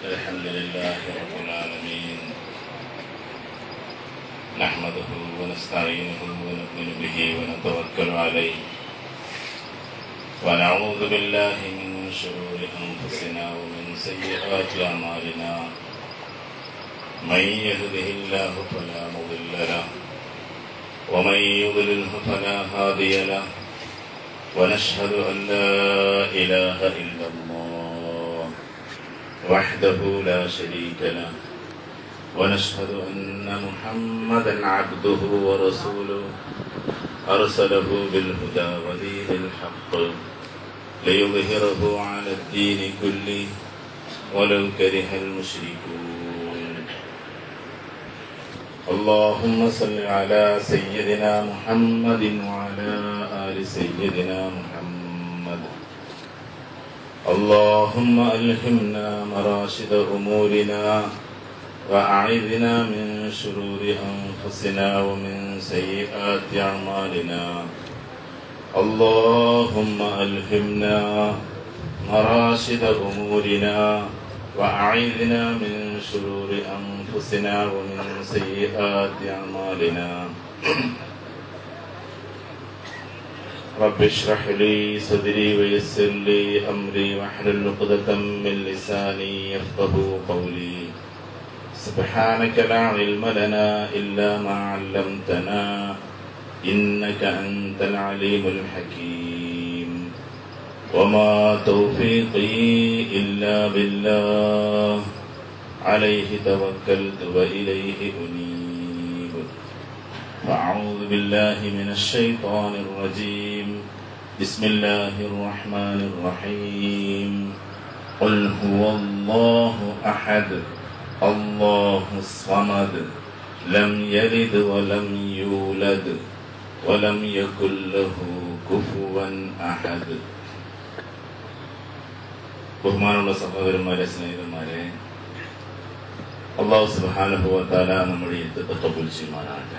الحمد لله رب العالمين نحمده ونستعينه ونؤمن به ونتوكل عليه ونعوذ بالله من شرور أنفسنا ومن سيئات أعمالنا من يهده الله فلا مضل له ومن يضلله فلا هادي له ونشهد أن لا إله إلا الله وحده لا شريك له ونشهد أن محمدا عبده ورسوله أرسله بالهدى ودين الحق ليظهره على الدين كله ولو كره المشركون اللهم صل على سيدنا محمد وعلى آل سيدنا محمد اللهم ألهمنا مراشد أمورنا وأعذنا من شرور أنفسنا ومن سيئات أعمالنا اللهم ألهمنا مراشد أمورنا وأعذنا من شرور أنفسنا ومن سيئات أعمالنا رب اشرح لي صدري ويسر لي أمري واحلل عقدة من لساني يفقه قولي سبحانك لا علم لنا إلا ما علمتنا إنك أنت العليم الحكيم وما توفيقي إلا بالله عليه توكلت وإليه أنيب فأعوذ بالله من الشيطان الرجيم بسم الله الرحمن الرحيم قل هو الله أحد الله الصمد لم يلد ولم يولد ولم يكن له كفوا أحد ബഹുമാനമുള്ള സഹോദരന്മാരെ സ്നേഹിതന്മാരെ അള്ളാഹു സുബാനുഭവത്താല നമ്മുടെ യുദ്ധത്തെ കബൂൽ ചെയ്യുമാറാകട്ടെ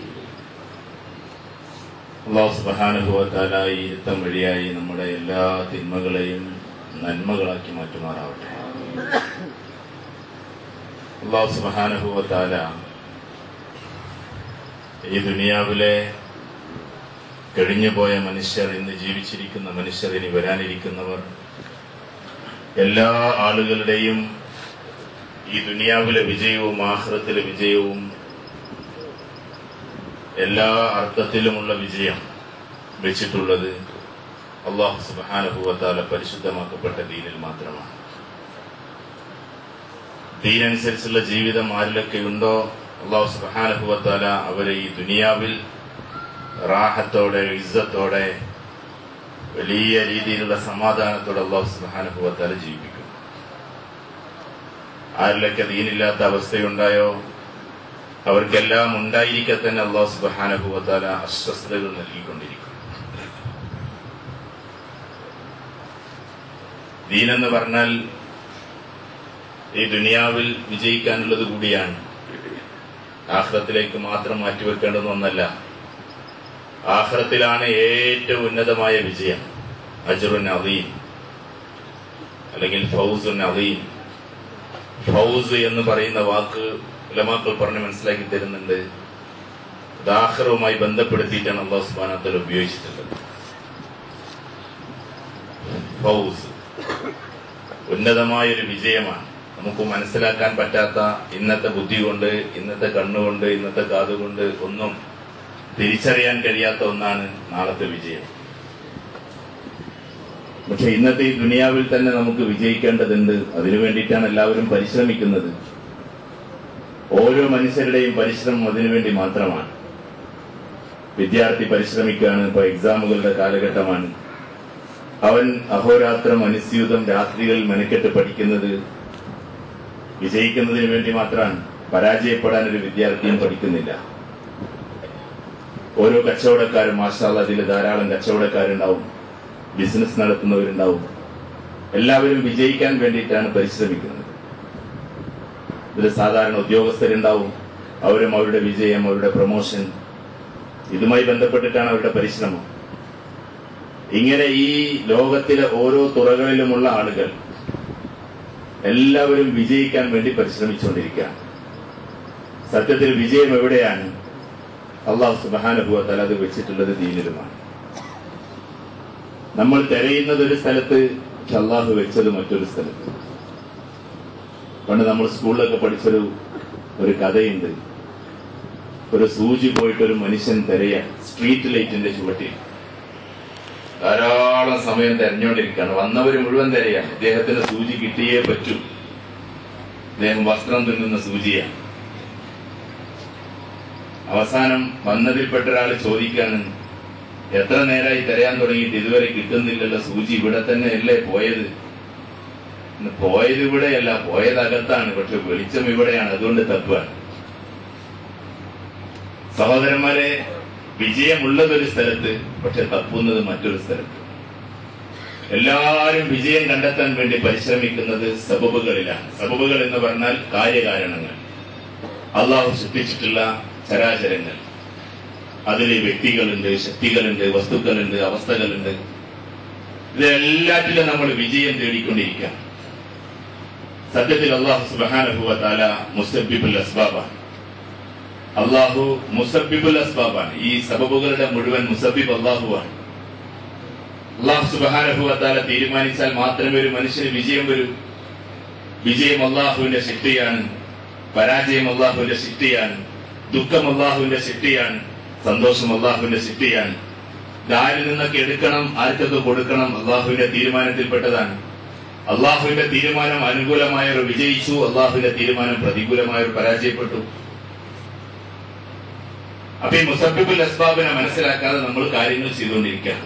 അള്ളാഹു സുബാനുഭവത്താല ഈ യുദ്ധം വഴിയായി നമ്മുടെ എല്ലാ തിന്മകളെയും നന്മകളാക്കി മാറ്റുമാറാവട്ടെ അള്ളാഹു സുബാനുഭവത്താല ഈ ദുനിയാവിലെ കഴിഞ്ഞുപോയ മനുഷ്യർ ഇന്ന് ജീവിച്ചിരിക്കുന്ന മനുഷ്യർ ഇനി വരാനിരിക്കുന്നവർ എല്ലാ ആളുകളുടെയും ഈ ദുനിയാവിലെ വിജയവും ആഹ്റത്തിലെ വിജയവും എല്ലാ അർത്ഥത്തിലുമുള്ള വിജയം വെച്ചിട്ടുള്ളത് അള്ളാഹു സുബാനുഭവത്താല പരിശുദ്ധമാക്കപ്പെട്ട ദീനിൽ മാത്രമാണ് ദീനനുസരിച്ചുള്ള ജീവിതം ആരിലൊക്കെ ഉണ്ടോ അള്ളാഹു സുബാനുഭവത്താല അവരെ ഈ ദുനിയാവിൽ റാഹത്തോടെ ഇസ്സത്തോടെ വലിയ രീതിയിലുള്ള സമാധാനത്തോടെ അള്ളാഹു സുബാനുഭവത്താല ജീവിപ്പിക്കും ആരിലൊക്കെ ദീനില്ലാത്ത അവസ്ഥയുണ്ടായോ അവർക്കെല്ലാം ഉണ്ടായിരിക്കെ തന്നെ അള്ളാഹു സുബാനുഭവത്താല അസ്വസ്ഥതകൾ നൽകിക്കൊണ്ടിരിക്കും ദീനെന്ന് പറഞ്ഞാൽ ഈ ദുനിയാവിൽ വിജയിക്കാനുള്ളത് കൂടിയാണ് ആഹ്റത്തിലേക്ക് മാത്രം മാറ്റിവെക്കേണ്ടുന്ന ഒന്നല്ല ആഹ്റത്തിലാണ് ഏറ്റവും ഉന്നതമായ വിജയം അജറുൻ അലീം അല്ലെങ്കിൽ ഫൗസുൻ അലീം ഫൗസ് എന്ന് പറയുന്ന വാക്ക് ഉലമാക്കൾ പറഞ്ഞ് മനസ്സിലാക്കി തരുന്നുണ്ട് ദാഹറുമായി ബന്ധപ്പെടുത്തിയിട്ടാണ് അള്ളാഹു സുബാനത്തിൽ ഉപയോഗിച്ചിട്ടുള്ളത് ഫൗസ് ഉന്നതമായൊരു വിജയമാണ് നമുക്ക് മനസ്സിലാക്കാൻ പറ്റാത്ത ഇന്നത്തെ ബുദ്ധി കൊണ്ട് ഇന്നത്തെ കണ്ണുകൊണ്ട് ഇന്നത്തെ കാതുകൊണ്ട് ഒന്നും തിരിച്ചറിയാൻ കഴിയാത്ത ഒന്നാണ് നാളത്തെ വിജയം പക്ഷെ ഇന്നത്തെ ഈ ദുനിയാവിൽ തന്നെ നമുക്ക് വിജയിക്കേണ്ടതുണ്ട് അതിനു വേണ്ടിയിട്ടാണ് എല്ലാവരും പരിശ്രമിക്കുന്നത് ഓരോ മനുഷ്യരുടെയും പരിശ്രമം അതിനുവേണ്ടി മാത്രമാണ് വിദ്യാർത്ഥി പരിശ്രമിക്കുകയാണ് ഇപ്പൊ എക്സാമുകളുടെ കാലഘട്ടമാണ് അവൻ അഹോരാത്രം അനുസ്യൂതം രാത്രികളിൽ മെനക്കെട്ട് പഠിക്കുന്നത് വിജയിക്കുന്നതിന് വേണ്ടി മാത്രമാണ് പരാജയപ്പെടാൻ ഒരു വിദ്യാർത്ഥിയും പഠിക്കുന്നില്ല ഓരോ കച്ചവടക്കാരും മാഷാല്ല അതിൽ ധാരാളം കച്ചവടക്കാരുണ്ടാവും ബിസിനസ് നടത്തുന്നവരുണ്ടാവും എല്ലാവരും വിജയിക്കാൻ വേണ്ടിയിട്ടാണ് പരിശ്രമിക്കുന്നത് ഇതിൽ സാധാരണ ഉദ്യോഗസ്ഥരുണ്ടാവും അവരും അവരുടെ വിജയം അവരുടെ പ്രൊമോഷൻ ഇതുമായി ബന്ധപ്പെട്ടിട്ടാണ് അവരുടെ പരിശ്രമം ഇങ്ങനെ ഈ ലോകത്തിലെ ഓരോ തുറകളിലുമുള്ള ആളുകൾ എല്ലാവരും വിജയിക്കാൻ വേണ്ടി പരിശ്രമിച്ചുകൊണ്ടിരിക്കുകയാണ് സത്യത്തിൽ വിജയം എവിടെയാണ് അള്ളാഹു സുബാനുഭവത്താൽ അത് വെച്ചിട്ടുള്ളത് ദീനിലുമാണ് നമ്മൾ തിരയുന്നത് ഒരു സ്ഥലത്ത് പക്ഷെ അള്ളാഹു വെച്ചത് മറ്റൊരു സ്ഥലത്ത് പണ്ട് നമ്മൾ സ്കൂളിലൊക്കെ പഠിച്ചൊരു ഒരു കഥയുണ്ട് ഒരു സൂചി പോയിട്ട് ഒരു മനുഷ്യൻ തിരയ സ്ട്രീറ്റ് ലൈറ്റിന്റെ ചുവട്ടിൽ ധാരാളം സമയം തെരഞ്ഞുകൊണ്ടിരിക്കുകയാണ് വന്നവര് മുഴുവൻ തിരയാണ് ഇദ്ദേഹത്തിന് സൂചി കിട്ടിയേ പറ്റൂ അദ്ദേഹം വസ്ത്രം തിന്നുന്ന സൂചിയാണ് അവസാനം വന്നതിൽപ്പെട്ട ഒരാൾ ചോദിക്കാണ് എത്ര നേരമായി തിരയാൻ തുടങ്ങിയിട്ട് ഇതുവരെ കിട്ടുന്നില്ലല്ലോ സൂചി ഇവിടെ തന്നെ അല്ലേ പോയത് ഇന്ന് പോയത് ഇവിടെയല്ല പോയത് അകത്താണ് പക്ഷെ വെളിച്ചം ഇവിടെയാണ് അതുകൊണ്ട് തപ്പുകയാണ് സഹോദരന്മാരെ വിജയമുള്ളത് ഒരു സ്ഥലത്ത് പക്ഷെ തപ്പുന്നത് മറ്റൊരു സ്ഥലത്ത് എല്ലാവരും വിജയം കണ്ടെത്താൻ വേണ്ടി പരിശ്രമിക്കുന്നത് സബബുകളിലാണ് സബബുകൾ എന്ന് പറഞ്ഞാൽ കാര്യകാരണങ്ങൾ അള്ളാഹു സൃഷ്ടിച്ചിട്ടുള്ള ചരാചരങ്ങൾ അതിൽ വ്യക്തികളുണ്ട് ശക്തികളുണ്ട് വസ്തുക്കളുണ്ട് അവസ്ഥകളുണ്ട് ഇതെല്ലാറ്റിലും നമ്മൾ വിജയം തേടിക്കൊണ്ടിരിക്കുക സത്യത്തിൽ അള്ളാഹു സുബാനഹുവ താല മുസബിബുൽ അസ്ബാബാണ് അള്ളാഹു മുസബിബുൽ അസ്ബാബാണ് ഈ സബബുകളുടെ മുഴുവൻ മുസബിബ് അള്ളാഹുവാണ് അള്ളാഹു സുബാനഹുവ താല തീരുമാനിച്ചാൽ മാത്രമേ ഒരു മനുഷ്യന് വിജയം വരൂ വിജയം അള്ളാഹുവിന്റെ ശക്തിയാണ് പരാജയം അള്ളാഹുവിന്റെ ശക്തിയാണ് ദുഃഖം അള്ളാഹുവിന്റെ ശക്തിയാണ് സന്തോഷം അള്ളാഹുവിന്റെ ശക്തിയാണ് ആരിൽ നിന്നൊക്കെ എടുക്കണം ആർക്കൊക്കെ കൊടുക്കണം അള്ളാഹുവിന്റെ തീരുമാനത്തിൽപ്പെട്ടതാണ് അള്ളാഹുവിന്റെ തീരുമാനം അനുകൂലമായവർ വിജയിച്ചു അള്ളാഹുവിന്റെ തീരുമാനം പ്രതികൂലമായവർ പരാജയപ്പെട്ടു അപ്പൊ ഈ മുസബിബുൽ അസ്ബാബിനെ മനസ്സിലാക്കാതെ നമ്മൾ കാര്യങ്ങൾ ചെയ്തുകൊണ്ടിരിക്കുക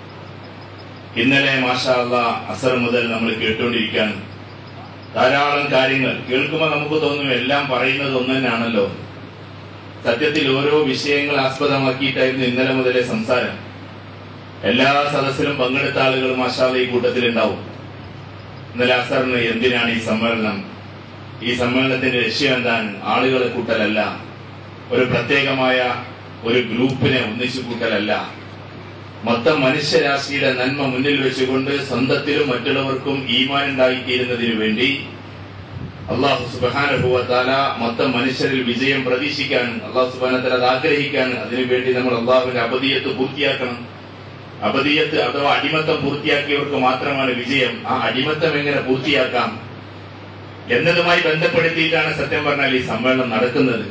ഇന്നലെ മാഷാ അള്ളാ അസർ മുതൽ നമ്മൾ കേട്ടുകൊണ്ടിരിക്കാൻ ധാരാളം കാര്യങ്ങൾ കേൾക്കുമ്പോൾ നമുക്ക് തോന്നും എല്ലാം പറയുന്നത് ഒന്ന് തന്നെയാണല്ലോ സത്യത്തിൽ ഓരോ വിഷയങ്ങൾ ആസ്പദമാക്കിയിട്ടായിരുന്നു ഇന്നലെ മുതലേ സംസാരം എല്ലാ സദസ്സിലും പങ്കെടുത്ത ആളുകൾ മാഷാല ഈ കൂട്ടത്തിൽ ഉണ്ടാവും ഇന്നലെ അസറിന് എന്തിനാണ് ഈ സമ്മേളനം ഈ സമ്മേളനത്തിന്റെ ലക്ഷ്യം എന്താണ് ആളുകളെ കൂട്ടലല്ല ഒരു പ്രത്യേകമായ ഒരു ഗ്രൂപ്പിനെ ഒന്നിച്ചു കൂട്ടലല്ല മൊത്തം മനുഷ്യരാശിയുടെ നന്മ മുന്നിൽ വെച്ചുകൊണ്ട് സ്വന്തത്തിലും മറ്റുള്ളവർക്കും ഈമാൻ ഉണ്ടായിത്തീരുന്നതിനു വേണ്ടി അള്ളാഹു സുബാനുഭവത്താല മൊത്തം മനുഷ്യരിൽ വിജയം പ്രതീക്ഷിക്കാൻ അള്ളാഹു സുബാനത്തല അത് ആഗ്രഹിക്കാൻ അതിനുവേണ്ടി നമ്മൾ അള്ളാഹുവിന്റെ അപതീയത്ത് പൂർത്തിയാക്കണം അപതീയത്ത് അഥവാ അടിമത്തം പൂർത്തിയാക്കിയവർക്ക് മാത്രമാണ് വിജയം ആ അടിമത്തം എങ്ങനെ പൂർത്തിയാക്കാം എന്നതുമായി ബന്ധപ്പെടുത്തിയിട്ടാണ് സത്യം പറഞ്ഞാൽ ഈ സമ്മേളനം നടക്കുന്നത്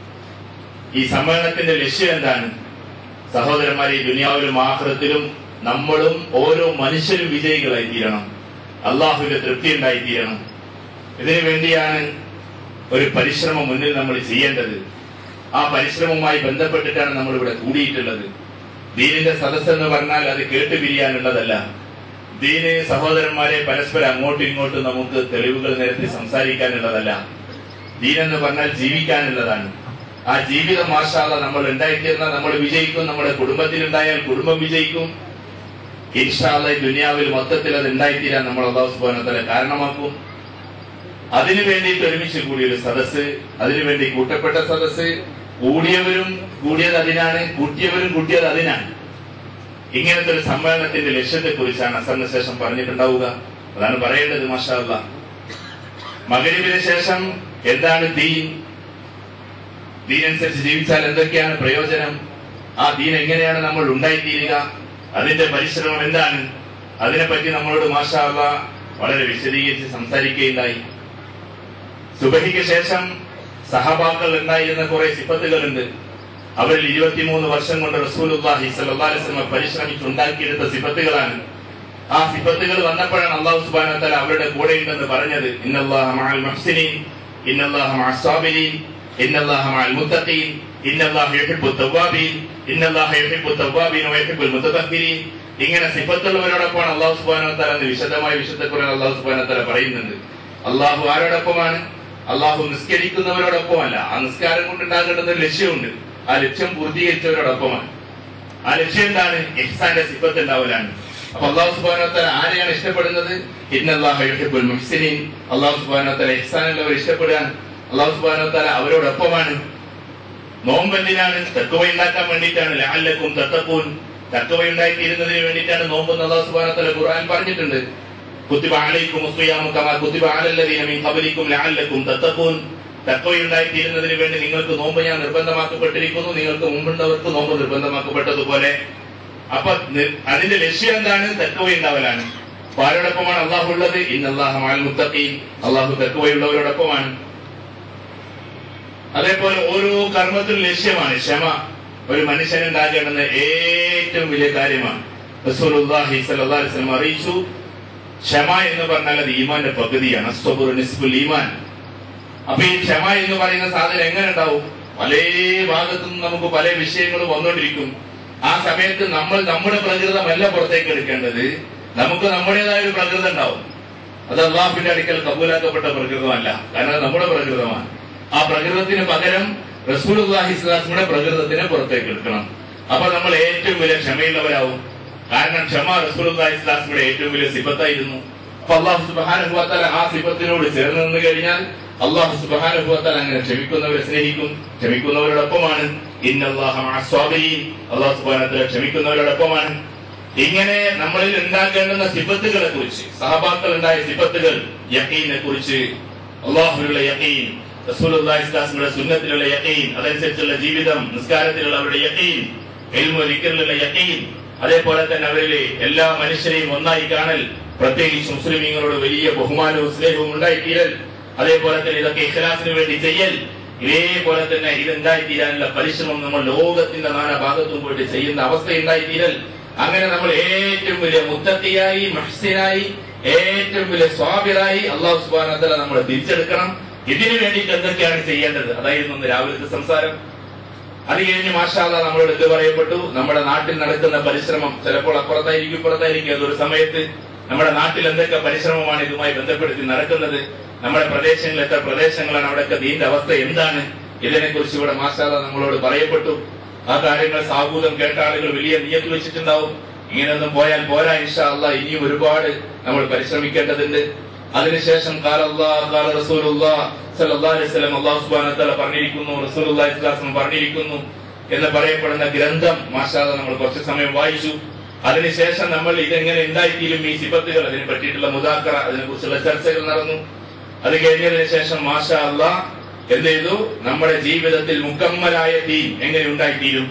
ഈ സമ്മേളനത്തിന്റെ ലക്ഷ്യം എന്താണ് സഹോദരന്മാരെ ഈ ദുനിയാവിലും ആഹ്റത്തിലും നമ്മളും ഓരോ മനുഷ്യരും വിജയികളായി തീരണം അള്ളാഹുവിന്റെ തൃപ്തി ഉണ്ടായി തീരണം ഇതിനു വേണ്ടിയാണ് ഒരു പരിശ്രമം മുന്നിൽ നമ്മൾ ചെയ്യേണ്ടത് ആ പരിശ്രമവുമായി ബന്ധപ്പെട്ടിട്ടാണ് നമ്മൾ ഇവിടെ കൂടിയിട്ടുള്ളത് ദീനിന്റെ സദസ്സ് എന്ന് പറഞ്ഞാൽ അത് കേട്ടുപിരിയാനുള്ളതല്ല ദീന് സഹോദരന്മാരെ പരസ്പരം അങ്ങോട്ടും ഇങ്ങോട്ടും നമുക്ക് തെളിവുകൾ നിരത്തി സംസാരിക്കാനുള്ളതല്ല ദീനെന്ന് പറഞ്ഞാൽ ജീവിക്കാനുള്ളതാണ് ആ ജീവിത മാഷാല നമ്മൾ ഉണ്ടായിത്തീർന്ന നമ്മൾ വിജയിക്കും നമ്മുടെ കുടുംബത്തിലുണ്ടായാൽ കുടുംബം വിജയിക്കും ഇൻഷാല്ല ഈ ദുനിയാവിൽ മൊത്തത്തിൽ അത് ഉണ്ടായിത്തീരാൻ നമ്മൾ അള്ളാഹു സുബാനത്തല കാരണമാക്കും അതിനു വേണ്ടിയിട്ട് ഒരുമിച്ച് കൂടിയ ഒരു സദസ്സ് അതിനുവേണ്ടി കൂട്ടപ്പെട്ട സദസ്സ് കൂടിയവരും കൂടിയത് അതിനാണ് കൂട്ടിയവരും കൂട്ടിയത് അതിനാണ് ഇങ്ങനത്തെ ഒരു സമ്മേളനത്തിന്റെ ലക്ഷ്യത്തെ കുറിച്ചാണ് അസറിന് ശേഷം പറഞ്ഞിട്ടുണ്ടാവുക അതാണ് പറയേണ്ടത് മാഷാല്ല മകരിവിന് ശേഷം എന്താണ് ദീൻ ദീനനുസരിച്ച് ജീവിച്ചാൽ എന്തൊക്കെയാണ് പ്രയോജനം ആ ദീൻ എങ്ങനെയാണ് നമ്മൾ ഉണ്ടായിത്തീരുക അതിന്റെ പരിശ്രമം എന്താണ് അതിനെപ്പറ്റി നമ്മളോട് മാഷാള്ള വളരെ വിശദീകരിച്ച് സംസാരിക്കുകയുണ്ടായി സുബഹിക്ക് ശേഷം സഹബാക്കൾ ഉണ്ടായിരുന്ന കുറെ സിപ്പത്തുകളുണ്ട് അവരിൽ ഇരുപത്തിമൂന്ന് വർഷം കൊണ്ട് റസൂലുല്ലാഹി സല്ലല്ലാഹി വസല്ലം പരിശ്രമിച്ചുണ്ടാക്കിയെടുത്ത സിപ്പത്തുകളാണ് ആ സിപ്പത്തുകൾ വന്നപ്പോഴാണ് അള്ളാഹു സുബ്ഹാനഹു വതആല അവരുടെ കൂടെ ഉണ്ടെന്ന് പറഞ്ഞത് ഇന്നല്ലാഹ മഅൽ മുഹ്സിനീൻ ഇന്നല്ലാഹ മഅസ് സാബിരീൻ ഇന്നല്ലാഹ മഅൽ മുത്തഖീൻ ഇന്നല്ലാഹ യുഹിബ്ബു തവ്വാബീൻ ഇന്നല്ലാഹ യുഹിബ്ബു തവ്വാബീൻ വയുഹിബ്ബുൽ മുതതഹ്ഹിരീൻ ഇങ്ങനെ സിഫത്തുള്ളവരോടൊപ്പമാണ് അള്ളാഹു സുബ്ഹാനഹു വതആല എന്ന് വിശദമായ വിശുദ്ധ ഖുർആൻ അള്ളാഹു സുബ്ഹാനഹു വതആല പറയുന്നുണ്ട് അള്ളാഹു ആരോടൊപ്പമാണ് അള്ളാഹു നിസ്കരിക്കുന്നവരോടൊപ്പമല്ല ആ നിസ്കാരം കൊണ്ടുണ്ടാകേണ്ടുന്ന ഒരു ലക്ഷ്യമുണ്ട് ആ ലക്ഷ്യം പൂർത്തീകരിച്ചവരോടൊപ്പമാണ് ആ ലക്ഷ്യം എന്താണ് ഇഹ്സാന്റെ സിഫത്ത് ഉണ്ടാവലാണ് അപ്പൊ അള്ളാഹു സുബാനോത്തല ആരെയാണ് ഇഷ്ടപ്പെടുന്നത് ഇന്നല്ലാഹു യുഹിബ്ബുൽ മുഹ്സിനീൻ അള്ളാഹു സുബാനോത്തല ഇഹ്സാനുള്ളവർ ഇഷ്ടപ്പെടുകയാൻ അള്ളാഹു സുബാനോത്തല അവരോടൊപ്പമാണ് നോമ്പ് എന്തിനാണ് തക്കവ ഉണ്ടാക്കാൻ വേണ്ടിയിട്ടാണ് ലാലക്കും തത്തക്കൂൻ തക്കവ ഉണ്ടായിത്തീരുന്നതിന് വേണ്ടിയിട്ടാണ് നോമ്പ് എന്ന് അള്ളാഹു സുബാനോത്തല ഖുർആൻ പറഞ്ഞിട്ടുണ്ട് കുത്തിബ അലൈക്കും ഉസ്മിയാമു കമാ കുത്തിബ അലല്ലദീന മിൻ ഖബലിക്കും ലഅല്ലക്കും തത്തഖൂൻ തഖ്വയുണ്ടായിത്തീരുന്നതിന് വേണ്ടി നിങ്ങൾക്ക് നോമ്പ് ഞാൻ നിർബന്ധമാക്കപ്പെട്ടിരിക്കുന്നു നിങ്ങൾക്ക് മുമ്പുണ്ടവർക്ക് നോമ്പ് നിർബന്ധമാക്കപ്പെട്ടതുപോലെ അപ്പൊ നി- അതിന്റെ ലക്ഷ്യം എന്താണ് തക്കവ ഉണ്ടാവലാണ് അപ്പൊ ആരോടൊപ്പമാണ് അള്ളാഹു ഉള്ളത് ഇന്നല്ലാഹു മഅൽ മുത്തഖീൻ അള്ളാഹു തക്കവയുള്ളവരോടൊപ്പമാണ് അതേപോലെ ഓരോ കർമ്മത്തിനും ലക്ഷ്യമാണ് ക്ഷമ ഒരു മനുഷ്യനുണ്ടാകേണ്ടുന്ന ഏറ്റവും വലിയ കാര്യമാണ് റസൂലുള്ളാഹി സ്വല്ലല്ലാഹു അലൈഹി വസല്ലം അറിയിച്ചു ക്ഷമ എന്ന് പറഞ്ഞാൽ അത് ഈമാന്റെ പകുതിയാണ് അസ്വബുർ നിസ്ഫുൽ ഈമാൻ അപ്പൊ ഈ ക്ഷമ എന്ന് പറയുന്ന സാധനം എങ്ങനെ ഉണ്ടാവും പല ഭാഗത്തു നിന്നും നമുക്ക് പല വിഷയങ്ങളും വന്നുകൊണ്ടിരിക്കും ആ സമയത്ത് നമ്മൾ നമ്മുടെ പ്രകൃതമല്ല പുറത്തേക്ക് എടുക്കേണ്ടത് നമുക്ക് നമ്മുടേതായ ഒരു പ്രകൃതം ഉണ്ടാവും അത് അള്ളാഹുവിന്റെ അടുക്കൽ കബൂലാക്കപ്പെട്ട പ്രകൃതമല്ല കാരണം അത് നമ്മുടെ പ്രകൃതമാണ് ആ പ്രകൃതത്തിന് പകരം റസൂൽ ഇസ്ലാസ്മിയുടെ പ്രകൃതത്തിനെ പുറത്തേക്ക് എടുക്കണം അപ്പൊ നമ്മൾ ഏറ്റവും വലിയ ക്ഷമയുള്ളവരാവും കാരണം ക്ഷമ റസൂൽ ഇസ്ലാസ്മിയുടെ ഏറ്റവും വലിയ സിബത്തായിരുന്നു അപ്പൊ അള്ളാഹു സുബാനുഭവത്താൽ ആ സിബത്തിനോട് ചേർന്ന് നിന്ന് കഴിഞ്ഞാൽ അള്ളാഹു സുബാനുഭവത്താൽ അങ്ങനെ ക്ഷമിക്കുന്നവരെ സ്നേഹിക്കും ക്ഷമിക്കുന്നവരോടൊപ്പമാണ് ഇന്നല്ലാഹ സ്വാബരീൻ അള്ളാഹു സുബാനത്തിലെ ക്ഷമിക്കുന്നവരോടൊപ്പമാണ് ഇങ്ങനെ നമ്മളിൽ ഉണ്ടാക്കേണ്ടുന്ന സിബത്തുകളെ കുറിച്ച് സഹബാക്കൾ ഉണ്ടായ സിബത്തുകൾ യക്കീനെ കുറിച്ച് അള്ളാഹുലുള്ള യക്കീൻ റസൂലുള്ളാഹി സ്വല്ലല്ലാഹു സുന്നത്തിലുള്ള യക്കീൻ അതനുസരിച്ചുള്ള ജീവിതം നിസ്കാരത്തിലുള്ള അവരുടെ യക്കീൻ എൽമു ദിക്റിലുള്ള യക്കീൻ അതേപോലെ തന്നെ അവരിലെ എല്ലാ മനുഷ്യരെയും ഒന്നായി കാണൽ പ്രത്യേകിച്ച് മുസ്ലിമീങ്ങളോട് വലിയ ബഹുമാനവും സ്നേഹവും ഉണ്ടായിത്തീരൽ അതേപോലെ തന്നെ ഇതൊക്കെ ഇഖ്ലാസിന് വേണ്ടി ചെയ്യൽ ഇതേപോലെ തന്നെ ഇതുണ്ടായിത്തീരാനുള്ള പരിശ്രമം നമ്മൾ ലോകത്തിന്റെ നാനാ ഭാഗത്തും പോയിട്ട് ചെയ്യുന്ന അവസ്ഥ ഉണ്ടായിത്തീരൽ അങ്ങനെ നമ്മൾ ഏറ്റവും വലിയ മുത്തത്തിയായി മഹ്സിനായി ഏറ്റവും വലിയ സ്വാബിറായി അള്ളാഹു സുബാനത്തല നമ്മൾ തിരിച്ചെടുക്കണം ഇതിനു വേണ്ടിയിട്ട് എന്തൊക്കെയാണ് ചെയ്യേണ്ടത് അതായിരുന്നു ഇന്ന് രാവിലത്തെ സംസാരം അത് കഴിഞ്ഞ് മാഷാല നമ്മളോട് എന്ത് പറയപ്പെട്ടു നമ്മുടെ നാട്ടിൽ നടക്കുന്ന പരിശ്രമം ചിലപ്പോൾ അപ്പുറത്തായിരിക്കും ഇപ്പുറത്തായിരിക്കും അതൊരു സമയത്ത് നമ്മുടെ നാട്ടിൽ എന്തൊക്കെ പരിശ്രമമാണ് ഇതുമായി ബന്ധപ്പെടുത്തി നടക്കുന്നത് നമ്മുടെ പ്രദേശങ്ങളിൽ എത്ര പ്രദേശങ്ങളാണ് അവിടെയൊക്കെ ദീന്റെ അവസ്ഥ എന്താണ് ഇതിനെ കുറിച്ച് ഇവിടെ മാഷാല നമ്മളോട് പറയപ്പെട്ടു ആ കാര്യങ്ങൾ സാഹൂതം കേട്ട ആളുകൾ വലിയ നിയത്ത് വെച്ചിട്ടുണ്ടാവും ഇങ്ങനെയൊന്നും പോയാൽ പോരാ ഇൻഷാ അല്ലാ ഇനിയും ഒരുപാട് നമ്മൾ പരിശ്രമിക്കേണ്ടതുണ്ട് അതിനുശേഷം കാല അല്ലാഹ് കാല റസൂലുള്ളാഹ് സല്ലല്ലാഹു അലൈഹി വസല്ലം അല്ലാഹു സുബ്ഹാനഹു വ തആല പറഞ്ഞിരിക്കുന്നു റസൂലുള്ളാഹി സ്വല്ലല്ലാഹു അലൈഹി വസല്ലം പറഞ്ഞിരിക്കുന്നു എന്ന് പറയപ്പെടുന്ന ഗ്രന്ഥം മാഷാല്ല നമ്മൾ കുറച്ച് സമയം വായിച്ചു അതിനുശേഷം നമ്മൾ ഇതെങ്ങനെ ഉണ്ടായിത്തീരും ഈ സിബത്തുകൾ അതിനെ പറ്റിയിട്ടുള്ള മുദാക്കറ അതിനെ കുറിച്ചുള്ള ചർച്ചകൾ നടന്നു അത് കഴിഞ്ഞതിന് ശേഷം മാഷാ അല്ലാ എന്ത് ചെയ്തു നമ്മുടെ ജീവിതത്തിൽ മുക്കമ്മലായ ദീൻ എങ്ങനെ ഉണ്ടായിത്തീരും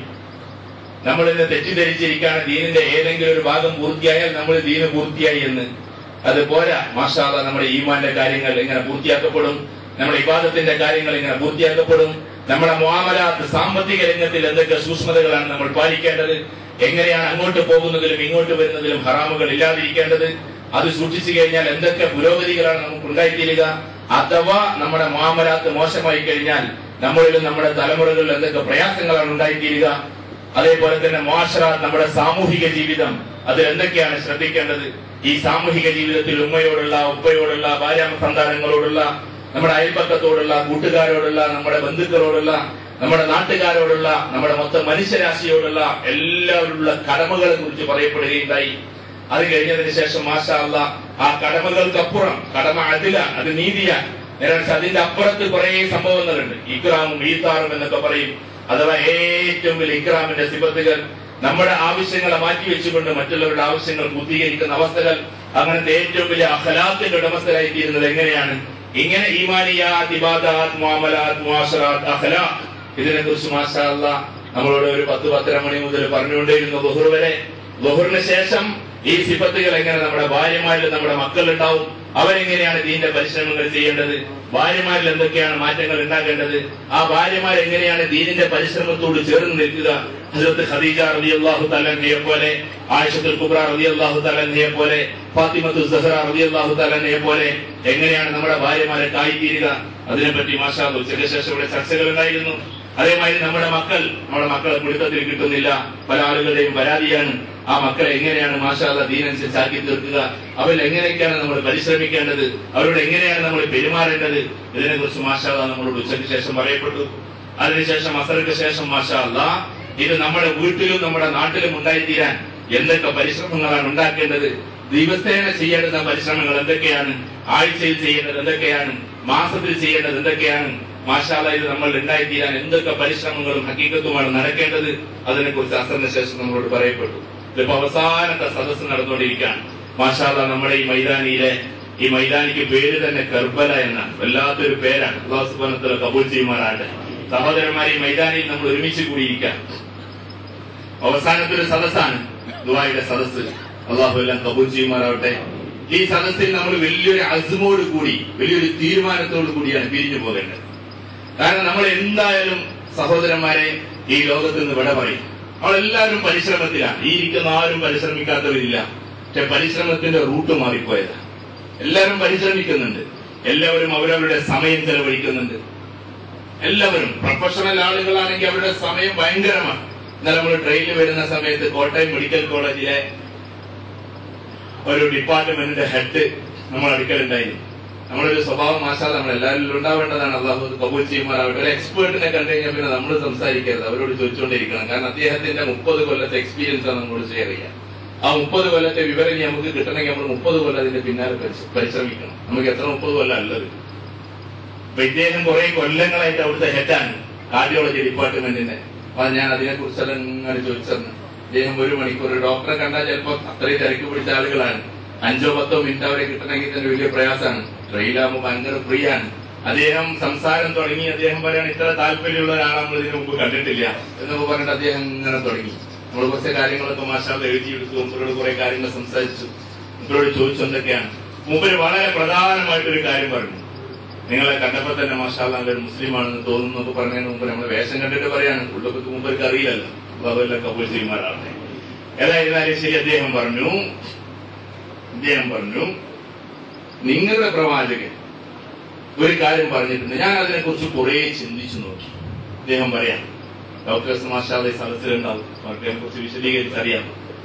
നമ്മൾ ഇന്ന് തെറ്റിദ്ധരിച്ചിരിക്കുകയാണ് ദീനിന്റെ ഏതെങ്കിലും ഒരു ഭാഗം പൂർത്തിയായാൽ നമ്മൾ ദീന് പൂർത്തിയായി എന്ന് അത് പോരാ മാഷാല നമ്മുടെ ഈമാന്റെ കാര്യങ്ങൾ എങ്ങനെ പൂർത്തിയാക്കപ്പെടും നമ്മുടെ ഇബാദത്തിന്റെ കാര്യങ്ങൾ എങ്ങനെ പൂർത്തിയാക്കപ്പെടും നമ്മുടെ മുആമലാത്ത് സാമ്പത്തിക രംഗത്തിൽ എന്തൊക്കെ സൂക്ഷ്മതകളാണ് നമ്മൾ പാലിക്കേണ്ടത് എങ്ങനെയാണ് അങ്ങോട്ട് പോകുന്നതിലും ഇങ്ങോട്ട് വരുന്നതിലും ഹറാമുകൾ ഇല്ലാതിരിക്കേണ്ടത് അത് സൂക്ഷിച്ചു കഴിഞ്ഞാൽ എന്തൊക്കെ പുരോഗതികളാണ് നമുക്ക് ഉണ്ടായിത്തീരുക അഥവാ നമ്മുടെ മുആമലാത്ത് മോശമായി കഴിഞ്ഞാൽ നമ്മളിലും നമ്മുടെ തലമുറകളിൽ എന്തൊക്കെ പ്രയാസങ്ങളാണ് ഉണ്ടായിത്തീരുക അതേപോലെ തന്നെ മുആശറ നമ്മുടെ സാമൂഹിക ജീവിതം അതിൽ എന്തൊക്കെയാണ് ശ്രദ്ധിക്കേണ്ടത് ഈ സാമൂഹിക ജീവിതത്തിൽ ഉമ്മയോടുള്ള ഉപ്പയോടുള്ള ഭാര്യ സന്താനങ്ങളോടുള്ള നമ്മുടെ അയൽപക്കത്തോടുള്ള കൂട്ടുകാരോടുള്ള നമ്മുടെ ബന്ധുക്കളോടുള്ള നമ്മുടെ നാട്ടുകാരോടുള്ള നമ്മുടെ മൊത്തം മനുഷ്യരാശിയോടുള്ള എല്ലാവരുള്ള കടമകളെ കുറിച്ച് പറയപ്പെടുകയുണ്ടായി അത് കഴിഞ്ഞതിന് ശേഷം മാഷാ അല്ല ആ കടമകൾക്കപ്പുറം കടമ അതില അത് നീതിയാണ് നേരെ അതിന്റെ അപ്പുറത്ത് കുറെ സംഭവങ്ങളുണ്ട് ഇക്രാമും ഈത്താറും എന്നൊക്കെ പറയും അഥവാ ഏറ്റവും വലിയ ഇക്രാമിന്റെ സിബത്തുകൾ നമ്മുടെ ആവശ്യങ്ങളെ മാറ്റി വെച്ചുകൊണ്ട് മറ്റുള്ളവരുടെ ആവശ്യങ്ങൾ പൂർത്തീകരിക്കുന്ന അവസ്ഥകൾ അങ്ങനത്തെ ഏറ്റവും വലിയ അഖലാത്തിന്റെ ഉടമസ്ഥരായി തീരുന്നത് എങ്ങനെയാണ് ഇങ്ങനെ ഈമാനിയാത്ത് ഇബാദാത്ത് മുഅമലാത്ത് മുആശറാത്ത് അഖലാഖ് ഇതിനെ കുറിച്ച് മാഷാ അല്ലാ നമ്മളോട് ഒരു പത്ത് പത്തര മണി മുതൽ പറഞ്ഞുകൊണ്ടേയിരുന്നു ബഹുർ വരെ ബഹുറിന് ശേഷം ഈ സിഫത്തുകൾ എങ്ങനെ നമ്മുടെ ഭാര്യമാരിൽ നമ്മുടെ മക്കൾ ഉണ്ടാവും അവരെങ്ങനെയാണ് ദീന്റെ പരിശ്രമങ്ങൾ ചെയ്യേണ്ടത് ഭാര്യമാരിൽ എന്തൊക്കെയാണ് മാറ്റങ്ങൾ ഉണ്ടാക്കേണ്ടത് ആ ഭാര്യമാർ എങ്ങനെയാണ് ദീനിന്റെ പരിശ്രമത്തോട് ചേർന്ന് നിൽക്കുക ഹസരത്ത് ഖദീജ റബി അള്ളാഹു തലഹയെ പോലെ ആയിഷത്തുൽ കുബ്ര റബി അള്ളാഹു തലഹയെ പോലെ ഫാത്തിമത്തു സഹറ റബി അള്ളാഹു തലഹയെ പോലെ എങ്ങനെയാണ് നമ്മുടെ ഭാര്യമാരെ കായിത്തീരുക അതിനെപ്പറ്റി മാഷാ ഉച്ചയ്ക്ക് ശേഷം ഇവിടെ ചർച്ചകൾ ഉണ്ടായിരുന്നു അതേമാതിരി നമ്മുടെ മക്കൾ നമ്മുടെ മക്കളെ പിടുത്തത്തിൽ കിട്ടുന്നില്ല പല ആളുകളുടെയും പരാതിയാണ് ആ മക്കളെ എങ്ങനെയാണ് മാഷാല ദീനനുസരിച്ച് ആക്കി തീർക്കുക അവരിൽ എങ്ങനെയൊക്കെയാണ് നമ്മൾ പരിശ്രമിക്കേണ്ടത് അവരോട് എങ്ങനെയാണ് നമ്മൾ പെരുമാറേണ്ടത് ഇതിനെ കുറിച്ച് മാഷാല നമ്മളോട് ഉച്ചയ്ക്ക് ശേഷം പറയപ്പെട്ടു അതിനുശേഷം അസർക്ക് ശേഷം മാഷാല്ല ഇത് നമ്മുടെ വീട്ടിലും നമ്മുടെ നാട്ടിലും ഉണ്ടായിത്തീരാൻ എന്തൊക്കെ പരിശ്രമങ്ങളാണ് ഉണ്ടാക്കേണ്ടത് ദിവസേന ചെയ്യേണ്ടുന്ന പരിശ്രമങ്ങൾ എന്തൊക്കെയാണ് ആഴ്ചയിൽ ചെയ്യേണ്ടത് എന്തൊക്കെയാണ് മാസത്തിൽ ചെയ്യേണ്ടത് എന്തൊക്കെയാണ് മാഷാല ഇത് നമ്മൾ ഉണ്ടായിത്തീരാൻ എന്തൊക്കെ പരിശ്രമങ്ങളും ഹക്കീക്കത്തുമാണ് നടക്കേണ്ടത് അതിനെ കുറിച്ച് അസറിന് ശേഷം നമ്മളോട് പറയപ്പെട്ടു ഇതിപ്പോ അവസാനത്തെ സദസ്സ് നടന്നുകൊണ്ടിരിക്കുകയാണ് മാഷാല്ല നമ്മുടെ ഈ മൈതാനിയിലെ ഈ മൈതാനിക്ക് പേര് തന്നെ കർബല എന്നാണ് വല്ലാത്തൊരു പേരാണ് അള്ളാഹു സുബ്ഹാനഹു വ കബൂൽ ചെയ്യുമാറാകട്ടെ സഹോദരന്മാരെ ഈ മൈതാനിയിൽ നമ്മൾ ഒരുമിച്ച് കൂടിയിരിക്കാം അവസാനത്തെ ഒരു സദസ്സാണ് ദുബായിയുടെ സദസ്സ് അള്ളാഹു എല്ലാം കബൂൽ ചെയ്യുമാറാവട്ടെ ഈ സദസ്സിൽ നമ്മൾ വലിയൊരു അസുമോട് കൂടി വലിയൊരു തീരുമാനത്തോടു കൂടിയാണ് പിരിഞ്ഞു പോകേണ്ടത് കാരണം നമ്മൾ എന്തായാലും സഹോദരന്മാരെ ഈ ലോകത്ത് നിന്ന് വിട പറയും നമ്മളെല്ലാവരും പരിശ്രമത്തിലാണ് ഈ ഇരിക്കുന്ന ആരും പരിശ്രമിക്കാത്തവരില്ല പക്ഷെ പരിശ്രമത്തിന്റെ റൂട്ട് മാറിപ്പോയതാണ് എല്ലാവരും പരിശ്രമിക്കുന്നുണ്ട് എല്ലാവരും അവരവരുടെ സമയം ചെലവഴിക്കുന്നുണ്ട് എല്ലാവരും പ്രൊഫഷണൽ ആളുകളാണെങ്കിൽ അവരുടെ സമയം ഭയങ്കരമാണ് ഇന്നലെ നമ്മൾ ട്രെയിനിൽ വരുന്ന സമയത്ത് കോട്ടയം മെഡിക്കൽ കോളേജിലെ ഒരു ഡിപ്പാർട്ട്മെന്റിന്റെ ഹെഡ് നമ്മൾ അടുക്കലുണ്ടായിരുന്നു നമ്മളൊരു സ്വഭാവം മാഷാ നമ്മൾ എല്ലാവരും ഉണ്ടാവേണ്ടതാണ് അള്ളാഹു കബൂൽ ചെയ്യുമാറാവട്ടെ ഒരു എക്സ്പേർട്ടിനെ കണ്ടു കഴിഞ്ഞാൽ പിന്നെ നമ്മൾ സംസാരിക്കരുത് അവരോട് ചോദിച്ചുകൊണ്ടിരിക്കണം കാരണം അദ്ദേഹത്തിന്റെ മുപ്പത് കൊല്ലത്തെ എക്സ്പീരിയൻസ് ആണ് നമ്മളോട് ഷെയർ ചെയ്യുക ആ മുപ്പത് കൊല്ലത്തെ വിവരം ഇനി നമുക്ക് കിട്ടണമെങ്കിൽ നമ്മൾ മുപ്പത് കൊല്ലം അതിന്റെ പിന്നാലെ പരിശ്ര- പരിശ്രമിക്കണം നമുക്ക് എത്ര മുപ്പത് കൊല്ലം ഉള്ളത് അപ്പൊ ഇദ്ദേഹം കുറെ കൊല്ലങ്ങളായിട്ട് അവിടുത്തെ ഹെഡാണ് കാർഡിയോളജി ഡിപ്പാർട്ട്മെന്റിന്റെ അപ്പൊ ഞാൻ അതിനെ കുറിച്ചെല്ലാം ഇങ്ങനെ ചോദിച്ചറിഞ്ഞു ഇദ്ദേഹം ഒരു മണിക്കൂർ ഒരു ഡോക്ടറെ കണ്ടാൽ ചിലപ്പോ അത്രയും തിരക്ക് പിടിച്ച ആളുകളാണ് അഞ്ചോ പത്തോ മിനിറ്റ് അവരെ കിട്ടണമെങ്കിൽ തന്നെ വലിയ പ്രയാസമാണ് ട്രെയിലാകുമ്പോൾ ഭയങ്കര ഫ്രീ ആണ് അദ്ദേഹം സംസാരം തുടങ്ങി അദ്ദേഹം പറയാൻ ഇത്ര താല്പര്യമുള്ള ഒരാളെ നമ്മൾ ഇതിനു മുമ്പ് കണ്ടിട്ടില്ല എന്നൊക്കെ പറഞ്ഞിട്ട് അദ്ദേഹം ഇങ്ങനെ തുടങ്ങി നമ്മൾ കുറച്ച് കാര്യങ്ങളൊക്കെ മാഷാൽ എഴുതിയെടുത്തു മുമ്പരോട് കുറെ കാര്യങ്ങൾ സംസാരിച്ചു മുമ്പരോട് ചോദിച്ചു എന്തൊക്കെയാണ് മുമ്പര് വളരെ പ്രധാനമായിട്ടൊരു കാര്യം പറഞ്ഞു നിങ്ങളെ കണ്ടപ്പോ തന്നെ മാഷാല്ല നല്ലൊരു മുസ്ലിമാണെന്ന് തോന്നുന്നു എന്നൊക്കെ പറഞ്ഞതിന് മുമ്പ് നമ്മൾ വേഷം കണ്ടിട്ട് പറയാണ് ഉള്ളപ്പൊക്കെ മുമ്പർക്ക് അറിയില്ലല്ലോ അപ്പൊ അതെല്ലാം കബൂൽ ചെയ്യുമാറാവട്ടെ ഏതായിരുന്നാലും ശരി അദ്ദേഹം പറഞ്ഞു അദ്ദേഹം പറഞ്ഞു നിങ്ങളുടെ പ്രവാചകൻ ഒരു കാര്യം പറഞ്ഞിട്ടുണ്ട് ഞാൻ അതിനെക്കുറിച്ച് കുറെ ചിന്തിച്ചു നോക്കി അദ്ദേഹം പറയാം ഡോക്ടേഴ്സ് മാഷാദ് സദസ്സിലുണ്ടാവും അവർക്ക് കുറിച്ച് വിശദീകരിച്ച് അറിയാം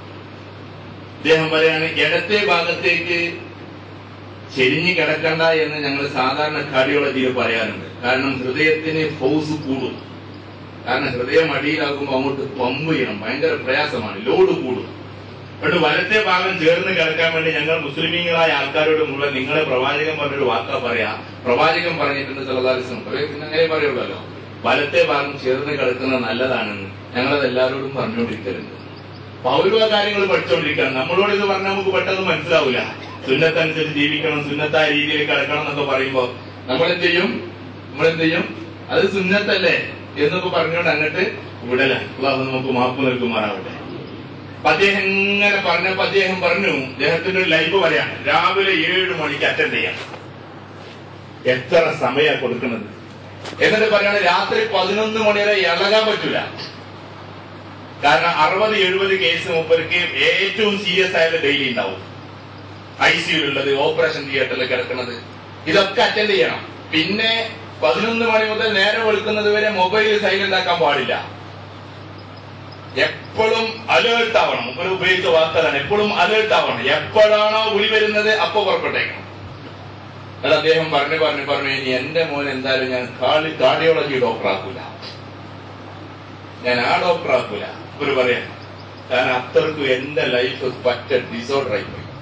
അദ്ദേഹം പറയാണ് ഇടത്തെ ഭാഗത്തേക്ക് ചെരിഞ്ഞു കിടക്കണ്ട എന്ന് ഞങ്ങൾ സാധാരണ കാർഡിയോളജിയിൽ പറയാറുണ്ട് കാരണം ഹൃദയത്തിന് ഫോഴ്സ് കൂടും കാരണം ഹൃദയം അടിയിലാകുമ്പോൾ അങ്ങോട്ട് പമ്പ് ചെയ്യണം ഭയങ്കര പ്രയാസമാണ് ലോഡ് കൂടും അതുകൊണ്ട് വലത്തെ ഭാഗം ചേർന്ന് കിടക്കാൻ വേണ്ടി ഞങ്ങൾ മുസ്ലിമീങ്ങളായ ആൾക്കാരോട് മുഴുവൻ നിങ്ങളെ പ്രവാചകൻ പറഞ്ഞൊരു വാക്കാ പറയാ പ്രവാചകൻ പറഞ്ഞിട്ടുണ്ട് സലതാലിസം പിന്നെ അങ്ങനെ പറയുള്ളല്ലോ വലത്തെ ഭാഗം ചേർന്ന് കിടക്കുന്നത് നല്ലതാണെന്ന് ഞങ്ങളത് എല്ലാവരോടും പറഞ്ഞുകൊണ്ടിരിക്കലുണ്ട് പൗരവ കാര്യങ്ങൾ പഠിച്ചുകൊണ്ടിരിക്കണം നമ്മളോട് ഇത് പറഞ്ഞാൽ നമുക്ക് പെട്ടെന്ന് മനസ്സിലാവില്ല സുന്നത്തനുസരിച്ച് ജീവിക്കണം സുന്നത്തായ രീതിയിൽ കിടക്കണം എന്നൊക്കെ പറയുമ്പോ നമ്മൾ എന്ത് ചെയ്യും നമ്മൾ എന്ത് ചെയ്യും അത് സുന്നത്തല്ലേ എന്നൊക്കെ പറഞ്ഞുകൊണ്ട് അങ്ങോട്ട് വിടല അള്ളാഹു നമുക്ക് മാപ്പ് നൽകുമാറാവട്ടെ അപ്പൊ അദ്ദേഹം ഇങ്ങനെ പറഞ്ഞപ്പോ അദ്ദേഹം പറഞ്ഞു അദ്ദേഹത്തിന്റെ ഒരു ലൈഫ് പറയാണ് രാവിലെ ഏഴ് മണിക്ക് അറ്റൻഡ് ചെയ്യാം എത്ര സമയ കൊടുക്കുന്നത് എന്നിട്ട് പറയാണ് രാത്രി പതിനൊന്ന് മണി വരെ ഇളകാൻ പറ്റൂല കാരണം അറുപത് എഴുപത് കേസ് മുപ്പർക്ക് ഏറ്റവും സീരിയസ് ആയത് ഡെയിലി ഉണ്ടാവും ഐ സിയുള്ളത് ഓപ്പറേഷൻ തിയേറ്ററിൽ കിടക്കുന്നത് ഇതൊക്കെ അറ്റൻഡ് ചെയ്യണം പിന്നെ പതിനൊന്ന് മണി മുതൽ നേരം വെളുക്കുന്നത് വരെ മൊബൈൽ സൈലന്റ് ആക്കാൻ പാടില്ല എപ്പോഴും അലേർട്ട് ആവണം ഒരു ഉപയോഗിച്ച വാർത്തകളാണ് എപ്പോഴും അലേർട്ട് ആവണം എപ്പോഴാണോ വിളി വരുന്നത് അപ്പൊ പുറപ്പെട്ടേക്കണം അത് അദ്ദേഹം പറഞ്ഞു പറഞ്ഞു പറഞ്ഞു ഇനി എന്റെ മോൻ എന്തായാലും ഞാൻ കാർഡി കാർഡിയോളജി ഡോക്ടർ ആക്കൂല ഞാൻ ആ ഡോക്ടർ ആക്കൂല ഒരു പറയാൻ കാരണം അത്രക്കും എന്റെ ലൈഫ് പറ്റ ഡിസോർഡർ ആയി പോയി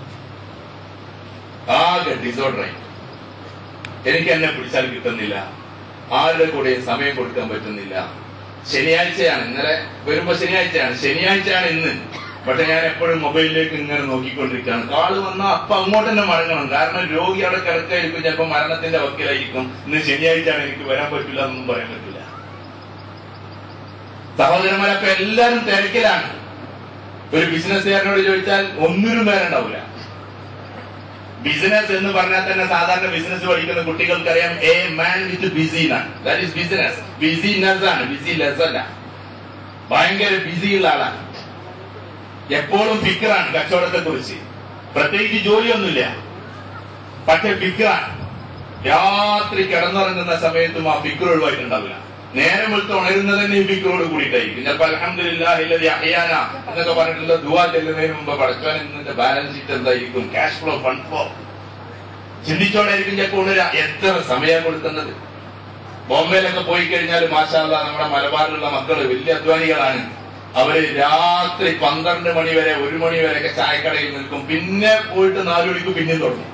ആകെ ഡിസോർഡർ ആയി എനിക്ക് എന്നെ പിടിച്ചാൽ കിട്ടുന്നില്ല ആരുടെ കൂടെയും സമയം കൊടുക്കാൻ പറ്റുന്നില്ല ശനിയാഴ്ചയാണ് ഇന്നലെ വരുമ്പോ ശനിയാഴ്ചയാണ് ശനിയാഴ്ചയാണ് ഇന്ന് പക്ഷെ ഞാൻ എപ്പോഴും മൊബൈലിലേക്ക് ഇങ്ങനെ നോക്കിക്കൊണ്ടിരിക്കുകയാണ് കാള് വന്നാൽ അപ്പൊ അങ്ങോട്ട് തന്നെ മടങ്ങണം കാരണം രോഗി അവിടെ കിടക്കായിരിക്കും ചിലപ്പോ മരണത്തിന്റെ വക്കിലായിരിക്കും ഇന്ന് ശനിയാഴ്ചയാണ് എനിക്ക് വരാൻ പറ്റില്ല എന്നൊന്നും പറയാൻ പറ്റില്ല സഹോദരന്മാരൊക്കെ എല്ലാരും തിരക്കിലാണ് ഒരു ബിസിനസ്സുകാരനോട് ചോദിച്ചാൽ ഒന്നിനും നേരം ഉണ്ടാവില്ല ബിസിനസ് എന്ന് പറഞ്ഞാൽ തന്നെ സാധാരണ ബിസിനസ് പഠിക്കുന്ന കുട്ടികൾക്കറിയാം a man with busy that is business business ആണ് ബിസി ലെസ് അല്ല ഭയങ്കര ബിസിയുള്ള ആളാണ് എപ്പോഴും ഫിക്കറാണ് കച്ചവടത്തെ കുറിച്ച് പ്രത്യേകിച്ച് ജോലിയൊന്നുമില്ല പക്ഷെ ഫിക്കറാണ് രാത്രി കിടന്നുറങ്ങുന്ന സമയത്തും ആ ഫിക്കർ ഒഴിവായിട്ടുണ്ടാവില്ല നേരം വെളുത്ത് ഉണരുന്നത് തന്നെ ഈ ഫിക്കറോട് കൂടിയിട്ടായിരിക്കും ചിലപ്പോൾ അലഹമില്ലാഹില്ലതി അഹയാന എന്നൊക്കെ പറഞ്ഞിട്ടുള്ള ദുവാ ചെല്ലുന്നതിന് മുമ്പ് പടച്ചോൻ ഇന്നത്തെ ബാലൻസ് ഷീറ്റ് എന്തായിരിക്കും ക്യാഷ് ഫ്ലോ ഫണ്ട് ഫ്ലോ ചിന്തിച്ചോണ്ടായിരിക്കും ചിലപ്പോൾ ഉണരുക എത്ര സമയം കൊടുക്കുന്നത് ബോംബെയിലൊക്കെ പോയി കഴിഞ്ഞാൽ മാഷാല്ല നമ്മുടെ മലബാറിലുള്ള മക്കള് വലിയ അധ്വാനികളാണ് അവര് രാത്രി പന്ത്രണ്ട് മണി വരെ ഒരു മണി വരെയൊക്കെ ചായക്കടയിൽ നിൽക്കും പിന്നെ പോയിട്ട് നാലു മണിക്ക് പിന്നെയും തുടങ്ങും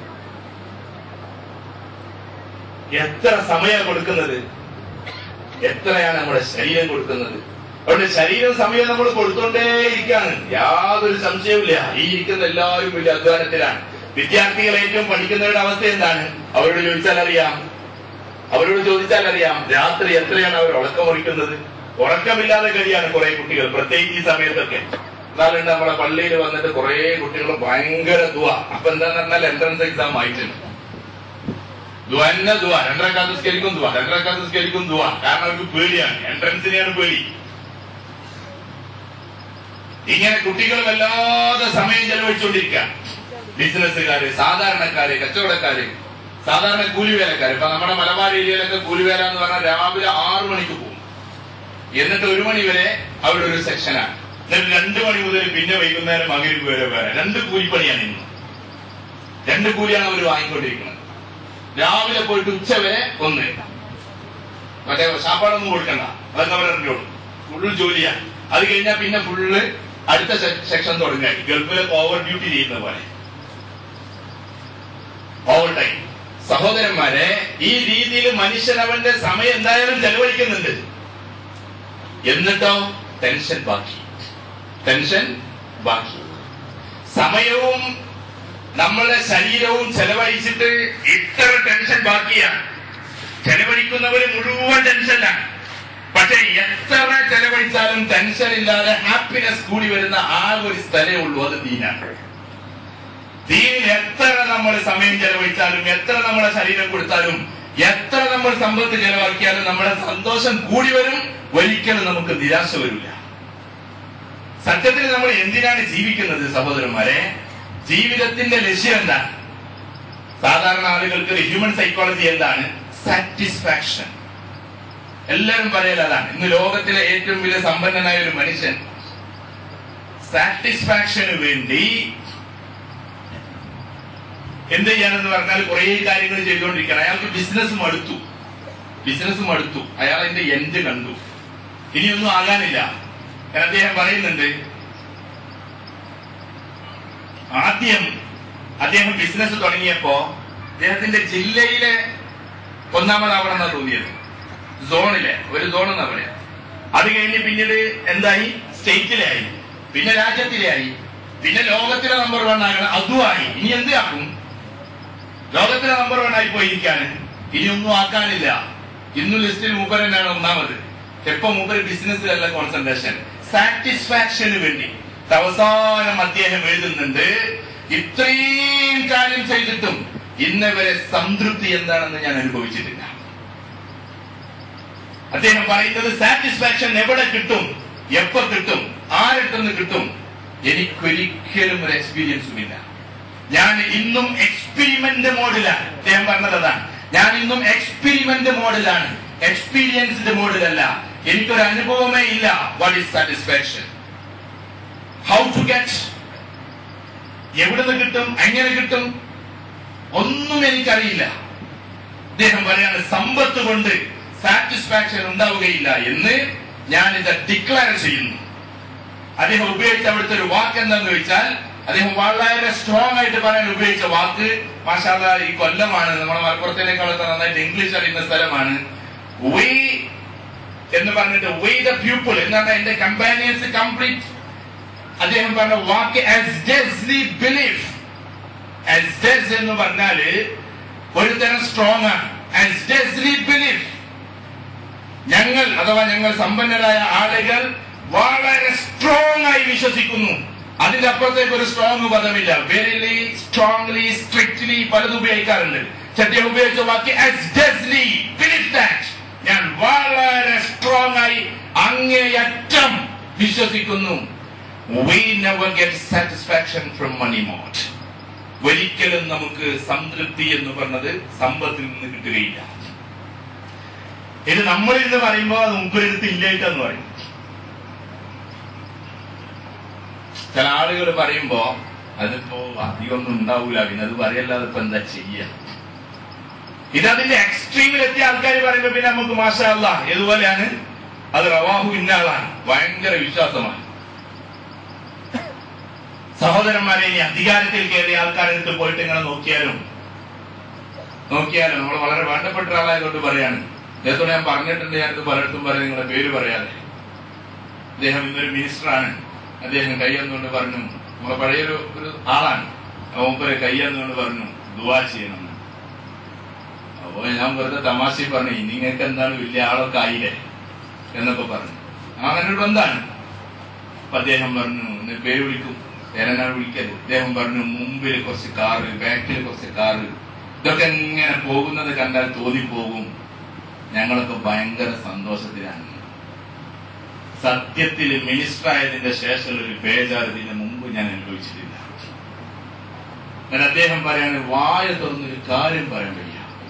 എത്ര സമയം കൊടുക്കുന്നത് എത്രയാണ് നമ്മുടെ ശരീരം കൊടുക്കുന്നത് അതുകൊണ്ട് ശരീരം സമയം നമ്മൾ കൊടുത്തോണ്ടേയിരിക്കാണ് യാതൊരു സംശയവുമില്ല ഈ ഇരിക്കുന്ന എല്ലാവരും വലിയ അധ്വാനത്തിലാണ് വിദ്യാർത്ഥികൾ ഏറ്റവും പഠിക്കുന്നവരുടെ അവസ്ഥ എന്താണ് അവരോട് ചോദിച്ചാൽ അറിയാം അവരോട് ചോദിച്ചാൽ അറിയാം രാത്രി എത്രയാണ് അവർ ഉറക്കമുറിക്കുന്നത് ഉറക്കമില്ലാതെ കഴിയാണ് കുറെ കുട്ടികൾ പ്രത്യേകിച്ച് ഈ സമയത്തൊക്കെ എന്നാലുണ്ട് നമ്മളെ പള്ളിയിൽ വന്നിട്ട് കുറെ കുട്ടികൾ ഭയങ്കര ദുവ അപ്പൊ എന്താന്ന് പറഞ്ഞാൽ എൻട്രൻസ് എക്സാം ആയിട്ടുണ്ട് ദുവന്ന ദുവ രണ്ടരക്കാത്ത് സ്കരിക്കും ദുവ രണ്ടരക്കാത്ത് സ്കരിക്കും ദുവ കാരണം അവർക്ക് പേടിയാണ് എൻട്രൻസിനെയാണ് പേടി ഇങ്ങനെ കുട്ടികൾ വല്ലാതെ സമയം ചെലവഴിച്ചുകൊണ്ടിരിക്കുക ബിസിനസ്സുകാര് സാധാരണക്കാര് കച്ചവടക്കാര് സാധാരണ കൂലിവേലക്കാര് ഇപ്പൊ നമ്മുടെ മലബാർ ഏരിയയിലൊക്കെ കൂലിവേല എന്ന് പറഞ്ഞാൽ രാവിലെ ആറു മണിക്ക് പോകും എന്നിട്ട് ഒരു മണി വരെ അവിടെ ഒരു സെക്ഷനാണ് എന്നിട്ട് രണ്ടു മണി മുതൽ പിന്നെ വൈകുന്നേരം മകരി വരെ വേറെ രണ്ട് കൂലിപ്പണിയാണ് ഇന്ന് രണ്ട് കൂലിയാണ് അവർ വാങ്ങിക്കൊണ്ടിരിക്കുന്നത് രാവിലെ പോയിട്ട് ഉച്ച വരെ ഒന്ന് മറ്റേ ശാപ്പാടൊന്നും കൊടുക്കണ്ട അതൊക്കെ അവരറിഞ്ഞോളൂ ഫുൾ ജോലിയാണ് അത് കഴിഞ്ഞാൽ പിന്നെ ഫുള്ള് അടുത്ത സെക്ഷൻ തുടങ്ങുക ഗൾഫിലൊക്കെ ഓവർ ഡ്യൂട്ടി ചെയ്യുന്ന പോലെ ഓവർ ടൈം സഹോദരന്മാരെ ഈ രീതിയിൽ മനുഷ്യൻ അവന്റെ സമയം എന്തായാലും ചെലവഴിക്കുന്നുണ്ട് എന്നിട്ടോ ടെൻഷൻ ബാക്കി ടെൻഷൻ ബാക്കി സമയവും നമ്മളുടെ ശരീരവും ചെലവഴിച്ചിട്ട് ഇത്ര ടെൻഷൻ ബാക്കിയാണ് ചെലവഴിക്കുന്നവര് മുഴുവൻ ടെൻഷനാണ് പക്ഷെ എത്ര ചെലവഴിച്ചാലും ടെൻഷൻ ഇല്ലാതെ ഹാപ്പിനെസ് കൂടി വരുന്ന ആ ഒരു സ്ഥലമേ ഉള്ളൂ അത് ദീനാണ് ദീനിൽ എത്ര നമ്മൾ സമയം ചെലവഴിച്ചാലും എത്ര നമ്മളെ ശരീരം കൊടുത്താലും എത്ര നമ്മൾ സമ്പത്ത് ചെലവാക്കിയാലും നമ്മുടെ സന്തോഷം കൂടി വരും ഒരിക്കലും നമുക്ക് നിരാശ വരില്ല സത്യത്തിൽ നമ്മൾ എന്തിനാണ് ജീവിക്കുന്നത് സഹോദരന്മാരെ ജീവിതത്തിന്റെ ലക്ഷ്യം എന്താണ് സാധാരണ ആളുകൾക്ക് ഹ്യൂമൻ സൈക്കോളജി എന്താണ് സാറ്റിസ്ഫാക്ഷൻ എല്ലാവരും പറയൽ അതാണ് ഇന്ന് ലോകത്തിലെ ഏറ്റവും വലിയ സമ്പന്നനായ ഒരു മനുഷ്യൻ സാറ്റിസ്ഫാക്ഷന് വേണ്ടി എന്ത് ചെയ്യാനെന്ന് പറഞ്ഞാൽ കുറെ കാര്യങ്ങൾ ചെയ്തുകൊണ്ടിരിക്കണം അയാൾക്ക് ബിസിനസ് മടുത്തു ബിസിനസ് മടുത്തു അയാൾ അതിന്റെ എൻഡ് കണ്ടു ഇനിയൊന്നും ആകാനില്ല കാരണം അദ്ദേഹം പറയുന്നുണ്ട് ആദ്യം അദ്ദേഹം ബിസിനസ് തുടങ്ങിയപ്പോ അദ്ദേഹത്തിന്റെ ജില്ലയിലെ ഒന്നാമതാവണമെന്നാ തോന്നിയത് സോണിലെ ഒരു സോൺ എന്നാ പറയാ അത് കഴിഞ്ഞ് പിന്നീട് എന്തായി സ്റ്റേറ്റിലെ ആയി പിന്നെ രാജ്യത്തിലെ ആയി പിന്നെ ലോകത്തിലെ നമ്പർ വൺ ആകണം അതുമായി ഇനി എന്ത് ആക്കും ലോകത്തിലെ നമ്പർ വൺ ആയി പോയിരിക്കാണ് ഇനി ഒന്നും ആക്കാനില്ല ഇന്നും ലിസ്റ്റിൽ മൂപ്പർ തന്നെയാണ് ഒന്നാമത് എപ്പോ മൂപ്പര് ബിസിനസ്സിലല്ല കോൺസെൻട്രേഷൻ സാറ്റിസ്ഫാക്ഷന് വേണ്ടി അവസാനം അദ്ദേഹം എഴുതുന്നുണ്ട് ഇത്രയും കാര്യം ചെയ്തിട്ടും ഇന്ന് വരെ സംതൃപ്തി എന്താണെന്ന് ഞാൻ അനുഭവിച്ചിട്ടില്ല അദ്ദേഹം പറയുന്നത് സാറ്റിസ്ഫാക്ഷൻ എവിടെ കിട്ടും എപ്പോ കിട്ടും ആരിട്ടെന്ന് കിട്ടും എനിക്കൊരിക്കലും ഒരു എക്സ്പീരിയൻസും ഇല്ല ഞാൻ ഇന്നും എക്സ്പെരിമെന്റ് മോഡിലാണ് അദ്ദേഹം പറഞ്ഞത് അതാണ് ഞാൻ ഇന്നും എക്സ്പെരിമെന്റ് മോഡിലാണ് എക്സ്പീരിയൻസ്ഡ് മോഡിലല്ല എനിക്കൊരു അനുഭവമേ ഇല്ല what is satisfaction how to get എവിടുന്ന് കിട്ടും എങ്ങനെ കിട്ടും ഒന്നും എനിക്കറിയില്ല അദ്ദേഹം പറയാണ് സമ്പത്ത് കൊണ്ട് സാറ്റിസ്ഫാക്ഷൻ ഉണ്ടാവുകയില്ല എന്ന് ഞാൻ ഇത് ഡിക്ലെയർ ചെയ്യുന്നു അദ്ദേഹം ഉപയോഗിച്ച അവിടുത്തെ ഒരു വാക്ക് എന്താന്ന് വെച്ചാൽ അദ്ദേഹം വളരെ സ്ട്രോങ് ആയിട്ട് പറയാൻ ഉപയോഗിച്ച വാക്ക് മാഷാല ഈ കൊല്ലമാണ് നമ്മുടെ മലപ്പുറത്തിനേക്കാളൊക്കെ നന്നായിട്ട് ഇംഗ്ലീഷ് അറിയുന്ന സ്ഥലമാണ് വി എന്ന് പറഞ്ഞിട്ട് വി ദ പീപ്പിൾ എന്നാണ് എന്റെ കമ്പാനിയൻസ് കംപ്ലീറ്റ് അദ്ദേഹം പറഞ്ഞ വാക്ക് ആസ് ഡെസ്ലി ബിലീഫ് ആസ് ഡെസ് എന്ന് പറഞ്ഞാല് ഒരു തരം സ്ട്രോങ് ആണ് ആസ് ഡെസ്ലി ബിലീഫ് ഞങ്ങൾ അഥവാ ഞങ്ങൾ സമ്പന്നരായ ആളുകൾ വളരെ സ്ട്രോങ് ആയി വിശ്വസിക്കുന്നു അതിന്റെ അപ്പുറത്തേക്ക് ഒരു സ്ട്രോങ് പദമില്ല വെരിലി സ്ട്രോങ്ലി സ്ട്രിക്ട്ലി പലതും ഉപയോഗിക്കാറുണ്ട് ചട്ടിയ ഉപയോഗിച്ച വാക്ക് ആസ് ഡെസ്ലി ബിലീഫ് ദാറ്റ് ഞാൻ വളരെ സ്ട്രോങ് ആയി അങ്ങേയറ്റം വിശ്വസിക്കുന്നു we never get satisfaction from money മോട്ട് ഒരിക്കലും നമുക്ക് സംതൃപ്തി എന്ന് പറഞ്ഞത് സമ്പത്തിൽ നിന്ന് കിട്ടുകയില്ല ഇത് നമ്മൾ ഇന്ന് പറയുമ്പോ അത് മുമ്പിലെടുത്ത് ഇല്ലായിട്ടെന്ന് പറയും ചില ആളുകൾ പറയുമ്പോ അതിപ്പോ അധികമൊന്നും ഉണ്ടാവൂല പിന്നെ അത് പറയല്ലാതെ ഇപ്പൊ എന്താ ചെയ്യ ഇതതിന്റെ എക്സ്ട്രീമിൽ എത്തിയ ആൾക്കാർ പറയുമ്പോ പിന്നെ നമുക്ക് മാഷല്ല ഏതുപോലെയാണ് അത് റവാഹു ഇന്ന ആളാണ് ഭയങ്കര വിശ്വാസമാണ് സഹോദരന്മാരെ ഇനി അധികാരത്തിൽ കയറിയ ആൾക്കാരെടുത്ത് പോയിട്ട് ഇങ്ങനെ നോക്കിയാലും നോക്കിയാലും നമ്മൾ വളരെ വേണ്ടപ്പെട്ട ഒരാളായതുകൊണ്ട് പറയാണ് നേരത്തോടെ ഞാൻ പറഞ്ഞിട്ടുണ്ട് ഞാനിത് പലയിടത്തും പറയാം നിങ്ങളുടെ പേര് പറയാതെ അദ്ദേഹം ഇന്നൊരു മിനിസ്റ്ററാണ് അദ്ദേഹം കൈയെന്നുകൊണ്ട് പറഞ്ഞു നമ്മളെ പഴയൊരു ഒരു ആളാണ് മൂപ്പരെ കൈയെന്നുകൊണ്ട് പറഞ്ഞു ദുവാ ചെയ്യണം അപ്പോ ഞാൻ വെറുതെ തമാശ പറഞ്ഞു നിങ്ങൾക്ക് എന്താണ് വലിയ ആളൊക്കെ ആയില്ലേ എന്നൊക്കെ പറഞ്ഞു അങ്ങനെ ഒരു ബന്ധാണ് അപ്പൊ അദ്ദേഹം പറഞ്ഞു "എന്നെ പേര് വിളിക്കും പേരെന്നാണ് വിളിക്കരുത് അദ്ദേഹം പറഞ്ഞു മുമ്പിൽ കുറച്ച് കാറ് ബാക്കിൽ കുറച്ച് കാറ് ഇതൊക്കെ എങ്ങനെ പോകുന്നത് കണ്ടാൽ തോന്നിപ്പോകും ഞങ്ങളൊക്കെ ഭയങ്കര സന്തോഷത്തിലാണ് സത്യത്തിൽ മിനിസ്റ്റർ ആയതിന്റെ ശേഷമുള്ള ഒരു ബേജാർ ഇതിന് മുമ്പ് ഞാൻ അനുഭവിച്ചിട്ടില്ല എന്നാൽ അദ്ദേഹം പറയാണ് വായ തുറന്നൊരു കാര്യം പറയാൻ വയ്യ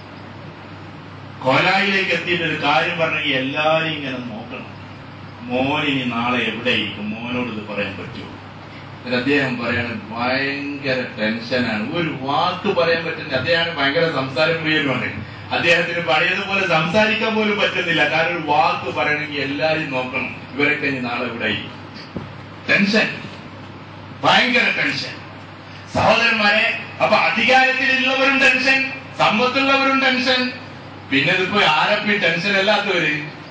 കൊലായിലേക്ക് എത്തിയിട്ട് ഒരു കാര്യം പറഞ്ഞെങ്കിൽ എല്ലാരും ഇങ്ങനെ നോക്കണം മോനിനി നാളെ എവിടെയായിരിക്കും മോനോട് ഇത് പറയാൻ പറ്റുമോ എന്നിട്ട് അദ്ദേഹം പറയാണ് ഭയങ്കര ടെൻഷനാണ് ഒരു വാക്ക് പറയാൻ പറ്റുന്നില്ല അദ്ദേഹം ഭയങ്കര സംസാരം പ്രിയനുമാണ് അദ്ദേഹത്തിന് പഴയതുപോലെ സംസാരിക്കാൻ പോലും പറ്റുന്നില്ല കാരണം ഒരു വാക്ക് പറയണമെങ്കിൽ എല്ലാരും നോക്കണം ഇവരൊക്കെ ഇനി നാളെ എവിടെയായിരിക്കും ടെൻഷൻ ഭയങ്കര ടെൻഷൻ സഹോദരന്മാരെ അപ്പൊ അധികാരത്തിലുള്ളവരും ടെൻഷൻ സമ്പത്തുള്ളവരും ടെൻഷൻ പിന്നെ ഇതിപ്പോ ആരപ്പി ടെൻഷൻ അല്ലാത്തവര്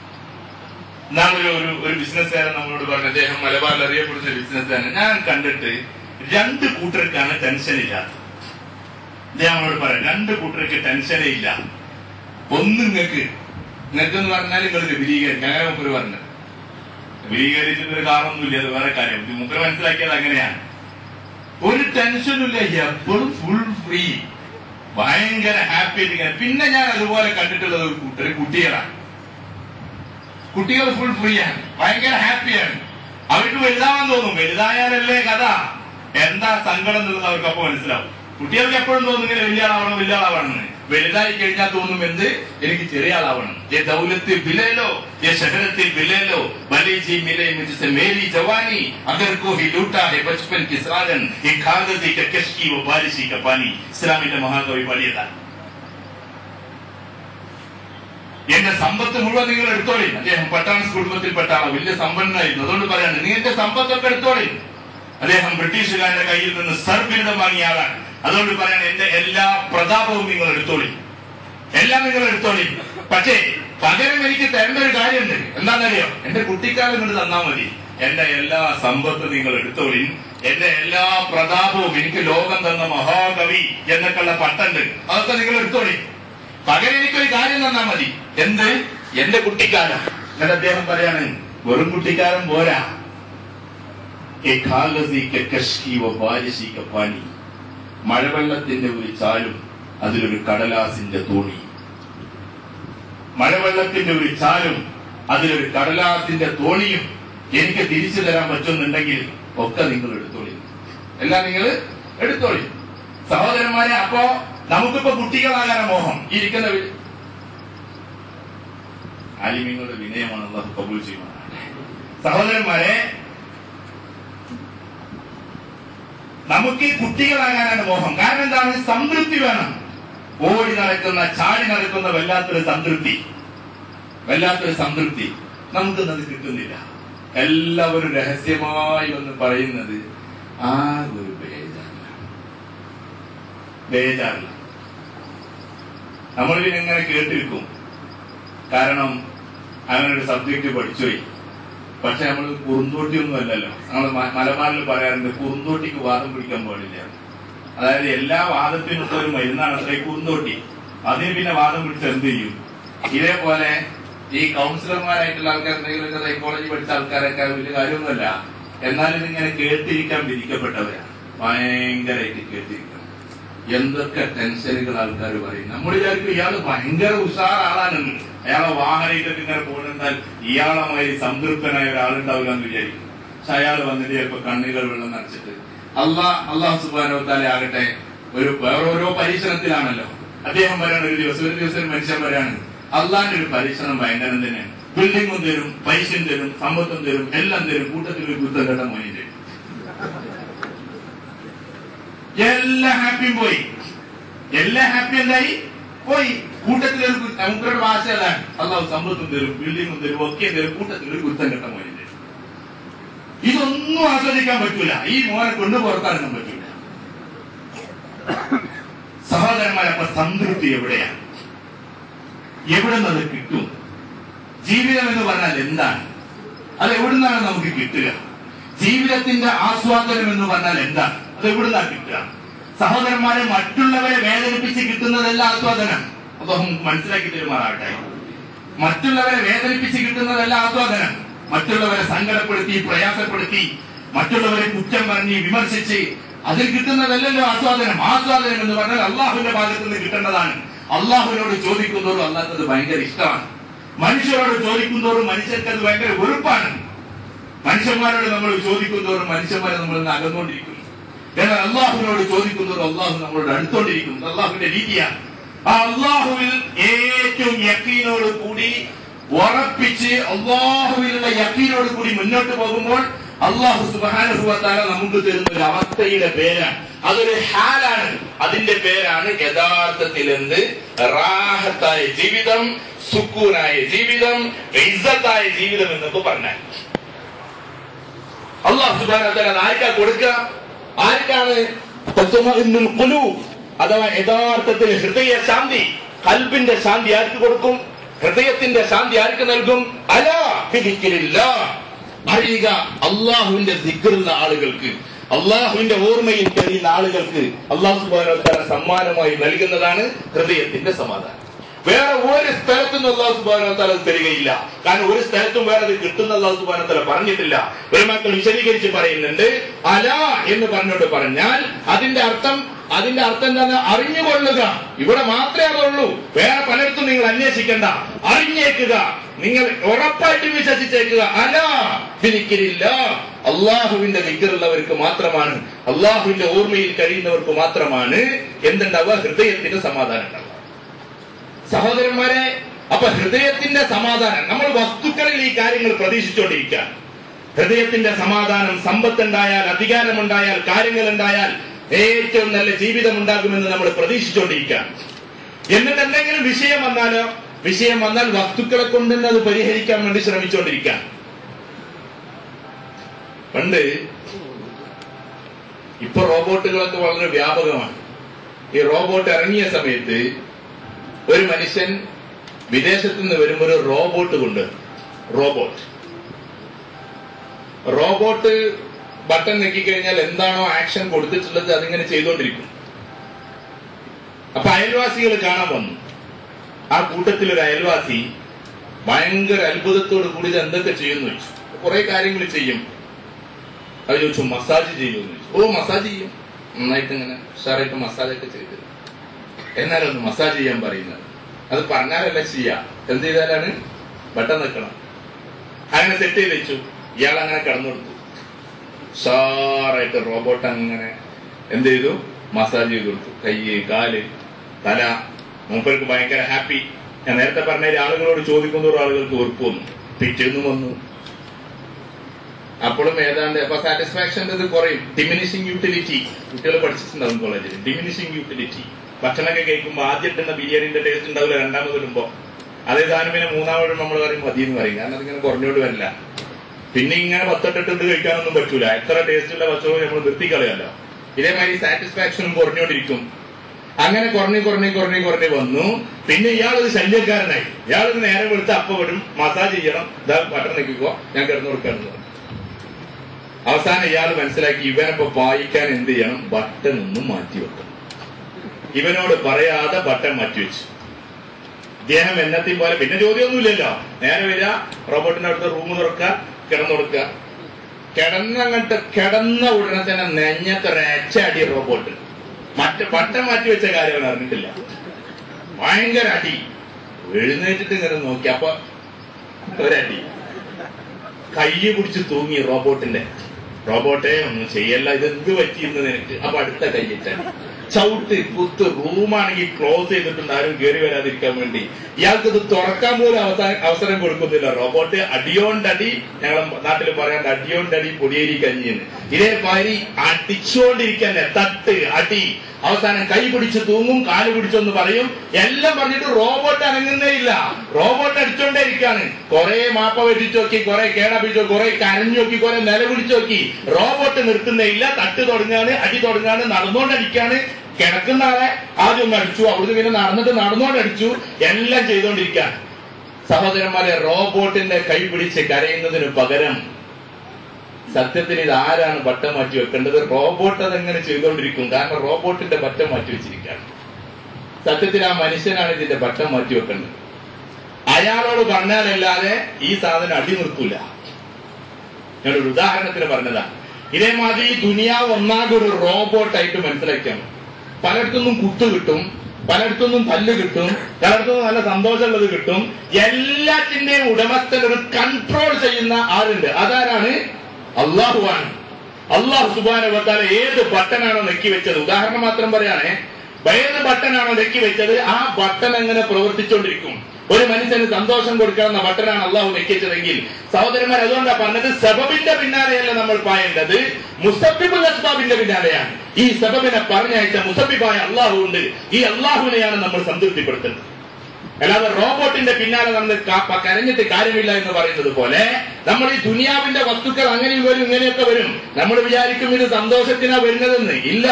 നാളൊരു ഒരു ഒരു ബിസിനസ്സുകാരൻ നമ്മളോട് പറഞ്ഞു അദ്ദേഹം മലബാറിൽ അറിയപ്പെടുന്ന ബിസിനസ്സുകാരൻ ഞാൻ കണ്ടിട്ട് രണ്ട് കൂട്ടർക്കാണ് ടെൻഷൻ ഇല്ലാത്തത് അദ്ദേഹം നമ്മളോട് പറയാം രണ്ട് കൂട്ടർക്ക് ടെൻഷനേ ഇല്ല ഒന്ന് നിങ്ങൾക്ക് നിങ്ങൾക്ക് എന്ന് പറഞ്ഞാൽ നിങ്ങൾ വിപുലീകരിക്കും അങ്ങനെ മുപ്പര് പറഞ്ഞു വിപുലീകരിച്ചിട്ട് ഒരു കാരണമൊന്നുമില്ല അത് വേറെ കാര്യം ഇത് മുപ്പര് മനസ്സിലാക്കിയത് അങ്ങനെയാണ് ഒരു ടെൻഷനും ഇല്ല എപ്പോഴും ഫുൾ ഫ്രീ ഭയങ്കര ഹാപ്പി ആയിട്ട് പിന്നെ ഞാൻ അതുപോലെ കണ്ടിട്ടുള്ളത് ഒരു കൂട്ടർ കുട്ടികളാണ് കുട്ടികൾ ഫുൾ ഫ്രീ ആണ് ഭയങ്കര ഹാപ്പിയാണ് അവർക്ക് വലുതാവാൻ തോന്നും വലുതായാലല്ലേ കഥ എന്താ സങ്കടം എന്നുള്ളത് അവർക്ക് അപ്പൊ മനസ്സിലാവും കുട്ടികൾക്ക് എപ്പോഴും തോന്നും ഇങ്ങനെ വലിയ ആളാവണം വലിയ ആളാവണം വലുതായി കഴിഞ്ഞാൽ തോന്നും എന്ത് എനിക്ക് ചെറിയ ആളാവണം ये दौलत बिले लो ये शहरत बिले लो भले जी मिले मुझसे मेरी जवानी अगर कोई लूटा है बचपन की सागन ये कागजी का कश्की वो बारिशी का पानी ഇസ്ലാമിന്റെ മഹാകവി പാടിയതാണ് എന്റെ സമ്പത്ത് മുഴുവൻ നിങ്ങൾ എടുത്തോളി അദ്ദേഹം പട്ടാൺസ് കുടുംബത്തിൽപ്പെട്ട ആളാണ് വലിയ സമ്പന്നനായിരുന്നു അതുകൊണ്ട് പറയാണ് നിങ്ങളുടെ സമ്പത്തൊക്കെ എടുത്തോളി അദ്ദേഹം ബ്രിട്ടീഷുകാരുടെ കയ്യിൽ നിന്ന് സർ ബിരുദം വാങ്ങിയ ആളാണ് അതുകൊണ്ട് പറയാണ് എന്റെ എല്ലാ പ്രതാപവും നിങ്ങൾ എടുത്തോളി എല്ലാം നിങ്ങൾ എടുത്തോളി പക്ഷേ പകരം എനിക്ക് തരേണ്ട ഒരു കാര്യമുണ്ട് എന്താണെന്നറിയോ എന്റെ കുട്ടിക്കാലം നിങ്ങൾ തന്നാ മതി എന്റെ എല്ലാ സമ്പത്തും നിങ്ങൾ എടുത്തോളി എന്റെ എല്ലാ പ്രതാപവും എനിക്ക് ലോകം തന്ന മഹാകവി എന്നൊക്കെയുള്ള പട്ടുണ്ട് അതൊക്കെ നിങ്ങൾ എടുത്തോളി പകരം എനിക്കൊരു കാര്യം തന്നാ മതി എന്ത് എന്റെ കുട്ടിക്കാലം എന്നിട്ട് അദ്ദേഹം പറയാണ് വെറും കുട്ടിക്കാലം പോരാ ഏ കാഗസി കെ കഷ്കി വ ബാരിശി ക പാനി മഴവെള്ളത്തിന്റെ ഒരു ചാലും അതിലൊരു കടലാസിന്റെ തോണി മഴവെള്ളത്തിന്റെ ഒരു ചാലും അതിലൊരു കടലാസിന്റെ തോണിയും എനിക്ക് തിരിച്ചു തരാൻ പറ്റുന്നുണ്ടെങ്കിൽ ഒക്കെ നിങ്ങൾ എടുത്തോളി എല്ലാം നിങ്ങൾ എടുത്തോളി സഹോദരന്മാരെ അപ്പോ നമുക്കിപ്പോ കുട്ടികളാകാന മോഹം ഈ ഇരിക്കുന്ന വി- ആലിമ്യങ്ങളുടെ വിനയമാണ് അള്ളാഹു കബൂൽ ചെയ്യുന്നത് സഹോദരന്മാരെ നമുക്ക് കുട്ടികളാകാനാണ് മോഹം കാരണം എന്താണ് സംതൃപ്തി വേണം ഓടി നടക്കുന്ന ചാടി നടക്കുന്ന വല്ലാത്തൊരു സംതൃപ്തി വല്ലാത്തൊരു സംതൃപ്തി നമുക്കൊന്നത് കിട്ടുന്നില്ല എല്ലാവരും രഹസ്യമായി വന്ന് പറയുന്നത് ആകെ ഒരു ബേജാറില്ല ബേജാറില്ല നമ്മൾ പിന്നെ ഇങ്ങനെ കേട്ടിരിക്കും കാരണം അങ്ങനെ ഒരു സബ്ജക്ട് പഠിച്ചുപോയി പക്ഷെ നമ്മൾ കുറുന്തോട്ടിയൊന്നും അല്ലല്ലോ നമ്മൾ മലബാറിൽ പറയാറുണ്ട് കുറുന്തോട്ടിക്ക് വാദം പിടിക്കാൻ പാടില്ല അതായത് എല്ലാ വാദത്തിനും ഒരു മരുന്നാണ് അത്ര കുറുന്തോട്ടി അതിന് പിന്നെ വാദം പിടിച്ച് എന്ത് ചെയ്യും ഇതേപോലെ ഈ കൗൺസിലർമാരായിട്ടുള്ള ആൾക്കാർ എന്തെങ്കിലുമൊക്കെ സൈക്കോളജി പഠിച്ച ആൾക്കാരൊക്കെ വലിയ കാര്യമൊന്നുമല്ല എന്നാലും ഇതിങ്ങനെ കേട്ടിരിക്കാൻ വിധിക്കപ്പെട്ടവരാണ് ഭയങ്കരമായിട്ട് കേട്ടിരിക്കണം എന്തൊക്കെ ടെൻഷനുകൾ ആൾക്കാർ പറയും നമ്മൾ വിചാരിക്കും ഇയാള് ഭയങ്കര ഉഷാർ ആളാണെന്ന് അയാളെ വാഹനയിലൊക്കെ ഇങ്ങനെ പോകുന്നുണ്ടാൽ ഇയാളെ മാതിരി സംതൃപ്തനായ ഒരാളുണ്ടാവില്ല എന്ന് വിചാരിക്കും പക്ഷെ അയാൾ വന്നിട്ട് ചിലപ്പോ കണ്ണുകൾ വെള്ളം നിറച്ചിട്ട് അള്ളാ അള്ളാഹു സുബാനോത്താലെ ആകട്ടെ ഒരു വേറോരോ പരീക്ഷണത്തിലാണല്ലോ അദ്ദേഹം പറയാണ് ഒരു ദിവസം ഒരു ദിവസം ഒരു മനുഷ്യൻ പറയാണ് അള്ളാന്റെ ഒരു പരീക്ഷണം ഭയങ്കരം തന്നെയാണ് ബിൽഡിങ്ങും തരും പൈസയും തരും സമ്പത്തും തരും എല്ലാം തരും കൂട്ടത്തിൽ ഒരു കുത്തം കേട്ട മോനി തരും എല്ലാ ഹാപ്പിയും പോയി എല്ലാ ഹാപ്പി എന്തായി പോയി കൂട്ടത്തിൽ ഒരു കു- നമുക്കൊരു ഭാഷ അതാണ് അള്ളാഹു സമ്പത്തും തരും ബിൽഡിങ്ങും തരും ഒക്കെ തരും കൂട്ടത്തിൽ ഒരു കുത്തം കെട്ട മോനെ തരും ഇതൊന്നും ആസ്വദിക്കാൻ പറ്റൂല ഈ മോനെ കൊണ്ട് പുറത്തിറങ്ങാൻ പറ്റൂല സഹോദരന്മാരപ്പ സംതൃപ്തി എവിടെയാണ് എവിടെ നിന്ന് കിട്ടും ജീവിതം എന്ന് പറഞ്ഞാൽ എന്താണ് അത് എവിടുന്നാണ് നമുക്ക് കിട്ടുക ജീവിതത്തിന്റെ ആസ്വാദനം എന്ന് പറഞ്ഞാൽ എന്താണ് അത് എവിടുന്നാണ് കിട്ടുക സഹോദരന്മാരെ മറ്റുള്ളവരെ വേദനിപ്പിച്ച് കിട്ടുന്നതല്ല ആസ്വാദനം അദ്ദേഹം മനസ്സിലാക്കി തരുമാറാകട്ടെ മറ്റുള്ളവരെ വേദനിപ്പിച്ച് കിട്ടുന്നതല്ല ആസ്വാദനം മറ്റുള്ളവരെ സങ്കടപ്പെടുത്തി പ്രയാസപ്പെടുത്തി മറ്റുള്ളവരെ കുറ്റം പറഞ്ഞ് വിമർശിച്ച് അതിൽ കിട്ടുന്നതല്ലല്ലോ ആസ്വാദനം ആസ്വാദനം എന്ന് പറഞ്ഞാൽ അള്ളാഹുവിന്റെ ഭാഗത്ത് നിന്ന് കിട്ടേണ്ടതാണ് അള്ളാഹുവിനോട് ചോദിക്കുന്നതോറും അല്ലാത്തത് ഭയങ്കര ഇഷ്ടമാണ് മനുഷ്യരോട് ചോദിക്കുന്നതോറും മനുഷ്യർക്ക് അത് ഭയങ്കര വെറുപ്പാണ് മനുഷ്യന്മാരോട് നമ്മൾ ചോദിക്കുന്നതോറും മനുഷ്യന്മാരെ നമ്മൾ ഇന്ന് അകന്നുകൊണ്ടിരിക്കുന്നു എന്നാൽ അള്ളാഹുവിനോട് ചോദിക്കുന്നതോറും അള്ളാഹു നമ്മളോട് അടുത്തോണ്ടിരിക്കുന്നു അള്ളാഹുവിന്റെ രീതിയാണ് ആ അള്ളാഹുവിൽ ഏറ്റവും യക്കീനോട് കൂടി ഉറപ്പിച്ച് അള്ളാഹുവിലുള്ള യക്കീനോട് കൂടി മുന്നോട്ട് പോകുമ്പോൾ അള്ളാഹു സുബാനുഭവത്താല നമുക്ക് തരുന്ന ഒരു അവസ്ഥയുടെ പേരാണ് അതൊരു ഹാലാണ് അതിന്റെ പേരാണ് യഥാർത്ഥത്തിൽ എന്ത് റാഹത്തായ ജീവിതം സുക്കൂനായ ജീവിതം ഇസ്സത്തായ ജീവിതം എന്നൊക്കെ പറഞ്ഞാൽ അള്ളാഹു സുബാന ആർക്കാ കൊടുക്കുക ആർക്കാണ് തത്വമഇന്നുൽ ഖുലൂബ് അഥവാ യഥാർത്ഥത്തിൽ ഹൃദയ ശാന്തി കൽബിന്റെ ശാന്തി ആർക്ക് കൊടുക്കും ഹൃദയത്തിന്റെ ശാന്തി ആർക്ക് നൽകും അലാ ഫിദിക്രില്ല അറിയുക അള്ളാഹുവിന്റെ ദിക്റുള്ള ആളുകൾക്ക് അള്ളാഹുവിന്റെ ഓർമ്മയിൽ കഴിയുന്ന ആളുകൾക്ക് അള്ളാഹു സുബാന സമ്മാനമായി നൽകുന്നതാണ് ഹൃദയത്തിന്റെ സമാധാനം വേറെ ഒരു സ്ഥലത്തും അള്ളാഹു സുബാനത്താല തരികയില്ല കാരണം ഒരു സ്ഥലത്തും വേറെ അത് കിട്ടുന്ന അള്ളാഹു സുബാനത്താല പറഞ്ഞിട്ടില്ല പെരുമാക്കൾ വിശദീകരിച്ച് പറയുന്നുണ്ട് അല എന്ന് പറഞ്ഞോട്ട് പറഞ്ഞാൽ അതിന്റെ അർത്ഥം അതിന്റെ അർത്ഥം എന്താണ് അറിഞ്ഞുകൊള്ളുക ഇവിടെ മാത്രമേ അതുള്ളൂ വേറെ പലയിടത്തും നിങ്ങൾ അന്വേഷിക്കണ്ട അറിഞ്ഞേക്കുക നിങ്ങൾ ഉറപ്പായിട്ടും വിശ്വസിച്ചേക്കുക അല ഫിനിക്കിരില്ല അള്ളാഹുവിന്റെ വിക്കറുള്ളവർക്ക് മാത്രമാണ് അള്ളാഹുവിന്റെ ഓർമ്മയിൽ കഴിയുന്നവർക്ക് മാത്രമാണ് എന്തുണ്ടാവുക ഹൃദയത്തിന് സമാധാനം ഉണ്ടാവുക സഹോദരന്മാരെ അപ്പൊ ഹൃദയത്തിന്റെ സമാധാനം നമ്മൾ വസ്തുക്കളിൽ ഈ കാര്യങ്ങൾ പ്രതീക്ഷിച്ചുകൊണ്ടിരിക്കുക ഹൃദയത്തിന്റെ സമാധാനം സമ്പത്തുണ്ടായാൽ അധികാരമുണ്ടായാൽ കാര്യങ്ങൾ ഉണ്ടായാൽ ഏറ്റവും നല്ല ജീവിതം ഉണ്ടാകുമെന്ന് നമ്മൾ പ്രതീക്ഷിച്ചുകൊണ്ടിരിക്കുക എന്നിട്ട് എന്തെങ്കിലും വിഷയം വന്നാലോ വിഷയം വന്നാൽ വസ്തുക്കളെ കൊണ്ട് തന്നെ അത് പരിഹരിക്കാൻ വേണ്ടി ശ്രമിച്ചുകൊണ്ടിരിക്കുക പണ്ട് ഇപ്പൊ റോബോട്ടുകളൊക്കെ വളരെ വ്യാപകമാണ് ഈ റോബോട്ട് ഇറങ്ങിയ സമയത്ത് ഒരു മനുഷ്യൻ വിദേശത്ത് നിന്ന് വരുമ്പോൾ ഒരു റോബോട്ട് കൊണ്ട് റോബോട്ട് റോബോട്ട് ബട്ടൺ ഞെക്കിക്കഴിഞ്ഞാൽ എന്താണോ ആക്ഷൻ കൊടുത്തിട്ടുള്ളത് അതിങ്ങനെ ചെയ്തുകൊണ്ടിരിക്കും അപ്പൊ അയൽവാസികൾ കാണാൻ വന്നു ആ കൂട്ടത്തിൽ ഒരു അയൽവാസി ഭയങ്കര അത്ഭുതത്തോട് കൂടി ഇത് എന്തൊക്കെ ചെയ്യുന്നു ചോദിച്ചു കുറെ കാര്യങ്ങൾ ചെയ്യും അത് ചോദിച്ചു മസാജ് ചെയ്യുമെന്ന് ചോദിച്ചു ഓ മസാജ് ചെയ്യും നന്നായിട്ട് ഇങ്ങനെ ഉഷാറായിട്ട് മസാജ് ഒക്കെ ചെയ്തു എന്നാലും ഒന്ന് മസാജ് ചെയ്യാൻ പറയുന്നത് അത് പറഞ്ഞാലല്ല ചെയ്യാ എന്ത് ചെയ്താലാണ് ബട്ടൺ നിൽക്കണം അങ്ങനെ സെറ്റ് ചെയ്ത് വെച്ചു ഇയാൾ അങ്ങനെ കടന്നു കൊടുത്തു ഉഷാറായിട്ട് റോബോട്ട് അങ്ങനെ എന്ത് ചെയ്തു മസാജ് ചെയ്ത് കൊടുത്തു കൈ കാല് തല മൂപ്പർക്ക് ഭയങ്കര ഹാപ്പി ഞാൻ നേരത്തെ പറഞ്ഞ ആളുകളോട് ചോദിക്കുന്നതോറും ആളുകൾക്ക് വെറുപ്പ് വന്നു പിറ്റേന്ന് വന്നു അപ്പോഴും ഏതാണ്ട് അപ്പൊ സാറ്റിസ്ഫാക്ഷൻ ഇത് കുറയും ഡിമിനിഷിങ് യൂട്ടിലിറ്റി കുട്ടികൾ പഠിച്ചിട്ടുണ്ടാവും കോളേജിൽ ഡിമിനിഷിങ് യൂട്ടിലിറ്റി ഭക്ഷണമൊക്കെ കഴിക്കുമ്പോൾ ആദ്യം ഇട്ടുന്ന ബിരിയാണിന്റെ ടേസ്റ്റ് ഉണ്ടാവില്ല രണ്ടാമത് ഇടുമ്പോ അതേ സാധനം പിന്നെ മൂന്നാമതും നമ്മൾ പറയും മതി എന്ന് പറയും കാരണം അതിങ്ങനെ കുറഞ്ഞോണ്ട് വരില്ല പിന്നെ ഇങ്ങനെ പത്തെട്ടിട്ട് കഴിക്കാനൊന്നും പറ്റൂല എത്ര ടേസ്റ്റുള്ള ഭക്ഷണവും നമ്മൾ നിർത്തിക്കളയല്ലോ ഇതേമാതിരി സാറ്റിസ്ഫാക്ഷനും കുറഞ്ഞോണ്ടിരിക്കും അങ്ങനെ കുറഞ്ഞു കുറഞ്ഞു കുറഞ്ഞു കുറഞ്ഞു വന്നു പിന്നെ ഇയാളൊരു ശല്യക്കാരനായി ഇയാളൊരു നേരം വെളുത്ത് അപ്പ വരും മസാജ് ചെയ്യണം ഇതാ ബട്ടൺ നിൽക്കുക ഞാൻ കിടന്നു കൊടുക്കാന്ന് പറഞ്ഞു അവസാനം ഇയാൾ മനസ്സിലാക്കി ഇവനപ്പോ വായിക്കാൻ എന്ത് ചെയ്യണം ബട്ടൺ ഒന്നും മാറ്റി വെക്കണം ഇവനോട് പറയാതെ ബട്ടൺ മാറ്റിവെച്ചു ഇദ്ദേഹം എന്നത്തെയും പോലെ പിന്നെ ചോദ്യമൊന്നുമില്ലല്ലോ നേരെ വരിക റോബോട്ടിന്റെ അടുത്ത് റൂം തുറക്കുക കിടന്നു കൊടുക്കുക കിടന്നങ്ങട്ട് കിടന്ന ഉടനെ തന്നെ നെഞ്ഞത്തൊരച്ച അടി റോബോട്ട് മറ്റ് ബട്ടൺ മാറ്റി വെച്ച കാര്യങ്ങൾ അറിഞ്ഞിട്ടില്ല ഭയങ്കര അടി എഴുന്നേറ്റിട്ട് ഇങ്ങനെ നോക്കി അപ്പൊ ഒരടി കൈ പിടിച്ച് തൂങ്ങി റോബോട്ടിന്റെ റോബോട്ടെ ഒന്നും ചെയ്യല്ല ഇത് എന്ത് പറ്റിയെന്ന് നിനക്ക് അപ്പൊ അടുത്ത കൈയിട്ടാണ് ചവിട്ട് കുത്ത് റൂമാണെങ്കിൽ ക്ലോസ് ചെയ്തിട്ടുണ്ട് ആരും കയറി വരാതിരിക്കാൻ വേണ്ടി ഇയാൾക്ക് ഇത് തുറക്കാൻ പോലും അവസാനം അവസരം കൊടുക്കുന്നില്ല റോബോട്ട് അടിയോണ്ടടി ഞങ്ങളെ നാട്ടിൽ പറയാണ്ട് അടിയോണ്ടടി പൊടിയേരി കഞ്ഞിന്ന് ഇതേ മാതിരി അടിച്ചുകൊണ്ടിരിക്കാൻ തട്ട് അടി അവസാനം കൈ പിടിച്ച് തൂങ്ങും കാല് പിടിച്ചെന്ന് പറയും എല്ലാം പറഞ്ഞിട്ട് റോബോട്ട് അനങ്ങുന്നേ ഇല്ല റോബോട്ട് അടിച്ചോണ്ടേ ഇരിക്കാണ് കുറെ മാപ്പ വെട്ടിച്ചു നോക്കി കുറെ കേടപ്പിച്ചു കുറെ കരഞ്ഞു നോക്കി കുറെ നിലവിളിച്ചു നോക്കി റോബോട്ട് നിർത്തുന്നേ ഇല്ല തട്ട് തുടങ്ങാണ് അടി തുടങ്ങാണ് നടന്നുകൊണ്ടടിക്കാണ് കിടക്കുന്ന ആളെ ആദ്യം ഒന്ന് അടിച്ചു അവിടുന്ന് പിന്നെ നടന്നിട്ട് നടന്നുകൊണ്ട് അടിച്ചു എല്ലാം ചെയ്തുകൊണ്ടിരിക്കാൻ സഹോദരന്മാരെ റോബോട്ടിന്റെ കൈ പിടിച്ച് കരയുന്നതിന് പകരം സത്യത്തിൽ ഇത് ആരാണ് ബട്ടം മാറ്റി വെക്കേണ്ടത് റോബോട്ട് അതെങ്ങനെ ചെയ്തുകൊണ്ടിരിക്കും കാരണം റോബോട്ടിന്റെ ബട്ടം മാറ്റി വെച്ചിരിക്കുകയാണ് സത്യത്തിൽ ആ മനുഷ്യനാണ് ഇതിന്റെ ബട്ടം മാറ്റി വെക്കേണ്ടത് അയാളോട് പറഞ്ഞാലല്ലാതെ ഈ സാധനം അടി നിർത്തൂല ഞാനൊരു ഉദാഹരണത്തിന് പറഞ്ഞതാ ഇതേമാതിരി ഈ ദുനിയാവ് ഒന്നാകെ ഒരു റോബോട്ടായിട്ട് മനസ്സിലാക്കിയാണ് പലയിടത്തുനിന്നും കുത്ത് കിട്ടും പലയിടത്തുനിന്നും തല്ല് കിട്ടും പലയിടത്തുനിന്നും നല്ല സന്തോഷമുള്ളത് കിട്ടും എല്ലാറ്റിന്റെയും ഉടമസ്ഥൻ ഒരു കൺട്രോൾ ചെയ്യുന്ന ആളുണ്ട് അതാരാണ് അള്ളാഹുവാണ് അള്ളാഹു സുബാന വത്താല ഏത് ബട്ടനാണോ നെക്കി വെച്ചത് ഉദാഹരണം മാത്രം പറയാണേ ഏത് ബട്ടനാണോ നെക്കി വെച്ചത് ആ ബട്ടൺ എങ്ങനെ പ്രവർത്തിച്ചുകൊണ്ടിരിക്കും ഒരു മനുഷ്യന് സന്തോഷം കൊടുക്കാവുന്ന ബട്ടനാണ് അള്ളാഹു നെക്കിച്ചതെങ്കിൽ സഹോദരന്മാർ അതുകൊണ്ടാണ് പറഞ്ഞത് സബബിന്റെ പിന്നാലെയല്ല നമ്മൾ പായേണ്ടത് മുസബിബുൽ അസ്ബാബിന്റെ പിന്നാലെയാണ് ഈ സബബിനെ പറഞ്ഞയച്ച മുസബിബായ അള്ളാഹു ഉണ്ട് ഈ അള്ളാഹുവിനെയാണ് നമ്മൾ സംതൃപ്തിപ്പെടുത്തുന്നത് അല്ലാതെ റോബോട്ടിന്റെ പിന്നാലെ നമ്മൾ ക- കരഞ്ഞിട്ട് കാര്യമില്ല എന്ന് പറയുന്നത് പോലെ നമ്മൾ ഈ ദുനിയാവിന്റെ വസ്തുക്കൾ അങ്ങനെയും വരും ഇങ്ങനെയൊക്കെ വരും നമ്മൾ വിചാരിക്കും ഇത് സന്തോഷത്തിനാ വരുന്നതെന്ന് ഇല്ല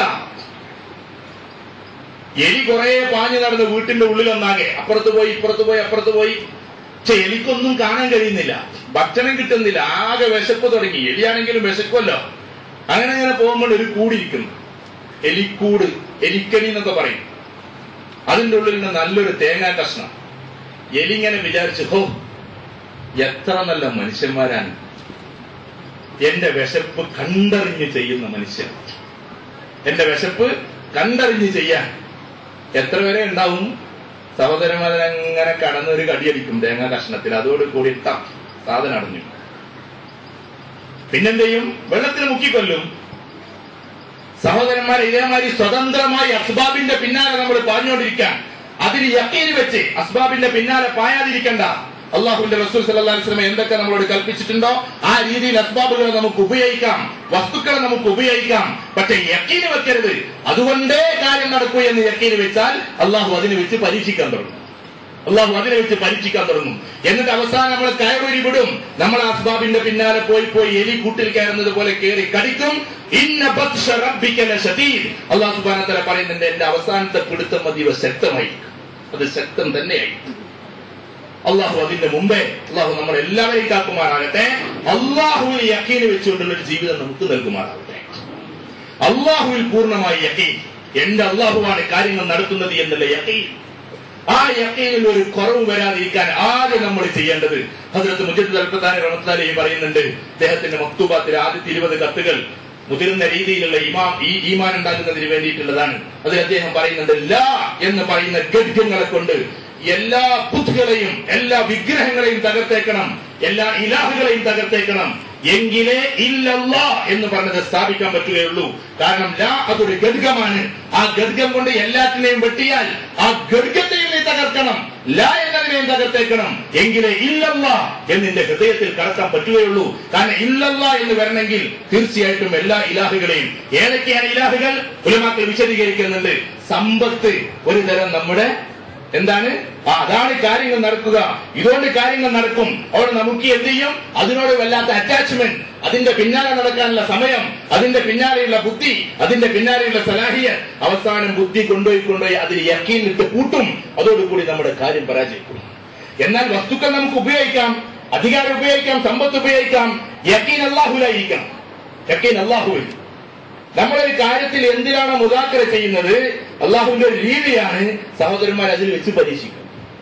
എലി കുറെ പാഞ്ഞു നടന്ന് വീട്ടിന്റെ ഉള്ളിലൊന്നാകെ അപ്പുറത്ത് പോയി ഇപ്പുറത്ത് പോയി അപ്പുറത്ത് പോയി പക്ഷെ എലിക്കൊന്നും കാണാൻ കഴിയുന്നില്ല ഭക്ഷണം കിട്ടുന്നില്ല ആകെ വിശപ്പ് തുടങ്ങി എലിയാണെങ്കിലും വിശക്കുമല്ലോ അങ്ങനെ അങ്ങനെ പോകുമ്പോൾ ഒരു കൂടിയിരിക്കുന്നു എലിക്കൂട് എലിക്കണി എന്നൊക്കെ പറയും അതിന്റെ ഉള്ളിൽ നിന്ന് നല്ലൊരു തേങ്ങാ കഷ്ണം എലിങ്ങനെ വിചാരിച്ചു ഹോ എത്ര നല്ല മനുഷ്യന്മാരാണ് എന്റെ വിശപ്പ് കണ്ടറിഞ്ഞ് ചെയ്യുന്ന മനുഷ്യൻ എന്റെ വിശപ്പ് കണ്ടറിഞ്ഞ് ചെയ്യാൻ എത്ര വരെ ഉണ്ടാവും സഹോദരന്മാരങ്ങനെ കടന്ന് ഒരു കടിയടിക്കും തേങ്ങാ കഷ്ണത്തിൽ അതോട് കൂടി ഇട്ടാം സാധനം അടഞ്ഞു പിന്നെന്ത് ചെയ്യും വെള്ളത്തിൽ മുക്കിക്കൊല്ലും സഹോദരന്മാരെ ഇതേമാതിരി സ്വതന്ത്രമായി അസ്ബാബിന്റെ പിന്നാലെ നമ്മൾ പാഞ്ഞുകൊണ്ടിരിക്കാൻ അതിന് യക്കീന് വെച്ച് അസ്ബാബിന്റെ പിന്നാലെ പായാതിരിക്കണ്ട അള്ളാഹുന്റെ റസൂൽ സല്ലല്ലാഹു അലൈഹി വസല്ലം എന്തൊക്കെ നമ്മളോട് കൽപ്പിച്ചിട്ടുണ്ടോ ആ രീതിയിൽ അസ്ബാബുകളെ നമുക്ക് ഉപയോഗിക്കാം വസ്തുക്കളെ നമുക്ക് ഉപയോഗിക്കാം പക്ഷെ യക്കീന് വെക്കരുത് അതുകൊണ്ടേ കാര്യം നടക്കൂ എന്ന് യക്കീന് വെച്ചാൽ അള്ളാഹു അതിനെ വെച്ച് പരീക്ഷിക്കാൻ തുടങ്ങും അള്ളാഹു അതിനെ വെച്ച് പരീക്ഷിക്കാൻ തുടങ്ങും എന്നിട്ട് അവസാനം നമ്മൾ കയറൂരി വിടും നമ്മൾ അസ്ബാബിന്റെ പിന്നാലെ പോയി പോയി എലി കൂട്ടിൽ കയറുന്നത് പോലെ കയറി കടിക്കും ഇന്ന ബത്ഷ റബ്ബിക ലശദീദ് അള്ളാഹു സുബ്ഹാനഹു വതആല പറയുന്നുണ്ട് എന്റെ അവസാനത്തെ പിടുത്തം അതീവ ശക്തമായി അത് ശക്തം തന്നെയായി അള്ളാഹു അതിന്റെ മുമ്പേ അള്ളാഹു നമ്മൾ എല്ലാവരെയും കാക്കുമാറാകട്ടെ അള്ളാഹുവിന് യക്കീന് വെച്ചുകൊണ്ടുള്ള ഒരു ജീവിതം നമുക്ക് നൽകുമാറാകട്ടെ അള്ളാഹുവിൽ പൂർണ്ണമായി യക്കീൻ എന്റെ അള്ളാഹുവാണ് കാര്യങ്ങൾ നടത്തുന്നത് എന്നുള്ള യക്കീൻ ആ യക്കീനിൽ ഒരു കുറവ് വരാതിരിക്കാൻ ആദ്യം നമ്മൾ ചെയ്യേണ്ടത് ഹസരത്ത് മുജദ്ദ് അൽഫത്താനി റഹ്മത്തുള്ളാഹി പറയുന്നുണ്ട് അദ്ദേഹത്തിന്റെ മക്തൂബാത്തിൽ ആദ്യത്തെ ഇരുപത് കത്തുകൾ മുതിർന്ന രീതിയിലുള്ള ഇമാം ഈ ഈമാൻ ഉണ്ടാക്കുന്നതിന് വേണ്ടിയിട്ടുള്ളതാണ് അതിൽ അദ്ദേഹം പറയുന്നുണ്ട് ലാ എന്ന് പറയുന്ന ഗദ്യങ്ങളെ കൊണ്ട് എല്ലാ ബുദ്ധികളെയും എല്ലാ വിഗ്രഹങ്ങളെയും തകർത്തേക്കണം എല്ലാ ഇലാഹുകളെയും തകർത്തേക്കണം എങ്കിലേ ഇല്ലല്ല എന്ന് പറഞ്ഞത് സ്ഥാപിക്കാൻ പറ്റുകയുള്ളൂ കാരണം ലാ അതൊരു ഗദ്ഗമാണ് ആ ഗദ്ഗം കൊണ്ട് എല്ലാറ്റിനെയും വെട്ടിയാൽ ആ ഗദ്ഗത്തെയും നീ തകർക്കണം ലാ എന്നതിനെയും തകർത്തേക്കണം എങ്കിലേ ഇല്ലല്ല എന്നിന്റെ ഹൃദയത്തിൽ കടക്കാൻ പറ്റുകയുള്ളൂ കാരണം ഇല്ലല്ല എന്ന് വരണമെങ്കിൽ തീർച്ചയായിട്ടും എല്ലാ ഇലാഹുകളെയും ഏതൊക്കെയാണ് ഇലാഹുകൾ ഉലമാക്കൾ വിശദീകരിക്കുന്നുണ്ട് സമ്പത്ത് ഒരു തരം നമ്മുടെ എന്താണ് ആ അതാണ് കാര്യങ്ങൾ നടക്കുക ഇതുകൊണ്ട് കാര്യങ്ങൾ നടക്കും അവിടെ നമുക്ക് എന്ത് ചെയ്യും അതിനോട് വല്ലാത്ത അറ്റാച്ച്മെന്റ് അതിന്റെ പിന്നാലെ നടക്കാനുള്ള സമയം അതിന്റെ പിന്നാലെയുള്ള ബുദ്ധി അതിന്റെ പിന്നാലെയുള്ള സലാഹിയ അവസാനം ബുദ്ധി കൊണ്ടുപോയി കൊണ്ടുപോയി അതിൽ യക്കീനിട്ട് കൂട്ടും അതോടുകൂടി നമ്മുടെ കാര്യം പരാജയപ്പെടും എന്നാൽ വസ്തുക്കൾ നമുക്ക് ഉപയോഗിക്കാം അധികാരം ഉപയോഗിക്കാം സമ്പത്ത് ഉപയോഗിക്കാം യക്കീൻ അള്ളാഹുലായിരിക്കണം യക്കീൻ അള്ളാഹുവിൽ നമ്മളൊരു കാര്യത്തിൽ എന്തിനാണ് മുതാക്കര ചെയ്യുന്നത് അള്ളാഹുവിന്റെ ഒരു രീതിയാണ് സഹോദരന്മാർ അതിൽ വെച്ച് പരീക്ഷിക്കും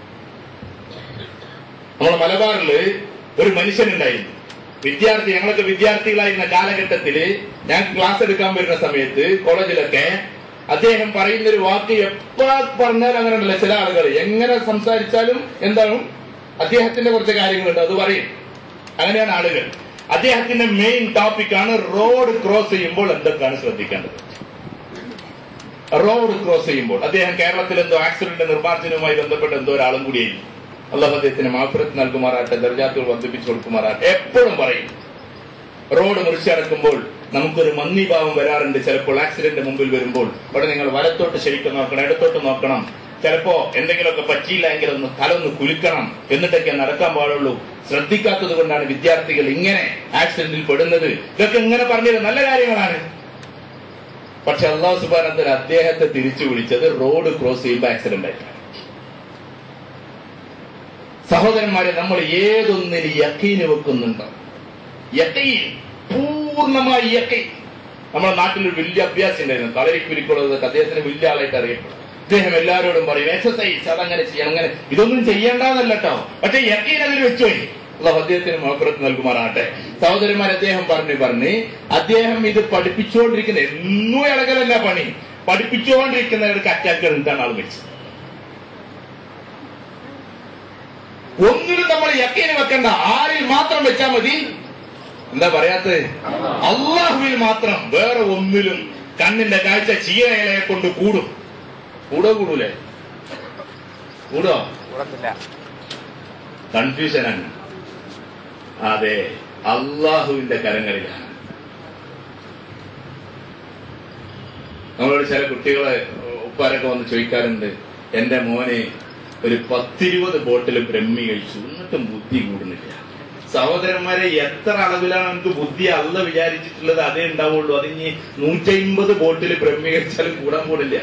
നമ്മളെ മലബാറില് ഒരു മനുഷ്യനുണ്ടായിരുന്നു വിദ്യാർത്ഥി ഞങ്ങളൊക്കെ വിദ്യാർത്ഥികളായിരുന്ന കാലഘട്ടത്തില് ഞാൻ ക്ലാസ് എടുക്കാൻ വരുന്ന സമയത്ത് കോളേജിലൊക്കെ അദ്ദേഹം പറയുന്ന ഒരു വാക്ക് എപ്പോഴാ പറഞ്ഞാലും അങ്ങനെ ഉണ്ടല്ലോ ചില ആളുകൾ എങ്ങനെ സംസാരിച്ചാലും എന്താണ് അദ്ദേഹത്തിന്റെ കുറച്ച് കാര്യങ്ങളുണ്ട് അത് പറയും അങ്ങനെയാണ് ആളുകൾ അദ്ദേഹത്തിന്റെ മെയിൻ ടോപ്പിക്കാണ് റോഡ് ക്രോസ് ചെയ്യുമ്പോൾ എന്തൊക്കെയാണ് ശ്രദ്ധിക്കേണ്ടത് റോഡ് ക്രോസ് ചെയ്യുമ്പോൾ അദ്ദേഹം കേരളത്തിൽ എന്തോ ആക്സിഡന്റ് നിർമ്മാർജ്ജനവുമായി ബന്ധപ്പെട്ട് എന്തോ ഒരാളും കൂടിയായിരുന്നു അള്ളാഹ് അദ്ദേഹത്തിന് മാഫിറത്ത് നൽകുമാറാട്ടെ ദർജാത്തുകൾ വർദ്ധിപ്പിച്ചു കൊടുക്കുമാറാട്ടെ എപ്പോഴും പറയും റോഡ് മുറിച്ചടക്കുമ്പോൾ നമുക്കൊരു മന്ദിഭാവം വരാറുണ്ട് ചിലപ്പോൾ ആക്സിഡന്റ് മുമ്പിൽ വരുമ്പോൾ അവിടെ നിങ്ങൾ വലത്തോട്ട് ശരിക്കും നോക്കണം ഇടത്തോട്ട് നോക്കണം ചിലപ്പോ എന്തെങ്കിലുമൊക്കെ പറ്റിയില്ല എങ്കിൽ ഒന്ന് തല ഒന്ന് കുലുക്കണം എന്നിട്ടൊക്കെ നടക്കാൻ പാടുള്ളൂ ശ്രദ്ധിക്കാത്തത് കൊണ്ടാണ് വിദ്യാർത്ഥികൾ ഇങ്ങനെ ആക്സിഡന്റിൽ പെടുന്നത് ഇതൊക്കെ ഇങ്ങനെ പറഞ്ഞത് നല്ല കാര്യങ്ങളാണ് പക്ഷെ അള്ളാഹു സുബാനത്തിൽ അദ്ദേഹത്തെ തിരിച്ചു വിളിച്ചത് റോഡ് ക്രോസ് ചെയ്യുമ്പോൾ ആക്സിഡന്റ് ആയിട്ടാണ് സഹോദരന്മാരെ നമ്മൾ ഏതൊന്നിന് യക്കീന് വെക്കുന്നുണ്ടോ യക്കീൻ പൂർണ്ണമായി യക്കീൻ നമ്മുടെ നാട്ടിൽ ഒരു വലിയ അഭ്യാസം ഉണ്ടായിരുന്നു കളരിക്കുരിക്കുള്ളത് അദ്ദേഹത്തിന് വലിയ ആളായിട്ട് അറിയപ്പെടും അദ്ദേഹം എല്ലാവരോടും പറയും എക്സസൈസ് അതങ്ങനെ ചെയ്യണം അങ്ങനെ ഇതൊന്നും ചെയ്യേണ്ടതല്ല കേട്ടോ പക്ഷെ യക്കീൻ അതിൽ വെച്ചുപോയി അള്ളാഹു അദ്ദേഹത്തിന് മോഹപ്പുറത്ത് നൽകുമാറാട്ടെ സഹോദരന്മാർ അദ്ദേഹം പറഞ്ഞു പറഞ്ഞ് അദ്ദേഹം ഇത് പഠിപ്പിച്ചുകൊണ്ടിരിക്കുന്ന എന്നും ഇളകലല്ല പണി പഠിപ്പിച്ചുകൊണ്ടിരിക്കുന്നവർക്ക് അറ്റാക്കുകൾ എന്താണ് ആൾ വെച്ചത് ഒന്നിനും നമ്മൾ യക്കീന് വെക്കണ്ട ആരിൽ മാത്രം വെച്ചാൽ മതി എന്താ പറയാത്തത് അള്ളാഹുവിൽ മാത്രം വേറെ ഒന്നിലും കണ്ണിന്റെ കാഴ്ച ചീരയിലെ കൊണ്ട് കൂടും കൂടോ കൂടൂലേ കൂടോ കൂടത്തില്ല കൺഫ്യൂഷനാണ് അതെ അള്ളാഹുവിന്റെ കരങ്ങളിലാണ് നമ്മളോട് ചില കുട്ടികളെ ഉപ്പാരൊക്കെ വന്ന് ചോദിക്കാറുണ്ട് എന്റെ മോനെ ഒരു പത്തിരുപത് ബോട്ടിൽ ബ്രഹ്മി കഴിച്ചു എന്നിട്ടും ബുദ്ധി കൂടുന്നില്ല സഹോദരന്മാരെ എത്ര അളവിലാണ് നമുക്ക് ബുദ്ധി അല്ല വിചാരിച്ചിട്ടുള്ളത് അതേ ഉണ്ടാവുള്ളൂ അത് ഇനി നൂറ്റമ്പത് ബോട്ടിൽ ബ്രഹ്മി കഴിച്ചാലും കൂടാൻ പോണില്ല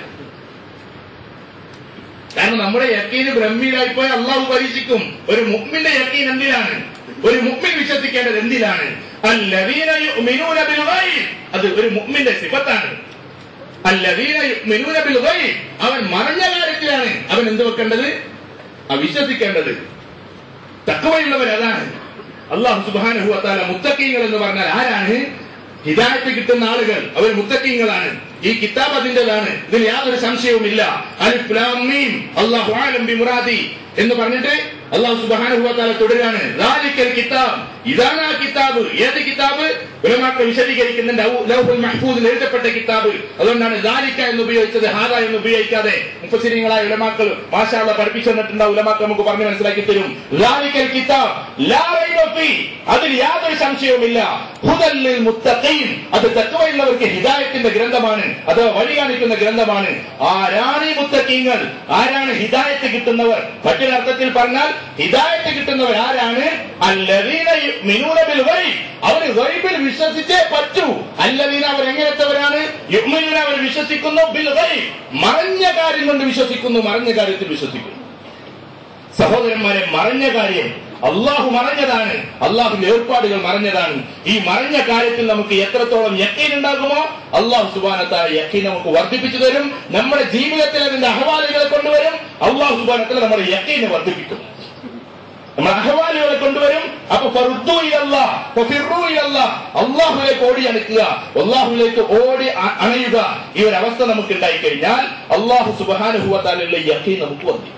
കാരണം നമ്മുടെ യക്കീന് ബ്രഹ്മിയിലായിപ്പോയി അള്ളാഹു പരീക്ഷിക്കും ഒരു മുഗ്മിന്റെ യക്കീൻ എന്തിനാണ് ഒരു മുഗ്മിൻ വിശ്വസിക്കേണ്ടത് എന്തിനാണ് അല്ലദീന യുഅ്മിനൂന ബിൽ ഗൈബ് അത് ഒരു മുഗ്മിന്റെ സിഫത്താണ് അല്ലദീന യുഅ്മിനൂന ബിൽ ഗൈബ് അവൻ മറഞ്ഞ കാര്യത്തിലാണ് അവൻ എന്ത് വെക്കേണ്ടത് ആ വിശ്വസിക്കേണ്ടത് തക്കവയുള്ളവർ അതാണ് അള്ളാഹു സുബ്ഹാനഹു വതആല മുത്തക്കീങ്ങൾ എന്ന് പറഞ്ഞാൽ ആരാണ് ഹിദായത്ത് കിട്ടുന്ന ആളുകൾ അവർ മുത്തക്കീങ്ങളാണ് ഈ കിതാബ് അതിൻ്റെതാണ് ഇതിൽ യാതൊരു സംശയവുമില്ല അലിഫ് ലാം മീം അല്ലാഹു ആലം ബി മുറാദി എന്ന് പറഞ്ഞിട്ട് അള്ളാഹു സുബ്ഹാനഹു വതആല തുടരാണ് ദാലിക്കൽ കിതാബ് ഇതാണ് ആ കിതാബ് ഏത് കിതാബ് ഉലമാക്കൾ വിശദീകരിക്കുന്നുണ്ട് ഔ- ലൗഹുൽ മഹ്ഫൂദിൽ എഴുതപ്പെട്ട കിതാബ് അതുകൊണ്ടാണ് ദാലിക്ക എന്ന് ഉപയോഗിച്ചത് ഹാദ എന്ന് ഉപയോഗിക്കാതെ മുഫസിരിങ്ങളായ ഉലമാക്കൾ മാഷാള്ള പഠിപ്പിച്ചു തന്നിട്ടുണ്ടാവും ഉലമാക്കൾ നമുക്ക് പറഞ്ഞ് മനസ്സിലാക്കി തരും ദാലിക്കൽ കിതാബ് ലാ റൈബ ഫീ അതിൽ യാതൊരു സംശയവുമില്ല ഹുദല്ലിൽ മുത്തഖീൻ അത് തഖ്വയുള്ളവർക്ക് ഹിദായത്തിന്റെ ഗ്രന്ഥമാണ് അഥവാ വഴി കാണിക്കുന്ന ഗ്രന്ഥമാണ് ആരാണ് ഈ മുത്തഖീങ്ങൾ ആരാണ് ഹിദായത്ത് കിട്ടുന്നവർ മറ്റൊരർത്ഥത്തിൽ പറഞ്ഞാൽ ഹിദായത്ത് കിട്ടുന്നവർ ആരാണ് അല്ലദീന യുഅ്മിനൂന ബിൽ ഗൈബ് അവർ ഗൈബിൽ വിശ്വസിച്ചേ പറ്റൂ അല്ലദീന അവർ എങ്ങനത്തെവരാണ് യുഅ്മിനൂന അവർ വിശ്വസിക്കുന്നു ബിൽ ഗൈബ് മറഞ്ഞ കാര്യം കൊണ്ട് വിശ്വസിക്കുന്നു മറഞ്ഞ കാര്യത്തിൽ വിശ്വസിക്കുന്നു സഹോദരന്മാരെ മറഞ്ഞ കാര്യം അള്ളാഹു മറഞ്ഞതാണ് അള്ളാഹുവിന്റെ ഏർപ്പാടുകൾ മറഞ്ഞതാണ് ഈ മറഞ്ഞ കാര്യത്തിൽ നമുക്ക് എത്രത്തോളം യക്കീൻ ഉണ്ടാകുമോ അള്ളാഹു സുബാനത്തായ യക്കീൻ നമുക്ക് വർദ്ധിപ്പിച്ചു തരും നമ്മുടെ ജീവിതത്തിൽ അതിന്റെ അഹവാലുകളെ കൊണ്ടുവരും അള്ളാഹു സുബാനത്തിൽ നമ്മുടെ യക്കീനെ വർദ്ധിപ്പിക്കും നമ്മൾ അഹവാലുകളെ കൊണ്ടുവരും അപ്പൊ ഫറുദ്ദു ഇലല്ലാഹ്, ഫഫിറു ഇലല്ലാഹ്. അള്ളാഹുവിലേക്ക് ഓടി അണുക്കുക അള്ളാഹുവിലേക്ക് ഓടി അ- അണയുക ഈ ഒരു അവസ്ഥ നമുക്ക് ഉണ്ടായി കഴിഞ്ഞാൽ അള്ളാഹു സുബാനുഭവത്താലുള്ള യക്കീൻ നമുക്ക് വർദ്ധിക്കും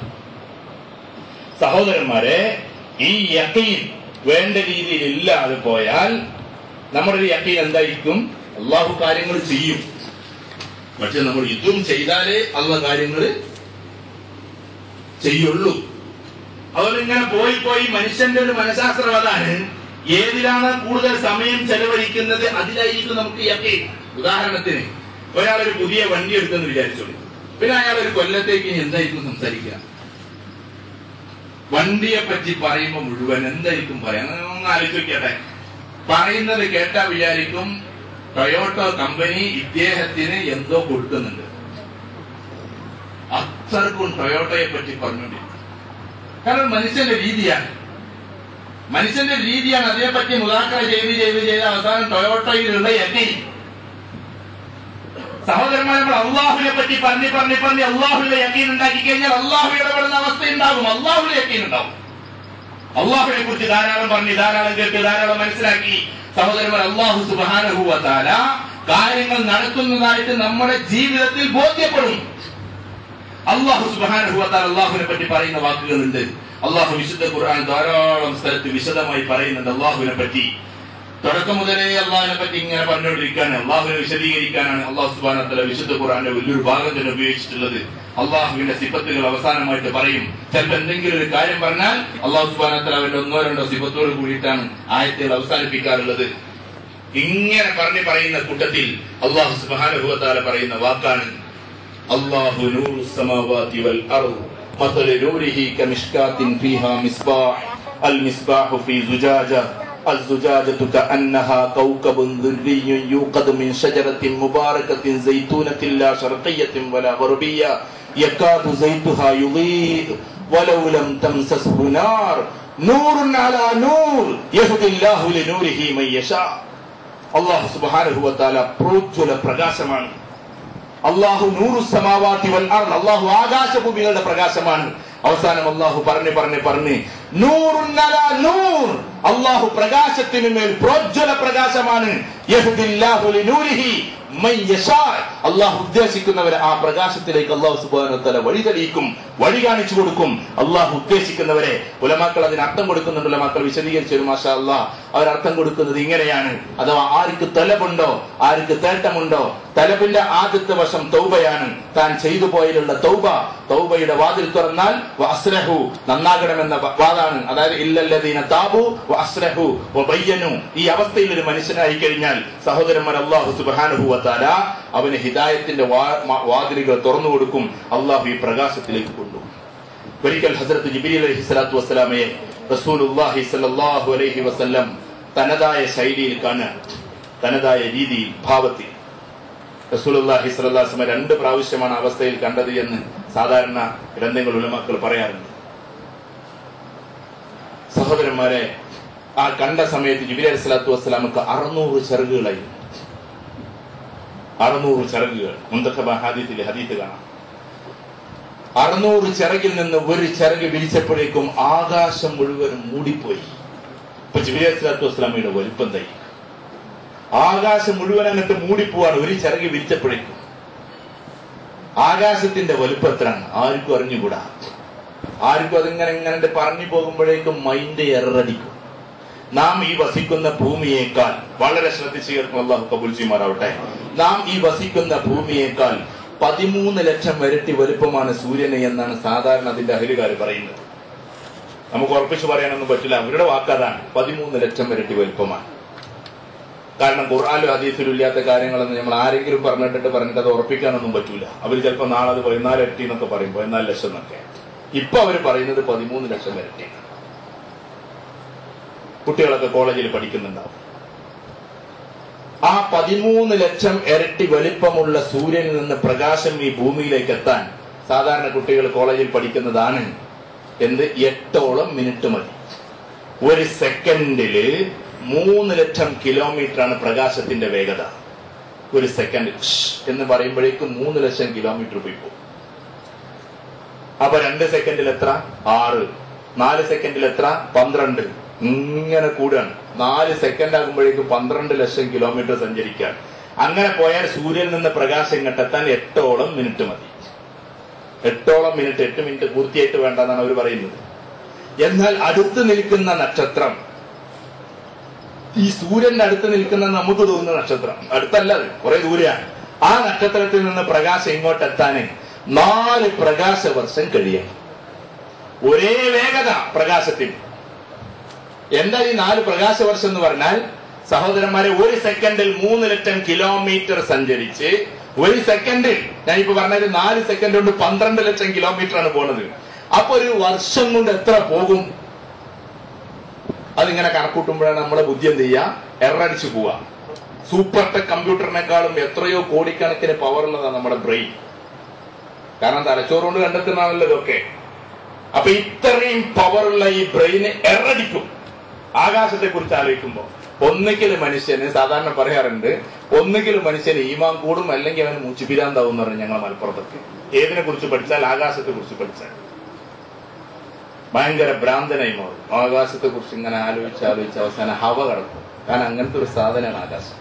സഹോദരന്മാരെ ഈ യക്കീൻ വേണ്ട രീതിയിൽ ഇല്ലാതെ പോയാൽ നമ്മുടെ ഒരു യക്കീൻ എന്തായിരിക്കും അള്ളാഹു കാര്യങ്ങൾ ചെയ്യും പക്ഷെ നമ്മൾ ഇതും ചെയ്താലേ അള്ള കാര്യങ്ങൾ ചെയ്യുള്ളൂ അതുപോലെ ഇങ്ങനെ പോയി പോയി മനുഷ്യന്റെ ഒരു മനഃശാസ്ത്രം അതാണ് ഏതിലാണ് കൂടുതൽ സമയം ചെലവഴിക്കുന്നത് അതിലായിരിക്കും നമുക്ക് യക്കീൻ ഉദാഹരണത്തിന് ഒരാൾ ഒരു പുതിയ വണ്ടി എടുത്തെന്ന് വിചാരിച്ചോളൂ പിന്നെ അയാൾ ഒരു കൊല്ലത്തേക്ക് ഇനി എന്തായിരിക്കും സംസാരിക്കുക വണ്ടിയെ പറ്റി പറയുമ്പോൾ മുഴുവൻ എന്തായിരിക്കും പറയാൻ ഒന്ന് ആലോചിക്കട്ടെ പറയുന്നത് കേട്ടാ വിചാരിക്കും ടൊയോട്ടോ കമ്പനി ഇദ്ദേഹത്തിന് എന്തോ കൊടുക്കുന്നുണ്ട് അത്രക്കും ടൊയോട്ടയെ പറ്റി പറഞ്ഞുകൊണ്ടിരിക്കും കാരണം മനുഷ്യന്റെ രീതിയാണ് മനുഷ്യന്റെ രീതിയാണ് അതിനെപ്പറ്റി മുതാക്കറ ചെയ്ത് ചെയ്ത് ചെയ്ത് അവസാനം ടൊയോട്ടയിലുള്ള എത്തി സഹോദരന്മാർ നമ്മൾ അള്ളാഹുവിനെ പറ്റി പറഞ്ഞ് പറഞ്ഞ് പറഞ്ഞ് അള്ളാഹുവിന്റെ യക്കീൻ ഉണ്ടാക്കി കഴിഞ്ഞാൽ അള്ളാഹു ഇടപെടുന്ന അവസ്ഥ ഉണ്ടാകും അള്ളാഹുവിന്റെ യക്കീൻ ഉണ്ടാവും അള്ളാഹുവിനെ കുറിച്ച് ധാരാളം പറഞ്ഞ് ധാരാളം കേട്ട് ധാരാളം മനസ്സിലാക്കി സഹോദരന്മാർ അള്ളാഹു സുബാനഹുവതാല കാര്യങ്ങൾ നടത്തുന്നതായിട്ട് നമ്മുടെ ജീവിതത്തിൽ ബോധ്യപ്പെടും അള്ളാഹു സുബാനഹുവത്താൽ അള്ളാഹുവിനെ പറ്റി പറയുന്ന വാക്കുകളുണ്ട് അള്ളാഹു വിശുദ്ധ ഖുർആൻ ധാരാളം സ്ഥലത്ത് വിശദമായി പറയുന്നുണ്ട് അള്ളാഹുവിനെ പറ്റി തുടക്കം മുതലേ അള്ളാഹിനെ പറ്റി ഇങ്ങനെ പറഞ്ഞുകൊണ്ടിരിക്കാണ് അള്ളാഹുവിനെ വിശദീകരിക്കാനാണ് അള്ളാഹു സുബാനത്തല വിശുദ്ധ ഖുർആന്റെ വലിയൊരു ഭാഗം തന്നെ ഉപയോഗിച്ചിട്ടുള്ളത് അള്ളാഹുവിന്റെ സിഫത്തുകൾ അവസാനമായിട്ട് പറയും ചിലപ്പോൾ എന്തെങ്കിലും ഒരു കാര്യം പറഞ്ഞാൽ അള്ളാഹു സുബാനത്തല അവന്റെ ഒന്നോ രണ്ടോ സിഫത്തോട് കൂടിയിട്ടാണ് ആയത്തുകൾ അവസാനിപ്പിക്കാറുള്ളത് ഇങ്ങനെ പറഞ്ഞു പറയുന്ന കൂട്ടത്തിൽ അള്ളാഹു സുബാനുഭവത്താല പറയുന്ന വാക്കാണ് الله نور السماوات والأرض مثل نوره كمشكاة فيها مصباح المصباح في زجاجة الزجاجة كأنها كوكب ذري يوقد من شجرة مباركة زيتونة لا شرقية ولا غربية يكاد زيتها يضيء ولو لم تمسسه نار نور على نور يهدي الله لنوره من يشاء അള്ളാഹു സുബ്ഹാനഹു വതആല പ്രോജ്വല പ്രകാശമാണ് അള്ളാഹു നൂറു സമാവാതി വൽ അർദ് അള്ളാഹു ആകാശഭൂമികളുടെ പ്രകാശമാണ് അവസാനം അള്ളാഹു പറഞ്ഞു പറഞ്ഞു പറഞ്ഞ് നൂറുൻ അലാ നൂർ അള്ളാഹു പ്രകാശത്തിന് മേൽ പ്രോജ്വല പ്രകാശമാണ് യഹ്ദില്ലാഹു ലിനൂരിഹി മൻ യശാ അള്ളാഹു ഉദ്ദേശിക്കുന്നവരെ ആ പ്രകാശത്തിലേക്ക് അള്ളാഹു സുബ്ഹാനഹു വതആല വഴി തെളിയിക്കും വഴി കാണിച്ചു കൊടുക്കും അള്ളാഹു ഉദ്ദേശിക്കുന്നവരെ ഉലമാക്കൾ അതിന് അർത്ഥം കൊടുക്കുന്നുണ്ട് ഉലമാക്കൾ വിശദീകരിച്ചു ഒരു മാഷാ അള്ളാഹ് അവർ അർത്ഥം കൊടുക്കുന്നത് ഇങ്ങനെയാണ് അഥവാ ആർക്ക് തലബുണ്ടോ ആർക്ക് തേട്ടമുണ്ടോ തലബിന്റെ ആദ്യത്തെ വശം തൗബയാണ് താൻ ചെയ്തു പോയതിലുള്ള തൗബ തൗബയുടെ വാതിൽ തുറന്നാൽ വഅസ്ലഹു നന്നാകണമെന്ന വ- വാദാണ് അതായത് ഇല്ലല്ലദീന താബു വഅസ്ലഹു വബയ്യനു ഈ അവസ്ഥയിൽ ഒരു മനുഷ്യനായി കഴിഞ്ഞാൽ സഹോദരന്മാർ അല്ലാഹു സുബ്ഹാനഹു വതആല അവന് ഹിദായത്തിന്റെ വാ- മ- വാതിലുകൾ തുറന്നു കൊടുക്കും അള്ളാഹു ഈ പ്രകാശത്തിലേക്ക് കൊണ്ടുപോകും ഒരിക്കൽ ഹസ്രത്ത് ജിബിരി അലൈഹി സ്വലാത്തു വസ്സലാമയെ റസൂലുള്ളാഹി സ്വല്ലല്ലാഹു അലൈഹി വസല്ലം തനതായ ശൈലിയിൽ കാണുക തനതായ രീതിയിൽ ഭാവത്തിൽ റസൂലുള്ളാഹി സ്വല്ലല്ലാഹു അലൈഹി വസല്ലം രണ്ട് പ്രാവശ്യമാണ് ആ അവസ്ഥയിൽ കണ്ടത് എന്ന് സാധാരണ ഗ്രന്ഥങ്ങൾ ഉലമാക്കൾ പറയാറുണ്ട് സഹോദരന്മാരെ ആ കണ്ട സമയത്ത് ജിബിലി അലൈഹി സ്വലാത്തു വസ്സലാമക്ക് അറുന്നൂറ് ചിറകുകളായി അറുന്നൂറ് ചിറകുകൾ മുന്തഖബ ഹാദീസിലെ ഹദീത്ത് കാണാം അറുന്നൂറ് ചിറകിൽ നിന്ന് ഒരു ചിറക് വിരിച്ചപ്പോഴേക്കും ആകാശം മുഴുവനും മൂടിപ്പോയി ഇപ്പൊ ജിബിലി അലൈഹി സ്വലാത്തു വസ്സലാമയുടെ വലുപ്പം തൈ ആകാശം മുഴുവൻ അങ്ങോട്ട് മൂടിപ്പോവാണ് ഒരു ചിറക് വിരിച്ചപ്പോഴേക്കും ആകാശത്തിന്റെ വലുപ്പം എത്രയാണ് ആർക്കും അറിഞ്ഞുകൂടാ ആർക്കും അതിങ്ങനെ ഇങ്ങനെ പറഞ്ഞു പോകുമ്പോഴേക്കും മൈൻഡ് എറടിക്കും നാം ഈ വസിക്കുന്ന ഭൂമിയേക്കാൾ വളരെ ശ്രദ്ധിച്ചു കേൾക്കും അള്ളാഹു കബുൽ ചെയ്യുമാറാവട്ടെ നാം ഈ വസിക്കുന്ന ഭൂമിയേക്കാൾ പതിമൂന്ന് ലക്ഷം ഇരട്ടി വലുപ്പമാണ് സൂര്യന് എന്നാണ് സാധാരണ അതിന്റെ അഹിലുകാർ പറയുന്നത് നമുക്ക് ഉറപ്പിച്ച് പറയാനൊന്നും പറ്റില്ല അവരുടെ വാക്കതാണ് പതിമൂന്ന് ലക്ഷം ഇരട്ടി വലുപ്പമാണ് കാരണം ഖുർആാനിലും ഹദീസിലും ഇല്ലാത്ത കാര്യങ്ങളൊന്നും നമ്മൾ ആരെങ്കിലും പറഞ്ഞിട്ട് പറഞ്ഞിട്ട് അത് ഉറപ്പിക്കാനൊന്നും പറ്റൂല അവർ ചിലപ്പോൾ നാളെ അത് പതിനാല് ഇരട്ടി എന്നൊക്കെ പറയും പതിനാല് ലക്ഷം എന്നൊക്കെ ഇപ്പൊ അവർ പറയുന്നത് പതിമൂന്ന് ലക്ഷം ഇരട്ടി കുട്ടികളൊക്കെ കോളേജിൽ പഠിക്കുന്നുണ്ടാവും ആ പതിമൂന്ന് ലക്ഷം ഇരട്ടി വലിപ്പമുള്ള സൂര്യനിൽ നിന്ന് പ്രകാശം ഈ ഭൂമിയിലേക്ക് എത്താൻ സാധാരണ കുട്ടികൾ കോളേജിൽ പഠിക്കുന്നതാണ് എന്ത് എട്ടോളം മിനിറ്റ് മതി ഒരു സെക്കൻഡില് മൂന്ന് ലക്ഷം കിലോമീറ്റർ ആണ് പ്രകാശത്തിന്റെ വേഗത ഒരു സെക്കൻഡ് എന്ന് പറയുമ്പോഴേക്കും മൂന്ന് ലക്ഷം കിലോമീറ്റർ പോയി പോകും അപ്പൊ രണ്ട് സെക്കൻഡിൽ എത്ര ആറ് നാല് സെക്കൻഡിൽ എത്ര പന്ത്രണ്ട് ഇങ്ങനെ കൂടുകയാണ് നാല് സെക്കൻഡ് ആകുമ്പോഴേക്കും പന്ത്രണ്ട് ലക്ഷം കിലോമീറ്റർ സഞ്ചരിക്കാൻ അങ്ങനെ പോയാൽ സൂര്യനിൽ നിന്ന് പ്രകാശം ഇങ്ങോട്ടെത്താൻ എട്ടോളം മിനിറ്റ് മതി എട്ടോളം മിനിറ്റ് എട്ട് മിനിറ്റ് പൂർത്തിയായിട്ട് വേണ്ടെന്നാണ് അവർ പറയുന്നത് എന്നാൽ അടുത്ത് നിൽക്കുന്ന നക്ഷത്രം ഈ സൂര്യന്റെ അടുത്ത് നിൽക്കുന്ന നമുക്ക് തോന്നുന്ന നക്ഷത്രം അടുത്തല്ല അത് കുറെ ദൂരെയാണ് ആ നക്ഷത്രത്തിൽ നിന്ന് പ്രകാശം ഇങ്ങോട്ട് എത്താന് നാല് പ്രകാശ വർഷം കഴിയണം ഒരേ വേഗത പ്രകാശത്തിന് എന്താ ഈ നാല് പ്രകാശ വർഷം എന്ന് പറഞ്ഞാൽ സഹോദരന്മാരെ ഒരു സെക്കൻഡിൽ മൂന്ന് ലക്ഷം കിലോമീറ്റർ സഞ്ചരിച്ച് ഒരു സെക്കൻഡിൽ ഞാൻ ഇപ്പൊ പറഞ്ഞത് നാല് സെക്കൻഡ് കൊണ്ട് പന്ത്രണ്ട് ലക്ഷം കിലോമീറ്റർ ആണ് പോണത് അപ്പൊ ഒരു വർഷം കൊണ്ട് എത്ര പോകും അതിങ്ങനെ കണക്കൂട്ടുമ്പോഴാണ് നമ്മുടെ ബുദ്ധി എന്ത് ചെയ്യുക എറടിച്ചു പോവുക സൂപ്പർ ടെക് കമ്പ്യൂട്ടറിനേക്കാളും എത്രയോ കോടിക്കണക്കിന് പവർ ഉള്ളതാണ് നമ്മുടെ ബ്രെയിൻ കാരണം തലച്ചോറ് കൊണ്ട് കണ്ടെത്തുന്നതാണല്ലോ ഇതൊക്കെ അപ്പൊ ഇത്രയും പവറുള്ള ഈ ബ്രെയിന് എറടിക്കും ആകാശത്തെ കുറിച്ച് ആലോചിക്കുമ്പോ ഒന്നുകിൽ മനുഷ്യന് സാധാരണ പറയാറുണ്ട് ഒന്നുകിൽ മനുഷ്യന് ഈമാൻ കൂടും അല്ലെങ്കിൽ അവന് മൂച്ചുപിരാന്താവും എന്ന് പറഞ്ഞു ഞങ്ങളെ മലപ്പുറത്തൊക്കെ ഏതിനെ കുറിച്ച് പഠിച്ചാൽ ആകാശത്തെ കുറിച്ച് പഠിച്ചാൽ ഭയങ്കര ഭ്രാന്തനായി മാറും ആകാശത്തെ കുറിച്ച് ഇങ്ങനെ ആലോചിച്ച് ആലോചിച്ച് അവസാനം ഹവ കടക്കും കാരണം അങ്ങനത്തെ ഒരു സാധനമാണ് ആകാശം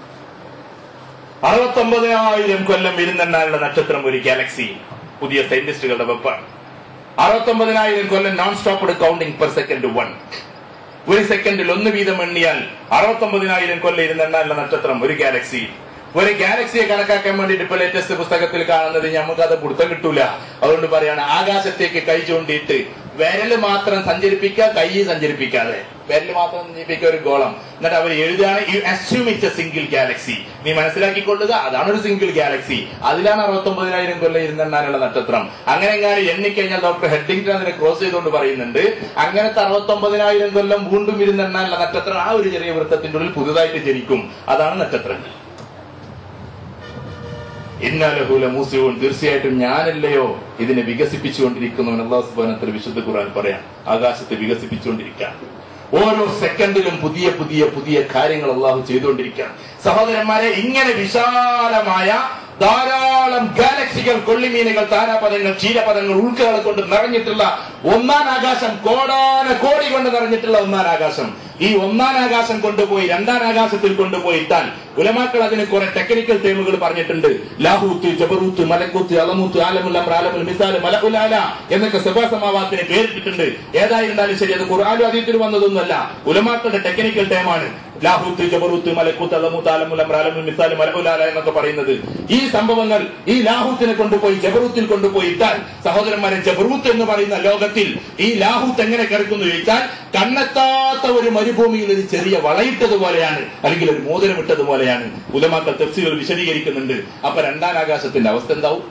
അറുപത്തൊമ്പതിനായിരം കൊല്ലം ഇരുന്നെണ്ണാനുള്ള നക്ഷത്രം ഒരു ഗാലക്സി പുതിയ സയന്റിസ്റ്റുകളുടെ വെപ്പാണ് അറുപത്തൊമ്പതിനായിരം കൊല്ലം non stop counting per second one ഒരു സെക്കൻഡിൽ ഒന്ന് വീതം എണ്ണിയാൽ അറുപത്തൊമ്പതിനായിരം കൊല്ലം ഇരുന്നെണ്ണാനുള്ള നക്ഷത്രം ഒരു ഗാലക്സി ഒരു ഗാലക്സിയെ കണക്കാക്കാൻ വേണ്ടിയിട്ട് ഇപ്പൊ ലേറ്റസ്റ്റ് പുസ്തകത്തിൽ കാണുന്നത് നമുക്ക് അത് പിടുത്തം കിട്ടൂല അതുകൊണ്ട് പറയാണ് ആകാശത്തേക്ക് കൈ ചൂണ്ടിയിട്ട് വിരല് മാത്രം സഞ്ചരിപ്പിക്കുക കൈ സഞ്ചരിപ്പിക്കാതെ വിരല് മാത്രം സഞ്ചരിപ്പിക്കുക ഒരു ഗോളം എന്നിട്ട് അവർ എഴുതുകയാണ് you assume it's a single galaxy നീ മനസ്സിലാക്കിക്കൊള്ളുക അതാണ് ഒരു സിംഗിൾ ഗാലക്സി അതിലാണ് അറുപത്തൊമ്പതിനായിരം കൊല്ലം ഇരുന്നെണ്ണാനുള്ള നക്ഷത്രം അങ്ങനെ എങ്ങാനും എണ്ണിക്കഴിഞ്ഞാൽ ഡോക്ടർ ഹെഡിങ്ടൺ അതിനെ ക്രോസ് ചെയ്തുകൊണ്ട് പറയുന്നുണ്ട് അങ്ങനത്തെ അറുപത്തൊമ്പതിനായിരം കൊല്ലം വീണ്ടും ഇരുന്നെണ്ണാനുള്ള നക്ഷത്രം ആ ഒരു ചെറിയ വൃത്തത്തിന്റെ ഉള്ളിൽ പുതുതായിട്ട് ജനിക്കും അതാണ് നക്ഷത്രങ്ങൾ ഇന്നാലഹുല മൂസിയോൻ തീർച്ചയായിട്ടും ഞാനല്ലയോ ഇതിനെ വികസിപ്പിച്ചുകൊണ്ടിരിക്കുന്നവൻ അള്ളാഹു സുബാനത്തിൽ വിശുദ്ധ ഖുർആൻ പറയാം ആകാശത്തെ വികസിപ്പിച്ചുകൊണ്ടിരിക്കാൻ ഓരോ സെക്കൻഡിലും പുതിയ പുതിയ പുതിയ കാര്യങ്ങൾ അള്ളാഹു ചെയ്തുകൊണ്ടിരിക്കുകയാണ് സഹോദരന്മാരെ ഇങ്ങനെ വിശാലമായ ധാരാളം ഗാലക്സികൾ കൊള്ളിമീനുകൾ താരാപദങ്ങൾ ക്ഷീരപദങ്ങൾ ഉൾക്കകളെ കൊണ്ട് നിറഞ്ഞിട്ടുള്ള ഒന്നാം ആകാശം കോടാന കോടി കൊണ്ട് നിറഞ്ഞിട്ടുള്ള ഒന്നാം ആകാശം ഈ ഒന്നാം ആകാശം കൊണ്ടുപോയി രണ്ടാം ആകാശത്തിൽ കൊണ്ടുപോയി ഇട്ടാൽ ഉലമാക്കൾ അതിന് കുറെ ടെക്നിക്കൽ ടേമുകൾ പറഞ്ഞിട്ടുണ്ട് ലാഹൂത്ത് ജബറൂത്ത് മലക്കൂത്ത് അലമൂത്ത് ആലമുൽ അമ്ര ആലമുൽ മിസാല് മലഉലാല എന്നൊക്കെ സഭാസമാവാത്തിന് പേരിട്ടിട്ടുണ്ട് ഏതായിരുന്നാലും ശരി അത് ഖുർആാനും അതീത്തിൽ വന്നതൊന്നുമല്ല ഉലമാക്കളുടെ ടെക്നിക്കൽ ടേമാണ് ലാഹൂത്ത് ജബറൂത്ത് മലക്കൂത്ത് അലമൂത്ത് ആലമുൽ അമ്ര ആലമുൽ മിസാല് മലഉലാല എന്നൊക്കെ പറയുന്നത് ഈ സംഭവങ്ങൾ ഈ ലാഹൂത്തിനെ കൊണ്ടുപോയി ജബറൂത്തിൽ കൊണ്ടുപോയി ഇട്ടാൽ സഹോദരന്മാരെ ജബറൂത്ത് എന്ന് പറയുന്ന ലോകത്തിൽ ഈ ലാഹൂത്ത് എങ്ങനെ കിടക്കുന്നു ചോദിച്ചാൽ കണ്ണെത്താത്ത ഒരു മരുഭൂമിയിൽ ഒരു ചെറിയ വളയിട്ടതുപോലെയാണ് അല്ലെങ്കിൽ ഒരു മോതിരം ഇട്ടതുപോലെയാണ് ഉലമാക്കൾ തെഫ്സികൾ വിശദീകരിക്കുന്നുണ്ട് അപ്പൊ രണ്ടാം ആകാശത്തിന്റെ അവസ്ഥ എന്താവും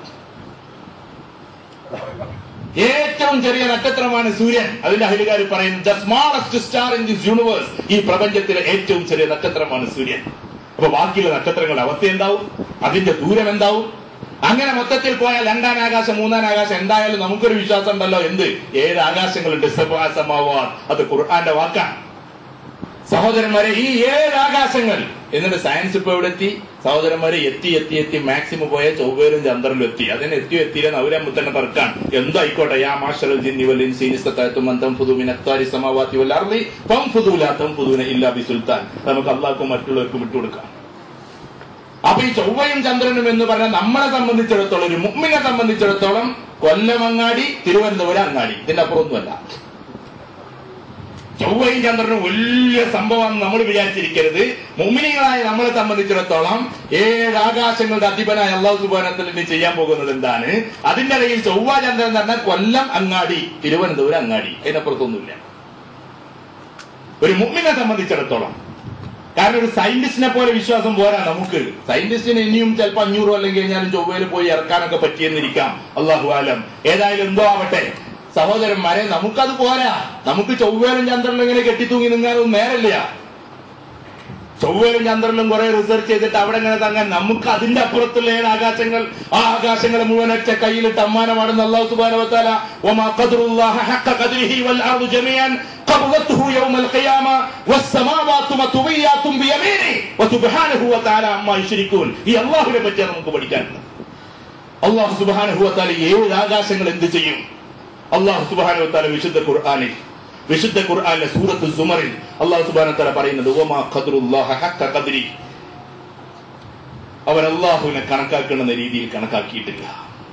ഏറ്റവും ചെറിയ നക്ഷത്രമാണ് സൂര്യൻ അതിന്റെ അഹിലുകാർ പറയുന്നത് the smallest star in this universe ഈ പ്രപഞ്ചത്തിലെ ഏറ്റവും ചെറിയ നക്ഷത്രമാണ് സൂര്യൻ അപ്പൊ ബാക്കിയുള്ള നക്ഷത്രങ്ങളുടെ അവസ്ഥ എന്താവും അതിന്റെ ദൂരം എന്താവും അങ്ങനെ മൊത്തത്തിൽ പോയാൽ രണ്ടാം ആകാശം മൂന്നാം ആകാശം എന്തായാലും നമുക്കൊരു വിശ്വാസം ഉണ്ടല്ലോ എന്ത് ഏഴ് ആകാശങ്ങളുണ്ട് സമാവാൻ അത് ഖുർആന്റെ വാക്കാണ് സഹോദരന്മാരെ ഈ ഏഴ് ആകാശങ്ങൾ എന്നിട്ട് സയൻസ് ഇപ്പൊ എവിടെ എത്തി സഹോദരന്മാരെ എത്തി എത്തി എത്തി മാക്സിമം പോയ ചൊവ്വേലും ചന്ദ്രനിലും എത്തി അതിന് എത്തിയോ എത്തിയില്ലെന്ന് അവരാകുമ്പോൾ തന്നെ തർക്കാണ് എന്തോ ആയിക്കോട്ടെ യാ മാഷറൽ ജിന്നി വല്ലിൻ സീനിസ്തത്തായത്തും മന്ദം ഫുദുമിൻ അക്താരി സമാവാത്തി വല്ലാർലി പം ഫുദൂലാത്തം ഫുദൂന ഇല്ലാ ബി സുൽത്താൻ നമുക്ക് അള്ളാഹ്ക്കും മറ്റുള്ളവർക്കും വിട്ടുകൊടുക്കാം അപ്പൊ ഈ ചൊവ്വയും ചന്ദ്രനും എന്ന് പറഞ്ഞാൽ നമ്മളെ സംബന്ധിച്ചിടത്തോളം ഒരു മുമ്മിനെ സംബന്ധിച്ചിടത്തോളം കൊല്ലം അങ്ങാടി തിരുവനന്തപുരം അങ്ങാടി ഇതിന്റെ അപ്പുറമൊന്നുമല്ല ചൊവ്വയും ചന്ദ്രനും വലിയ സംഭവം നമ്മൾ വിചാരിച്ചിരിക്കരുത് മുമ്മിനികളായ നമ്മളെ സംബന്ധിച്ചിടത്തോളം ഏഴ് ആകാശങ്ങളുടെ അധിപനായ അള്ളാഹു സുബാനത്തിൽ ചെയ്യാൻ പോകുന്നത് എന്താണ് അതിന്റെ ഇടയിൽ ചൊവ്വ ചന്ദ്രൻ എന്ന് പറഞ്ഞാൽ കൊല്ലം അങ്ങാടി തിരുവനന്തപുരം അങ്ങാടി അതിനപ്പുറത്തൊന്നുമില്ല ഒരു മുമ്മിനെ സംബന്ധിച്ചിടത്തോളം കാരണം ഒരു സയന്റിസ്റ്റിനെ പോലെ വിശ്വാസം പോരാ നമുക്ക് സയന്റിസ്റ്റിന് ഇനിയും ചിലപ്പോൾ അഞ്ഞൂറ് അല്ലെങ്കിൽ ഞാനും ചൊവ്വയിൽ പോയി ഇറക്കാനൊക്കെ പറ്റിയെന്നിരിക്കാം അള്ളാഹു ആലം ഏതായാലും എന്തോ ആവട്ടെ സഹോദരന്മാരെ നമുക്കത് പോരാ നമുക്ക് ചൊവ്വേലും ചന്ദ്രനും ഇങ്ങനെ കെട്ടിത്തൂങ്ങി നിങ്ങാനൊന്നും നേരല്ല ചൊവ്വേലും ചന്ദ്രനിലും കുറെ റിസർച്ച് ചെയ്തിട്ട് അവിടെ ഇങ്ങനെ തങ്ങാൻ നമുക്ക് അതിന്റെ അപ്പുറത്തുള്ള ഏഴ് ആകാശങ്ങൾ ആ ആകാശങ്ങളെ മുഴുവൻ ഒറ്റ കയ്യിലിട്ട് അമ്മാനമാണെന്ന് അള്ളാഹു സുബാനവത്താല ഒമാ ഖദ്റുല്ലാഹ ഹഖ ഖദ്രിഹി വൽ അർദു ജമീഅൻ قبضته يوم القيامة والسماوات مطويات بيمينه وسبحانه وتعالى عما يشركون ഈ അള്ളാഹുവിനെ പറ്റി നമുക്ക് പഠിക്കാനുണ്ട് അള്ളാഹു സുബാനഹു വത്താല ഏഴ് ആകാശങ്ങൾ എന്ത് ചെയ്യും അള്ളാഹു സുബാനഹു വത്താല വിശുദ്ധ ഖുർആാനിൽ വിശുദ്ധ ഖുർആാനിലെ സൂറത്ത് സുമറിൽ അള്ളാഹു സുബാന തല പറയുന്നത് ഒമാ ഖദ്റുല്ലാഹ ഹഖ ഖദ്രി അവർ അള്ളാഹുവിനെ കണക്കാക്കുന്ന രീതിയിൽ കണക്കാക്കിയിട്ടില്ല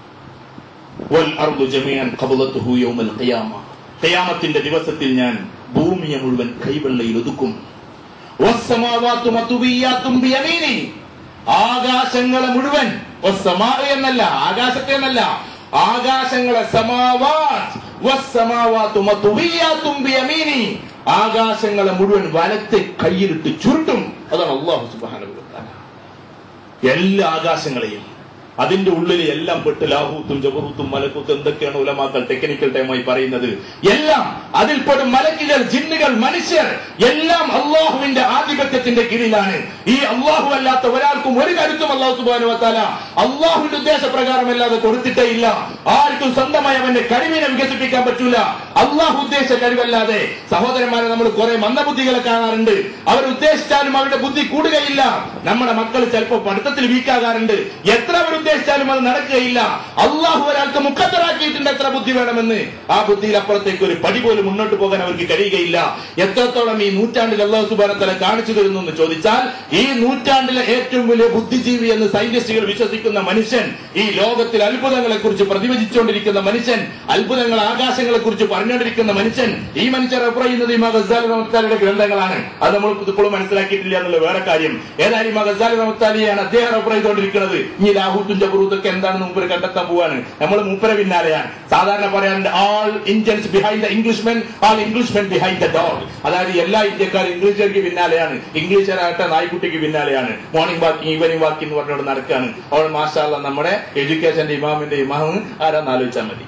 വൽ അർദു ജമീഅൻ ഖബളത്തുഹു യൗമൽ ഖിയാമ ഖിയാമത്തിന്റെ ദിവസത്തിൽ ഞാൻ ഭൂമിയെ മുഴുവൻ കൈവെള്ളയിൽ ഒതുക്കും വസ്സമാവാത്തു മതുബിയാത്തും ബിയമീനി ആകാശങ്ങളെ മുഴുവൻ വസ്സമാ എന്നല്ല ആകാശത്തെ എന്നല്ല ആകാശങ്ങളെ സമാവാത്ത് വസ്സമാവാത്തു മതുബിയാത്തും ബിയമീനി ആകാശങ്ങളെ മുഴുവൻ വലത്തെ കയ്യിലിട്ട് ചുരുട്ടും അതാണ് അള്ളാഹു സുബ്ഹാനഹു വ തആല എല്ലാ ആകാശങ്ങളെയും അതിന്റെ ഉള്ളിൽ എല്ലാം പെട്ട് ലാഹൂത്തും ജബറൂത്തും മലക്കൂത്തും എന്തൊക്കെയാണ് ഉലമാക്കൾ ടെക്നിക്കൽ ടൈമായി പറയുന്നത് എല്ലാം അതിൽപ്പെടും മലക്കുകൾ ജിന്നുകൾ മനുഷ്യർ എല്ലാം അള്ളാഹുവിന്റെ ആധിപത്യത്തിന്റെ കീഴിലാണ് ഈ അള്ളാഹു അല്ലാത്ത ഒരാൾക്കും ഒരു കരുത്തും അള്ളാഹു സുബാനു വത്താല അള്ളാഹുവിന്റെ ഉദ്ദേശപ്രകാരം അല്ലാതെ കൊടുത്തിട്ടേ ഇല്ല ആർക്കും സ്വന്തമായി അവന്റെ കഴിവിനെ വികസിപ്പിക്കാൻ പറ്റൂല അള്ളാഹു ഉദ്ദേശ കഴിവല്ലാതെ സഹോദരന്മാരെ നമ്മൾ കുറെ മന്ദബുദ്ധികളെ കാണാറുണ്ട് അവർ ഉദ്ദേശിച്ചാലും അവരുടെ ബുദ്ധി കൂടുകയില്ല നമ്മുടെ മക്കൾ ചിലപ്പോൾ പഠിത്തത്തിൽ വീക്കാകാറുണ്ട് എത്ര അവർ ഉദ്ദേശിച്ചാലും അത് നടക്കുകയില്ല അള്ളാഹു ഒരാൾക്ക് മുഖത്തറാക്കിയിട്ടുണ്ട് എത്ര ബുദ്ധി വേണമെന്ന് ആ ബുദ്ധിയിൽ അപ്പുറത്തേക്ക് ഒരു പടി പോലും മുന്നോട്ട് പോകാൻ അവർക്ക് കഴിയുകയില്ല എത്രത്തോളം ഈ നൂറ്റാണ്ടിൽ അള്ളാഹു സുബാനത്തല കാണിച്ചു തരുന്നു എന്ന് ചോദിച്ചാൽ ഈ നൂറ്റാണ്ടിലെ ഏറ്റവും വലിയ ബുദ്ധിജീവി എന്ന് സയന്റിസ്റ്റുകൾ വിശ്വസിക്കുന്ന മനുഷ്യൻ ഈ ലോകത്തിൽ അത്ഭുതങ്ങളെ കുറിച്ച് പ്രതിവചിച്ചുകൊണ്ടിരിക്കുന്ന മനുഷ്യൻ അത്ഭുതങ്ങൾ ആകാശങ്ങളെ കുറിച്ച് പറഞ്ഞുകൊണ്ടിരിക്കുന്ന മനുഷ്യൻ ഈ മനുഷ്യർ റെഫർ ചെയ്യുന്നത് ഈ ഗസാലി റഹ്മത്താലിയുടെ ഗ്രന്ഥങ്ങളാണ് അത് നമ്മൾ ഇപ്പോഴും മനസ്സിലാക്കിയിട്ടില്ല എന്നുള്ള വേറെ കാര്യം ഏതായാലും ഈ ഗസാലി റഹ്മത്താലിയാണ് അദ്ദേഹം റെഫർ ചെയ്തുകൊണ്ടിരിക്കുന്നത് ഇനി ലാഹൂത്തും ജബറൂത്തൊക്കെ എന്താണെന്ന് മൂപ്പര് കണ്ടെത്താൻ പോവാണ് നമ്മൾ മൂപ്പര പിന്നാലെയാണ് സാധാരണ പറയാറുണ്ട് all Indians behind the Englishmen all Englishmen behind the dog അതായത് എല്ലാ ഇന്ത്യക്കാരും ഇംഗ്ലീഷുകാർക്ക് പിന്നാലെയാണ് ഇംഗ്ലീഷുകാരാകട്ടെ നായ്ക്കുട്ടിക്ക് പിന്നാലെയാണ് മോർണിംഗ് വാക്കിംഗ് ഈവനിങ് വാക്കിംഗ് എന്ന് പറഞ്ഞുകൊണ്ട് നടക്കുകയാണ് അവൾ മാഷാല്ല നമ്മുടെ എഡ്യൂക്കേഷന്റെ ഇമാമിന്റെ ഇമാമ് ആരാന്ന് ആലോചിച്ചാൽ മതി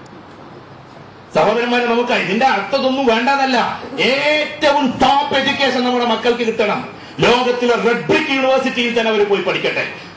സഹോദരന്മാരെ നമുക്ക് ഇതിന്റെ അർത്ഥമൊന്നും വേണ്ടതല്ല ഏറ്റവും ടോപ്പ് എഡ്യൂക്കേഷൻ നമ്മുടെ മക്കൾക്ക് കിട്ടണം ലോകത്തിലെ റെഡ് ബ്രിക്ക് യൂണിവേഴ്സിറ്റിയിൽ തന്നെ അവർ പോയി പഠിക്കട്ടെ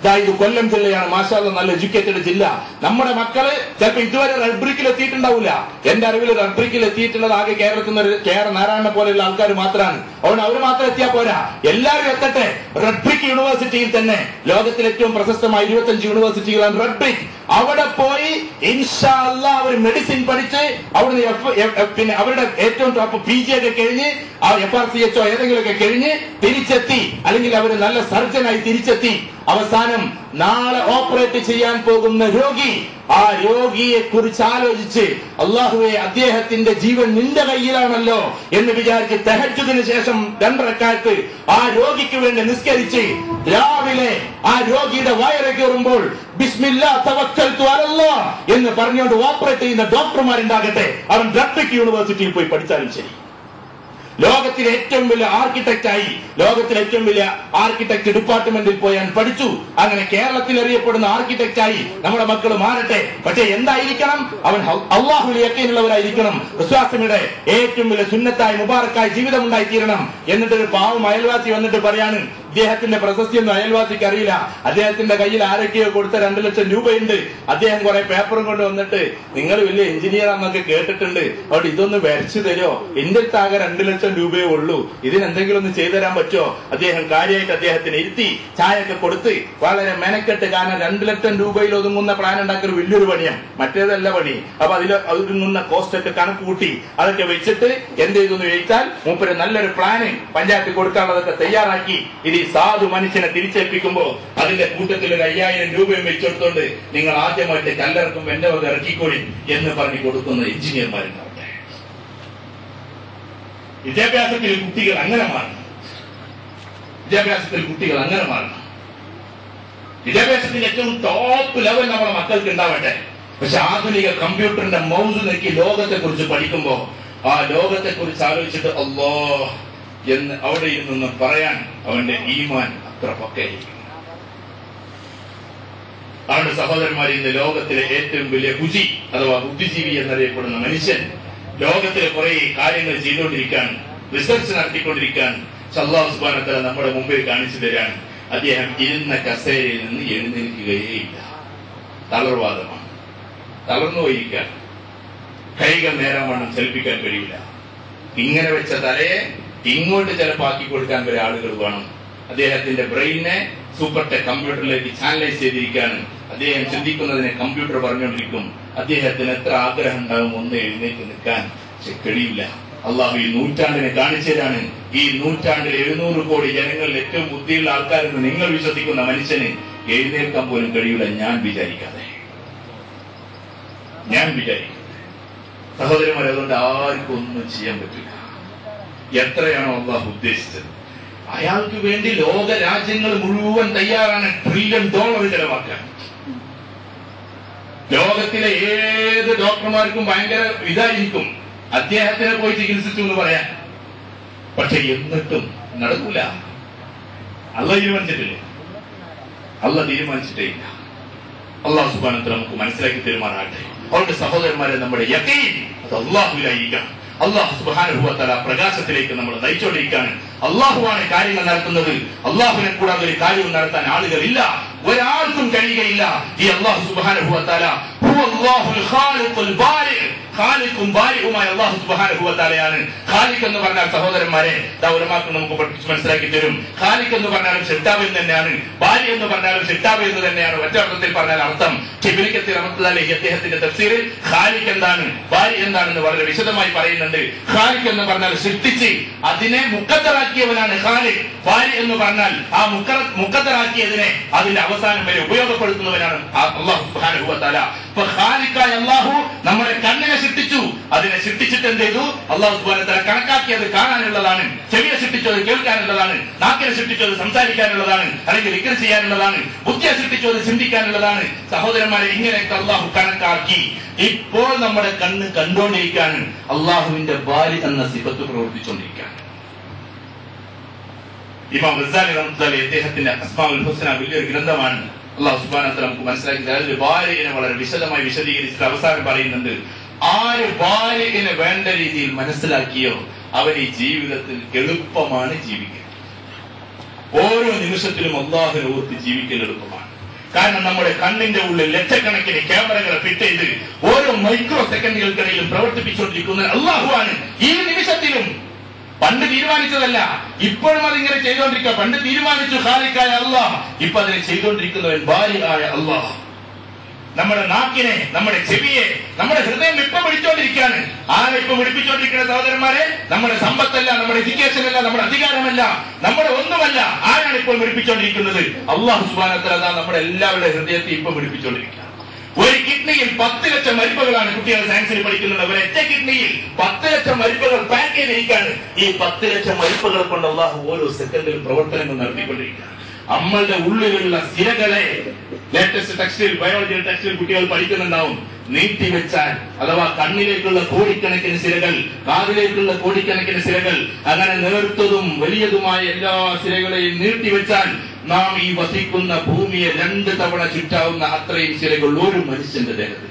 ദാ ഇത് കൊല്ലം ജില്ലയാണ് മാഷാല്ല നല്ല എഡ്യൂക്കേറ്റഡ് ജില്ല നമ്മുടെ മക്കള് ചിലപ്പോ ഇതുവരെ റെഡ് ബ്രിക്കിൽ എത്തിയിട്ടുണ്ടാവില്ല എന്റെ അറിവിൽ റെഡ് ബ്രിക്കിൽ എത്തിയിട്ടുള്ളത് ആകെ കേരളത്തിൽ നിന്ന് കെ ആർ നാരായണ പോലെയുള്ള ആൾക്കാർ മാത്രമാണ് അതുകൊണ്ട് അവർ മാത്രം എത്തിയാൽ പോരാ എല്ലാവരും എത്തട്ടെ റെഡ് ബ്രിക്ക് യൂണിവേഴ്സിറ്റിയിൽ തന്നെ ലോകത്തിലെ ഏറ്റവും പ്രശസ്തമായ ഇരുപത്തഞ്ച് യൂണിവേഴ്സിറ്റികളാണ് റെഡ് ബ്രിക്ക് അവിടെ പോയി ഇൻഷാല്ല അവർ മെഡിസിൻ പഠിച്ച് അവിടുന്ന് എഫ്- എഫ്- എഫ് പിന്നെ അവരുടെ ഏറ്റവും ടോപ്പ് പി ജി ഒക്കെ കഴിഞ്ഞ് ആ F R C H O ഏതെങ്കിലുമൊക്കെ കഴിഞ്ഞ് തിരിച്ചെത്തി അല്ലെങ്കിൽ അവർ നല്ല സർജനായി തിരിച്ചെത്തി അവസാനം നാളെ ഓപ്പറേറ്റ് ചെയ്യാൻ പോകുന്ന രോഗി ആ രോഗിയെ കുറിച്ച് ആലോചിച്ച് അള്ളാഹുവെ അദ്ദേഹത്തിന്റെ ജീവൻ നിന്റെ കയ്യിലാണല്ലോ എന്ന് വിചാരിച്ച് തെഹജുദിന് ശേഷം രണ്ടരക്കാലത്ത് ആ രോഗിക്ക് വേണ്ടി നിസ്കരിച്ച് രാവിലെ ആ രോഗിയുടെ വയറ് കയറുമ്പോൾ ബിസ്മില്ലാ തവക്കൽതു അലല്ലാഹ് എന്ന് പറഞ്ഞുകൊണ്ട് ഓപ്പറേറ്റ് ചെയ്യുന്ന ഡോക്ടർമാരുണ്ടാകട്ടെ അവൻ ഡബ്ബിക് യൂണിവേഴ്സിറ്റിയിൽ പോയി പഠിച്ചാലും ശരി ലോകത്തിലെ ഏറ്റവും വലിയ ആർക്കിടെക്റ്റ് ആയി ലോകത്തിലെ ഏറ്റവും വലിയ ആർക്കിടെക്ട് ഡിപ്പാർട്ട്മെന്റിൽ പോയി ഞാൻ പഠിച്ചു അങ്ങനെ കേരളത്തിൽ അറിയപ്പെടുന്ന ആർക്കിടെക്റ്റ് ആയി നമ്മുടെ മക്കൾ മാറട്ടെ പക്ഷെ എന്തായിരിക്കണം അവൻ അള്ളാഹുൽ യക്കീനുള്ളവരായിരിക്കണം വിശ്വാസമിടെ ഏറ്റവും വലിയ സുന്നത്തായി മുബാറക്കായി ജീവിതം ഉണ്ടായി തീരണം എന്നിട്ട് ഒരു പാവം അയൽവാസി വന്നിട്ട് പറയാണ് ഇദ്ദേഹത്തിന്റെ പ്രശസ്തിയൊന്നും അയൽവാസിക്ക് അറിയില്ല അദ്ദേഹത്തിന്റെ കയ്യിൽ ആരൊക്കെയോ കൊടുത്ത രണ്ടു ലക്ഷം രൂപയുണ്ട് അദ്ദേഹം കുറെ പേപ്പറും കൊണ്ട് വന്നിട്ട് നിങ്ങൾ വലിയ എഞ്ചിനീയർ ആണെന്നൊക്കെ കേട്ടിട്ടുണ്ട് അവിടെ ഇതൊന്ന് വരച്ചു തരുമോ എന്റെ അടുത്ത് ആകെ രണ്ടു ലക്ഷം രൂപയേ ഉള്ളൂ ഇതിനെന്തെങ്കിലും ഒന്ന് ചെയ്തു തരാൻ പറ്റുമോ അദ്ദേഹം കാര്യമായിട്ട് അദ്ദേഹത്തിന് ഇരുത്തി ചായയൊക്കെ കൊടുത്ത് വളരെ മെനക്കെട്ട് കാരണം രണ്ടു ലക്ഷം രൂപയിൽ ഒതുങ്ങുന്ന പ്ലാൻ ഉണ്ടാക്കൽ വലിയൊരു പണിയാണ് മറ്റേതല്ല പണി അപ്പൊ അതിൽ ഒതുങ്ങുന്ന കോസ്റ്റ് ഒക്കെ കണക്ക് കൂട്ടി അതൊക്കെ വെച്ചിട്ട് എന്ത് ചെയ്തു എന്ന് ചോദിച്ചാൽ മൂപ്പര് നല്ലൊരു പ്ലാന് പഞ്ചായത്ത് കൊടുക്കാനുള്ളതൊക്കെ തയ്യാറാക്കി ഇത് ഈ സാധു മനുഷ്യനെ തിരിച്ചേൽപ്പിക്കുമ്പോ അതിന്റെ കൂട്ടത്തിൽ ഒരു അയ്യായിരം രൂപയും വെച്ചെടുത്തോണ്ട് നിങ്ങൾ ആദ്യമായിട്ട് കല്ലറക്കും എന്റെ വക ഇറക്കിക്കോളി എന്ന് പറഞ്ഞു കൊടുക്കുന്ന എഞ്ചിനീയർമാരുണ്ടാവട്ടെ വിദ്യാഭ്യാസത്തിൽ കുട്ടികൾ അങ്ങനെ മാറണം വിദ്യാഭ്യാസത്തിൽ കുട്ടികൾ അങ്ങനെ മാറണം വിദ്യാഭ്യാസത്തിന്റെ ഏറ്റവും ടോപ്പ് ലെവൽ നമ്മുടെ മക്കൾക്ക് ഉണ്ടാവട്ടെ പക്ഷെ ആധുനിക കമ്പ്യൂട്ടറിന്റെ മൗസ് നോക്കി ലോകത്തെ കുറിച്ച് പഠിക്കുമ്പോ ആ ലോകത്തെ കുറിച്ച് ആലോചിച്ചിട്ട് അല്ലോ എന്ന് അവിടെ ഇരുന്ന് പറയാൻ അവന്റെ ഈമാൻ അത്ര പക്കയായിരിക്കും അവന്റെ സഹോദരന്മാർ ഇന്ന് ലോകത്തിലെ ഏറ്റവും വലിയ കുജി അഥവാ ബുദ്ധിജീവി എന്നറിയപ്പെടുന്ന മനുഷ്യൻ ലോകത്തിലെ കുറെ കാര്യങ്ങൾ ചെയ്തുകൊണ്ടിരിക്കാൻ റിസർച്ച് നടത്തിക്കൊണ്ടിരിക്കാൻ സല്ലാഹു സുബാനത്തല നമ്മുടെ മുമ്പിൽ കാണിച്ചു തരാൻ അദ്ദേഹം ഇരുന്ന കസേരയിൽ നിന്ന് എഴുന്നേൽക്കുകയേയില്ല തളർവാദമാണ് തളർന്നു പോയിരിക്കാൻ കൈകൾ നേരം വണ്ണം ചലിപ്പിക്കാൻ കഴിയില്ല ഇങ്ങനെ വെച്ച തലയെ ഇങ്ങോട്ട് ചിലപ്പോൾ ആക്കി കൊടുക്കാൻ വരെ ആളുകൾ വേണം അദ്ദേഹത്തിന്റെ ബ്രെയിനെ സൂപ്പർ ടെക് കമ്പ്യൂട്ടറിലേക്ക് ചാനലൈസ് ചെയ്തിരിക്കുകയാണ് അദ്ദേഹം ചിന്തിക്കുന്നതിനെ കമ്പ്യൂട്ടർ പറഞ്ഞുകൊണ്ടിരിക്കും അദ്ദേഹത്തിന് എത്ര ആഗ്രഹം ഉണ്ടാകും ഒന്ന് എഴുന്നേറ്റ് നിൽക്കാൻ പക്ഷെ കഴിയില്ല അള്ളാഹു ഈ നൂറ്റാണ്ടിനെ കാണിച്ചു തരാണ് ഈ നൂറ്റാണ്ടിൽ എഴുന്നൂറ് കോടി ജനങ്ങളിൽ ഏറ്റവും ബുദ്ധിയുള്ള ആൾക്കാരെന്ന് നിങ്ങൾ വിശ്വസിക്കുന്ന മനുഷ്യന് എഴുന്നേൽക്കാൻ പോലും കഴിയില്ല ഞാൻ വിചാരിക്കാതെ ഞാൻ വിചാരിക്കും സഹോദരന്മാരെ അതുകൊണ്ട് ആർക്കും ഒന്നും ചെയ്യാൻ പറ്റില്ല എത്രയാണോ അള്ളാഹു ഉദ്ദേശിച്ചത് അയാൾക്ക് വേണ്ടി ലോക രാജ്യങ്ങൾ മുഴുവൻ തയ്യാറാണ് ട്രില്യൺ ഡോളർ ചെലവാക്കാൻ ലോകത്തിലെ ഏത് ഡോക്ടർമാർക്കും ഭയങ്കര ഇതായിരിക്കും അദ്ദേഹത്തിനെ പോയി ചികിത്സിച്ചു എന്ന് പറയാൻ പക്ഷെ എന്നിട്ടും നടക്കൂല അല്ല തീരുമാനിച്ചിട്ടില്ലേ അല്ല തീരുമാനിച്ചിട്ടേ ഇല്ല അള്ളാഹു സുബാനത്തിൽ നമുക്ക് മനസ്സിലാക്കി തീരുമാനാകട്ടെ അവരുടെ സഹോദരന്മാരെ നമ്മുടെ യക്കീൻ അത് അള്ളാഹുവിലായിരിക്കണം അള്ളാഹു സുബാനുഭവത്തല പ്രകാശത്തിലേക്ക് നമ്മൾ നയിച്ചുകൊണ്ടിരിക്കുകയാണ് അള്ളാഹുവാണ് കാര്യങ്ങൾ നടത്തുന്നത് അള്ളാഹുവിനെ കൂടാതെ ഒരു കാര്യവും നടത്താൻ ആളുകളില്ല ഒരാൾക്കും കഴിയുകയില്ല ഈ അള്ളാഹു സുബാനുഭവത്തല ഖാലിഖും ബാരിഖുമായ അള്ളാഹു സുബാനുഭവത്താലയാണ് ഖാലിഖ് എന്ന് പറഞ്ഞാൽ സഹോദരന്മാരെ ദൗരമാക്ക് നമുക്ക് പഠിച്ച് മനസ്സിലാക്കി തരും ഖാലിഖ് എന്ന് പറഞ്ഞാലും ഷിട്ടാബ് എന്ന് തന്നെയാണ് ബാരി എന്ന് പറഞ്ഞാലും ഷിട്ടാബ് എന്ന് തന്നെയാണ് ഒറ്റ അർത്ഥത്തിൽ പറഞ്ഞാൽ അർത്ഥം ടിബിലിക്കത്തി റഹ്മത്തുള്ളാഹി അദ്ദേഹത്തിന്റെ തഫ്സീറിൽ ഖാലിഖ് എന്താണ് ബാരി എന്താണെന്ന് വളരെ വിശദമായി പറയുന്നുണ്ട് ഖാലിഖ് എന്ന് പറഞ്ഞാൽ സൃഷ്ടിച്ച് അതിനെ മുക്കത്തറാക്കിയവനാണ് ഖാലിഖ് ബാരി എന്ന് പറഞ്ഞാൽ ആ മുക്ക മുക്കത്തറാക്കിയതിനെ അതിന്റെ അവസാനം വരെ ഉപയോഗപ്പെടുത്തുന്നവനാണ് അള്ളാഹു സുബ്ഹാനഹു വ തആല അപ്പൊ ഖാലിഖായ അള്ളാഹു നമ്മുടെ കണ്ണിനെ സൃഷ്ടിച്ചു അതിനെ സൃഷ്ടിച്ചിട്ട് എന്ത് ചെയ്തു അള്ളാഹു സുബ്ഹാനഹു വ തആല കണക്കാക്കിയത് കാണാനുള്ളതാണ് ചെവിയെ സൃഷ്ടിച്ചത് കേൾക്കാനുള്ളതാണ് നാക്കിനെ സൃഷ്ടിച്ചത് സംസാരിക്കാനുള്ളതാണ് അല്ലെങ്കിൽ ഇക്കർ ചെയ്യാനുള്ളതാണ് ബുദ്ധിയെ സൃഷ്ടിച്ചത് ചിന്തിക്കാനുള്ളതാണ് സഹോദരന്മാരെ ഇങ്ങനെയൊക്കെ അള്ളാഹു കണക്കാക്കി ഇപ്പോൾ നമ്മുടെ കണ്ണ് കണ്ടുകൊണ്ടിരിക്കാൻ അള്ളാഹുവിന്റെ ബാലി എന്ന സിബത്ത് പ്രവർത്തിച്ചുകൊണ്ടിരിക്കുകയാണ് ഇമാം ഗസാലി റഹ്മത്തുള്ളാഹി അദ്ദേഹത്തിന്റെ അസ്മാഉൽ ഹുസ്ന വലിയൊരു ഗ്രന്ഥമാണ് അള്ളാഹു സുബ്ഹാനഹു നമുക്ക് മനസ്സിലാക്കി അതിൽ ബാലിനെ വളരെ വിശദമായി വിശദീകരിച്ചിട്ട് അവസാനം പറയുന്നുണ്ട് ആര് ബാലിനെ വേണ്ട രീതിയിൽ മനസ്സിലാക്കിയോ അവൻ ഈ ജീവിതത്തിൽ എളുപ്പമാണ് ജീവിക്കുക ഓരോ നിമിഷത്തിലും അള്ളാഹുനെ ഓർത്ത് ജീവിക്കൽ എളുപ്പമാണ് കാരണം നമ്മുടെ കണ്ണിന്റെ ഉള്ളിൽ ലക്ഷക്കണക്കിന് ക്യാമറകൾ ഫിറ്റ് ചെയ്ത് ഓരോ മൈക്രോ സെക്കൻഡുകൾക്കിടയിലും പ്രവർത്തിപ്പിച്ചുകൊണ്ടിരിക്കുന്ന അള്ളാഹുവാണ് ഈ നിമിഷത്തിലും പണ്ട് തീരുമാനിച്ചതല്ല ഇപ്പോഴും അതിങ്ങനെ ചെയ്തുകൊണ്ടിരിക്കുക പണ്ട് തീരുമാനിച്ചു ഖാലിക്കായ അള്ളാഹ് ഇപ്പൊ അതിനെ ചെയ്തുകൊണ്ടിരിക്കുന്നവൻ ബാലിയായ അള്ളാഹ് നമ്മുടെ നാക്കിനെ നമ്മുടെ ചെവിയെ നമ്മുടെ ഹൃദയം ഇപ്പൊ പിടിച്ചോണ്ടിരിക്കുകയാണ് ആരെ ഇപ്പൊ പിടിപ്പിച്ചോണ്ടിരിക്കുന്ന സഹോദരന്മാരെ നമ്മുടെ സമ്പത്തല്ല നമ്മുടെ എഡ്യൂക്കേഷൻ അല്ല നമ്മുടെ അധികാരമല്ല നമ്മുടെ ഒന്നുമല്ല ആരാണ് ഇപ്പോൾ പിടിപ്പിച്ചോണ്ടിരിക്കുന്നത് അള്ളാഹു സുബാനത്തല നമ്മുടെ എല്ലാവരുടെ ഹൃദയത്തെ ഇപ്പൊ പിടിപ്പിച്ചോണ്ടിരിക്കുക ഒരു കിഡ്നിയിൽ പത്ത് ലക്ഷം മരുപ്പകളാണ് കുട്ടികൾ സയൻസിൽ പഠിക്കുന്നത് ഒരൊറ്റ കിഡ്നിയിൽ പത്ത് ലക്ഷം മരുപ്പകൾ പാക്ക് ചെയ്തിരിക്കുകയാണ് ഈ പത്ത് ലക്ഷം മരുപ്പകൾ കൊണ്ട് അള്ളാഹു ഓരോ സെക്കൻഡിലും പ്രവർത്തനങ്ങൾ നടത്തിക്കൊണ്ടിരിക്കുകയാണ് നമ്മളുടെ ഉള്ളിലുള്ള സിരകളെ ലേറ്റസ്റ്റ് ടെക്സ്റ്റിൽ ബയോളജി ടെക്സ്റ്റിൽ കുട്ടികൾ പഠിക്കുന്നുണ്ടാവും നീട്ടിവെച്ചാൽ അഥവാ കണ്ണിലേക്കുള്ള കോടിക്കണക്കിന് സിരകൾ കാതിലേക്കുള്ള കോടിക്കണക്കിന് സിരകൾ അങ്ങനെ നേർത്തതും വലിയതുമായ എല്ലാ സിരകളെയും നീട്ടിവെച്ചാൽ നാം ഈ വസിക്കുന്ന ഭൂമിയെ രണ്ട് തവണ ചുറ്റാവുന്ന അത്രയും സിരകൾ ഒരു മനുഷ്യന്റെ ദേഹത്തിൽ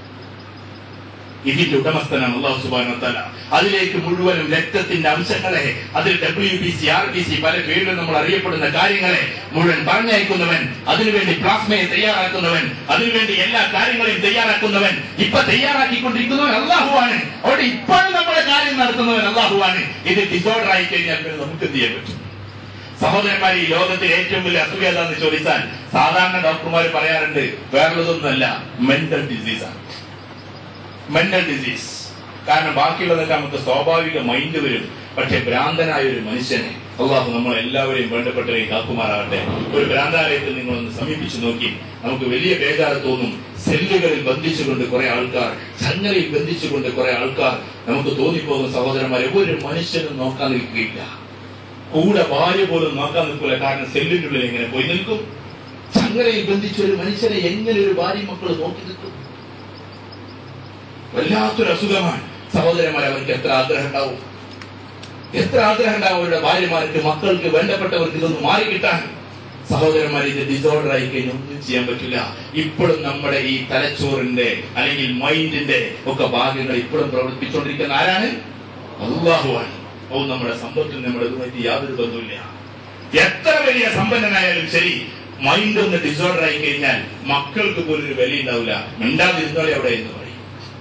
ഇതിന്റെ ഉടമസ്ഥനാണ് അള്ളാഹു സുബാന തല അതിലേക്ക് മുഴുവനും രക്തത്തിന്റെ അംശങ്ങളെ അതിൽ W B C R B C പല പേരിലും നമ്മൾ അറിയപ്പെടുന്ന കാര്യങ്ങളെ മുഴുവൻ പറഞ്ഞയക്കുന്നവൻ അതിനുവേണ്ടി പ്ലാസ്മയെ തയ്യാറാക്കുന്നവൻ അതിനുവേണ്ടി എല്ലാ കാര്യങ്ങളെയും തയ്യാറാക്കുന്നവൻ ഇപ്പൊ തയ്യാറാക്കിക്കൊണ്ടിരിക്കുന്നവൻ അള്ളാഹുവാണ് അവിടെ ഇപ്പോഴും നമ്മുടെ കാര്യം നടത്തുന്നവൻ അള്ളാഹുവാണ് ഇത് ഡിസോർഡർ ആയി കഴിഞ്ഞാൽ പിന്നെ നമുക്ക് എന്ത് ചെയ്യാൻ പറ്റും സഹോദരന്മാർ ഈ ലോകത്തിൽ ഏറ്റവും വലിയ അസുഖം ഏതാന്ന് ചോദിച്ചാൽ സാധാരണ ഡോക്ടർമാർ പറയാറുണ്ട് വേറൊതൊന്നുമല്ല മെന്റൽ ഡിസീസാണ് മെന്റൽ ഡിസീസ് കാരണം ബാക്കിയുള്ളതൊക്കെ നമുക്ക് സ്വാഭാവിക മൈൻഡ് വരും പക്ഷെ ഭ്രാന്തനായ ഒരു മനുഷ്യനെ അള്ളാഹു നമ്മൾ എല്ലാവരെയും വേണ്ടപ്പെട്ടവരെ കാക്കുമാറാകട്ടെ ഒരു ഭ്രാന്താലയത്തിൽ നിങ്ങളൊന്ന് സമീപിച്ചു നോക്കി നമുക്ക് വലിയ ബേജാറ് തോന്നും സെല്ലുകളിൽ ബന്ധിച്ചുകൊണ്ട് കുറെ ആൾക്കാർ ചങ്ങലയിൽ ബന്ധിച്ചുകൊണ്ട് കുറെ ആൾക്കാർ നമുക്ക് തോന്നിപ്പോകുന്ന സഹോദരന്മാരെ ഒരു മനുഷ്യനും നോക്കാൻ നിൽക്കുകയില്ല കൂടെ ഭാര്യ പോലും നോക്കാൻ നിൽക്കില്ല കാരണം സെല്ലിന്റെ ഉള്ളിൽ എങ്ങനെ പോയി നിൽക്കും ചങ്ങലയിൽ ബന്ധിച്ച ഒരു മനുഷ്യനെ എങ്ങനെ ഒരു ഭാര്യ മക്കൾ നോക്കി നിൽക്കും വല്ലാത്തൊരു അസുഖമാണ് സഹോദരന്മാർ അവർക്ക് എത്ര ആഗ്രഹം ഉണ്ടാവും എത്ര ആഗ്രഹം ഉണ്ടാവും അവരുടെ ഭാര്യമാർക്ക് മക്കൾക്ക് വേണ്ടപ്പെട്ടവർക്ക് ഇതൊന്ന് മാറി കിട്ടാൻ സഹോദരന്മാർ ഇത് ഡിസോർഡർ ആയി കഴിഞ്ഞാൽ ഒന്നും ചെയ്യാൻ പറ്റില്ല ഇപ്പോഴും നമ്മുടെ ഈ തലച്ചോറിന്റെ അല്ലെങ്കിൽ മൈൻഡിന്റെ ഒക്കെ ഭാഗങ്ങൾ ഇപ്പോഴും പ്രവർത്തിച്ചുകൊണ്ടിരിക്കുന്ന ആരാണ് അള്ളാഹുവാണ് ഓ നമ്മുടെ സമ്പത്തിൽ നമ്മുടെ ഇതുമായിട്ട് യാതൊരു ബന്ധമില്ല എത്ര വലിയ സമ്പന്നനായാലും ശരി മൈൻഡ് ഒന്ന് ഡിസോർഡർ ആയി കഴിഞ്ഞാൽ മക്കൾക്ക് പോലും ഒരു വില ഉണ്ടാവില്ല മിണ്ടാതിരുന്നോളെ അവിടെ എന്ന് പറയും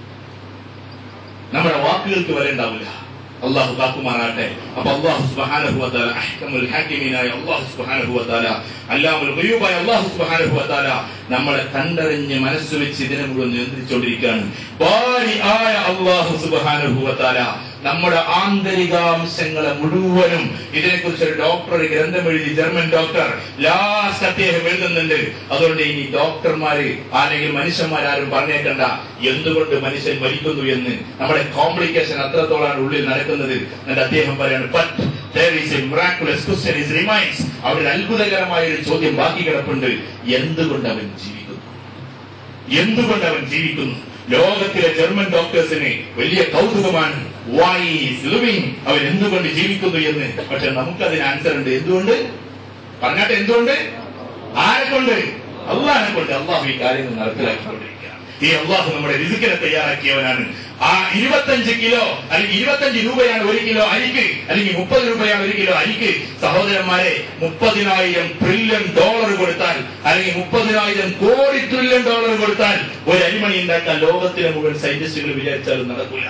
നമ്മുടെ വാക്കുകൾക്ക് വില ഉണ്ടാവില്ല അള്ളാഹു കാക്കുമാറാട്ടെ അപ്പൊ അള്ളാഹു സുബ്ഹാനഹു വതആല അഹ്കമുൽ ഹാക്കിമീനായ അള്ളാഹു സുബ്ഹാനഹു വതആല അല്ലാമുൽ ഗയൂബായ അള്ളാഹു സുബ്ഹാനഹു വതആല നമ്മളെ കണ്ടറിഞ്ഞ് മനസ്സ് വെച്ച് ഇതിനെ മുഴുവൻ നിയന്ത്രിച്ചുകൊണ്ടിരിക്കുകയാണ് ബാരി ആയ അള്ളാഹു സുബ്ഹാനഹു വതആല നമ്മുടെ ആന്തരികാംശങ്ങളെ മുഴുവനും ഇതിനെക്കുറിച്ച് ഒരു ഡോക്ടർ ഒരു ഗ്രന്ഥം എഴുതി ജർമ്മൻ ഡോക്ടർ ലാസ്റ്റ് അദ്ദേഹം എഴുതുന്നുണ്ട് അതുകൊണ്ട് ഇനി ഡോക്ടർമാര് അല്ലെങ്കിൽ മനുഷ്യന്മാരാരും പറഞ്ഞേക്കണ്ട എന്തുകൊണ്ട് മനുഷ്യൻ മരിക്കുന്നു എന്ന് നമ്മുടെ കോംപ്ലിക്കേഷൻ അത്രത്തോളാണ് ഉള്ളിൽ നടക്കുന്നത് എന്നിട്ട് അദ്ദേഹം പറയാണ് but there is a miraculous question is remains അവിടെ ഒരു അത്ഭുതകരമായ ഒരു ചോദ്യം ബാക്കി കിടപ്പുണ്ട് എന്തുകൊണ്ട് അവൻ ജീവിക്കുന്നു എന്തുകൊണ്ട് അവൻ ജീവിക്കുന്നു ലോകത്തിലെ ജർമ്മൻ ഡോക്ടേഴ്സിന് വലിയ കൗതുകമാണ് വൈ ലിവിംഗ് അവൻ എന്തുകൊണ്ട് ജീവിക്കുന്നു എന്ന് പക്ഷെ നമുക്കതിന് ആൻസർ ഉണ്ട് എന്തുകൊണ്ട് പറഞ്ഞാട്ടെ എന്തുകൊണ്ട് ആരെ കൊണ്ട് അള്ളാഹിനെ കൊണ്ട് അള്ളാഹു ഈ കാര്യങ്ങൾ നടപ്പിലാക്കിക്കൊണ്ടിരിക്കുകയാണ് ഈ അള്ളാഹു നമ്മുടെ രിസുക്കിനെ തയ്യാറാക്കിയവനാണ് ആ ഇരുപത്തഞ്ച് കിലോ അല്ലെങ്കിൽ ഇരുപത്തഞ്ച് രൂപയാണ് ഒരു കിലോ അരിക്ക് അല്ലെങ്കിൽ മുപ്പത് രൂപയാണ് ഒരു കിലോ അരിക്ക് സഹോദരന്മാരെ മുപ്പതിനായിരം ട്രില്യൺ ഡോളർ കൊടുത്താൽ അല്ലെങ്കിൽ മുപ്പതിനായിരം കോടി ട്രില്യൺ ഡോളർ കൊടുത്താൽ ഒരു അരിമണി ഉണ്ടാക്കാൻ ലോകത്തിലെ മുഴുവൻ സയന്റിസ്റ്റുകൾ വിചാരിച്ചാലും നടക്കില്ല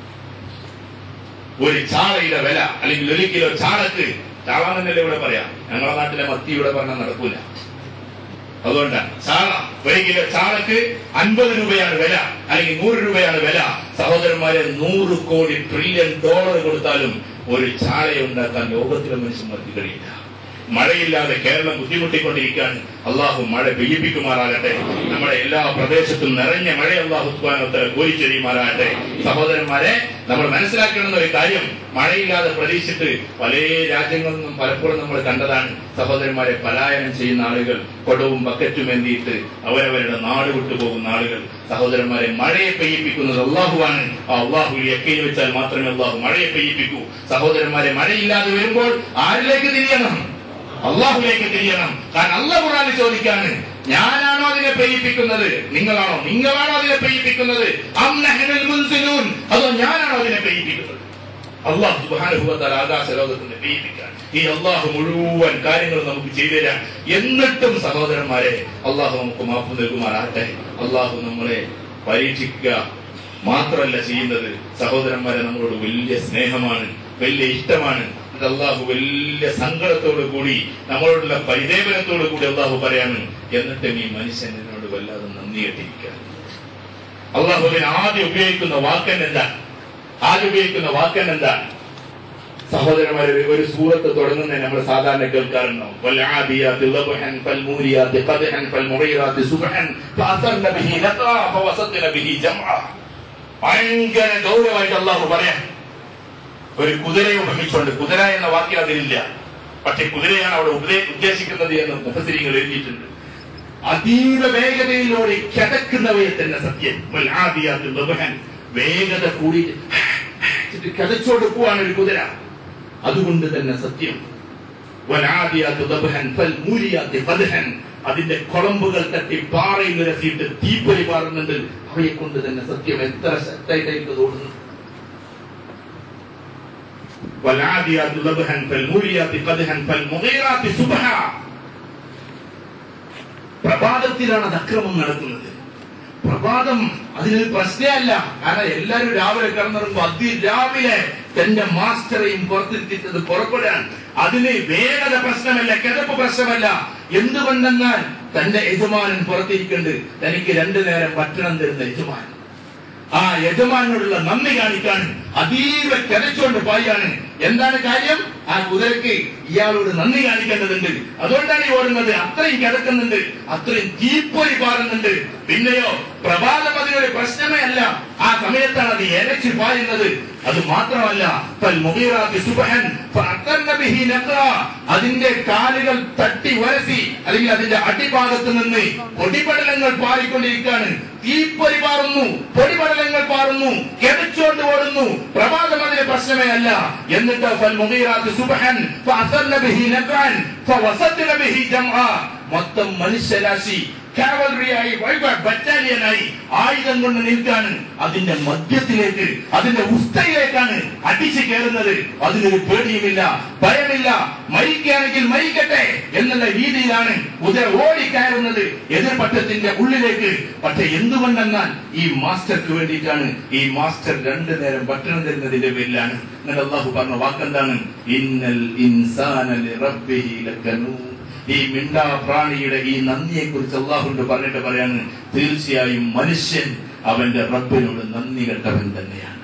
ഒരു ചാളയുടെ വില അല്ലെങ്കിൽ ഒരു കിലോ ചാളക്ക് ചാള എന്നല്ലേ ഇവിടെ പറയാം ഞങ്ങളുടെ നാട്ടിലെ മത്തി ഇവിടെ പറഞ്ഞാൽ നടക്കൂല അതുകൊണ്ടാണ് ചാള ഒരു കിലോ ചാളക്ക് അൻപത് രൂപയാണ് വില അല്ലെങ്കിൽ നൂറ് രൂപയാണ് വില സഹോദരന്മാരെ നൂറ് കോടി ട്രില്യൺ ഡോളർ കൊടുത്താലും ഒരു ചാളയെ ഉണ്ടാക്കാൻ ലോകത്തിലെ മനുഷ്യന്മാർക്ക് കഴിയില്ല മഴയില്ലാതെ കേരളം ബുദ്ധിമുട്ടിക്കൊണ്ടിരിക്കുകയാണ് അള്ളാഹു മഴ പെയ്യിപ്പിക്കുമാറാകട്ടെ നമ്മുടെ എല്ലാ പ്രദേശത്തും നിറഞ്ഞ മഴ അള്ളാഹു സുബാനോത്തര കോരിച്ചെറിയുമാറാകട്ടെ സഹോദരന്മാരെ നമ്മൾ മനസ്സിലാക്കേണ്ടുന്ന ഒരു കാര്യം മഴയില്ലാതെ പ്രതീക്ഷിച്ചിട്ട് പല രാജ്യങ്ങളിൽ നിന്നും പലപ്പോഴും നമ്മൾ കണ്ടതാണ് സഹോദരന്മാരെ പലായനം ചെയ്യുന്ന ആളുകൾ കൊടവും ബക്കറ്റും എന്തിയിട്ട് അവരവരുടെ നാട് വിട്ടു പോകുന്ന ആളുകൾ സഹോദരന്മാരെ മഴയെ പെയ്യിപ്പിക്കുന്നത് അള്ളാഹുവാണ് ആ അള്ളാഹു എക്കയിൽ വെച്ചാൽ മാത്രമേ അള്ളാഹു മഴയെ പെയ്യിപ്പിക്കൂ സഹോദരന്മാരെ മഴയില്ലാതെ വരുമ്പോൾ ആരിലേക്ക് തിരിയണം അള്ളാഹുലേക്ക് തിരിയണം കാരണം അല്ല ഖുറാന് ചോദിക്കാണ് ഞാനാണോ അതിനെ പെയ്യിപ്പിക്കുന്നത് നിങ്ങളാണോ നിങ്ങളാണോ അതിനെ പെയ്യിപ്പിക്കുന്നത് അം നഹ്നുൽ മുൻസിലൂൻ അതോ ഞാനാണോ അതിനെ പെയ്യിപ്പിക്കുന്നത് അള്ളാഹു സുബാനുഭവത്താൽ ആകാശ ലോകത്തിന്റെ പെയ്യിപ്പിക്കാൻ ഈ അള്ളാഹു മുഴുവൻ കാര്യങ്ങളും നമുക്ക് ചെയ്തു തരാൻ എന്നിട്ടും സഹോദരന്മാരെ അള്ളാഹു നമുക്ക് മാപ്പ് നൽകുമാറാട്ടെ അള്ളാഹു നമ്മളെ പരീക്ഷിക്കുക മാത്രമല്ല ചെയ്യുന്നത് സഹോദരന്മാരെ നമ്മളോട് വലിയ സ്നേഹമാണ് വലിയ ഇഷ്ടമാണ് ഇത് അള്ളാഹു വലിയ സങ്കടത്തോടു കൂടി നമ്മളോടുള്ള പരിദേവനത്തോടു കൂടി അള്ളാഹു പറയാണ് എന്നിട്ടും ഈ മനുഷ്യൻ എന്നോട് വല്ലാതെ നന്ദി കെട്ടിരിക്കുക അള്ളാഹുവിന് ആദ്യം ഉപയോഗിക്കുന്ന വാക്കൻ എന്താ ആദ്യം ഉപയോഗിക്കുന്ന വാക്കൻ എന്താ സഹോദരന്മാരെ ഒരു സൂറത്ത് തുടങ്ങുന്നത് നമ്മൾ സാധാരണ കേൾക്കാറുണ്ടാവും വൽആദിയാത്തി ളബ്ഹൻ ഫൽമൂരിയാത്തി ഖദ്ഹൻ ഫൽമുഗീറാത്തി സുബ്ഹൻ ഫഅസർന ബിഹി നഖാ ഫവസത്ന ബിഹി ജംആ ഭയങ്കര ഗൗരവമായിട്ട് അള്ളാഹു പറയാം ഒരു കുതിരയെ ഉപമിച്ചുകൊണ്ട് കുതിര എന്ന വാക്കിൽ അതിലില്ല പക്ഷെ കുതിരയാണ് അവിടെ ഉപദേ- ഉദ്ദേശിക്കുന്നത് എന്ന് മുഖസിരികൾ എഴുതിയിട്ടുണ്ട് അതീവ വേഗതയിലൂടെ കിടക്കുന്നവയെ തന്നെ സത്യം വൽആദിയാത്തി ളബ്ഹൻ വേഗത കൂടി കിതച്ചോട് പോവാണ് ഒരു കുതിര അതുകൊണ്ട് തന്നെ സത്യം വലാദിയാത്ത് ദബ്ഹൻ ഫൽമൂലിയാത്ത് ഖദ്ഹൻ അതിന്റെ കുളമ്പുകൾ തട്ടി പാറയിൽ നിരത്തിയിട്ട് തീപ്പൊരി പാറുന്നുണ്ട് അവയെ കൊണ്ട് തന്നെ സത്യം എത്ര ശക്തമായിട്ട് തോന്നുന്നു വലാദിയാത്ത് ദബ്ഹൻ ഫൽമൂലിയാത്ത് ഖദ്ഹൻ ഫൽമുഗീറാത്ത് സുബ്ഹ പ്രഭാതത്തിലാണ് അത് അക്രമം നടക്കുന്നത് പ്രഭാതം അതിനൊരു പ്രശ്നമല്ല കാരണം എല്ലാവരും രാവിലെ കിടന്നിറങ്ങുമ്പോ അതിരാവിലെ തന്റെ മാസ്റ്ററെയും പുറത്തിരുത്തിട്ടത് പുറപ്പെടാൻ അതിന് വേഗത പ്രശ്നമല്ല കിടപ്പ് പ്രശ്നമല്ല എന്തുകൊണ്ടെന്നാൽ തന്റെ യജമാനൻ പുറത്തിരിക്കുന്നുണ്ട് തനിക്ക് രണ്ടു നേരം ഭക്ഷണം തരുന്ന യജമാനൻ ആ യജമാനോടുള്ള നന്ദി കാണിക്കാൻ അതീവ കിതച്ചുകൊണ്ട് പായാണ് എന്താണ് കാര്യം ആ കുതിരക്ക് ഇയാളോട് നന്ദി കാണിക്കേണ്ടതുണ്ട് അതുകൊണ്ടാണ് ഈ ഓടുന്നത് അത്രയും കിടക്കുന്നുണ്ട് അത്രയും തീപ്പൊരി പാറുന്നുണ്ട് പിന്നെയോ പ്രഭാതം അതിനൊരു പ്രശ്നമേ അല്ല ആ സമയത്താണ് അത് എരച്ചു പായുന്നത് അത് മാത്രമല്ല ഫൽ മുഗീറാത്തി സുബ്ഹൻ ഫഅഖർന ബിഹി നഖ്റാ. അതിന്റെ കാലുകൾ തട്ടി ഉരസി അല്ലെങ്കിൽ അതിന്റെ അടിഭാഗത്ത് നിന്ന് പൊടിപടലങ്ങൾ പാറിക്കൊണ്ടിരിക്കുകയാണ് തീപ്പൊരി പാറുന്നു പൊടിപടലങ്ങൾ പാറുന്നു കിതച്ചുകൊണ്ട് ഓടുന്നു പ്രഭാതം അതിന് പ്രശ്നമേ അല്ല എന്നിട്ട് ഫൽ മുഗീറാത്തി സുബ്ഹൻ ഫഅഖർന ബിഹി നഖ്റാൻ ഫവസത്ന ബിഹി ജംആ മൊത്തം മനുഷ്യരാശി കാവലറിയായി ബറ്റാലിയനായി ആയുധം കൊണ്ട് നിൽക്കാണ് അതിന്റെ മധ്യത്തിലേക്ക് അതിന്റെ ഉസ്തയിലേക്കാണ് അടിച്ചു കയറുന്നത് അതിനൊരു പേടിയുമില്ല ഭയമില്ല മരിക്കുകയാണെങ്കിൽ മരിക്കട്ടെ എന്നുള്ള രീതിയിലാണ് കുതിര ഓടിക്കയറുന്നത് എതിർപക്ഷത്തിന്റെ ഉള്ളിലേക്ക് പക്ഷെ എന്തുകൊണ്ടെന്നാൽ ഈ മാസ്റ്റർക്ക് വേണ്ടിയിട്ടാണ് ഈ മാസ്റ്റർ രണ്ടു നേരം ഭക്ഷണം തരുന്നതിന്റെ പേരിലാണ് എന്നിട്ട് അള്ളാഹു പറഞ്ഞ വാക്കെന്താണ് ഇന്നൽ ഇൻസാന ലിറബ്ബിഹി ലകനൂൻ ഈ മിണ്ടാ പ്രാണിയുടെ ഈ നന്ദിയെ കുറിച്ച് അള്ളാഹുണ്ട് പറഞ്ഞിട്ട് പറയാണ് തീർച്ചയായും മനുഷ്യൻ അവന്റെ റബ്ബിനോട് നന്ദി കെട്ടവൻ തന്നെയാണ്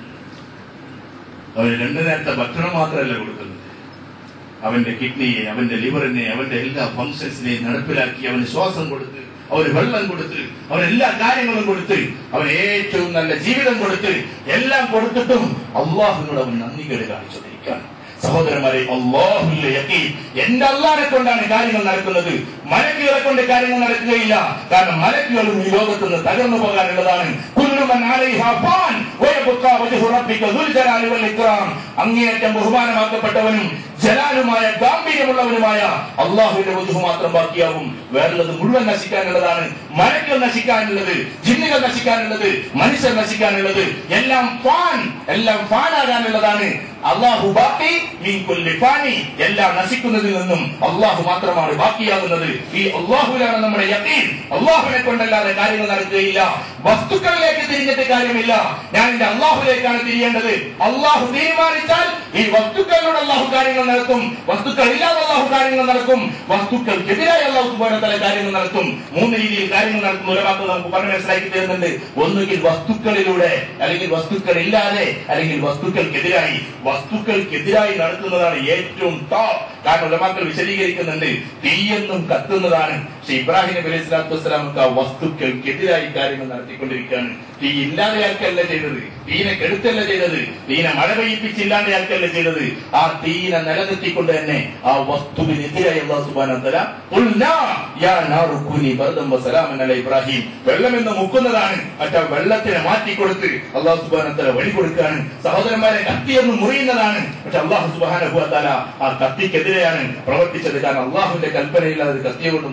അവന് രണ്ടു നേരത്തെ ഭക്ഷണം മാത്രമല്ല കൊടുക്കുന്നത് അവന്റെ കിഡ്നിയെ അവന്റെ ലിവറിനെ അവന്റെ എല്ലാ ഫങ്ഷൻസിനെയും നടപ്പിലാക്കി അവന് ശ്വാസം കൊടുത്ത് അവന് വെള്ളം കൊടുത്ത് അവന് എല്ലാ കാര്യങ്ങളും കൊടുത്ത് അവന് ഏറ്റവും നല്ല ജീവിതം കൊടുത്ത് എല്ലാം കൊടുത്തിട്ടും അള്ളാഹുവിനോട് അവൻ നന്ദി കേട് കാണിച്ചുകൊണ്ടിരിക്കുകയാണ് സഹോദരന്മാരെ അള്ളാഹുവിന്റെ യക്കീൻ എന്റെ അള്ളാഹിനെ കൊണ്ടാണ് കാര്യങ്ങൾ നടക്കുന്നത് മലക്കുകളെ കൊണ്ട് കാര്യങ്ങൾ നടക്കുകയില്ല കാരണം മലക്കുകളും ഈ ലോകത്ത് നിന്ന് തകർന്നു പോകാനുള്ളതാണ് കുല്ലുമൻ അലൈഹാ ഫാൻ വയബ്ഖാ വജ്ഹു റബ്ബിക ദുൽ ജലാലി വൽ ഇക്റാം അങ്ങേയറ്റം ബഹുമാനമാക്കപ്പെട്ടവനും ജലാലുമായ ഗാംഭീര്യമുള്ളവനുമായ അള്ളാഹുവിന്റെ വധു മാത്രം ബാക്കിയാവും വേറുള്ളത് മുഴുവൻ നശിക്കാനുള്ളതാണ് മലക്കുകൾ നശിക്കാനുള്ളത് ജിന്നുകൾ നശിക്കാനുള്ളത് മനുഷ്യർ നശിക്കാനുള്ളത് എല്ലാം ഫാൻ എല്ലാം ഫാനാകാനുള്ളതാണ് അള്ളാഹു ബാക്കി മീൻ കൊല്ലി ഫാനി എല്ലാം നശിക്കുന്നതിൽ നിന്നും അള്ളാഹു മാത്രമാണ് ബാക്കിയാകുന്നത് ഈ അള്ളാഹുവിലാണ് നമ്മുടെ യക്കീൻ അള്ളാഹുവിനെ കൊണ്ടല്ലാതെ കാര്യങ്ങൾ നടക്കുകയില്ല വസ്തുക്കളിലേക്ക് തിരിഞ്ഞിട്ട് കാര്യമില്ല ഞാൻ എന്റെ അള്ളാഹുലേക്കാണ് തിരിയേണ്ടത് അള്ളാഹു തീരുമാനിച്ചാൽ ഈ വസ്തുക്കളിലൂടെ അള്ളാഹു കാര്യങ്ങൾ നടത്തും വസ്തുക്കൾ ഇല്ലാതെ അള്ളാഹു കാര്യങ്ങൾ നടക്കും വസ്തുക്കൾക്കെതിരായി അള്ളാഹു സുബാനത്തല കാര്യങ്ങൾ നടത്തും മൂന്ന് രീതിയിൽ കാര്യങ്ങൾ നടത്തുന്ന ഒരു വാക്ക് നമുക്ക് പറഞ്ഞ് മനസ്സിലാക്കി തരുന്നുണ്ട് ഒന്നുകിൽ വസ്തുക്കളിലൂടെ അല്ലെങ്കിൽ വസ്തുക്കൾ ഇല്ലാതെ അല്ലെങ്കിൽ വസ്തുക്കൾക്കെതിരായി വസ്തുക്കൾക്കെതിരായി നടത്തുന്നതാണ് ഏറ്റവും ടോപ്പ് കാരണം ഉലമാക്കൾ വിശദീകരിക്കുന്നുണ്ട് തീയെന്നും കത്തുന്നതാണ് പക്ഷെ ഇബ്രാഹിം നബി അലൈഹി സ്വലാത്തു വസ്സലാമക്ക് ആ വസ്തുക്കൾക്കെതിരായി കാര്യങ്ങൾ നടത്തിക്കൊണ്ടിരിക്കുകയാണ് തീ ഇല്ലാതെയാക്കല്ല ചെയ്തത് തീനെ കെടുത്തല്ല ചെയ്തത് തീനെ മഴ പെയ്യിപ്പിച്ചില്ലാതെയാക്കല്ല ചെയ്തത് ആ തീനെ നിലനിർത്തിക്കൊണ്ട് തന്നെ ആ വസ്തുവിനെതിരായി അള്ളാഹു സുബ്ഹാനഹു വ തആല ഖുൽനാ യാ നാറു കുനി ബർദൻ വസലാമൻ അല ഇബ്രാഹിം വെള്ളം എന്ന് മുക്കുന്നതാണ് മറ്റേ വെള്ളത്തിനെ മാറ്റിക്കൊടുത്ത് അള്ളാഹു സുബ്ഹാനഹു വ തആല വഴി കൊടുക്കുകയാണ് സഹോദരന്മാരെ കത്തിയെന്ന് മുറിയുന്നതാണ് പക്ഷെ അള്ളാഹു സുബ്ഹാനഹു വ തആല ആ കത്തിക്കെതിരെയാണ് പ്രവർത്തിച്ചത് കാരണം അള്ളാഹുവിന്റെ കൽപ്പനയില്ലാതെ കത്തിയെ കൊണ്ട് മുറിക്കാൻ പറ്റും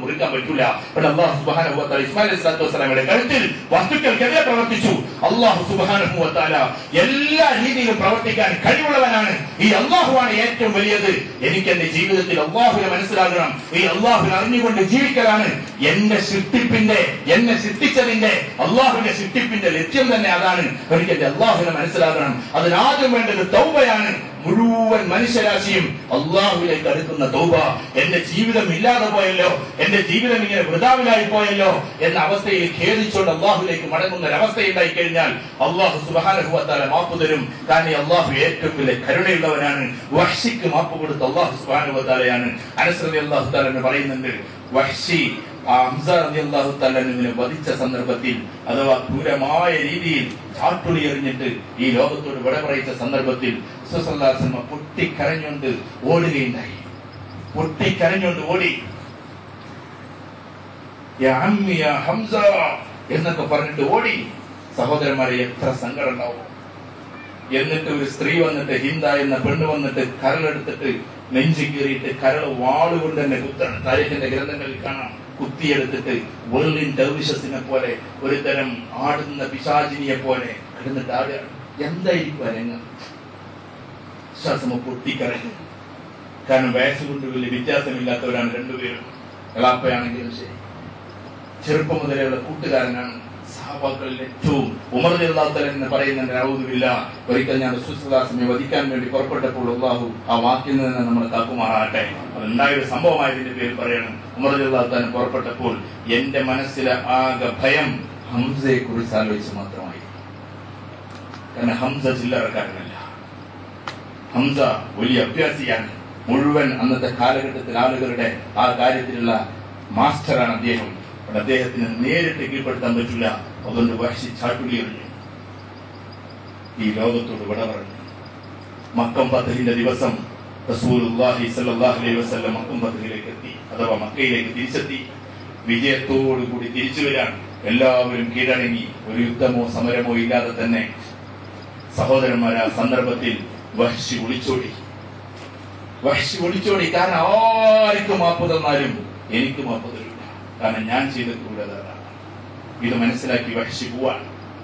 പറ്റൂല ഇവിടെ അള്ളാഹു സുബ്ഹാനഹു വതആല ഇസ്മായിൽ അലൈഹി സ്വലാത്തു വസ്സലാമയുടെ കഴുത്തിൽ വസ്തുക്കൾക്കെതിരെ പ്രവർത്തിച്ചു അള്ളാഹു സുബ്ഹാനഹു വതആല എല്ലാ രീതിയിലും പ്രവർത്തിക്കാൻ കഴിവുള്ളവനാണ് ഈ അള്ളാഹുവാണ് ഏറ്റവും വലിയത് എനിക്ക് എന്റെ ജീവിതത്തിൽ അള്ളാഹുവിനെ മനസ്സിലാകണം ഈ അള്ളാഹുവിനെ അറിഞ്ഞുകൊണ്ട് ജീവിക്കലാണ് എന്റെ സൃഷ്ടിപ്പിന്റെ എന്നെ സൃഷ്ടിച്ചതിന്റെ അള്ളാഹുവിന്റെ സൃഷ്ടിപ്പിന്റെ ലക്ഷ്യം തന്നെ അതാണ് എനിക്ക് എന്റെ അള്ളാഹുവിനെ മനസ്സിലാകണം അതിനാദ്യം വേണ്ടത് തൗബയാണ് മുഴുവൻ മനുഷ്യരാശിയും അള്ളാഹുവിലേക്ക് അടുക്കുന്ന തൗബ എന്റെ ജീവിതം ഇല്ലാതെ പോയല്ലോ എന്റെ ജീവിതം ഇങ്ങനെ വൃതാവിലായി പോയല്ലോ എന്ന അവസ്ഥയിൽ ഖേദിച്ചുകൊണ്ട് അള്ളാഹുലേക്ക് മടങ്ങുന്ന ഒരവസ്ഥയുണ്ടായി കഴിഞ്ഞാൽ അള്ളാഹു സുബാനഹുവത്താല മാപ്പ് തരും കാരണം ഈ അള്ളാഹു ഏറ്റവും വലിയ കരുണയുള്ളവനാണ് വഹ്ഷിക്ക് മാപ്പ് കൊടുത്ത അള്ളാഹു സുബാനുവത്താലയാണ് അനസ്രതി അള്ളാഹു താല പറയുന്നുണ്ട് വഹ്ഷി ആ ഹംസ റളിയല്ലാഹു തആലനെ വധിച്ച സന്ദർഭത്തിൽ അഥവാ ക്രൂരമായ രീതിയിൽ ചാട്ടുളി എറിഞ്ഞിട്ട് ഈ ലോകത്തോട് വിട പറയിച്ച സന്ദർഭത്തിൽ സുസല്ലാസന്മ പൊട്ടിക്കരഞ്ഞുകൊണ്ട് ഓടുകയുണ്ടായി പൊട്ടിക്കരഞ്ഞുകൊണ്ട് ഓടി യാ അമ്മി യാ ഹംസ എന്നൊക്കെ പറഞ്ഞിട്ട് ഓടി സഹോദരന്മാരെ എത്ര സങ്കടം ഉണ്ടാവും എന്നിട്ട് ഒരു സ്ത്രീ വന്നിട്ട് ഹിന്ദ എന്ന പെണ്ണ് വന്നിട്ട് കരളെടുത്തിട്ട് നെഞ്ചു കീറിയിട്ട് കരൾ വാളുകൊണ്ട് തന്നെ കുത്താണ് താരിഖിന്റെ ഗ്രന്ഥങ്ങളിൽ കാണാം കുത്തിയെടുത്തിട്ട് വെള്ളിൻ ഡർവിഷസിനെ പോലെ ഒരു തരം ആടുന്ന പിശാചിനിയെ പോലെ കിടന്നിട്ട് ആടുകയാണ് എന്തായിരിക്കും അരങ്ങ് ശ്വാസം പൊട്ടിക്കരഞ്ഞു കാരണം വയസ്സുകൊണ്ട് വലിയ വ്യത്യാസമില്ലാത്തവരാണ് രണ്ടുപേരും എളാപ്പയാണെങ്കിലും ശരി ചെറുപ്പം മുതലുള്ള കൂട്ടുകാരനാണ് സഹാബാക്കളിൽ ഏറ്റവും ഉമർ അള്ളാഹുത്തലൻ എന്ന് പറയുന്നുണ്ട് നൗദുബില്ല ഒരിക്കൽ ഞാൻ സുസ്ലാസിനെ വധിക്കാൻ വേണ്ടി പുറപ്പെട്ടപ്പോൾ അള്ളാഹു ആ വാക്കിൽ നിന്ന് നമ്മൾ കാക്കുമാറാകട്ടെ അതുണ്ടായ ഒരു സംഭവമായതിന്റെ പേര് പറയണം ഉമർ അള്ളാഹുത്തലൻ പുറപ്പെട്ടപ്പോൾ എന്റെ മനസ്സിലെ ആകെ ഭയം ഹംസയെ കുറിച്ച് ആലോചിച്ച് മാത്രമായി കാരണം ഹംസ ചില്ലറക്കാരനല്ല ഹംസ വലിയ അഭ്യാസിയാണ് മുഴുവൻ അന്നത്തെ കാലഘട്ടത്തിൽ ആളുകളുടെ ആ കാര്യത്തിലുള്ള മാസ്റ്ററാണ് അദ്ദേഹം അപ്പോൾ അദ്ദേഹത്തിന് നേരിട്ട് കീഴ്പ്പെടുത്താൻ പറ്റില്ല അതുകൊണ്ട് വഹശി ചാട്ടുളി എറിഞ്ഞു ഈ ലോകത്തോട് വിട പറഞ്ഞു മക്കം പത്തഹിന്റെ ദിവസം റസൂലുള്ളാഹി സ്വല്ലല്ലാഹു അലൈഹി വസല്ലം മക്കം പത്തഹിലേക്ക് എത്തി അഥവാ മക്കയിലേക്ക് തിരിച്ചെത്തി വിജയത്തോടു കൂടി തിരിച്ചു വരാൻ എല്ലാവരും കീഴടങ്ങി ഒരു യുദ്ധമോ സമരമോ ഇല്ലാതെ തന്നെ സഹോദരന്മാർ ആ സന്ദർഭത്തിൽ വഹ്ഷി ഒളിച്ചോടി വഹ്ഷി ഒളിച്ചോടി കാരണം ആർക്കും മാപ്പ് തന്നാലും എനിക്ക് മാപ്പ് തരില്ല കാരണം ഞാൻ ചെയ്ത ക്രൂരത അതാണ്. ഇത് മനസ്സിലാക്കി വഹ്ഷി പോവാൻ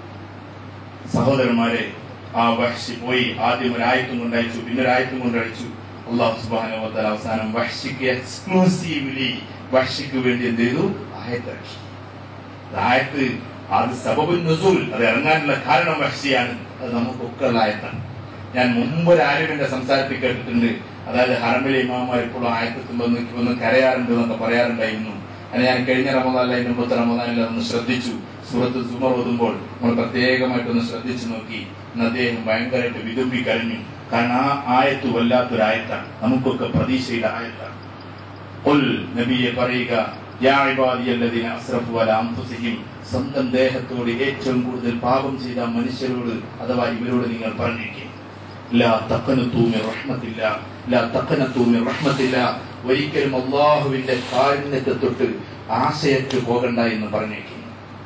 സഹോദരന്മാരെ ആ വഹ്ഷി പോയി ആദ്യം ഒരു ആയത്തും കൊണ്ട് അയച്ചു പിന്നെ ഒരു ആയത്തും കൊണ്ട് അയച്ചു അള്ളാഹു സുബാന അവസാനം വഹ്ഷിക്ക് എക്സ്ക്ലൂസീവ്ലി വഹ്ഷിക്ക് വേണ്ടി എന്ത് ചെയ്തു ആയത്തിറക്കി ആയത്ത് അത് സബബുൻ നുസൂൽ അത് ഇറങ്ങാനുള്ള കാരണം വഹ്ഷിയാണ് അത് നമുക്കൊക്കെ ഉള്ള ആയത്താണ് ഞാൻ മുമ്പ് ഒരു ആലിമിന്റെ സംസാരത്തിൽ കേട്ടിട്ടുണ്ട് അതായത് ഹറമിലെ ഇമാമാർ ഇപ്പോഴും ആയത്തെത്തുമ്പോൾ ഒന്ന് കരയാറുണ്ട് എന്നൊക്കെ പറയാറുണ്ടായിരുന്നു അങ്ങനെ ഞാൻ കഴിഞ്ഞ റമദാനിലെ അതിന് മുമ്പത്തെ റമദാനിൽ അതൊന്ന് ശ്രദ്ധിച്ചു സൂറത്ത് സുമർ ഓതുമ്പോൾ നമ്മൾ പ്രത്യേകമായിട്ടൊന്ന് ശ്രദ്ധിച്ചു നോക്കി ഇന്ന് അദ്ദേഹം ഭയങ്കരമായിട്ട് വിതുമ്പി കരഞ്ഞു കാരണം ആ ആയത്ത് വല്ലാത്തൊരായത്താണ് നമുക്കൊക്കെ പ്രതീക്ഷയുടെ ആയത്താണ് ഉൽ നബിയെ പറയുക യാ ഇബാദിയല്ലദീന അസ്റഫു അലാ അൻഫുസിഹിം സ്വന്തം ദേഹത്തോട് ഏറ്റവും കൂടുതൽ പാപം ചെയ്ത മനുഷ്യരോട് അഥവാ ഇവരോട് നിങ്ങൾ പറഞ്ഞിരിക്കും ലാ തഖനതു മിർ റഹ്മത്തില്ല ലാ തഖനതു മിർ റഹ്മത്തില്ല ഒരിക്കലും അള്ളാഹുവിന്റെ കാരുണ്യത്തെ തൊട്ട് ആശയറ്റ് പോകണ്ട എന്ന് പറഞ്ഞേക്കും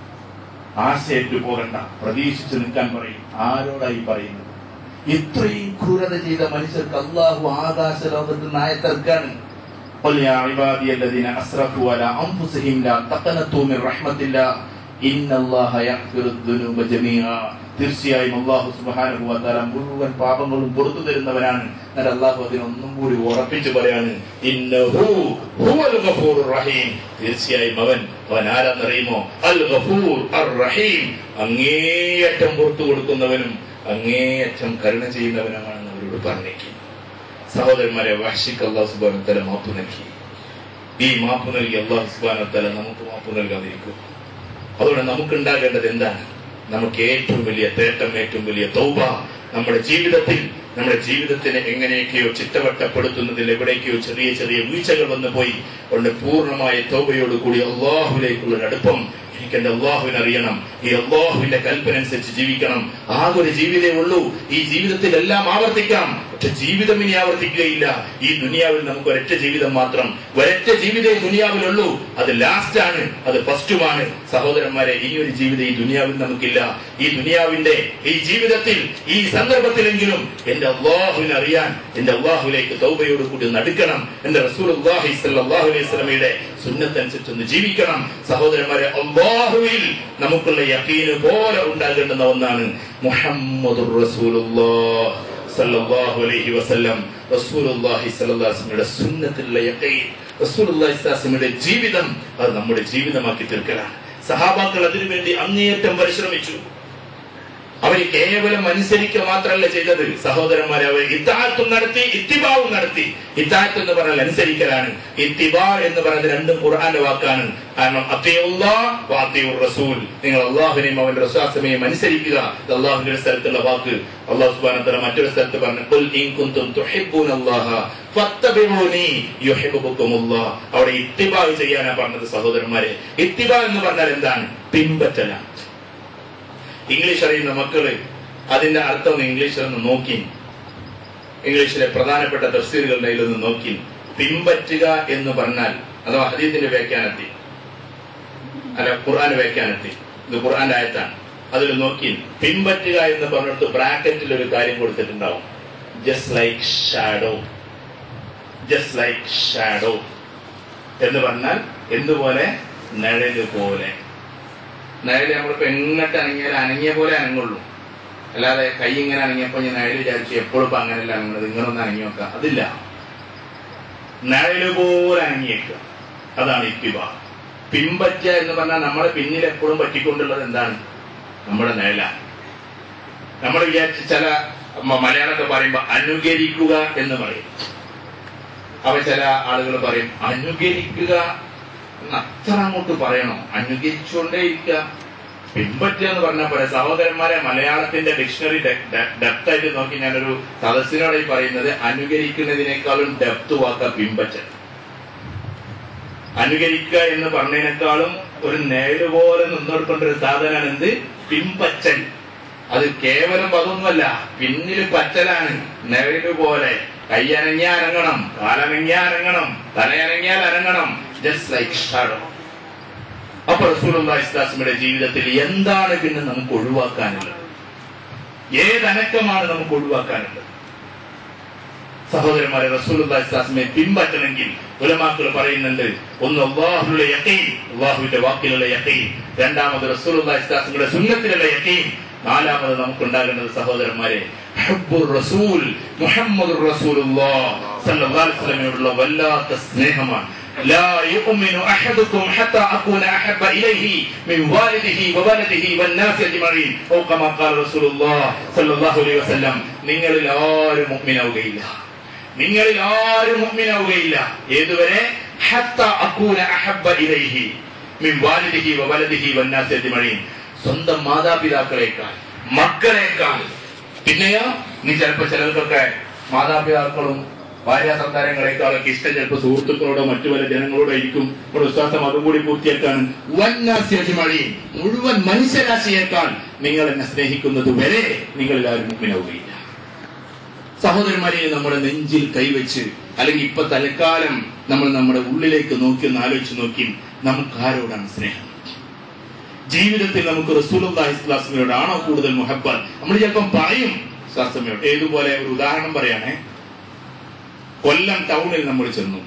ആശയറ്റ് പോകണ്ട പ്രതീക്ഷിച്ച് നിൽക്കാൻ പറയും ആരോടായി പറയുന്നത് ഇത്രയും ക്രൂരത ചെയ്ത മനുഷ്യർക്ക് അള്ളാഹു ആകാശ ലോകത്ത് നായത്തർക്കാണ് قل يا عبادي الذين أسرفوا على أنفسهم لا تقنطوا من رحمة الله إن الله يغفر الذنوب جميعا തീർച്ചയായും അള്ളാഹു സുബാനഹു വതാല മുഴുവൻ പാപങ്ങളും പുറത്തു തരുന്നവനാണ് എന്നാൽ അള്ളാഹു അതിനെ ഒന്നും കൂടി ഉറപ്പിച്ചു പറയാണ് ഇന്നഹു ഹുവൽ ഗഫൂറുർ റഹീം തീർച്ചയായും അവൻ അവൻ ആരാന്നറിയുമോ അൽ ഗഫൂർ അർ റഹീം അങ്ങേയറ്റം പുറത്തു കൊടുക്കുന്നവനും അങ്ങേയറ്റം കരുണ ചെയ്യുന്നവനുമാണെന്ന് അവരോട് പറഞ്ഞേക്കും സഹോദരന്മാരെ വാർഷിക അള്ളാഹു സുബാന തല മാപ്പ് നൽകി ഈ മാപ്പ് നൽകി അള്ളാഹു സുബാന തല നമുക്ക് മാപ്പ് നൽകാതിരിക്കും അതുകൊണ്ട് നമുക്കുണ്ടാകേണ്ടത് എന്താണ് നമുക്ക് ഏറ്റവും വലിയ തേട്ടം ഏറ്റവും വലിയ തൗബ നമ്മുടെ ജീവിതത്തിൽ നമ്മുടെ ജീവിതത്തിനെ എങ്ങനെയൊക്കെയോ ചിട്ടവട്ടപ്പെടുത്തുന്നതിൽ എവിടേക്കോ ചെറിയ ചെറിയ വീഴ്ചകൾ വന്നു പോയി അതുകൊണ്ട് പൂർണ്ണമായ തൗബയോടുകൂടി അള്ളാഹുലേക്കുള്ള ഒരു അടുപ്പം എനിക്ക് എന്റെ അള്ളാഹുവിനെ അറിയണം ഈ അള്ളാഹുവിന്റെ കൽപ്പന അനുസരിച്ച് ജീവിക്കണം ആകെ ഒരു ജീവിതമേ ഉള്ളൂ ഈ ജീവിതത്തിൽ എല്ലാം ആവർത്തിക്കാം ഒറ്റ ജീവിതം ഇനി ആവർത്തിക്കുകയില്ല ഈ ദുനിയാവിൽ നമുക്ക് ഒരൊറ്റ ജീവിതം മാത്രം ഒരൊറ്റ ജീവിതം ഈ ദുനിയാവിലുള്ളൂ അത് ലാസ്റ്റ് ആണ് അത് ഫസ്റ്റുമാണ് സഹോദരന്മാരെ ഈ ഒരു ജീവിതം ഈ ദുനിയാവിൽ നമുക്കില്ല ഈ ദുനിയാവിന്റെ ഈ ജീവിതത്തിൽ ഈ സന്ദർഭത്തിലെങ്കിലും എന്റെ അള്ളാഹുവിനെ അറിയാൻ എന്റെ അള്ളാഹുലേക്ക് തൗബയോട് കൂടി നടക്കണം എന്റെ റസൂൽ അള്ളാഹി സല്ലാഹു അലൈഹി സ്വലമയുടെ സുന്നത്തനുസരിച്ച് ഒന്ന് ജീവിക്കണം സഹോദരന്മാരെ അള്ളാഹുവിൽ നമുക്കുള്ള യക്കീന് പോലെ ഉണ്ടാകേണ്ടുന്ന ഒന്നാണ് മുഹമ്മദുർ റസൂലുള്ളാഹ് സല്ലല്ലാഹു അലൈഹി വസല്ലം റസൂലുള്ളാഹി സ്വല്ലല്ലാഹു അലൈഹി വസല്ലമയുടെ സുന്നത്തിലുള്ള യഖീൻ റസൂലുള്ളാഹി സ്വല്ലല്ലാഹു അലൈഹി വസല്ലമയുടെ ജീവിതം അത് നമ്മുടെ ജീവിതമാക്കി തീർക്കലാണ് സഹാബാക്കൾ അതിനുവേണ്ടി അങ്ങേയറ്റം പരിശ്രമിച്ചു അവർ കേവലം അനുസരിക്കുക മാത്രമല്ല ചെയ്തത് സഹോദരന്മാരെ അവർ ഇത്താത്തും നടത്തി ഇത്തിബാവും നടത്തി ഇത്താത്ത് എന്ന് പറഞ്ഞാൽ അനുസരിക്കലാണ് ഇത്തിബാ എന്ന് പറയുന്നത് രണ്ടും ഖുർആന്റെ വാക്കാണ് കാരണം അത്തിയുർ റസൂൽ നിങ്ങൾ അള്ളാഹുവിനെയും അവന്റെ റസാസമയും അനുസരിക്കുക ഇത് അള്ളാഹുവിന്റെ ഒരു സ്ഥലത്തുള്ള വാക്ക് അള്ളാഹു സുബാന മറ്റൊരു സ്ഥലത്ത് പറഞ്ഞു "ഖുൽ ഇൻ കുന്തും തുഹിബ്ബൂനല്ലാഹ ഫത്തബിഊനി യുഹിബ്ബുക്കുമുല്ലാഹ്." അവിടെ ഇത്തിബാ ചെയ്യാനാ പറഞ്ഞത് സഹോദരന്മാരെ ഇത്തിബാ എന്ന് പറഞ്ഞാൽ എന്താണ് പിൻപറ്റലാണ് ഇംഗ്ലീഷ് അറിയുന്ന മക്കള് അതിന്റെ അർത്ഥം ഒന്ന് ഇംഗ്ലീഷിൽ ഒന്ന് നോക്കി ഇംഗ്ലീഷിലെ പ്രധാനപ്പെട്ട തഫ്സീലുകളുടെ ഒന്ന് നോക്കി പിൻപറ്റുക എന്ന് പറഞ്ഞാൽ അഥവാ ഹദീസിന്റെ വ്യാഖ്യാനത്തിൽ അല്ല ഖുർആൻ വ്യാഖ്യാനത്തിൽ ഇത് ഖുർആന്റെ ആയത്താണ് അതിൽ നോക്കി പിൻപറ്റുക എന്ന് പറഞ്ഞിട്ട് ബ്രാക്കറ്റിൽ ഒരു കാര്യം കൊടുത്തിട്ടുണ്ടാവും just like shadow just like shadow എന്ന് പറഞ്ഞാൽ എന്തുപോലെ നിഴല് പോലെ നിഴല് നമ്മളിപ്പോ എങ്ങോട്ട് അനങ്ങിയാലും അനങ്ങിയ പോലെ അനങ്ങുള്ളൂ അല്ലാതെ കൈ ഇങ്ങനെ അനങ്ങിയപ്പോ ഞാൻ നിഴല് വിചാരിച്ചു എപ്പോഴും ഇപ്പൊ അങ്ങനെയല്ല അനങ്ങുന്നത് ഇങ്ങനൊന്ന് അനങ്ങി നോക്കാം അതില്ല നിഴല് പോലെ അനങ്ങിയേക്കുക അതാണ് ഇത്തിബ പിൻപറ്റ എന്ന് പറഞ്ഞാൽ നമ്മളെ പിന്നിൽ എപ്പോഴും പറ്റിക്കൊണ്ടുള്ളത് എന്താണ് നമ്മുടെ നിഴല നമ്മൾ വിചാരിച്ച ചില മ- മലയാളമൊക്കെ പറയുമ്പോ അനുകരിക്കുക എന്ന് പറയും അവ ചില ആളുകൾ പറയും അനുകരിക്കുക എന്ന് അത്ര അങ്ങോട്ട് പറയണോ അനുകരിച്ചുകൊണ്ടേ ഇരിക്കുക പിൻപറ്റുക എന്ന് പറഞ്ഞാൽ പോലെ സഹോദരന്മാരെ മലയാളത്തിന്റെ ഡിക്ഷണറി ഡെപ്ത് ആയിട്ട് നോക്കി ഞാനൊരു സദസ്സിനോട് ഈ പറയുന്നത് അനുകരിക്കുന്നതിനേക്കാളും ഡെപ്ത് വാക്ക പിൻപറ്റൽ അനുകരിക്കുക എന്ന് പറഞ്ഞതിനേക്കാളും ഒരു നേര് പോലെ നിന്നോടുകൊണ്ട ഒരു സാധനമാണ് എന്ത് പിൻപറ്റൽ അത് കേവലം അതൊന്നുമല്ല പിന്നിൽ പറ്റലാണ് നേര് പോലെ കൈയനങ്ങിയാൽ അനങ്ങണം കാലനങ്ങിയാൽ അനങ്ങണം തലയനങ്ങിയാൽ അനങ്ങണം ജസ്റ്റ് ലൈക്ക് ഷാഡോ അപ്പൊ റസൂലുള്ളാഹി ഇസ്ലാസ്മിയുടെ ജീവിതത്തിൽ എന്താണ് പിന്നെ നമുക്ക് ഒഴിവാക്കാനുള്ളത് ഏതനക്കമാണ് നമുക്ക് ഒഴിവാക്കാനുള്ളത് സഹോദരന്മാരെ റസൂലുള്ളാഹി ഇസ്ലാസ്മിനെ പിൻപറ്റണമെങ്കിൽ ഉലമാക്കൾ പറയുന്നുണ്ട് ഒന്ന് അള്ളാഹുലുള്ള യക്കീൻ അള്ളാഹുവിന്റെ വാക്കിലുള്ള യക്കീൻ രണ്ടാമത് റസൂലുള്ളാഹി ഇസ്ലാസ്മിയുടെ സുന്നത്തിലുള്ള യക്കീൻ നാലാമത് നമുക്കുണ്ടാകേണ്ടത് സഹോദരന്മാരെ ഹബ്ബുർ റസൂൽ മുഹമ്മദുർ റസൂലുള്ളാഹ് സല്ലല്ലാഹു അലൈഹി വസല്ലമയോടുള്ള വല്ലാത്ത സ്നേഹമാണ് لا يؤمن أحدكم حتى أكون أحب إليه من والده وولده والناس أجمعين أو كما قال رسول الله صلى الله عليه وسلم നിങ്ങളിൽ ആരും മുഅ്മിനാവുകയില്ല നിങ്ങളിൽ ആരും മുഅ്മിനാവുകയില്ല ഏതുവരെ ഹത്ത അക്കൂന അഹബ്ബ ഇലൈഹി മിൻ വാലിദിഹി വവലദിഹി വന്നാസി അജ്മഈൻ സ്വന്തം മാതാപിതാക്കളെക്കാൾ മക്കളെക്കാൾ പിന്നെയോ നീ ചിലപ്പോ ചിലർക്കൊക്കെ മാതാപിതാക്കളും ഭാര്യ സന്താനങ്ങളെക്കാളൊക്കെ ഇഷ്ടം ചിലപ്പോൾ സുഹൃത്തുക്കളോടോ മറ്റു പല ജനങ്ങളോടോ ആയിരിക്കും ഇവിടെ വിശ്വാസം അതും കൂടി പൂർത്തിയാക്കാണ് വന്നാസി അജ്മഈൻ മുഴുവൻ മനുഷ്യരാശിയേക്കാൾ നിങ്ങൾ എന്നെ സ്നേഹിക്കുന്നത് വരെ നിങ്ങളിൽ ആരും മുമ്പിനാവുകയില്ല സഹോദരന്മാരെ നമ്മുടെ നെഞ്ചിൽ കൈവച്ച് അല്ലെങ്കിൽ ഇപ്പൊ തൽക്കാലം നമ്മൾ നമ്മുടെ ഉള്ളിലേക്ക് നോക്കി ഒന്ന് ആലോചിച്ച് നോക്കി നമുക്ക് ആരോടാണ് സ്നേഹം ജീവിതത്തിൽ നമുക്ക് റസൂലുള്ളാഹി സ്വലാസ്മയോടാണോ കൂടുതൽ മുഹബ്ബത്ത് നമ്മൾ ചിലപ്പം പറയും ശാസ്ത്രമയോട് ഏതുപോലെ ഒരു ഉദാഹരണം പറയാണേ കൊല്ലം ടൗണിൽ നമ്മൾ ചെന്നു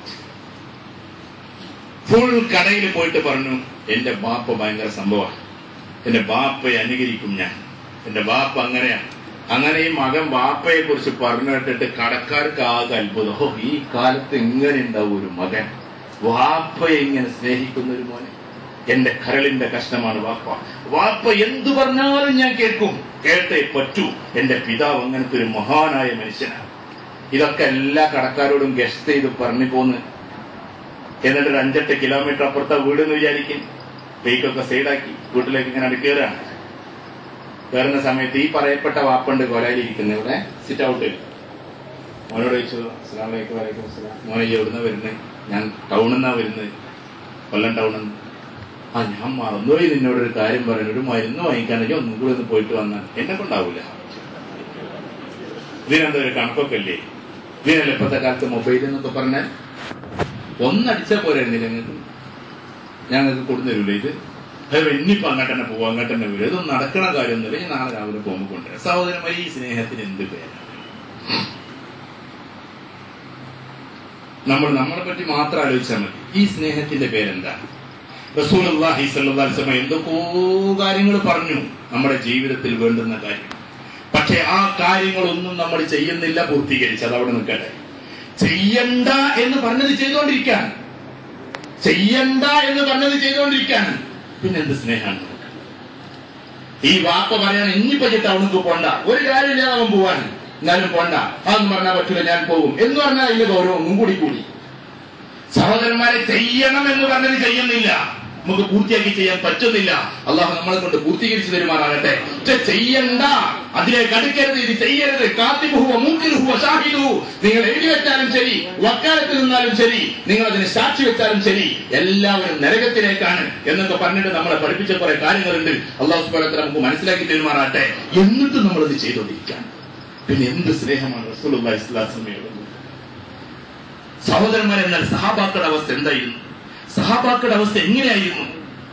ഫുൾ കടയിൽ പോയിട്ട് പറഞ്ഞു എന്റെ ബാപ്പ ഭയങ്കര സംഭവമാണ് എന്റെ ബാപ്പയെ അനുകരിക്കും ഞാൻ എന്റെ ബാപ്പ അങ്ങനെയാണ് അങ്ങനെ ഈ മകൻ ബാപ്പയെ കുറിച്ച് പറഞ്ഞു കേട്ടിട്ട് കടക്കാർക്ക് ആകെ അത്ഭുതം ഓ ഈ കാലത്ത് എങ്ങനെ ഉണ്ടാവും ഒരു മകൻ വാപ്പയെ ഇങ്ങനെ സ്നേഹിക്കുന്ന ഒരു മോനെ എന്റെ കരളിന്റെ കഷ്ണമാണ് വാപ്പ വാപ്പ എന്തു പറഞ്ഞാലും ഞാൻ കേൾക്കും കേട്ടേ പറ്റൂ എന്റെ പിതാവ് അങ്ങനത്തെ ഒരു മഹാനായ മനുഷ്യനാണ് ഇതൊക്കെ എല്ലാ കടക്കാരോടും ഗസ്റ്റ് ചെയ്ത് പറഞ്ഞു പോന്ന് എന്നിട്ട് ഒരു അഞ്ചെട്ട് കിലോമീറ്റർ അപ്പുറത്തെ വീടെന്ന് വിചാരിക്കും ബൈക്കൊക്കെ സൈഡാക്കി വീട്ടിലേക്ക് ഇങ്ങനെ അങ്ങട് കയറാണ് കയറുന്ന സമയത്ത് ഈ പറയപ്പെട്ട വാപ്പുണ്ട് കൊലയിലിരിക്കുന്നത് ഇവിടെ സിറ്റ് ഔട്ടിൽ മോനോട് ചോദിച്ചു അസ്സാം വലൈക്കും വലൈക്കും അസ്സലാം മോനെ ഈ എവിടുന്ന വരുന്നത് ഞാൻ ടൗണിൽ നിന്നാ വരുന്നത് കൊല്ലം ടൗണിൽ നിന്ന് ആ ഞാൻ മറന്നുപോയി നിന്നോട് ഒരു കാര്യം പറയുന്നു ഒരു മരുന്ന് വാങ്ങിക്കാണെങ്കിൽ ഒന്നും കൂടി ഒന്ന് പോയിട്ട് വന്നാൽ എന്നെ കൊണ്ടാവൂല ഇതിനെന്താ ഒരു കണക്കൊക്കെ ഇല്ലേ ഇതിനല്ല ഇപ്പോഴത്തെ കാലത്ത് മൊബൈൽ എന്നൊക്കെ പറഞ്ഞാൽ ഒന്നടിച്ചാൽ പോരായിരുന്നില്ല നിങ്ങൾക്ക് ഞങ്ങൾക്ക് കൊടുത്തരൂല ഇത് അത് ഇനിയിപ്പോ അങ്ങോട്ട് തന്നെ പോവാം അങ്ങോട്ട് തന്നെ വരും ഇതൊന്നും നടക്കണ കാര്യമൊന്നുമില്ല ഞാൻ നാളെ രാവിലെ പോകുമ്പോൾ കൊണ്ടുവരാം സഹോദരന്മാർ ഈ സ്നേഹത്തിന് എന്ത് പേരാണ് നമ്മൾ നമ്മളെ പറ്റി മാത്രം ആലോചിച്ചാൽ മതി ഈ സ്നേഹത്തിന്റെ പേരെന്താണ് റസൂൽ അള്ളാഹി സല്ലാസ്ലമ എന്തൊക്കെയോ കാര്യങ്ങൾ പറഞ്ഞു നമ്മുടെ ജീവിതത്തിൽ വേണ്ടുന്ന കാര്യം പക്ഷെ ആ കാര്യങ്ങളൊന്നും നമ്മൾ ചെയ്യുന്നില്ല പൂർത്തീകരിച്ച് അത് അവിടെ നിൽക്കട്ടെ ചെയ്യണ്ട എന്ന് പറഞ്ഞത് ചെയ്തുകൊണ്ടിരിക്കാൻ ചെയ്യണ്ട എന്ന് പറഞ്ഞത് ചെയ്തുകൊണ്ടിരിക്കാൻ പിന്നെന്ത് സ്നേഹമാണ് നമുക്ക് ഈ വാപ്പ പറയാൻ ഇനിയിപ്പോ ടൗണിക്ക് പോണ്ട ഒരു കാര്യമില്ലാതെ അവൻ പോവാൻ എന്നാലും പോണ്ട അതൊന്നും പറഞ്ഞാൽ പറ്റില്ല ഞാൻ പോകും എന്ന് പറഞ്ഞാൽ അതിന്റെ ഗൗരവം ഒന്നും കൂടി കൂടി സഹോദരന്മാരെ ചെയ്യണം എന്ന് പറഞ്ഞത് ചെയ്യുന്നില്ല നമുക്ക് പൂർത്തിയാക്കി ചെയ്യാൻ പറ്റുന്നില്ല അള്ളാഹു നമ്മളെ കൊണ്ട് പൂർത്തീകരിച്ചു തരുമാറാകട്ടെ പക്ഷെ ചെയ്യണ്ട അതിലേക്ക് അടുക്കരുത് ഇത് ചെയ്യരുത് കാത്തിബുഹുവ മൂക്കിലുഹുവ ഷാഹിദു നിങ്ങൾ എഴുതി വെച്ചാലും ശരി വക്കാലത്ത് നിന്നാലും ശരി നിങ്ങൾ അതിന് സാക്ഷി വെച്ചാലും ശരി എല്ലാവരും നരകത്തിലേക്കാണ് എന്നൊക്കെ പറഞ്ഞിട്ട് നമ്മളെ പഠിപ്പിച്ച കുറെ കാര്യങ്ങളുണ്ട് അള്ളാഹു സുബാനത്തിൽ നമുക്ക് മനസ്സിലാക്കി തരുമാറാട്ടെ എന്നിട്ടും നമ്മളത് ചെയ്തുകൊണ്ടിരിക്കാൻ പിന്നെ എന്ത് സ്നേഹമാണ് റസൂലുള്ളാഹി സ്വല്ലല്ലാഹു അലൈഹി വസല്ലമയോട് സഹോദരന്മാരെ എന്നാൽ സഹാബാക്കളുടെ അവസ്ഥ എന്തായിരുന്നു സഹാബാക്കളുടെ അവസ്ഥ എങ്ങനെയായിരുന്നു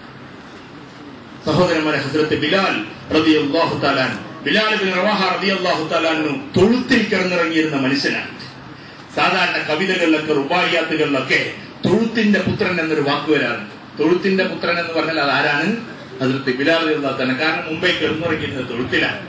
സഹോദരന്മാരെ ഹസ്രത്ത് ബിലാൽ റളിയല്ലാഹു തആലാൻ ബിലാൽ ബിൻ റവാഹ റളിയല്ലാഹു തആലാനു തൊഴുത്തിൽ കിടന്നിറങ്ങിയിരുന്ന മനുഷ്യനാണ് സാധാരണ കവിതകളിലൊക്കെ റുബായിയാത്തുകളിലൊക്കെ തൊഴുത്തിന്റെ പുത്രൻ എന്നൊരു വാക്ക് വരാറുണ്ട് തൊഴുത്തിന്റെ പുത്രൻ എന്ന് പറഞ്ഞാൽ അത് ആരാണ് ഹസ്രത്ത് ബിലാൽ റളിയല്ലാഹു തആല കാരണം മുമ്പേ കിടന്നിറങ്ങിയിരുന്നത് തൊഴുത്തിലാണ്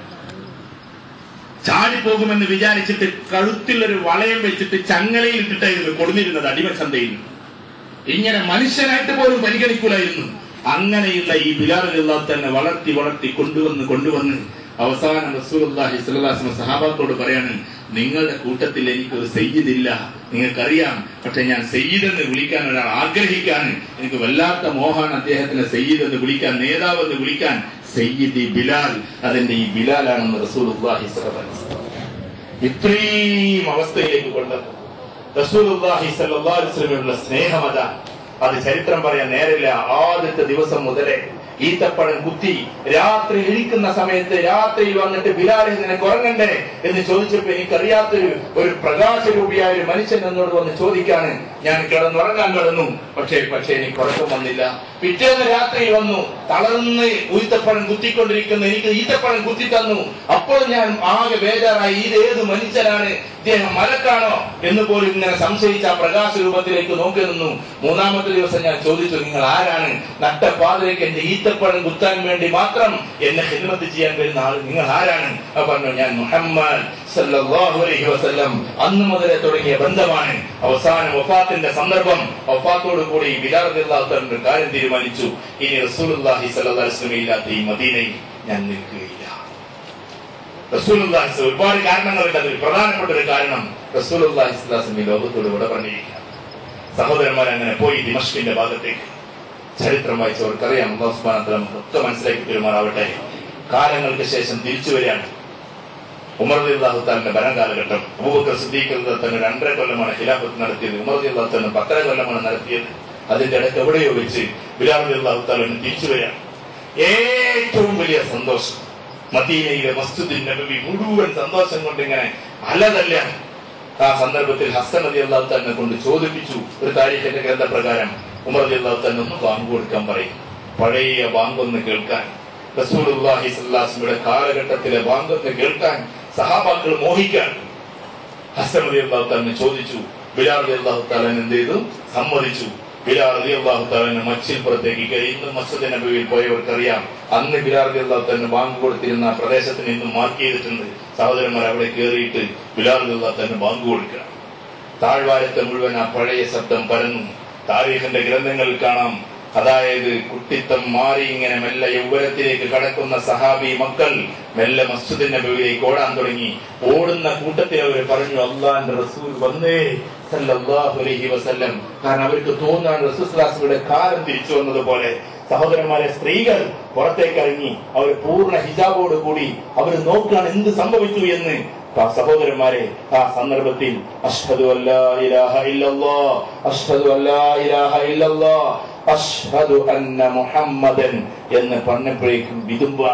ചാടിപ്പോകുമെന്ന് വിചാരിച്ചിട്ട് കഴുത്തിൽ ഒരു വളയം വെച്ചിട്ട് ചങ്ങലയിൽ ഇട്ടിട്ടായിരുന്നു കൊടുന്നിരുന്നത് അടിമച്ചന്തയിൽ ഇങ്ങനെ മനുഷ്യനായിട്ട് പോലും പരിഗണിക്കൂലായിരുന്നു അങ്ങനെയുള്ള ഈ ബിലാലുള്ള തന്നെ വളർത്തി വളർത്തി കൊണ്ടുവന്ന് കൊണ്ടുവന്ന് അവസാനം റസൂലുള്ളാഹി സ്വല്ലല്ലാഹു അലൈഹി വസല്ലം സഹാബാക്കളോട് പറയാണ് നിങ്ങളുടെ കൂട്ടത്തിൽ എനിക്കൊരു സയ്യിദില്ല നിങ്ങൾക്കറിയാം പക്ഷെ ഞാൻ സയ്യിദ് എന്ന് വിളിക്കാൻ ഒരാൾ ആഗ്രഹിക്കാൻ എനിക്ക് വല്ലാത്ത മോഹാണ് അദ്ദേഹത്തിനെ സയ്യിദ് എന്ന് വിളിക്കാൻ നേതാവ് എന്ന് വിളിക്കാൻ സയ്യിദി ബിലാൽ അതെന്റെ ഈ ബിലാലാണെന്ന് റസൂലുള്ളാഹി സ്വല്ലല്ലാഹു അലൈഹി വസല്ലം ഇത്രയും അവസ്ഥയിലേക്ക് കൊണ്ടത് റസൂലുള്ളാഹി സ്വല്ലല്ലാഹു അലൈഹി വസല്ലമയുള്ള സ്നേഹം അതാ അത് ചരിത്രം പറയാൻ നേരില്ല ആദ്യത്തെ ദിവസം മുതലേ ഈത്തപ്പഴം കുത്തി രാത്രി ഇരിക്കുന്ന സമയത്ത് രാത്രിയിൽ വന്നിട്ട് ബിലാലെ നിനക്ക് ഉറങ്ങണ്ടേ എന്ന് ചോദിച്ചപ്പോ എനിക്കറിയാത്തൊരു ഒരു പ്രകാശരൂപിയായ ഒരു മനുഷ്യൻ എന്നോട് വന്ന് ചോദിക്കാണ് ഞാൻ കിടന്നുറങ്ങാൻ കിടന്നു പക്ഷേ പക്ഷേ എനിക്ക് ഉറക്കം വന്നില്ല പിറ്റേന്ന് രാത്രിയിൽ വന്നു തളർന്ന് ഈത്തപ്പഴം കുത്തിക്കൊണ്ടിരിക്കുന്ന എനിക്ക് ഈത്തപ്പഴം കുത്തി തന്നു അപ്പോൾ ഞാൻ ആകെ ബേജാറായി ഇത് ഏത് മനുഷ്യനാണ് ഇദ്ദേഹം മലക്കാണോ എന്ന് പോലും ഇങ്ങനെ സംശയിച്ച ആ പ്രകാശ രൂപത്തിലേക്ക് നോക്കി നിന്നു മൂന്നാമത്തെ ദിവസം ഞാൻ ചോദിച്ചു നിങ്ങൾ ആരാണ് നട്ടപ്പാതിലേക്ക് എന്റെ ഈത്തപ്പഴം കുത്താൻ വേണ്ടി മാത്രം എന്നെ ഹിദ്മത്ത് ചെയ്യാൻ വരുന്ന ആൾ നിങ്ങൾ ആരാണ് അപ്പൊ പറഞ്ഞു ഞാൻ മുഹമ്മദ് സല്ലല്ലാഹു അലൈഹി വസല്ലം അന്ന് മുതലേ തുടങ്ങിയ ബന്ധമാണ് അവസാനം വഫാത്തിന്റെ സന്ദർഭം വഫാത്തോടു കൂടി ബിലാൽ റളിയല്ലാഹു തആല ഒരു കാര്യം തീരുമാനിച്ചു ഇനി റസൂലുള്ളാഹി സ്വല്ലല്ലാഹു അലൈഹി വസല്ലം ഇല്ലാത്ത ഈ മദീനയിൽ ഞാൻ നിൽക്കുകയില്ല റസൂലുള്ളാഹി സ്വ- ഒരുപാട് കാരണങ്ങളുണ്ട് അതിൽ പ്രധാനപ്പെട്ട ഒരു കാരണം റസൂലുള്ളാഹി സ്വല്ലല്ലാഹു അലൈഹി വസല്ലം ഈ ലോകത്തോട് വിട പറഞ്ഞിരിക്കുക സഹോദരന്മാർ അങ്ങനെ പോയി ദിമഷ്കിന്റെ ഭാഗത്തേക്ക് ചരിത്രം വായിച്ചവർക്കറിയാം അള്ളാഹു സുബ്ഹാനഹു വ തആല നമുക്കൊക്കെ മനസ്സിലാക്കി പെരുമാറാവട്ടെ കാലങ്ങൾക്ക് ശേഷം തിരിച്ചു വരികയാണ് ഉമർ അള്ളാഹു താലിന്റെ ഭരണകാലഘട്ടം അബൂബക്കർ സിദ്ദീഖ് തന്നെ രണ്ടര കൊല്ലമാണ് ഖിലാഫത്ത് നടത്തിയത് ഉമർ അള്ളാഹു തന്നെ പത്തര കൊല്ലമാണ് നടത്തിയത് അതിന്റെ ഇടയ്ക്ക് എവിടെയോ വെച്ച് ബിലാൽ അള്ളാഹു താലിന് തിരിച്ചു വരികയാണ് ഏറ്റവും വലിയ സന്തോഷം മദീനയിലെ മസ്ജിദിൻ നബവി മുഴുവൻ സന്തോഷം കൊണ്ട് ഇങ്ങനെ അലതല്ലാണ് ആ സന്ദർഭത്തിൽ ഹസൻ അലി അള്ളാഹു തന്നെ കൊണ്ട് ചോദിപ്പിച്ചു ഒരു താരീഖിന്റെ ഗ്രന്ഥപ്രകാരം ഉമർ അലി അള്ളാഹു തന്നെ ഒന്ന് ബാങ്ക് കൊടുക്കാൻ പറയും പഴയ ബാങ്കൊന്ന് കേൾക്കാൻ റസൂലുള്ളാഹി സ്വല്ലല്ലാഹുവിന്റെ കാലഘട്ടത്തിലെ ബാങ്കൊന്ന് കേൾക്കാൻ സഹാബാക്കൾ മോഹിക്കാൻ ഹസൻ അലി അള്ളാഹു തന്നെ ചോദിച്ചു ബിലാൽ അലി അള്ളാഹു താലൻ എന്ത് ചെയ്തു സമ്മതിച്ചു ബിലാൽ അലി അള്ളാഹു താലന് മച്ചിൽ പുറത്തേക്ക് കയറി ഇന്ന് മസ്ജിദ് നബിയിൽ പോയവർക്കറിയാം അന്ന് ബിലാൽ അലി അള്ളാഹു തന്നെ ബാങ്ക് കൊടുത്തിരുന്ന ആ പ്രദേശത്തിന് ഇന്ന് മാർക്ക് ചെയ്തിട്ടുണ്ട് സഹോദരന്മാർ അവിടെ കയറിയിട്ട് ബിലാൽ അലി അള്ളാഹു തന്നെ ബാങ്ക് കൊടുക്കുക താഴ്വാരത്തെ മുഴുവൻ ആ പഴയ ശബ്ദം പരന്നു താരീഖിന്റെ ഗ്രന്ഥങ്ങളിൽ കാണാം അതായത് കുട്ടിത്തം മാറി ഇങ്ങനെ മെല്ലെ യൗവനത്തിലേക്ക് കടക്കുന്ന സഹാബി മക്കൾ മെല്ലെ മസ്ജിദിന്റെ നബിയിലേക്ക് ഓടാൻ തുടങ്ങി ഓടുന്ന കൂട്ടത്തിൽ അവർ പറഞ്ഞു അള്ളാന്റെ റസൂൽ വന്നേ സല്ലല്ലാഹു അലൈഹി വസല്ലം കാരണം അവർക്ക് തോന്നാൻ റസൂസ്ലാസിയുടെ കാലം തിരിച്ചു വന്നതുപോലെ സഹോദരന്മാരെ സ്ത്രീകൾ പുറത്തേക്ക് ഇറങ്ങി അവർ പൂർണ്ണ ഹിജാബോട് കൂടി അവർ നോക്കുകയാണ് എന്ത് സംഭവിച്ചു എന്ന് ആ സഹോദരന്മാരെ ആ സന്ദർഭത്തിൽ അഷ്ഹദു അല്ലാ ഇലാഹ ഇല്ലല്ലാ അഷ്ഹദു അല്ലാ ഇലാഹ ഇല്ലല്ലാ അഷ്ഹദു അന്ന മുഹമ്മദൻ എന്ന് പറഞ്ഞപ്പോഴേക്കും വിതുമ്പാൻ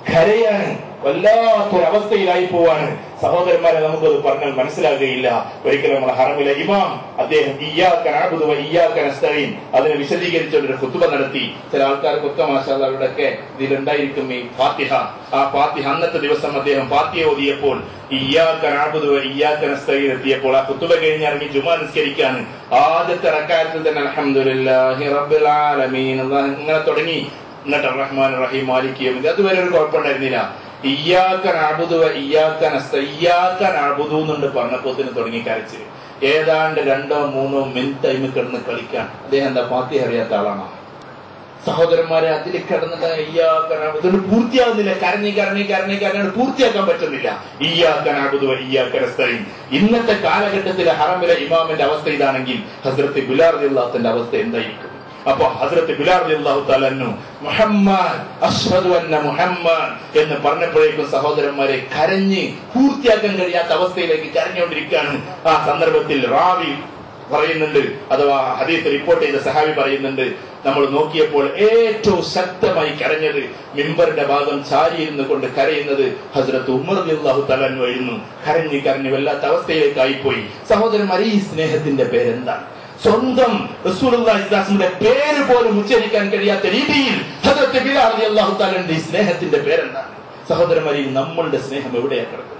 കരയാണ് വല്ലാത്തൊരവസ്ഥയിലായി പോവാണ് സഹോദരന്മാരെ നമുക്കത് പറഞ്ഞാൽ മനസ്സിലാകുകയില്ല ഒരിക്കലും നമ്മുടെ ഹറമിലെ ഇമാം അദ്ദേഹം ഇയ്യാക്കനാബുദുവ ഇയ്യാക്കനസ്തയും അതിനെ വിശദീകരിച്ചുകൊണ്ട് ഒരു കുത്തുബ നടത്തി ചില ആൾക്കാർക്കൊക്കെ മാഷാല്ല അവരുടെയൊക്കെ ഇതിലുണ്ടായിരിക്കും ഈ ഫാത്തിഹ ആ ഫാത്തിഹ അന്നത്തെ ദിവസം അദ്ദേഹം ഫാത്തിഹ ഓതിയപ്പോൾ ഇയ്യാക്കനാബുദുവ ഇയ്യാക്കനസ്തയിൽ എത്തിയപ്പോൾ ആ കുത്തുബ കഴിഞ്ഞ് ഇറങ്ങി ജുമാ നിസ്കരിക്കാണ് ആദ്യത്തെ റക്കായത്തിൽ തന്നെ അൽഹംദുലില്ലാഹി റബ്ബിൽ ആലമീൻ അല്ലാഹ് ഇങ്ങനെ തുടങ്ങി എന്നിട്ട് റഹ്മാൻ റഹീം മാലിക്കിയും ഇത് അതുവരെ ഒരു കുഴപ്പമുണ്ടായിരുന്നില്ല ഇയ്യാക്കൻ അബുദു ഇയ്യാക്കൻ അസ്ത ഇയ്യാക്കൻ അബുദു എന്നുണ്ട് പറഞ്ഞപ്പോത്തിന് തുടങ്ങി കരച്ചില് ഏതാണ്ട് രണ്ടോ മൂന്നോ മിനിറ്റ് ടൈമിൽ കിടന്ന് കളിക്കാൻ അദ്ദേഹം എന്താ പാത്തി അറിയാത്ത ആളാണോ സഹോദരന്മാരെ അതിൽ കിടന്നിട്ട് ഇയ്യാക്കൻ ഇതുകൊണ്ട് പൂർത്തിയാകുന്നില്ല കരഞ്ഞി കരഞ്ഞി കരഞ്ഞി കരഞ്ഞാണ് പൂർത്തിയാക്കാൻ പറ്റുന്നില്ല ഇയ്യാക്കൻ അബുദു ഇയ്യാക്കൻ അസ്തയും ഇന്നത്തെ കാലഘട്ടത്തിലെ ഹറമിലെ ഇമാമിന്റെ അവസ്ഥ ഇതാണെങ്കിൽ ഹസ്രത്ത് ബിലാർ അള്ളാഹത്തിന്റെ അവസ്ഥ എന്തായിരിക്കും അപ്പൊ ഹസ്രത്ത് ബിലാർ അള്ളാഹു തലന്നു മുഹമ്മദ് അഷ്ഹദു അന്ന മുഹമ്മദ് എന്ന് പറഞ്ഞപ്പോഴേക്കും സഹോദരന്മാരെ കരഞ്ഞ് പൂർത്തിയാക്കാൻ കഴിയാത്ത അവസ്ഥയിലേക്ക് കരഞ്ഞുകൊണ്ടിരിക്കുകയാണ് ആ സന്ദർഭത്തിൽ റാവി പറയുന്നുണ്ട് അഥവാ ഹദീസ് റിപ്പോർട്ട് ചെയ്ത സഹാബി പറയുന്നുണ്ട് നമ്മൾ നോക്കിയപ്പോൾ ഏറ്റവും ശക്തമായി കരഞ്ഞത് മിമ്പറിന്റെ ഭാഗം ചാരിയിരുന്നു കൊണ്ട് കരയുന്നത് ഹസ്രത്ത് ഉമർ അള്ളാഹു തലന്നുമായിരുന്നു കരഞ്ഞ് കരഞ്ഞ് വല്ലാത്ത അവസ്ഥയിലേക്കായിപ്പോയി സഹോദരന്മാരെ ഈ സ്നേഹത്തിന്റെ പേരെന്താണ് സ്വന്തം റസൂലുള്ളാഹിന്റെ പേര് പോലും ഉച്ചരിക്കാൻ കഴിയാത്ത രീതിയിൽ ഹദരത്ത് ബിലാൽ റളിയല്ലാഹു തആലയുടെ ഈ സ്നേഹത്തിന്റെ പേരെന്താണ് സഹോദരന്മാരെ നമ്മളുടെ സ്നേഹം എവിടെയാ കിടക്കുന്നത്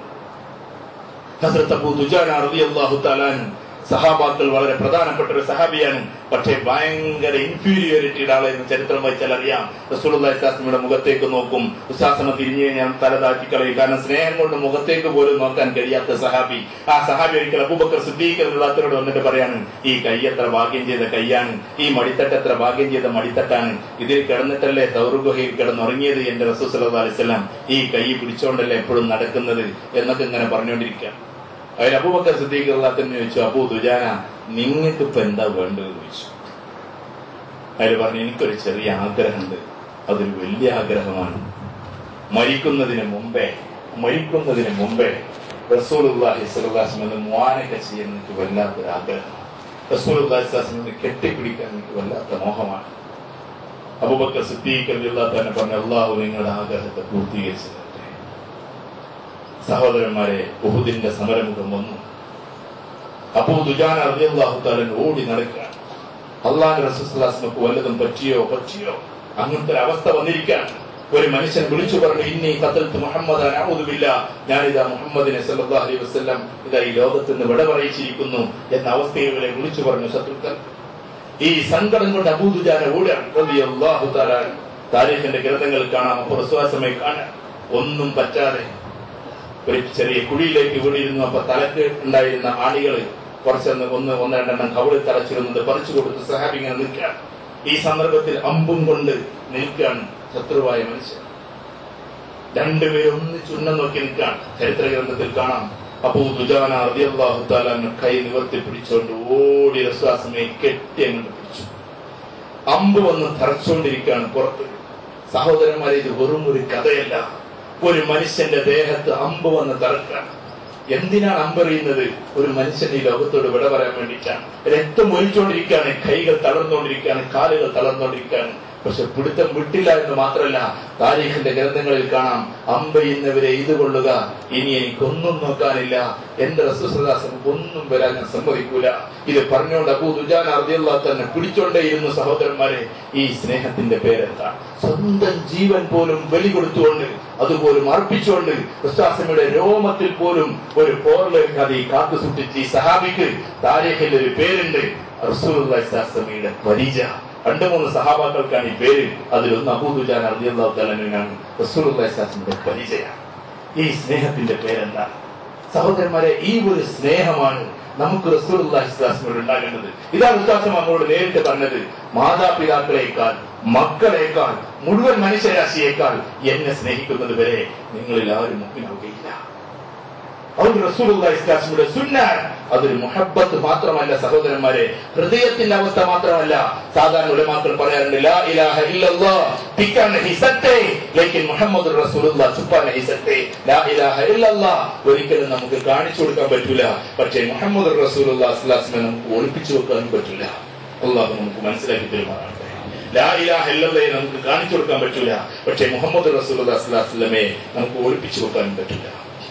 ഹസ്രത്ത് അബൂ ദുജാന റളിയല്ലാഹു തആലാൻ സഹാബാക്കൾ വളരെ പ്രധാനപ്പെട്ട ഒരു സഹാബിയാണ് പക്ഷേ ഭയങ്കര ഇൻഫീരിയോറിറ്റിയുടെ ആളെ എന്ന് ചരിത്രം വായിച്ചാൽ അറിയാം റസൂലുള്ളാഹിയുടെ മുഖത്തേക്ക് നോക്കും ഉസാസന തിരിഞ്ഞു കഴിഞ്ഞാൽ തല താറ്റി കളയും കാരണം സ്നേഹം കൊണ്ട് മുഖത്തേക്ക് പോലും നോക്കാൻ കഴിയാത്ത സഹാബി ആ സഹാബി ഒരിക്കൽ അബൂബക്കർ സിദ്ദീഖിനോട് വന്നിട്ട് പറയാണ് ഈ കൈ എത്ര ഭാഗ്യം ചെയ്ത കൈയാണ് ഈ മടിത്തട്ട് എത്ര ഭാഗ്യം ചെയ്ത മടിത്തട്ടാണ് ഇതിൽ കിടന്നിട്ടല്ലേ സൗറുഗുഹയിൽ കിടന്നുറങ്ങിയത് എന്റെ റസൂൽ സല്ലല്ലാഹു അലൈഹി വസല്ലം ഈ കൈ പിടിച്ചോണ്ടല്ലേ എപ്പോഴും നടക്കുന്നത് എന്നൊക്കെ ഇങ്ങനെ പറഞ്ഞുകൊണ്ടിരിക്കുക അതിൽ അബൂബക്കർ സിദ്ദീഖ് അള്ളാഹത്തിന് ചോദിച്ചു അബൂ ദുജാന നിങ്ങൾക്ക് ഇപ്പൊ എന്താ വേണ്ടതെന്ന് ചോദിച്ചു അതിൽ പറഞ്ഞു എനിക്കൊരു ചെറിയ ആഗ്രഹമുണ്ട് അതൊരു വലിയ ആഗ്രഹമാണ് മരിക്കുന്നതിന് മുമ്പേ മരിക്കുന്നതിന് മുമ്പേ റസൂലുള്ളാഹി സ്വല്ലല്ലാഹു എന്ന് മുവാനൊക്കെ ചെയ്യാൻ എനിക്ക് വല്ലാത്തൊരു ആഗ്രഹമാണ് റസൂലുള്ളാഹി സ്വല്ലല്ലാഹു കെട്ടിപ്പിടിക്കാൻ എനിക്ക് വല്ലാത്ത മോഹമാണ് അബൂബക്കർ സിദ്ദീഖ് അള്ളാഹ് തന്നെ പറഞ്ഞു അള്ളാഹു നിങ്ങളുടെ ആഗ്രഹത്തെ പൂർത്തീകരിച്ചു തരട്ടെ സഹോദരന്മാരെ ഉഹുദിന്റെ സമരമുഖം വന്നു അബൂ ദുജാന റളിയല്ലാഹു തആല ഓടി നടക്കുക അള്ളാഹു റസൂലുള്ളാഹിക്ക് വല്ലതും പറ്റിയോ പറ്റിയോ അങ്ങനത്തെ ഒരു അവസ്ഥ വന്നിരിക്കാൻ ഒരു മനുഷ്യൻ വിളിച്ചു പറഞ്ഞു ഇന്നി ഖത്തൽത്ത് മുഹമ്മദ് നഊദുബില്ല ഞാനിതാ മുഹമ്മദിനെ സല്ലല്ലാഹു അലൈഹി വസല്ലം ഇതാ ഈ ലോകത്ത് നിന്ന് വിട പറയിച്ചിരിക്കുന്നു എന്ന അവസ്ഥയിലെ വിളിച്ചു പറഞ്ഞു ശത്രുക്കൾ ഈ സങ്കടം കൊണ്ട് അബൂദുജാന ഓടുകയാണ് റളിയല്ലാഹു തആല താരീഖിന്റെ ഗ്രന്ഥങ്ങൾ കാണാം അപ്പോൾ വിശ്വാസമായി കാണാം ഒന്നും പറ്റാതെ ഒരു ചെറിയ കുഴിയിലേക്ക് വീണിരുന്നു അപ്പൊ തലക്ക് ഉണ്ടായിരുന്ന ആണികൾ കുറച്ചൊന്ന് ഒന്ന് ഒന്ന് രണ്ടെണ്ണം കവിളിൽ തറച്ചിരുന്നത് പറിച്ചു കൊടുത്ത് സഹാബി ഇങ്ങനെ നിൽക്കുകയാണ് ഈ സന്ദർഭത്തിൽ അമ്പും കൊണ്ട് നിൽക്കുകയാണ് ശത്രുവായ മനുഷ്യൻ രണ്ടുപേരും ഒന്നിച്ച് ഉന്നം നോക്കി നിൽക്കുകയാണ് ചരിത്ര ഗ്രന്ഥത്തിൽ കാണാം അപ്പോ ദുജാന റളിയല്ലാഹു തആല കൈ നിവർത്തി പിടിച്ചുകൊണ്ട് ഓടി വിശ്വാസമേ കെട്ടി അങ്ങോട്ട് പിടിച്ചു അമ്പ് വന്ന് തറച്ചുകൊണ്ടിരിക്കുകയാണ് പുറത്ത് സഹോദരന്മാരെ ഇത് വെറും ഒരു കഥയല്ല ഒരു മനുഷ്യന്റെ ദേഹത്ത് അമ്പ് വന്ന് തറക്കാണ് എന്തിനാണ് അമ്പെറിയുന്നത് ഒരു മനുഷ്യൻ ഈ ലോകത്തോട് വിട പറയാൻ വേണ്ടിയിട്ടാണ് രക്തം ഒലിച്ചുകൊണ്ടിരിക്കുകയാണ് കൈകൾ തളർന്നുകൊണ്ടിരിക്കുകയാണ് കാലുകൾ തളർന്നുകൊണ്ടിരിക്കുകയാണ് പക്ഷെ പിടുത്തം വിട്ടില്ല എന്ന് മാത്രമല്ല താരീഖിന്റെ ഗ്രന്ഥങ്ങളിൽ കാണാം അമ്പെയ്യുന്നവരെ ഇത് കൊള്ളുക ഇനി എനിക്കൊന്നും നോക്കാനില്ല എന്റെ റസൂസ്രദാസൻ ഒന്നും വരാൻ ഞാൻ സമ്മതിക്കൂല ഇത് പറഞ്ഞുകൊണ്ട് അബൂ ദുജാൻ അർദിയുള്ള തന്നെ പിടിച്ചോണ്ടേയിരുന്നു സഹോദരന്മാരെ ഈ സ്നേഹത്തിന്റെ പേരെന്താ സ്വന്തം ജീവൻ പോലും ബലി കൊടുത്തുകൊണ്ട് അതുപോലും അർപ്പിച്ചുകൊണ്ട് ക്രിസ്താസമിയുടെ രോമത്തിൽ പോലും ഒരു പോർലേക്ക് അത് ഈ കാത്തു സൂക്ഷിച്ച് ഈ സഹാബിക്ക് താരീഖിൽ ഒരു പേരുണ്ട് റസൂലുള്ളാഹിയുടെ പരിച രണ്ടു മൂന്ന് സഹാബാക്കൾക്കാണ് ഈ പേര് അതിലൊന്ന് അബൂദുജാൻ അർദിയുള്ള തലനാണ് റസൂലുള്ളാഹിയുടെ പരിചയാണ് ഈ സ്നേഹത്തിന്റെ പേരെന്താ സഹോദരന്മാരെ ഈ ഒരു സ്നേഹമാണ് നമുക്ക് റസൂലുള്ളാഹിസ്ലാസ്മോട് ഉണ്ടാകേണ്ടത് ഇതാണ് വിശ്വാസം നമ്മളോട് നേരിട്ട് പറഞ്ഞത് മാതാപിതാക്കളെക്കാൾ മക്കളെക്കാൾ മുഴുവൻ മനുഷ്യരാശിയേക്കാൾ എന്നെ സ്നേഹിക്കുന്നത് വരെ നിങ്ങളിൽ ആരും മുക്കിനാവുകയില്ല അതുകൊണ്ട് റസൂലുള്ളാഹി ഇസ്ലാസ്മിയുടെ സുന്നാൻ അതൊരു മുഹബത്ത് മാത്രമല്ല സഹോദരന്മാരെ ഹൃദയത്തിന്റെ അവസ്ഥ മാത്രമല്ല സാധാരണ ഉലമാക്കൾ പറയാറുണ്ട് ലാ ഇലാഹ ഇല്ലല്ലാഹ് പിക്കാൻ നഹി സത്തെ ലേക്കിൻ മുഹമ്മദ് റസൂലുള്ളാഹ് ചുപ്പാ നഹി സത്തെ ലാ ഇലാഹ ഇല്ലല്ലാഹ് ഒരിക്കലും നമുക്ക് കാണിച്ചു കൊടുക്കാൻ പറ്റൂല പക്ഷേ മുഹമ്മദ് റസൂലുള്ളാഹി ഇസ്ലാസ്മിനെ നമുക്ക് ഒളിപ്പിച്ചു വെക്കാനും പറ്റൂല അള്ളാഹു നമുക്ക് മനസ്സിലാക്കി തരുമാറാകട്ടെ ലാ ഇലാഹ ഇല്ലല്ലയെ നമുക്ക് കാണിച്ചു കൊടുക്കാൻ പറ്റൂല പക്ഷേ മുഹമ്മദ് റസൂലുള്ളാഹി സ്വല്ലല്ലാഹു അലൈഹി വസല്ലമയെ നമുക്ക് ഒളിപ്പിച്ചു വെക്കാനും പറ്റില്ല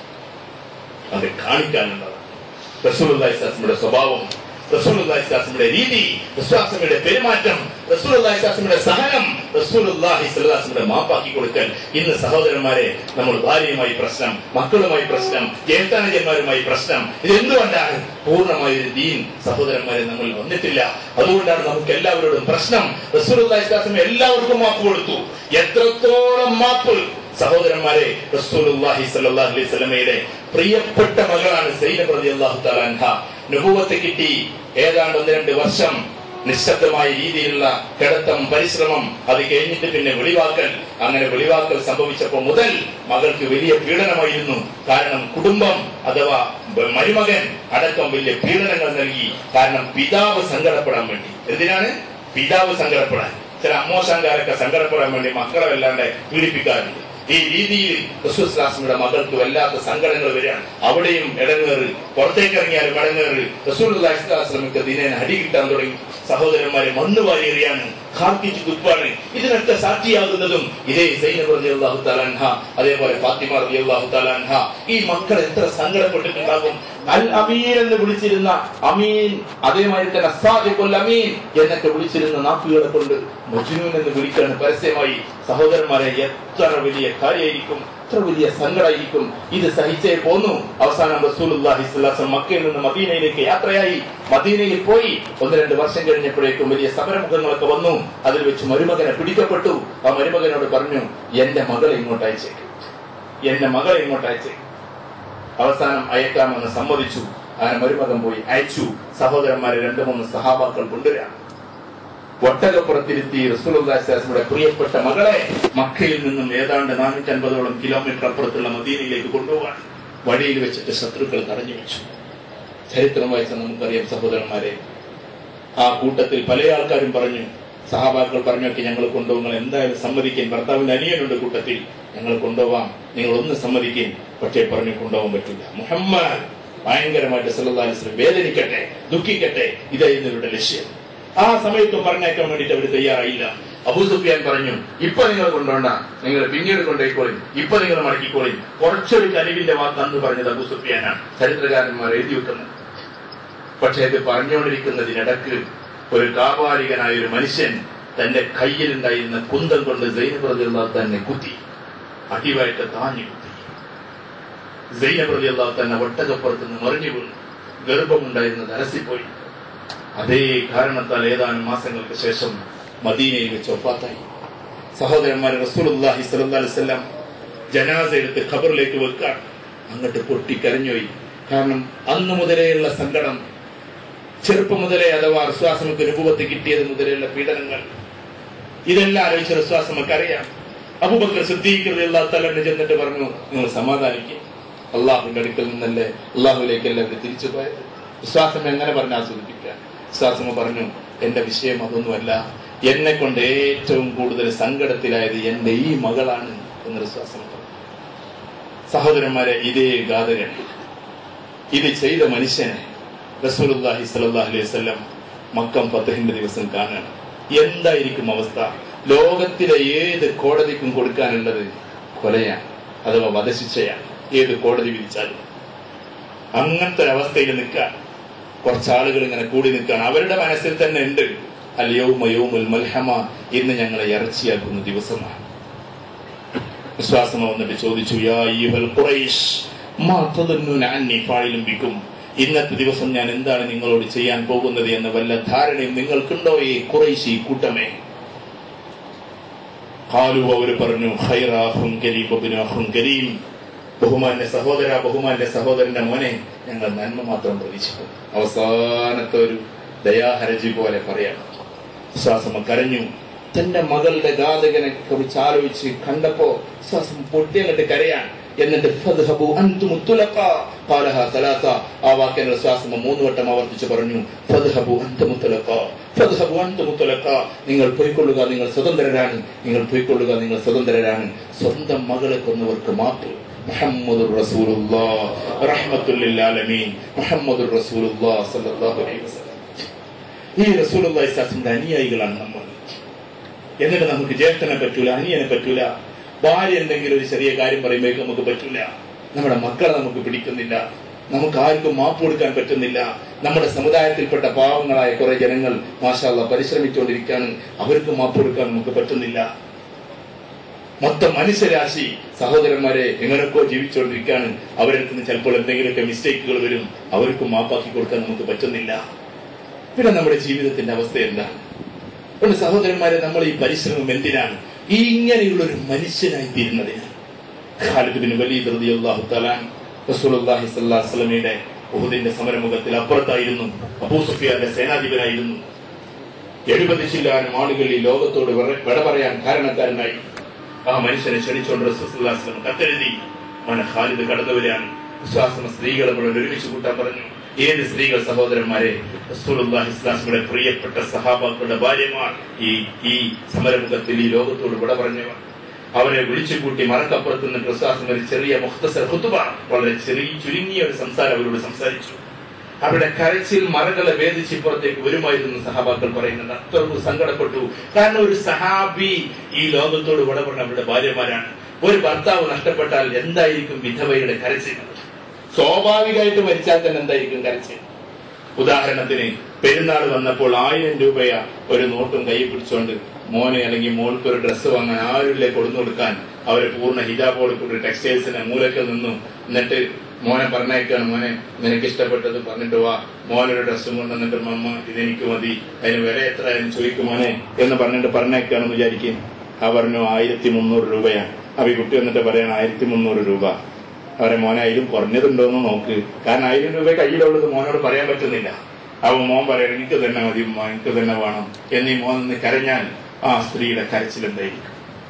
അത് കാണിക്കാനുള്ളതാണ് റസൂലുള്ളാഹി സ്വല്ലല്ലാഹു സ്വഭാവം റസൂലുള്ളാഹി സ്വല്ലല്ലാഹു രീതി വിശ്വാസങ്ങളുടെ പെരുമാറ്റം റസൂലുള്ളാഹി സ്വല്ലല്ലാഹു സഹനം റസൂലുള്ളാഹി സ്വല്ലല്ലാഹു മാപ്പാക്കി കൊടുക്കൽ ഇന്ന് സഹോദരന്മാരെ നമ്മൾ ഭാര്യയുമായി പ്രശ്നം മക്കളുമായി പ്രശ്നം ജ്യേഷ്ഠാനുജന്മാരുമായി പ്രശ്നം ഇതെന്തുകൊണ്ടാണ് പൂർണ്ണമായ ഒരു ദീൻ സഹോദരന്മാരെ നമ്മൾ വന്നിട്ടില്ല അതുകൊണ്ടാണ് നമുക്ക് എല്ലാവരോടും പ്രശ്നം റസൂലുള്ളാഹി സ്വല്ലല്ലാഹു എല്ലാവർക്കും മാപ്പ് കൊടുത്തു എത്രത്തോളം മാപ്പ് സഹോദരന്മാരെ റസൂലുള്ളാഹി സ്വല്ലല്ലാഹു അലൈഹി വസല്ലമയുടെ പ്രിയപ്പെട്ട മകളാണ് സൈനബ് റളിയല്ലാഹു തആല അൻഹ നുബുവത്ത് കിട്ടി ഏതാണ്ട് ഒന്ന് രണ്ട് വർഷം നിശബ്ദമായ രീതിയിലുള്ള കിടത്തം പരിശ്രമം അത് കഴിഞ്ഞിട്ട് പിന്നെ വെളിവാക്കൽ അങ്ങനെ വെളിവാക്കൽ സംഭവിച്ചപ്പോൾ മുതൽ മകൾക്ക് വലിയ പീഡനമായിരുന്നു കാരണം കുടുംബം അഥവാ മരുമകൻ അടക്കം വലിയ പീഡനങ്ങൾ നൽകി കാരണം പിതാവ് സങ്കടപ്പെടാൻ വേണ്ടി എന്തിനാണ് പിതാവ് സങ്കടപ്പെടാൻ ചില അമ്മോശാങ്കാരൊക്കെ സങ്കടപ്പെടാൻ വേണ്ടി മക്കളെ വല്ലാണ്ട് പീഡിപ്പിക്കാറുണ്ട് ഈ രീതിയിൽ റസൂസ്ലാസ്മിയുടെ മകൾക്ക് വല്ലാത്ത സങ്കടങ്ങൾ വരികയാണ് അവിടെയും ഇടങ്ങേറ് പുറത്തേക്ക് ഇറങ്ങിയാലും ഇടങ്ങേറ് റസൂൽക്ക് ദിനേന അടി കിട്ടാൻ തുടങ്ങി സഹോദരന്മാരെ മണ്ണ് വാരിയെറിയാണ് ഹാർക്കിച്ച് തുപ്പാണ് ഇതിനൊക്കെ സാക്ഷിയാകുന്നതും ഇതേ സൈനബ് റതി അള്ളാഹു താലാൻഹ അതേപോലെ ഫാത്തിമ റതി അള്ളാഹു താലാൻഹ ഈ മക്കൾ എത്ര സങ്കടപ്പെട്ടിട്ടുണ്ടാകും അൽ അമീൻ എന്ന് വിളിച്ചിരുന്ന അമീൻ അതേമാതിരി തന്നെ അസാദിഖുൽ അമീൻ എന്നൊക്കെ വിളിച്ചിരുന്ന നാക്കുകളെ കൊണ്ട് മജ്നൂൻ എന്ന് വിളിക്കാണ് പരസ്യമായി സഹോദരന്മാരെ എത്ര വലിയ കാര്യമായിരിക്കും എത്ര വലിയ സങ്കടമായിരിക്കും ഇത് സഹിച്ചേ പോന്നു അവസാനം റസൂലുള്ളാഹി സ്വല്ലല്ലാഹു മക്കയിൽ നിന്ന് മദീനയിലേക്ക് യാത്രയായി മദീനയിൽ പോയി ഒന്ന് രണ്ട് വർഷം കഴിഞ്ഞപ്പോഴേക്കും വലിയ സമരമുഖങ്ങളൊക്കെ വന്നു അതിൽ വെച്ച് മരുമകനെ പിടിക്കപ്പെട്ടു ആ മരുമകനോട് പറഞ്ഞു എന്റെ മകളെ ഇങ്ങോട്ട് അയച്ചേക്ക് എന്റെ മകളെ ഇങ്ങോട്ട് അയച്ചേക്ക് അവസാനം അയക്കാമെന്ന് സമ്മതിച്ചു അങ്ങനെ മരുമകൻ പോയി അയച്ചു സഹോദരന്മാരെ രണ്ടു മൂന്ന് സഹാബാക്കൾ കൊണ്ടുവരാം ഒട്ടകപ്പുറത്തിരുത്തി റസൂലുള്ളാഹിയുടെ പ്രിയപ്പെട്ട മകളെ മക്കയിൽ നിന്നും ഏതാണ്ട് നാനൂറ്റി അൻപതോളം കിലോമീറ്റർ അപ്പുറത്തുള്ള മദീനയിലേക്ക് കൊണ്ടുപോകാൻ വഴിയിൽ വെച്ചിട്ട് ശത്രുക്കൾ തടഞ്ഞു വെച്ചു ചരിത്രം വായിച്ച നമുക്കറിയാം സഹോദരന്മാരെ ആ കൂട്ടത്തിൽ പല ആൾക്കാരും പറഞ്ഞു സഹാബാക്കൾ പറഞ്ഞൊക്കെ ഞങ്ങൾ കൊണ്ടുപോകുങ്ങൾ എന്തായാലും സമ്മതിക്കാൻ ഭർത്താവിന്റെ അനിയനുണ്ട് കൂട്ടത്തിൽ ഞങ്ങൾ കൊണ്ടുപോവാം നിങ്ങൾ ഒന്ന് സമ്മതിക്കാൻ പക്ഷേ പറഞ്ഞു കൊണ്ടുപോകാൻ പറ്റില്ല മുഹമ്മദ് ഭയങ്കരമായിട്ട് സല്ലാസ്ലം വേദനിക്കട്ടെ ദുഃഖിക്കട്ടെ ഇതായിരുന്നു ഇവരുടെ ലക്ഷ്യം ആ സമയത്തും പറഞ്ഞേക്കാൻ വേണ്ടിയിട്ട് അവർ തയ്യാറായില്ല അബൂ സുഫിയാൻ പറഞ്ഞു ഇപ്പൊ നിങ്ങൾ കൊണ്ടുപോണ്ട നിങ്ങൾ പിന്നീട് കൊണ്ടുപോയിക്കോളി ഇപ്പൊ നിങ്ങൾ മടക്കിക്കോളി കുറച്ചൊരു കനിവിന്റെ വാക്ക് അന്ന് പറഞ്ഞത് അബൂ സുഫിയാനാണ് ചരിത്രകാരന്മാർ എഴുതി വെക്കുന്നത് പക്ഷെ ഇത് പറഞ്ഞുകൊണ്ടിരിക്കുന്നതിനിടക്ക് ഒരു കാപാലികനായ ഒരു മനുഷ്യൻ തന്റെ കയ്യിലുണ്ടായിരുന്ന കുന്തം കൊണ്ട് സൈനപ്രതിയുള്ള തന്നെ കുത്തി അടിവായിട്ട് താഞ്ഞു കുത്തി സൈനപ്രതിയുള്ള തന്നെ ഒട്ടകപ്പുറത്ത് നിന്ന് മറിഞ്ഞു വീണു ഗർഭമുണ്ടായിരുന്നത് അലസിപ്പോയി അതേ കാരണത്താൽ ഏതാനും മാസങ്ങൾക്ക് ശേഷം മദീനയിൽ വെച്ച് ഒപ്പാത്തായി സഹോദരന്മാർ റസൂലുള്ളാഹി സ്വല്ലല്ലാഹി അലൈഹി വസല്ലം ജനാസ എടുത്ത് ഖബറിലേക്ക് വെക്കാൻ അങ്ങോട്ട് പൊട്ടിക്കരഞ്ഞുപോയി കാരണം അന്ന് മുതലേയുള്ള സങ്കടം ചെറുപ്പം മുതലേ അഥവാ വിശ്വാസമൊക്കെ രൂപത്ത് കിട്ടിയത് മുതലെയുള്ള പീഡനങ്ങൾ ഇതെല്ലാം ആലോചിച്ച വിശ്വാസം നമുക്ക് അറിയാം അബൂബക്കർ സിദ്ദീഖിലുള്ള തലണ്ട് ചെന്നിട്ട് പറഞ്ഞു നിങ്ങൾ സമാധാനിക്കും അള്ളാഹുവിന്റെ അടുക്കൽ നിന്നല്ലേ അള്ളാഹുലേക്കല്ലേ അവർ തിരിച്ചു പോയത് വിശ്വാസം എങ്ങനെ പറഞ്ഞ് ആസ്വദിപ്പിക്കുക വിശ്വാസം പറഞ്ഞു എന്റെ വിഷയം അതൊന്നുമല്ല എന്നെ കൊണ്ട് ഏറ്റവും കൂടുതൽ സങ്കടത്തിലായത് എന്റെ ഈ മകളാണ് എന്ന് വിശ്വാസം പറഞ്ഞു സഹോദരന്മാരെ ഇതേ ഗാതകൻ ഇത് ചെയ്ത മനുഷ്യനെ റസൂലുള്ളാഹി സ്വല്ലല്ലാഹി അലൈഹി വസല്ലം മക്കം ഫത്തഹിന്റെ ദിവസം കാണാണ് എന്തായിരിക്കും അവസ്ഥ ലോകത്തിലെ ഏത് കോടതിക്കും കൊടുക്കാനുള്ളത് കൊലയാണ് അഥവാ വധശിക്ഷയാണ് ഏത് കോടതി വിധിച്ചാലും അങ്ങനത്തെ ഒരു അവസ്ഥയിൽ നിൽക്കാൻ കുറച്ചാളുകൾ ഇങ്ങനെ കൂടി നിൽക്കുകയാണ് അവരുടെ മനസ്സിൽ തന്നെ ഉണ്ട് അല്ലയോമയോമുൽ മൽഹമ ഇന്ന് ഞങ്ങളെ ഇറച്ചിയാക്കുന്ന ദിവസമാണ് വിശ്വാസം വന്നിട്ട് ചോദിച്ചു യാ അയ്യുഹൽ ഖുറൈശ് മാ തദന്നൂന അന്നി ഫായിലും ബിക്കും ഇന്നത്തെ ദിവസം ഞാൻ എന്താണ് നിങ്ങളോട് ചെയ്യാൻ പോകുന്നത് എന്ന വല്ല ധാരണയും നിങ്ങൾക്കുണ്ടോ ഈ കുറേശി കൂട്ടമേ ഖാലു അവർ പറഞ്ഞു ഖൈറാഹും കരീം അബ്നാഹും കരീം ബഹുമാന്റെ സഹോദര ബഹുമാന്റെ സഹോദരന്റെ മോനെ ഞങ്ങൾ നന്മ മാത്രം പ്രതീക്ഷിക്കുന്നു അവസാനത്തെ ഒരു ദയാഹരജി പോലെ പറയാണ് വിശ്വാസം കരഞ്ഞു തന്റെ മകളുടെ ഘാതകനെ കുറിച്ച് ആലോചിച്ച് കണ്ടപ്പോ വിശ്വാസം പൊട്ടിയങ്ങട്ട് കരയാൻ എന്നിട്ട് ഫദ്ഹബു അൻതും തുലഖാ ഖാലഹ സലാസ ആ വാക്കിന്റെ വിശ്വാസം മൂന്ന് വട്ടം ആവർത്തിച്ച് പറഞ്ഞു ഫദ്ഹബു അൻതും തുലഖാ ഫദ്ഹബു അൻതും തുലഖാ നിങ്ങൾ പോയിക്കൊള്ളുക നിങ്ങൾ സ്വതന്ത്രരാണ് നിങ്ങൾ പോയിക്കൊള്ളുക നിങ്ങൾ സ്വതന്ത്രരാണ് സ്വന്തം മകളെ കൊന്നവർക്ക് മാപ്പ് മുഹമ്മദുർ റസൂലുള്ളാഹ് റഹ്മത്തുൽ ലിൽ ആലമീൻ മുഹമ്മദുർ റസൂലുള്ളാഹ് സ്വല്ലല്ലാഹു അലൈഹി വസല്ലം ഈ റസൂലുള്ളാഹി സ്വല്ലല്ലാഹു അനുയായികളാണ് നമ്മൾ എന്നിട്ട് നമുക്ക് ജ്യേഷ്ഠനെ പറ്റൂല അനിയനെ പറ്റൂല ഭാര്യ എന്തെങ്കിലും ഒരു ചെറിയ കാര്യം പറയുമ്പോഴേക്കും നമുക്ക് പറ്റൂല നമ്മുടെ മക്കളെ നമുക്ക് പിടിക്കുന്നില്ല നമുക്ക് ആർക്കും മാപ്പ് കൊടുക്കാൻ പറ്റുന്നില്ല നമ്മുടെ സമുദായത്തിൽപ്പെട്ട പാവങ്ങളായ കുറെ ജനങ്ങൾ മാഷാല്ല പരിശ്രമിച്ചുകൊണ്ടിരിക്കുകയാണ് അവർക്ക് മാപ്പ് കൊടുക്കാൻ നമുക്ക് പറ്റുന്നില്ല മൊത്തം മനുഷ്യരാശി സഹോദരന്മാരെ എങ്ങനെയൊക്കെ ജീവിച്ചുകൊണ്ടിരിക്കുകയാണ് അവരിൽ നിന്ന് ചിലപ്പോൾ എന്തെങ്കിലുമൊക്കെ മിസ്റ്റേക്കുകൾ വരും അവർക്കും മാപ്പാക്കി കൊടുക്കാൻ നമുക്ക് പറ്റുന്നില്ല പിന്നെ നമ്മുടെ ജീവിതത്തിന്റെ അവസ്ഥ എന്താണ് അതുകൊണ്ട് സഹോദരന്മാരെ നമ്മൾ ഈ പരിശ്രമം എന്തിനാണ് ഈ ഇങ്ങനെയുള്ള ഒരു മനുഷ്യനായി തീരുന്നതിനാണ് ഖാലിദ് ബിൻ വലീദ് റളിയല്ലാഹു തആല റസൂലുള്ളാഹി സ്വല്ലല്ലാഹു അലൈഹി വസല്ലമയുടെ ഉഹുദിന്റെ സമരമുഖത്തിൽ അപ്പുറത്തായിരുന്നു അബൂ സുഫിയാന്റെ സേനാധിപനായിരുന്നു എഴുപത് ശില്ലാനും ആളുകൾ ഈ ലോകത്തോട് വിറ- വിട പറയാൻ കാരണക്കാരനായി ആ മനുഷ്യനെ ക്ഷണിച്ചുകൊണ്ട് റസൂലുള്ളാഹിസ്ലം കത്തെഴുതി അവനെ ഖാലിദ് കടന്നവരാണ് വിശ്വാസം സ്ത്രീകളെ മുഴുവൻ ഒരുമിച്ച് കൂട്ടാൻ പറഞ്ഞു ഏത് സ്ത്രീകൾ സഹോദരന്മാരെ റസൂലുള്ളാഹിസ്ലാമിയുടെ പ്രിയപ്പെട്ട സഹാബാക്കളുടെ ഭാര്യമാർ ഈ ഈ സമരമുഖത്തിൽ ഈ ലോകത്തോട് വിട പറഞ്ഞവർ അവരെ വിളിച്ചു കൂട്ടി മറക്കപ്പുറത്ത് നിന്ന് പ്രസാസം ഒരു ചെറിയ മുഖ്തസർ ഹുത്തുബ വളരെ ചെറിയ ചുരുങ്ങിയ ഒരു സംസാരം അവരോട് സംസാരിച്ചു അവരുടെ കരച്ചിൽ മറകളെ വേദിച്ച് ഇപ്പുറത്തേക്ക് വരുമായിരുന്നു സഹാബാക്കൾ പറയുന്നത് അത്രക്കും സങ്കടപ്പെട്ടു കാരണം ഒരു സഹാബി ഈ ലോകത്തോട് വിട പറഞ്ഞ അവരുടെ ഭാര്യമാരാണ് ഒരു ഭർത്താവ് നഷ്ടപ്പെട്ടാൽ എന്തായിരിക്കും വിധവയുടെ കരച്ചിൽ സ്വാഭാവികമായിട്ട് മരിച്ചാൽ തന്നെ എന്തായിരിക്കും കരച്ചിൽ ഉദാഹരണത്തിന് പെരുന്നാൾ വന്നപ്പോൾ ആയിരം രൂപയ ഒരു നോട്ടും കൈ പിടിച്ചുകൊണ്ട് മോനെ അല്ലെങ്കിൽ മോൾക്ക് ഒരു ഡ്രസ്സ് വാങ്ങാൻ ആരുമില്ലേ കൊടുന്നു കൊടുക്കാൻ അവരെ പൂർണ്ണ ഹിജാബോട് കൂടി ടെക്സ്റ്റൈൽസിനെ മൂലക്ക് നിന്നു എന്നിട്ട് മോനെ പറഞ്ഞേക്കാണ് മോനെ നിനക്ക് ഇഷ്ടപ്പെട്ടത് പറഞ്ഞിട്ട് വാ മോനൊരു ഡ്രസ്സും കൊണ്ട് എന്നിട്ട് മമ്മ ഇതെനിക്ക് മതി അതിന് വില എത്ര ആയാലും ചോദിക്കും മോനെ എന്ന് പറഞ്ഞിട്ട് പറഞ്ഞേക്കാണെന്ന് വിചാരിക്കും ആ പറഞ്ഞു ആയിരത്തി മുന്നൂറ് രൂപയാണ് അപ്പൊ ഈ കുട്ടി വന്നിട്ട് പറയണം ആയിരത്തി മുന്നൂറ് രൂപ അവരെ മോനെ അതിലും കുറഞ്ഞതുണ്ടോന്ന് നോക്ക് കാരണം ആയിരം രൂപ കയ്യിലുള്ളത് മോനോട് പറയാൻ പറ്റുന്നില്ല അവൻ മോൻ പറയണം എനിക്ക് തന്നെ മതി ഉമ്മ, എനിക്ക് തന്നെ വേണം എന്നീ മോൻ നിന്ന് കരഞ്ഞാൽ ആ സ്ത്രീയുടെ കരച്ചിൽ എന്തായിരിക്കും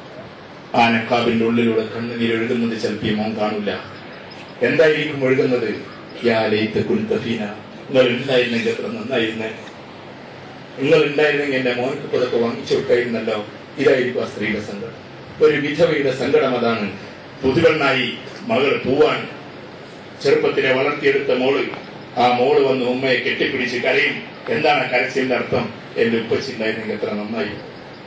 ആ നക്കാബിന്റെ ഉള്ളിലൂടെ കണ്ണുനീരൊഴുകുന്നത് ചിലപ്പോൾ ഈ മോൻ കാണില്ല എന്തായിരിക്കും ഒഴുകുന്നത് യാ ലൈത്ത കുൻത ഫീന നിങ്ങൾ ഉണ്ടായിരുന്നെങ്കിൽ എത്ര നന്നായിരുന്നേ നിങ്ങൾ ഉണ്ടായിരുന്നെങ്കിൽ എന്റെ മോനക്ക് ഇതൊക്കെ വാങ്ങിച്ചു കൊടുക്കായിരുന്നല്ലോ ഇതായിരിക്കും ആ സ്ത്രീയുടെ സങ്കടം ഒരു വിധവയുടെ സങ്കടം അതാണ് പുതുവെണ്ണായി മകൾ പൂവാൻ ചെറുപ്പത്തിലെ വളർത്തിയെടുത്ത മോള് ആ മോള് വന്ന് ഉമ്മയെ കെട്ടിപ്പിടിച്ച് കരയും എന്താണ് കരച്ചിലിന്റെ അർത്ഥം എന്റെ ഉപ്പച്ചി ഉണ്ടായിരുന്നെങ്കിൽ എത്ര നന്നായി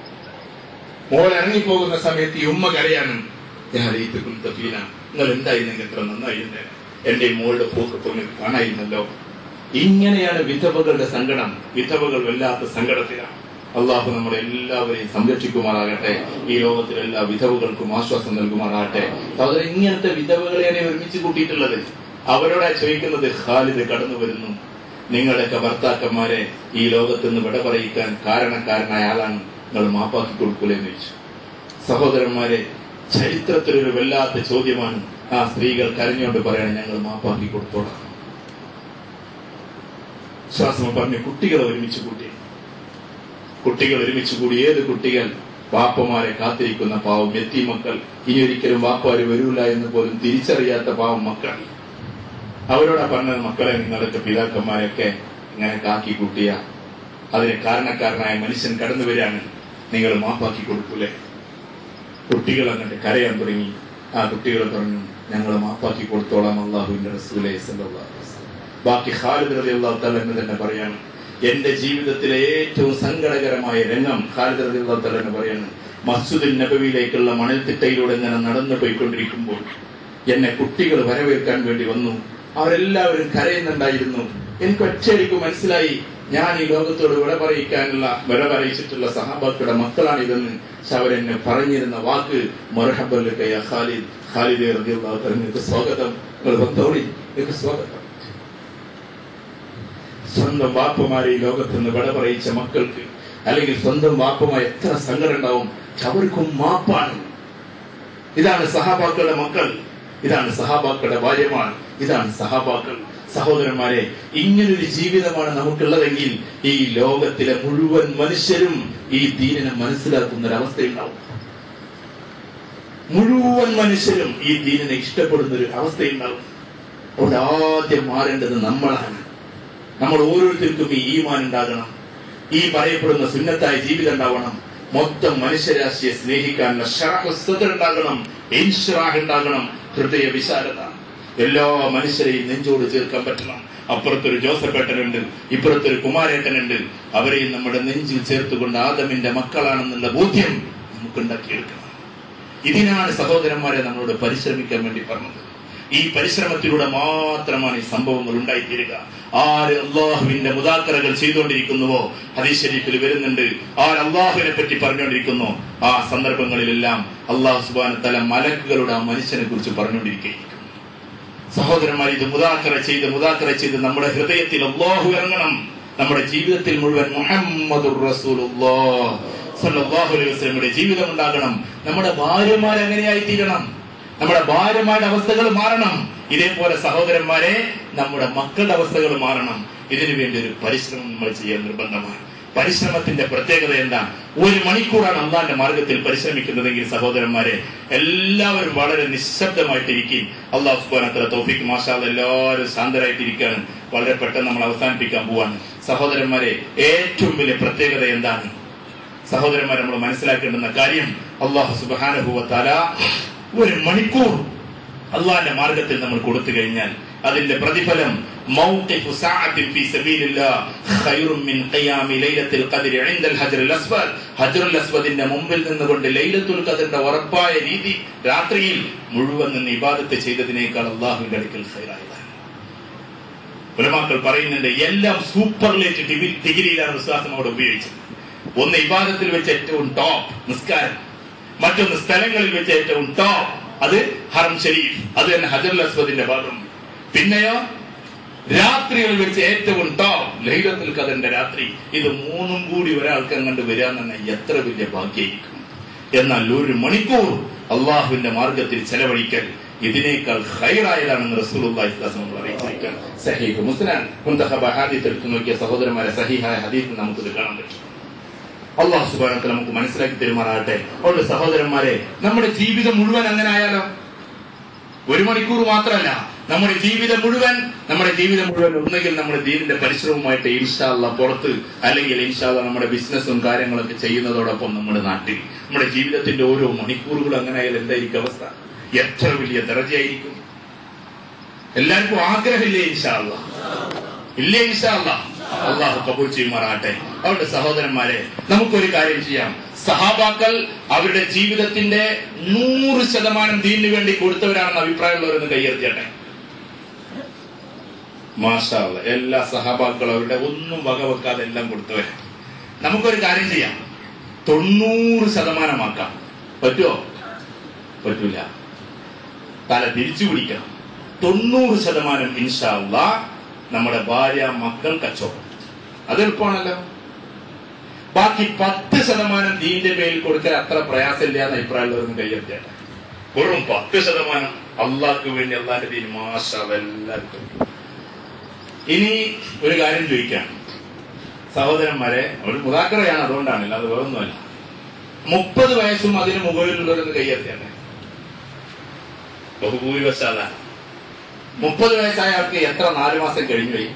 മോൾ ഇറങ്ങിപ്പോകുന്ന സമയത്ത് ഈ ഉമ്മ കരയാനും ഞാൻ ഈ തഫീന നിങ്ങൾ എന്തായിരുന്നെങ്കിൽ എത്ര നന്നായിരുന്നേ എന്റെ ഈ മോളുടെ പോക്ക് പൊങ്ങി കാണായിരുന്നല്ലോ ഇങ്ങനെയാണ് വിധവകളുടെ സങ്കടം വിധവകൾ വല്ലാത്ത സങ്കടത്തിലാണ് അള്ളാഹു നമ്മുടെ എല്ലാവരെയും സംരക്ഷിക്കുമാറാകട്ടെ ഈ ലോകത്തിലെ എല്ലാ വിധവകൾക്കും ആശ്വാസം നൽകുമാറാകട്ടെ സഹോദരൻ ഇങ്ങനത്തെ വിധവകളെയാണ് ഒരുമിച്ച് കൂട്ടിയിട്ടുള്ളത് അവരോടാ ചോദിക്കുന്നത് ഖാലിദ് കടന്നു വരുന്നു നിങ്ങളുടെയൊക്കെ ഭർത്താക്കന്മാരെ ഈ ലോകത്ത് നിന്ന് വിട പറയിക്കാൻ കാരണക്കാരനായ ആളാണ് നിങ്ങൾ മാപ്പാക്കി കൊടുക്കൂലെന്ന് ചോദിച്ചു സഹോദരന്മാരെ ചരിത്രത്തിലൊരു വല്ലാത്ത ചോദ്യമാണ് ആ സ്ത്രീകൾ കരഞ്ഞുകൊണ്ട് പറയണം ഞങ്ങൾ മാപ്പാക്കി കൊടുത്തോളാം ശ്വാസം പറഞ്ഞു കുട്ടികളെ ഒരുമിച്ച് കൂട്ടി കുട്ടികൾ ഒരുമിച്ച് കൂടി ഏത് കുട്ടികൾ വാപ്പമാരെ കാത്തിരിക്കുന്ന പാവം എത്തി മക്കൾ ഇനി ഒരിക്കലും വാപ്പാര് വരൂല എന്ന് പോലും തിരിച്ചറിയാത്ത പാവം മക്കൾ അവരോടാ പറഞ്ഞത് മക്കളെ നിങ്ങളൊക്കെ പിതാക്കന്മാരൊക്കെ ഇങ്ങനെ കാക്കി കൂട്ടിയ അതിന് കാരണക്കാരനായ മനുഷ്യൻ കടന്നു വരികയാണ് നിങ്ങൾ മാപ്പാക്കി കൊടുക്കൂലേ കുട്ടികൾ അങ്ങോട്ട് കരയാൻ തുടങ്ങി ആ കുട്ടികൾ പറഞ്ഞു ഞങ്ങൾ മാപ്പാക്കി കൊടുത്തോളാം അള്ളാഹുവിന്റെ റസൂലെ സല്ലല്ലാഹു അലൈഹി വസല്ലം. ബാക്കി ഖാലിദ് റളിയല്ലാഹു തആല എന്ന് തന്നെ പറയാണ് എന്റെ ജീവിതത്തിലെ ഏറ്റവും സങ്കടകരമായ രംഗം ഖാലിദ് റളിയല്ലാഹു തആല എന്ന് പറയാണ് മസ്ജിദുൽ നബവിയിലേക്കുള്ള മണൽത്തിട്ടയിലൂടെ ഇങ്ങനെ നടന്നു പോയിക്കൊണ്ടിരിക്കുമ്പോൾ എന്നെ കുട്ടികൾ വരവേൽക്കാൻ വേണ്ടി വന്നു അവരെല്ലാവരും കരയുന്നുണ്ടായിരുന്നു എനിക്ക് ഒറ്റയടിക്ക് മനസ്സിലായി ഞാൻ ഈ ലോകത്തോട് വിട പറയിക്കാനുള്ള വിട പറയിച്ചിട്ടുള്ള സഹാബാക്കളുടെ മക്കളാണ് ഇതെന്ന് പക്ഷെ അവരെന്നെ പറഞ്ഞിരുന്ന വാക്ക് മൊറഹബല്ലക്കയ ഖാലിദ് ഖാലിദ് റളിയല്ലാഹു തആല നിങ്ങൾക്ക് സ്വാഗതം നിങ്ങൾ വന്നോളി നിങ്ങൾക്ക് സ്വാഗതം സ്വന്തം വാപ്പമാരെ ഈ ലോകത്ത് നിന്ന് വിട പറയിച്ച മക്കൾക്ക് അല്ലെങ്കിൽ സ്വന്തം വാപ്പമായി എത്ര സങ്കടം ഉണ്ടാവും പക്ഷെ അവർക്കും മാപ്പാണ് ഇതാണ് സഹാബാക്കളുടെ മക്കൾ ഇതാണ് സഹാബാക്കളുടെ ഭാര്യമാർ ഇതാണ് സഹാബാക്കൾ സഹോദരന്മാരെ ഇങ്ങനൊരു ജീവിതമാണ് നമുക്കുള്ളതെങ്കിൽ ഈ ലോകത്തിലെ മുഴുവൻ മനുഷ്യരും ഈ ദീനിനെ മനസ്സിലാക്കുന്ന ഒരു അവസ്ഥയുണ്ടാവും മുഴുവൻ മനുഷ്യരും ഈ ദീനിനെ ഇഷ്ടപ്പെടുന്ന ഒരു അവസ്ഥയുണ്ടാവും അതുകൊണ്ട് ആദ്യം മാറേണ്ടത് നമ്മളാണ് നമ്മൾ ഓരോരുത്തർക്കും ഈ ഈമാൻ ഉണ്ടാകണം ഈ പറയപ്പെടുന്ന സുന്നത്തായ ജീവിതം ഉണ്ടാവണം മൊത്തം മനുഷ്യരാശിയെ സ്നേഹിക്കാനുള്ള ഷറഹ് സദർ ഉണ്ടാകണം ഇൻഷറാഹ് ഉണ്ടാകണം ഹൃദയ വിശാലത എല്ലാ മനുഷ്യരെയും നെഞ്ചോട് ചേർക്കാൻ പറ്റണം അപ്പുറത്തൊരു ജോസഫ് ഏട്ടനുണ്ട് ഇപ്പുറത്തൊരു കുമാരേട്ടനുണ്ട് അവരെയും നമ്മുടെ നെഞ്ചിൽ ചേർത്തുകൊണ്ട് ആദമിന്റെ മക്കളാണെന്നുള്ള ബോധ്യം നമുക്ക് ഉണ്ടാക്കിയെടുക്കണം ഇതിനാണ് സഹോദരന്മാരെ നമ്മളോട് പരിശ്രമിക്കാൻ വേണ്ടി പറഞ്ഞത് ഈ പരിശ്രമത്തിലൂടെ മാത്രമാണ് ഈ സംഭവങ്ങൾ ഉണ്ടായിത്തീരുക ആര് അള്ളാഹുവിന്റെ മുതാക്കറകൾ ചെയ്തുകൊണ്ടിരിക്കുന്നുവോ ഹദീസ് ഷരീഫിൽ വരുന്നുണ്ട് ആര് അള്ളാഹുവിനെ പറ്റി പറഞ്ഞുകൊണ്ടിരിക്കുന്നു ആ സന്ദർഭങ്ങളിലെല്ലാം അള്ളാഹു സുബാന തല മലക്കുകളുടെ ആ മനുഷ്യനെ കുറിച്ച് പറഞ്ഞുകൊണ്ടിരിക്കുകയായിരിക്കും സഹോദരന്മാർ ഇത് മുതാക്കറ ചെയ്ത് മുതാക്കറ ചെയ്ത് നമ്മുടെ ഹൃദയത്തിൽ അള്ളാഹു ഇറങ്ങണം നമ്മുടെ ജീവിതത്തിൽ മുഴുവൻ മുഹമ്മദുർ റസൂലുള്ളാഹ് സല്ലല്ലാഹു അലൈഹി വസല്ലമയുടെ ജീവിതം ഉണ്ടാകണം നമ്മുടെ ഭാര്യമാർ എങ്ങനെയായി തീരണം നമ്മുടെ ഭാര്യമാരുടെ അവസ്ഥകൾ മാറണം ഇതേപോലെ സഹോദരന്മാരെ നമ്മുടെ മക്കളുടെ അവസ്ഥകൾ മാറണം ഇതിനു വേണ്ടി ഒരു പരിശ്രമം നമ്മൾ ചെയ്യാൻ നിർബന്ധമാണ് പരിശ്രമത്തിന്റെ പ്രത്യേകത എന്താ ഒരു മണിക്കൂറാണ് അള്ളാന്റെ മാർഗത്തിൽ പരിശ്രമിക്കുന്നതെങ്കിൽ സഹോദരന്മാരെ എല്ലാവരും വളരെ നിശബ്ദമായിട്ടിരിക്കും അള്ളാഹു സുബാനത്ര തോഫിക്ക് മാഷാൽ എല്ലാവരും ശാന്തരായിട്ടിരിക്കുകയാണ് വളരെ പെട്ടെന്ന് നമ്മൾ അവസാനിപ്പിക്കാൻ പോവാണ് സഹോദരന്മാരെ ഏറ്റവും വലിയ പ്രത്യേകത എന്താണ് സഹോദരന്മാരെ നമ്മൾ മനസ്സിലാക്കേണ്ടുന്ന കാര്യം അള്ളാഹു സുബാനുഭവത്താല ഒരു മണിക്കൂർ അള്ളാന്റെ മാർഗത്തിൽ നമ്മൾ കൊടുത്തു കഴിഞ്ഞാൽ അതിന്റെ പ്രതിഫലം മൗഖിഫു സഅത്തിൻ ഫീ സബീലില്ലാഹ് ഖൈറും മിൻ ഖിയാമി ലൈലത്തുൽ ഖദ്രി ഇൻദൽ ഹജ്റുൽ അസ്വദ് ഹജ്റുൽ അസ്വദിന്റെ മുമ്പിൽ നിന്നുകൊണ്ട് ലൈലത്തുൽ ഖദ്റിന്റെ ഉറപ്പായ രീതി രാത്രിയിൽ മുഴുവൻ നിന്ന് ഇബാദത്ത് ചെയ്തതിനേക്കാൾ അള്ളാഹുവിന്റെ അടുക്കൽ ഖൈറായതാണ് ഉലമാക്കൾ പറയുന്നുണ്ട് എല്ലാം സൂപ്പർലേറ്റ് ഡിഗ്രിയിലാണ് വിശ്വാസം അവിടെ ഉപയോഗിച്ചത് ഒന്ന് ഇബാദത്തിൽ വെച്ച് ഏറ്റവും ടോപ്പ് നിസ്കാരം മറ്റൊന്ന് സ്ഥലങ്ങളിൽ വെച്ച് ഏറ്റവും ടോപ്പ് അത് ഹറം ഷരീഫ് അത് തന്നെ ഹജറുൽ അസ്വദിന്റെ ഭാഗം പിന്നെയോ രാത്രികളിൽ വെച്ച് ഏറ്റവും ടോപ്പ് ലൈലത്തുൽ ഖദറിന്റെ രാത്രി ഇത് മൂന്നും കൂടി ഒരാൾക്ക് അങ്ങോട്ട് വരാന്ന് എത്ര വലിയ ഭാഗ്യമായിരിക്കും എന്നാൽ ഒരു മണിക്കൂർ അള്ളാഹുവിന്റെ മാർഗത്തിൽ ചെലവഴിക്കൽ ഇതിനേക്കാൾ ഹൈറായതാണെന്ന് റസൂലുള്ളാഹി സ്വല്ലല്ലാഹു അലൈഹി വസല്ലം അറിയിച്ചിരിക്കുകയാണ് സഹീഹ് മുസ്ലിം മുന്തഹബ ഹദീസ് എടുത്തു നോക്കിയ സഹോദരന്മാരെ സഹീഹായ ഹദീസ് നമുക്കിത് കാണാൻ പറ്റും അള്ളാഹു സുബാനത്തിൽ നമുക്ക് മനസ്സിലാക്കി തരുമാറാകട്ടെ അതുകൊണ്ട് സഹോദരന്മാരെ നമ്മുടെ ജീവിതം മുഴുവൻ അങ്ങനെ ആയാലോ ഒരു മണിക്കൂർ മാത്രമല്ല നമ്മുടെ ജീവിതം മുഴുവൻ നമ്മുടെ ജീവിതം മുഴുവൻ ഒന്നുകിൽ നമ്മുടെ ദീനിന്റെ പരിശ്രമമായിട്ട് ഇൻഷാല്ല പുറത്ത് അല്ലെങ്കിൽ ഇൻഷാല്ല നമ്മുടെ ബിസിനസ്സും കാര്യങ്ങളൊക്കെ ചെയ്യുന്നതോടൊപ്പം നമ്മുടെ നാട്ടിൽ നമ്മുടെ ജീവിതത്തിന്റെ ഓരോ മണിക്കൂറുകളും അങ്ങനെ ആയാലും എന്തായിരിക്കും അവസ്ഥ എത്ര വലിയ ദർജയായിരിക്കും എല്ലാവർക്കും ആഗ്രഹമില്ലേ ഇൻഷാല്ല ഇല്ലേ ഇൻഷാല്ല അള്ളാഹു കബൂൽ ചെയ്യുമാറാട്ടെ അവരുടെ സഹോദരന്മാരെ നമുക്കൊരു കാര്യം ചെയ്യാം സഹാബാക്കൾ അവരുടെ ജീവിതത്തിന്റെ നൂറ് ശതമാനം ദീനിന് വേണ്ടി കൊടുത്തവരാണെന്ന് അഭിപ്രായമുള്ളവരെന്ന് കയ്യെത്തിയട്ടെ മാഷാള്ള എല്ലാ സഹാബാക്കളും അവരുടെ ഒന്നും വകവെക്കാതെ എല്ലാം കൊടുത്തവർ നമുക്കൊരു കാര്യം ചെയ്യാം തൊണ്ണൂറ് ശതമാനമാക്കാം പറ്റുമോ പറ്റൂല തല തിരിച്ചു പിടിക്കണം തൊണ്ണൂറ് ശതമാനം ഇൻഷാള്ള നമ്മുടെ ഭാര്യ മക്കൾ കച്ചവടം അത് എളുപ്പമാണല്ലോ ബാക്കി പത്ത് ശതമാനം ദീന്റെ പേരിൽ കൊടുക്കൽ അത്ര പ്രയാസമില്ല എന്ന അഭിപ്രായമുള്ളവരും കയ്യെത്തിയാണ് വെറും പത്ത് ശതമാനം അള്ളാഹ്ക്ക് വേണ്ടി അള്ളാന്റെ ദീൻ മാഷ എല്ലാവർക്കും ഇനി ഒരു കാര്യം ചോദിക്കാം സഹോദരന്മാരെ ഒരു മുതാക്കറയാണ് അതുകൊണ്ടാണ് അല്ലാതെ വേറൊന്നുമല്ല മുപ്പത് വയസ്സും അതിന് മുകളിലുള്ളവരൊന്ന് കയ്യെത്തിയാണ് ബഹുഭൂരിപക്ഷാല മുപ്പത് വയസ്സായ ആൾക്ക് എത്ര നാല് മാസം കഴിഞ്ഞു പോയി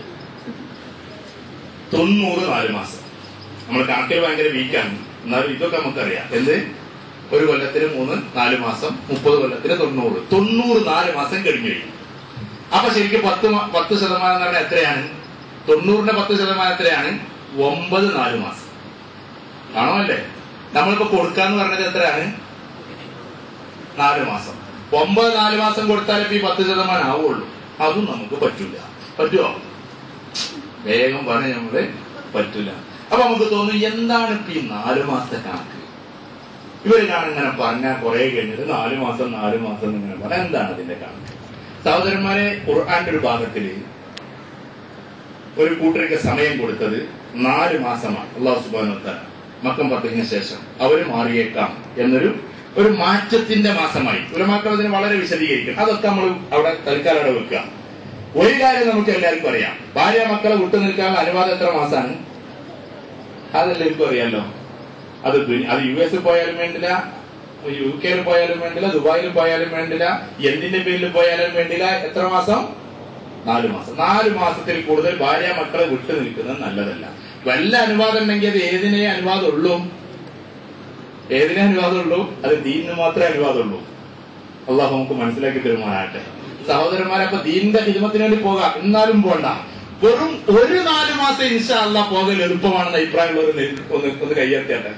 തൊണ്ണൂറ് നാല് മാസം നമ്മൾ കണക്കിൽ ഭയങ്കര വീക്കാണ് എന്നാലും ഇതൊക്കെ നമുക്കറിയാം എന്ത് ഒരു കൊല്ലത്തിന് മൂന്ന് നാല് മാസം മുപ്പത് കൊല്ലത്തിന് തൊണ്ണൂറ് തൊണ്ണൂറ് നാല് മാസം കഴിഞ്ഞു കഴിഞ്ഞു അപ്പൊ ശരിക്കും പത്ത് മ- പത്ത് ശതമാനം എന്ന് പറഞ്ഞാൽ എത്രയാണ് തൊണ്ണൂറിന്റെ പത്ത് ശതമാനം എത്രയാണ് ഒമ്പത് നാല് മാസം ആണോ അല്ലേ നമ്മളിപ്പോ കൊടുക്കാന്ന് പറഞ്ഞത് എത്രയാണ് നാല് മാസം ഒമ്പത് നാല് മാസം കൊടുത്താലേ ഇപ്പൊ ഈ പത്ത് ശതമാനം ആവുള്ളൂ അതും നമുക്ക് പറ്റൂല പറ്റുമോ വേഗം പറഞ്ഞ നമ്മള് പറ്റൂല അപ്പൊ നമുക്ക് തോന്നും എന്താണ് ഇപ്പൊ ഈ നാല് മാസത്തെ കണക്ക് ഇവര് ഇങ്ങനെ പറഞ്ഞാൽ കുറെ കഴിഞ്ഞിട്ട് നാല് മാസം നാല് മാസം എന്ന് ഇങ്ങനെ പറഞ്ഞാൽ എന്താണ് അതിന്റെ കണക്ക് സഹോദരന്മാരെ ഖുർആന്റെ ഒരു ഭാഗത്തില് ഒരു കൂട്ടർക്ക് സമയം കൊടുത്തത് നാല് മാസമാണ് അള്ളാഹു സുബാന മക്കം പത്തിന് ശേഷം അവര് മാറിയേക്കാം എന്നൊരു ഒരു മാറ്റത്തിന്റെ മാസമായി ഉലമാക്കൾ അതിന് വളരെ വിശദീകരിക്കും അതൊക്കെ നമ്മൾ അവിടെ തൽക്കാലം അവിടെ വെക്കുക ഒരു കാര്യം നമുക്ക് എല്ലാവർക്കും അറിയാം ഭാര്യ മക്കളെ വിട്ടു നിൽക്കാനുള്ള അനുവാദം എത്ര മാസമാണ് അതെല്ലാവർക്കും അറിയാലോ അത് ദുനി- അത് യു എസ് പോയാലും വേണ്ടില്ല യു കെയിൽ പോയാലും വേണ്ടില്ല ദുബായിൽ പോയാലും വേണ്ടില്ല എന്തിന്റെ പേരിൽ പോയാലും വേണ്ടില്ല എത്ര മാസം നാല് മാസം നാല് മാസത്തിൽ കൂടുതൽ ഭാര്യ മക്കളെ വിട്ടു നിൽക്കുന്നത് നല്ലതല്ല വല്ല അനുവാദം ഉണ്ടെങ്കിൽ അത് ഏതിനെ അനുവാദം ഉള്ളൂ ഏതിനെ അനുവാദം ഉള്ളൂ അത് ദീനിന് മാത്രമേ അനുവാദം ഉള്ളൂ അള്ളാഹു നമുക്ക് മനസ്സിലാക്കി തരുമാനാട്ടെ സഹോദരന്മാരെ അപ്പൊ ദീനിന്റെ ഹിദ്മത്തിന് വേണ്ടി പോകാം എന്നാലും പോണ്ട വെറും ഒരു നാല് മാസം ഇൻഷാ അല്ലാ പോകൽ എളുപ്പമാണെന്ന് അഭിപ്രായമുള്ളവർ ഒന്ന് ഒന്ന് കയ്യെത്തിയാട്ടെ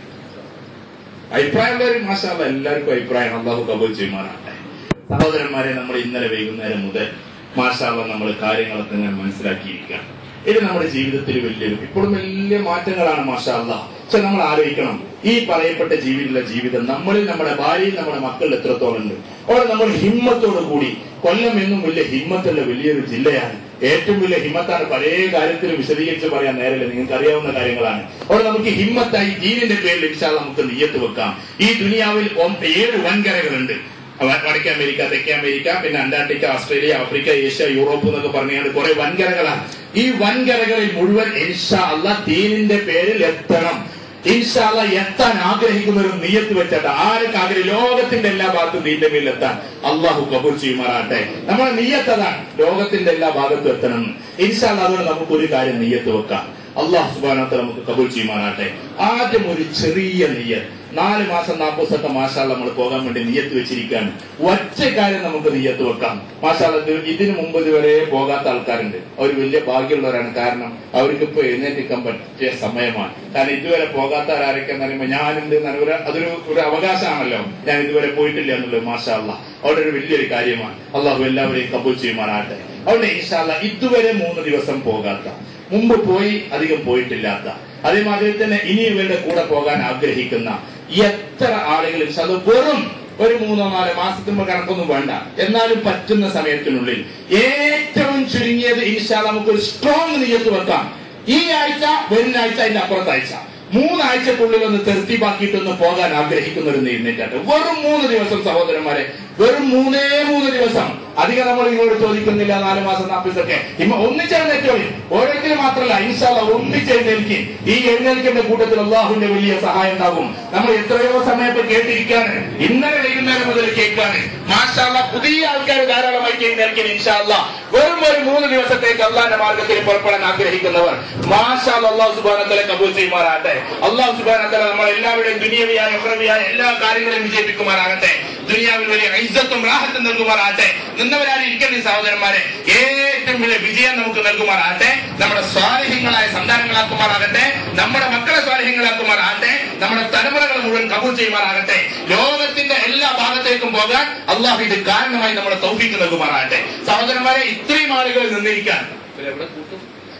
അഭിപ്രായമുള്ളവർ മാഷാ അല്ലാ എല്ലാവർക്കും അഭിപ്രായം അള്ളാഹു കബൂൽ ചെയ്യുമാറാട്ടെ സഹോദരന്മാരെ നമ്മൾ ഇന്നലെ വൈകുന്നേരം മുതൽ മാഷാള്ള നമ്മൾ കാര്യങ്ങളൊക്കെ ഇങ്ങനെ മനസ്സിലാക്കിയിരിക്കുകയാണ് ഇത് നമ്മുടെ ജീവിതത്തിൽ വലിയൊരു ഇപ്പോഴും വലിയ മാറ്റങ്ങളാണ് മാഷാല്ല പക്ഷെ നമ്മൾ ആലോചിക്കണം ഈ പറയപ്പെട്ട ജീവിതത്തിലുള്ള ജീവിതം നമ്മളിൽ നമ്മുടെ ഭാര്യയിൽ നമ്മുടെ മക്കളിൽ എത്രത്തോളം ഉണ്ട് അവിടെ നമ്മൾ ഹിമ്മത്തോടു കൂടി കൊല്ലം എന്നും വലിയ ഹിമ്മത്തുള്ള വലിയൊരു ജില്ലയാണ് ഏറ്റവും വലിയ ഹിമ്മത്താണ് പല കാര്യത്തിലും വിശദീകരിച്ച് പറയാൻ നേരമില്ല നിങ്ങൾക്ക് അറിയാവുന്ന കാര്യങ്ങളാണ് അവിടെ നമുക്ക് ഹിമ്മത്തായി ദീനിന്റെ പേരിൽ ഇൻഷാ നമുക്ക് നെയ്യത്ത് വെക്കാം ഈ ദുനിയാവിൽ ഒ- ഏഴ് വൻകരകളുണ്ട് വ- വടക്കേ അമേരിക്ക തെക്കേ അമേരിക്ക പിന്നെ Antarctica Australia Africa Asia Europe എന്നൊക്കെ പറഞ്ഞാൽ കുറെ വൻകരകളാണ് ഈ വൻകരകളിൽ മുഴുവൻ ഇൻഷാ അല്ല ദീനിന്റെ പേരിൽ എത്തണം ഇൻഷാ അല്ല എത്താൻ ആഗ്രഹിക്കുന്ന ഒരു നിയത്ത് വെച്ചിട്ട് ആരൊക്കെ ആഗ്രഹം ലോകത്തിന്റെ എല്ലാ ഭാഗത്തും ദീന്റെ പേരിൽ എത്താൻ അള്ളാഹു കബൂൽ ചെയ്യുമാറാട്ടെ നമ്മുടെ നിയ്യത്ത് അതാണ് ലോകത്തിന്റെ എല്ലാ ഭാഗത്തും എത്തണം ഇൻഷാ അല്ല അതുകൊണ്ട് നമുക്ക് ഒരു കാര്യം നിയ്യത്ത് വെക്കാം അള്ളാഹു സുബാനത്തെ നമുക്ക് കബൂൽ ചെയ്യുമാറാട്ടെ ആദ്യം ഒരു ചെറിയ നെയ്യത്ത് നാല് മാസം നാൽപ്പത് ദിവസത്തെ മാഷാല നമ്മൾ പോകാൻ വേണ്ടി നിയ്യത്ത് വെച്ചിരിക്കുകയാണ് ഒറ്റ കാര്യം നമുക്ക് നിയ്യത്ത് വെക്കാം മാഷാല ഇതിനു മുമ്പ് ഇതുവരെ പോകാത്ത ആൾക്കാരുണ്ട് അവർ വലിയ ഭാഗ്യമുള്ളവരാണ് കാരണം അവർക്ക് ഇപ്പൊ എഴുന്നേറ്റിക്കാൻ പറ്റിയ സമയമാണ് കാരണം ഇതുവരെ പോകാത്തവരാരൊക്കെ എന്ന് പറയുമ്പോൾ ഞാനുണ്ട് എന്നാണ് ഒരു അതൊരു ഒരു അവകാശമാണല്ലോ ഞാൻ ഇതുവരെ പോയിട്ടില്ല എന്നുള്ളത് മാഷാല്ല അവിടെ ഒരു വലിയൊരു കാര്യമാണ് അള്ളാഹു എല്ലാവരെയും കബൂൽ ചെയ്യുമാറാട്ടെ അവിടെ ഇൻഷാല്ല ഇതുവരെ മൂന്ന് ദിവസം പോകാത്ത മുമ്പ് പോയി അധികം പോയിട്ടില്ലാത്ത അതേമാതിരി തന്നെ ഇനി ഇവരുടെ കൂടെ പോകാൻ ആഗ്രഹിക്കുന്ന എത്ര ആളുകൾ അത് വെറും ഒരു മൂന്നോ നാലോ മാസത്തിന് കണക്കൊന്നും വേണ്ട എന്നാലും പറ്റുന്ന സമയത്തിനുള്ളിൽ ഏറ്റവും ചുരുങ്ങിയത് ഇൻഷാ നമുക്ക് ഒരു സ്ട്രോങ് നിയത്ത് വെക്കാം ഈ ആഴ്ച വരുന്ന ആഴ്ച അതിന്റെ അപ്പുറത്തെ ആഴ്ച മൂന്നാഴ്ചക്കുള്ളിൽ ഒന്ന് തെർത്തിപ്പാക്കിയിട്ടൊന്ന് പോകാൻ ആഗ്രഹിക്കുന്ന ഒരു നീന്നിട്ടാട്ട് വെറും മൂന്ന് ദിവസം സഹോദരന്മാരെ വെറും മൂന്നേ മൂന്ന് ദിവസം അധികം നമ്മൾ ഇങ്ങോട്ട് ചോദിക്കുന്നില്ല നാല് മാസം നാപ്പീസൊക്കെ ഇമ്മ ഒന്നിച്ചെഴുന്നേറ്റോളി ഓരോരുത്തരും മാത്രമല്ല ഇൻഷാല്ല ഒന്നിച്ചെഴുന്നേൽക്കും ഈ എഴുന്നേൽക്കുന്ന കൂട്ടത്തിൽ അള്ളാഹുവിന്റെ വലിയ സഹായം ഉണ്ടാകും നമ്മൾ എത്രയോ സമയത്ത് കേട്ടിരിക്കാണ് ഇന്നലെ വൈകുന്നേരം മുതൽ കേൾക്കാണ് മാഷാല്ല പുതിയ ആൾക്കാർ ധാരാളമായി എഴുന്നേൽക്കും ഇൻഷാല്ല വെറും ഒരു മൂന്ന് ദിവസത്തേക്ക് അള്ളാന്റെ മാർഗത്തിൽ പുറപ്പെടാൻ ആഗ്രഹിക്കുന്നവർ മാഷാൽ അള്ളാഹു സുബാനത്തല കബൂൽ ചെയ്യുമാറാകട്ടെ അള്ളാഹു സുബാനത്തല നമ്മൾ എല്ലാവരുടെയും ദുനിയവിയായ ഉറവിയായ എല്ലാ കാര്യങ്ങളും വിജയിപ്പിക്കുമാറാകട്ടെ ദുനിയാവിൽ വലിയ ഐസത്തും റാഹത്തും നൽകുമാറാകട്ടെ നിന്നവരാരും ഇരിക്കുന്ന ഈ സഹോദരന്മാരെ ഏറ്റവും വലിയ വിജയം നമുക്ക് നൽകുമാറാകട്ടെ നമ്മുടെ സ്വാരഹ്യങ്ങളായ സന്താനങ്ങളാക്കുമാറാകട്ടെ നമ്മുടെ മക്കളെ സ്വാരഹ്യങ്ങളാക്കുമാറാകട്ടെ നമ്മുടെ തലമുറകൾ മുഴുവൻ കബൂൽ ചെയ്യുമാറാകട്ടെ ലോകത്തിന്റെ എല്ലാ ഭാഗത്തേക്കും പോകാൻ അള്ളാഹു ഇത് കാരണമായി നമ്മുടെ തൗഫീക്ക് നൽകുമാറാകട്ടെ സഹോദരന്മാരെ ഇത്രയും ആളുകൾ നിന്നിരിക്കാൻ ഇവരെവിടെ കൂട്ടും?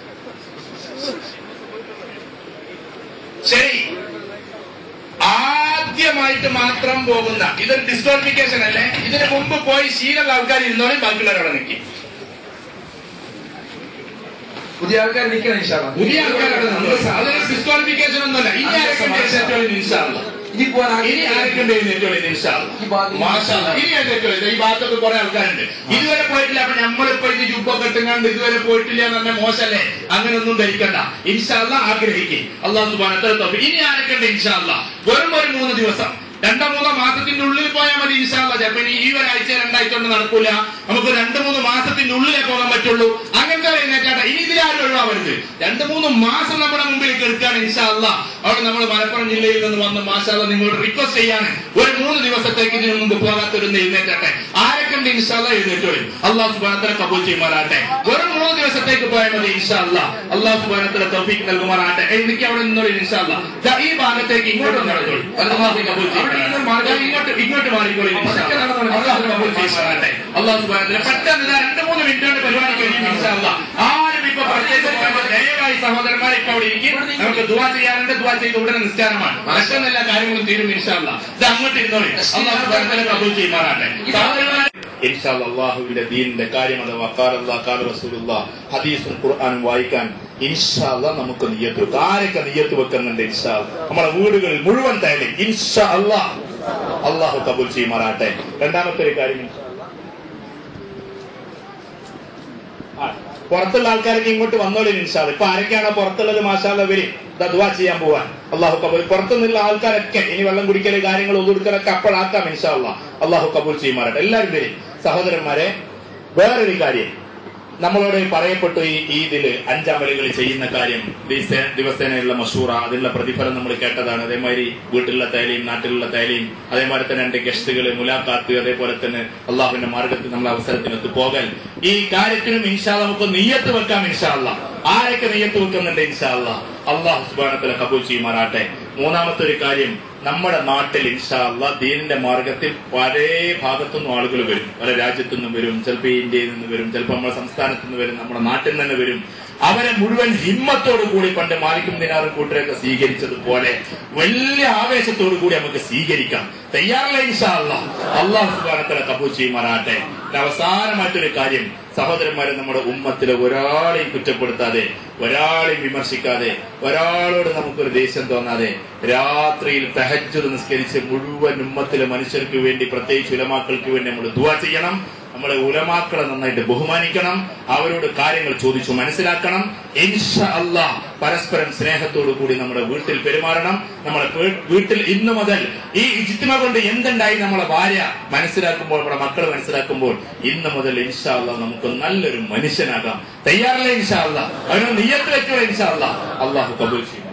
ശരി ആദ്യമായിട്ട് മാത്രം പോകുന്ന ഇതൊരു ഡിസ്ക്വാളിഫിക്കേഷൻ അല്ലേ ഇതിന് മുമ്പ് പോയി ശീലമുള്ള ആൾക്കാർ ഇരുന്നോളെ ബാക്കിയുള്ളവരവിടെ നിൽക്കും പുതിയ ആൾക്കാർ നിൽക്കണം ഇൻഷാല്ല പുതിയ ആൾക്കാരവിടെ നിന്ന് അതൊരു ഡിസ്ക്വാളിഫിക്കേഷൻ ഒന്നുമല്ല ഇനി ആരൊക്കെ എഴുന്നേറ്റോളി ഇൻഷാല്ല ഇനി പോകാൻ ഇനി ആരൊക്കെ എഴുന്നേറ്റോളി ഇൻഷാല്ല ഈ ഭാഗത്ത് മാഷാല്ല ഇനി എഴുന്നേറ്റോളി ഈ ഭാഗത്തൊക്കെ കുറെ ആൾക്കാരുണ്ട് ഇതുവരെ പോയിട്ടില്ല അപ്പൊ നമ്മളിപ്പോ ഇത് ജുബൊക്കെ ഇട്ടുങ്ങാണ്ട് ഇതുവരെ പോയിട്ടില്ല എന്ന് പറഞ്ഞാൽ മോശമല്ലേ അങ്ങനെ ഒന്നും ധരിക്കണ്ട ഇൻഷാല്ല ആഗ്രഹിക്കും അള്ളാഹു സുബാന ഇനി ആരൊക്കെ ഉണ്ട് ഇൻഷാല്ല വെറും ഒരു മൂന്ന് ദിവസം രണ്ടോ മൂന്നോ മാസത്തിന്റെ ഉള്ളിൽ പോയാൽ മതി ഇൻഷാല്ല ചിലപ്പോ ഇനി ഈ ഒരാഴ്ച രണ്ടാഴ്ച കൊണ്ട് നടക്കൂല നമുക്ക് രണ്ട് മൂന്ന് മാസത്തിന്റെ ഉള്ളിലേ പോകാൻ പറ്റുള്ളൂ അങ്ങനത്തെ എഴുന്നേറ്റാട്ടെ ഇനി ഇതിലാരും ഒഴിവാവരുത് രണ്ട് മൂന്ന് മാസം നമ്മുടെ മുമ്പിൽ കിടക്കുകയാണ് ഇൻഷാല്ല അവിടെ നമ്മൾ മലപ്പുറം ജില്ലയിൽ നിന്ന് വന്ന് മാഷാല്ല നിങ്ങളോട് റിക്വസ്റ്റ് ചെയ്യാണ് ഒരു മൂന്ന് ദിവസത്തേക്ക് ഇതിനു മുമ്പ് പോകാത്തൊരു എഴുന്നേറ്റാട്ടെ ആരൊക്കെ ഉണ്ട് ഇൻഷാല്ല എഴുന്നേറ്റോളി അള്ളാഹു സുബാനത്തിനെ കബൂൽ ചെയ്യുമാറാട്ടെ വെറും മൂന്ന് ദിവസത്തേക്ക് പോയാൽ മതി ഇൻഷാല്ല അള്ളാഹു സുബാനത്തിനെ തൗഫീക്ക് നൽകുമാറാട്ടെ എനിക്ക് അവിടെ നിന്നോളി ഇൻഷാല്ല ദാ ഈ ഭാഗത്തേക്ക് ഇങ്ങോട്ട് നടന്നോളി അള്ളാഹു കബൂൽ ചെയ്യുമാറാട്ടെ. ദാ ഇങ്ങോട്ട് ഇങ്ങോട്ട് മാറിക്കോളി ഇൻഷാല്ലാ. അള്ളാഹു കബൂൽ ചെയ്യുമാറാട്ടെ അള്ളാഹു സുബാനത്തിനെ പെട്ടെന്ന് ദാ രണ്ട് മൂന്ന് മിനിറ്റ് കൊണ്ട് പരിപാടി കഴിയും ഇൻഷാല്ല ആരും ഇപ്പൊ പ്രത്യേകിച്ച് ദയവായി സഹോദരന്മാർ ഇപ്പൊ അവിടെ ഇരിക്കും നമുക്ക് ദുവാ ചെയ്യാറുണ്ട് ദുവാ ചെയ്ത് ഉടനെ നിസ്കാരമാണ് മറ്റൊന്നും എല്ലാ കാര്യങ്ങളും തീരും ഇൻഷാല്ല ഇത് അങ്ങോട്ട് ഇരുന്നോളി അള്ളാഹു സുബാനത്തിനെ കബൂൽ ചെയ്യുമാറാട്ടെ സഹോദരന്മാരെ ഇൻഷാല്ല അള്ളാഹുവിന്റെ ദീനിന്റെ കാര്യം അഥവാ കാലല്ലാ കാല റസൂലുള്ള ഹദീസും ഖുർആാനും വായിക്കാൻ ഇൻഷാല്ല നമുക്ക് നിയ്യത്ത് വെക്കാം ആരൊക്കെ നിയ്യത്ത് വെക്കുന്നുണ്ട് ഇൻഷാ നമ്മുടെ വീടുകളിൽ മുഴുവൻ തയ്യലും ഇൻഷാ അള്ളാഹ് അള്ളാഹു കബൂൽ ചെയ്യുമാറാട്ടെ രണ്ടാമത്തെ ഒരു കാര്യം ഇൻഷാ അല്ലാ. ആ, പുറത്തുള്ള ആൾക്കാരൊക്കെ ഇങ്ങോട്ട് വന്നോളി ഇൻഷാല് ഇപ്പൊ ആരൊക്കെയാണോ പുറത്തുള്ളത് മാഷാല വരും ദുവാ ചെയ്യാൻ പോവാൻ അള്ളാഹു കബൂൽ പുറത്തുനിന്നുള്ള ആൾക്കാരൊക്കെ ഇനി വെള്ളം കുടിക്കല് കാര്യങ്ങൾ ഒതുകൊടുക്കലൊക്കെ അപ്പോഴാക്കാം ഇൻഷാ അള്ളാഹ് അള്ളാഹു കബൂൽ ചെയ്യുമാറട്ടെ എല്ലാവരും വരും സഹോദരന്മാരെ വേറൊരു കാര്യം നമ്മളോട് പറയപ്പെട്ടു ഈ ഈദില് അഞ്ചമലുകൾ ചെയ്യുന്ന കാര്യം ദിവസേ- ദിവസേനയുള്ള മഷൂറ അതിനുള്ള പ്രതിഫലം നമ്മൾ കേട്ടതാണ് അതേമാതിരി വീട്ടിലുള്ള തേലയും നാട്ടിലുള്ള തേലയും അതേമാതിരി തന്നെ രണ്ട് ഗസ്റ്റുകൾ മുലാഖാത്ത് അതേപോലെ തന്നെ അള്ളാഹുവിന്റെ മാർഗത്തിൽ നമ്മൾ അവസരത്തിനൊത്ത് പോകൽ ഈ കാര്യത്തിനും ഇൻഷാ നമുക്ക് നെയ്യത്ത് വെക്കാം ഇൻഷാ അള്ളാഹ് ആരൊക്കെ നെയ്യത്ത് വെക്കുന്നുണ്ട് ഇൻഷാല്ല അള്ളാഹു സുബാനത്തിലെ കബൂൽ ചെയ്യുമാറാട്ടെ മൂന്നാമത്തെ ഒരു കാര്യം നമ്മുടെ നാട്ടിൽ ഇൻഷാല്ല ദീനിന്റെ മാർഗത്തിൽ പല ഭാഗത്തുനിന്നും ആളുകൾ വരും പല രാജ്യത്തു നിന്നും വരും ചിലപ്പോൾ ഇന്ത്യയിൽ നിന്ന് വരും ചിലപ്പോൾ നമ്മുടെ സംസ്ഥാനത്ത് നിന്ന് വരും നമ്മുടെ നാട്ടിൽ നിന്ന് വരും അവരെ മുഴുവൻ ഹിമ്മത്തോടു കൂടി പണ്ട് മാലിക്കും ദിനാറും കൂട്ടരൊക്കെ സ്വീകരിച്ചതുപോലെ വലിയ ആവേശത്തോടു കൂടി നമുക്ക് സ്വീകരിക്കാം തയ്യാറല്ല ഇൻഷാല്ല അള്ളാഹു സുബാനത്തിലെ കബൂൽ ചെയ്യുമാറാട്ടെ പിന്നെ അവസാനമായിട്ടൊരു കാര്യം സഹോദരന്മാരെ നമ്മുടെ ഉമ്മത്തിലെ ഒരാളെയും കുറ്റപ്പെടുത്താതെ ഒരാളെയും വിമർശിക്കാതെ ഒരാളോട് നമുക്കൊരു ദേഷ്യം തോന്നാതെ രാത്രിയിൽ തഹജ്ജുദ് നിസ്കരിച്ച് മുഴുവൻ ഉമ്മത്തിലെ മനുഷ്യർക്ക് വേണ്ടി പ്രത്യേകിച്ച് ഉലമാക്കൾക്ക് വേണ്ടി നമ്മൾ ദുവാ ചെയ്യണം നമ്മളെ ഉലമാക്കളെ നന്നായിട്ട് ബഹുമാനിക്കണം അവരോട് കാര്യങ്ങൾ ചോദിച്ചു മനസ്സിലാക്കണം ഇൻഷ അല്ലാ പരസ്പരം സ്നേഹത്തോടു കൂടി നമ്മുടെ വീട്ടിൽ പെരുമാറണം നമ്മളെ വീ- വീട്ടിൽ ഇന്നു മുതൽ ഈ ഇജിത്തിമ കൊണ്ട് എന്തുണ്ടായി നമ്മളെ ഭാര്യ മനസ്സിലാക്കുമ്പോൾ നമ്മുടെ മക്കൾ മനസ്സിലാക്കുമ്പോൾ ഇന്ന് മുതൽ ഇൻഷാ അല്ലാ നമുക്ക് നല്ലൊരു മനുഷ്യനാകാം തയ്യാറല്ല ഇൻഷാ അല്ലാ അവനൊന്ന് നീയത്ത് വെച്ചോളെ ഇൻഷാ അല്ലാ അള്ളാഹു കബൂൽ ചെയ്യും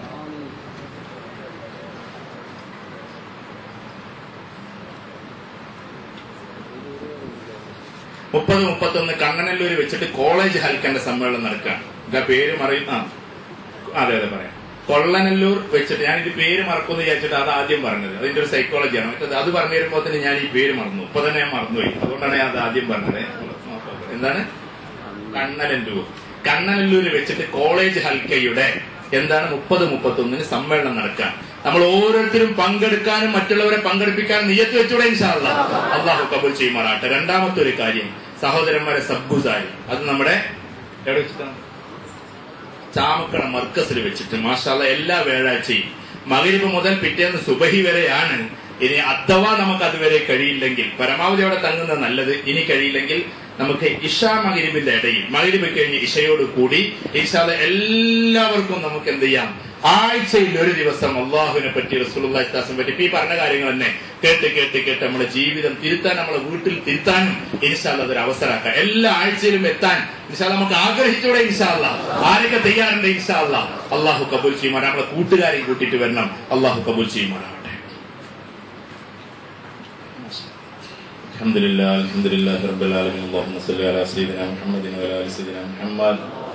മുപ്പത് മുപ്പത്തൊന്ന് കണ്ണനല്ലൂർ വെച്ചിട്ട് കോളേജ് ഹൽക്കന്റെ സമ്മേളനം നടക്കുകയാണ് ഇതാ പേര് മറിയുന്ന ആ അതെ അതെ പറയാം കൊള്ളനല്ലൂർ വെച്ചിട്ട് ഞാൻ ഇത് പേര് മറക്കുമെന്ന് വിചാരിച്ചിട്ട് അത് ആദ്യം പറഞ്ഞത് അതിന്റെ ഒരു സൈക്കോളജിയാണ് മറ്റത് അത് പറഞ്ഞു തരുമ്പോൾ തന്നെ ഞാൻ ഈ പേര് മറന്നു ഇപ്പൊ തന്നെ ഞാൻ മറന്നുപോയി അതുകൊണ്ടാണ് ഞാൻ അത് ആദ്യം പറഞ്ഞത് എന്താണ് കണ്ണനല്ലൂർ കണ്ണനല്ലൂർ വെച്ചിട്ട് കോളേജ് ഹൽക്കയുടെ എന്താണ് മുപ്പത് മുപ്പത്തൊന്നിന് സമ്മേളനം നടക്കാൻ നമ്മൾ ഓരോരുത്തരും പങ്കെടുക്കാനും മറ്റുള്ളവരെ പങ്കെടുപ്പിക്കാനും നിയത്ത് വെച്ചൂടെ ഇൻഷാല്ല അള്ളാഹു കബൂൽ ചെയ്യുമാറാട്ടെ രണ്ടാമത്തെ ഒരു കാര്യം സഹോദരന്മാരെ സബ്ബുസായി അത് നമ്മുടെ എവിടെ വെച്ചിട്ടാണ് ചാമക്കട മർക്കസിൽ വെച്ചിട്ട് മാഷാല്ല എല്ലാ വ്യാഴാഴ്ചയും മകരിബ് മുതൽ പിറ്റേന്ന് സുബഹി വരെയാണ് ഇനി അഥവാ നമുക്ക് അതുവരെ കഴിയില്ലെങ്കിൽ പരമാവധി അവിടെ തങ്ങുന്നത് നല്ലത് ഇനി കഴിയില്ലെങ്കിൽ നമുക്ക് ഇഷ മകരിബിന്റെ ഇടയിൽ മകരിബ് കഴിഞ്ഞ് ഇഷയോട് കൂടി ഇഷാദ എല്ലാവർക്കും നമുക്ക് എന്ത് ചെയ്യാം ആഴ്ചയിൽ ഒരു ദിവസം അള്ളാഹുവിനെ പറ്റി റസൂലുള്ളാഹിനെ പറ്റി ഇപ്പൊ ഈ പറഞ്ഞ കാര്യങ്ങൾ തന്നെ കേട്ട് കേട്ട് കേട്ട് നമ്മുടെ ജീവിതം തിരുത്താൻ നമ്മളെ വീട്ടിൽ തിരുത്താനും ഇൻഷാല്ല അതൊരു അവസരമാക്കാം എല്ലാ ആഴ്ചയിലും എത്താൻ ഇൻഷാല്ല നമുക്ക് ആഗ്രഹിച്ചൂടെ ഇൻഷാല്ല ആരൊക്കെ തയ്യാറുണ്ട് ഇൻഷാല്ല അള്ളാഹു കബൂൽ ചെയ്യുമാറാ നമ്മളെ കൂട്ടുകാരെയും കൂട്ടിയിട്ട് വരണം അള്ളാഹു കബൂൽ ചെയ്യുമാറാവട്ടെ الحمد لله الحمد لله رب العالمين اللهم صل على سيدنا محمد وعلى ال سيدنا محمد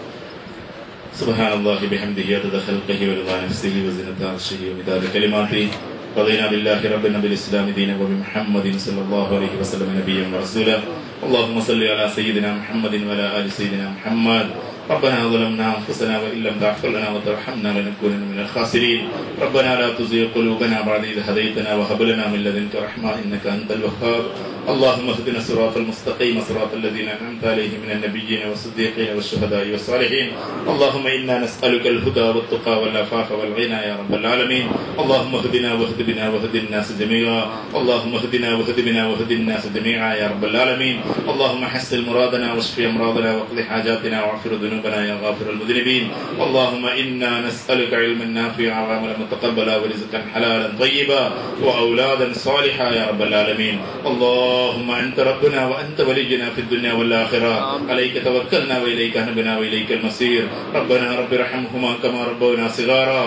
سبحان الله بحمده عدد خلقه ورضا نفسه وزنة عرشه ومداد كلماته رضينا بالله ربنا بالاسلام دينا وبمحمد صلى الله عليه وسلم نبيا ورسولا اللهم صل على سيدنا محمد وعلى ال سيدنا محمد ربنا ظلمنا انفسنا وان لم تغفر لنا وترحمنا لنكونن من الخاسرين ربنا لا تزغ قلوبنا بعد اذ هديتنا وهب لنا من لدنك رحمه انك انت الوهاب اللهم اهدنا الصراط المستقيم صراط الذين انعمت عليهم من النبيين والصديقين والشهداء والصالحين اللهم انا نسالك الهدى والتقى والعفاف والغنى يا رب العالمين اللهم اهدنا واهد بنا واهد الناس جميعا اللهم اهدنا واهد بنا واهد الناس جميعا يا رب العالمين اللهم حسن مرادنا واشف امراضنا واقض حاجاتنا واغفر ذنوبنا يا غافر المذنبين اللهم انا نسالك علما نافعا وعملا متقبلا ورزقا حلالا طيبا واولادا صالحا يا رب العالمين اللهم انت ربنا وانت ولينا في الدنيا والاخره عليك توكلنا واليك نبنا واليك المصير ربنا رب ارحمهما كما ربونا صغارا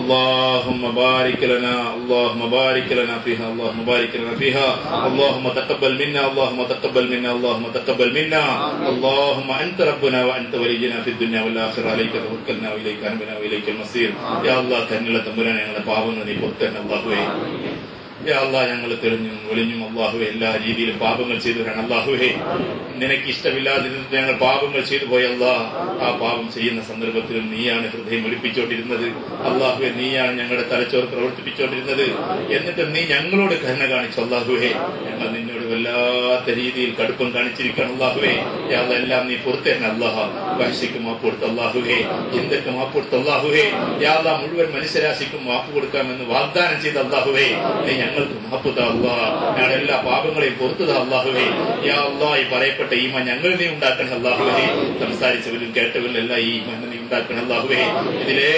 اللهم بارك لنا اللهم بارك لنا فيها اللهم بارك لنا فيها اللهم تقبل منا اللهم تقبل منا اللهم تقبل منا اللهم انت ربنا وانت ولينا في الدنيا والاخره عليك توكلنا واليك نبنا واليك المصير يا الله കന്നുള്ള തമ്പുരാൻ ഞങ്ങളുടെ പാപങ്ങൾ നീ പൊത്തന്നെ അള്ളാഹുവേ യാ അള്ളാഹ് ഞങ്ങൾ തെളിഞ്ഞും ഒളിഞ്ഞും അള്ളാഹുവെ എല്ലാ രീതിയിലും പാപങ്ങൾ ചെയ്തു വരണം അള്ളാഹുവേ നിനക്ക് ഇഷ്ടമില്ലാതിരുന്നിട്ട് ഞങ്ങൾ പാപങ്ങൾ ചെയ്തു പോയ അള്ളാഹ് ആ പാപം ചെയ്യുന്ന സന്ദർഭത്തിലും നീയാണ് ഹൃദയം ഒളിപ്പിച്ചുകൊണ്ടിരുന്നത് അള്ളാഹുവെ നീയാണ് ഞങ്ങളുടെ തലച്ചോറ് പ്രവർത്തിപ്പിച്ചുകൊണ്ടിരുന്നത് എന്നിട്ട് നീ ഞങ്ങളോട് കരുണ കാണിച്ചു അള്ളാഹുവേ ഞങ്ങൾ നിന്നോട് വല്ലാത്ത രീതിയിൽ കടുപ്പം കാണിച്ചിരിക്കണം അള്ളാഹുവേ യാ അള്ളാഹ് എല്ലാം നീ പുറത്തേരണ അള്ളാഹ ഭാഷയ്ക്ക് മാപ്പ് കൊടുത്ത അള്ളാഹുവേ ചിന്തക്ക് മാപ്പ് കൊടുത്ത അള്ളാഹുവേ യാ അള്ളാഹ് മുഴുവൻ മനുഷ്യരാശിക്കും മാപ്പ് കൊടുക്കാമെന്ന് വാഗ്ദാനം ചെയ്ത അള്ളാഹുവേ നീ ഞങ്ങൾക്ക് മാപ്പ് താ അള്ളാ ഞങ്ങളുടെ എല്ലാ പാപങ്ങളെയും പുറത്തുതാ അള്ളാഹുവേ യാ അള്ളാഹ് ഈ പറയപ്പെട്ട ഈമ ഞങ്ങൾ നീ ഉണ്ടാക്കണം അള്ളാഹുവേ സംസാരിച്ചവരും കേട്ടവരിലും എല്ലാം ഈ മണ്ണ് നീ ഉണ്ടാക്കണം അള്ളാഹുവേ ഇതിലേറെ ഏറ്റവും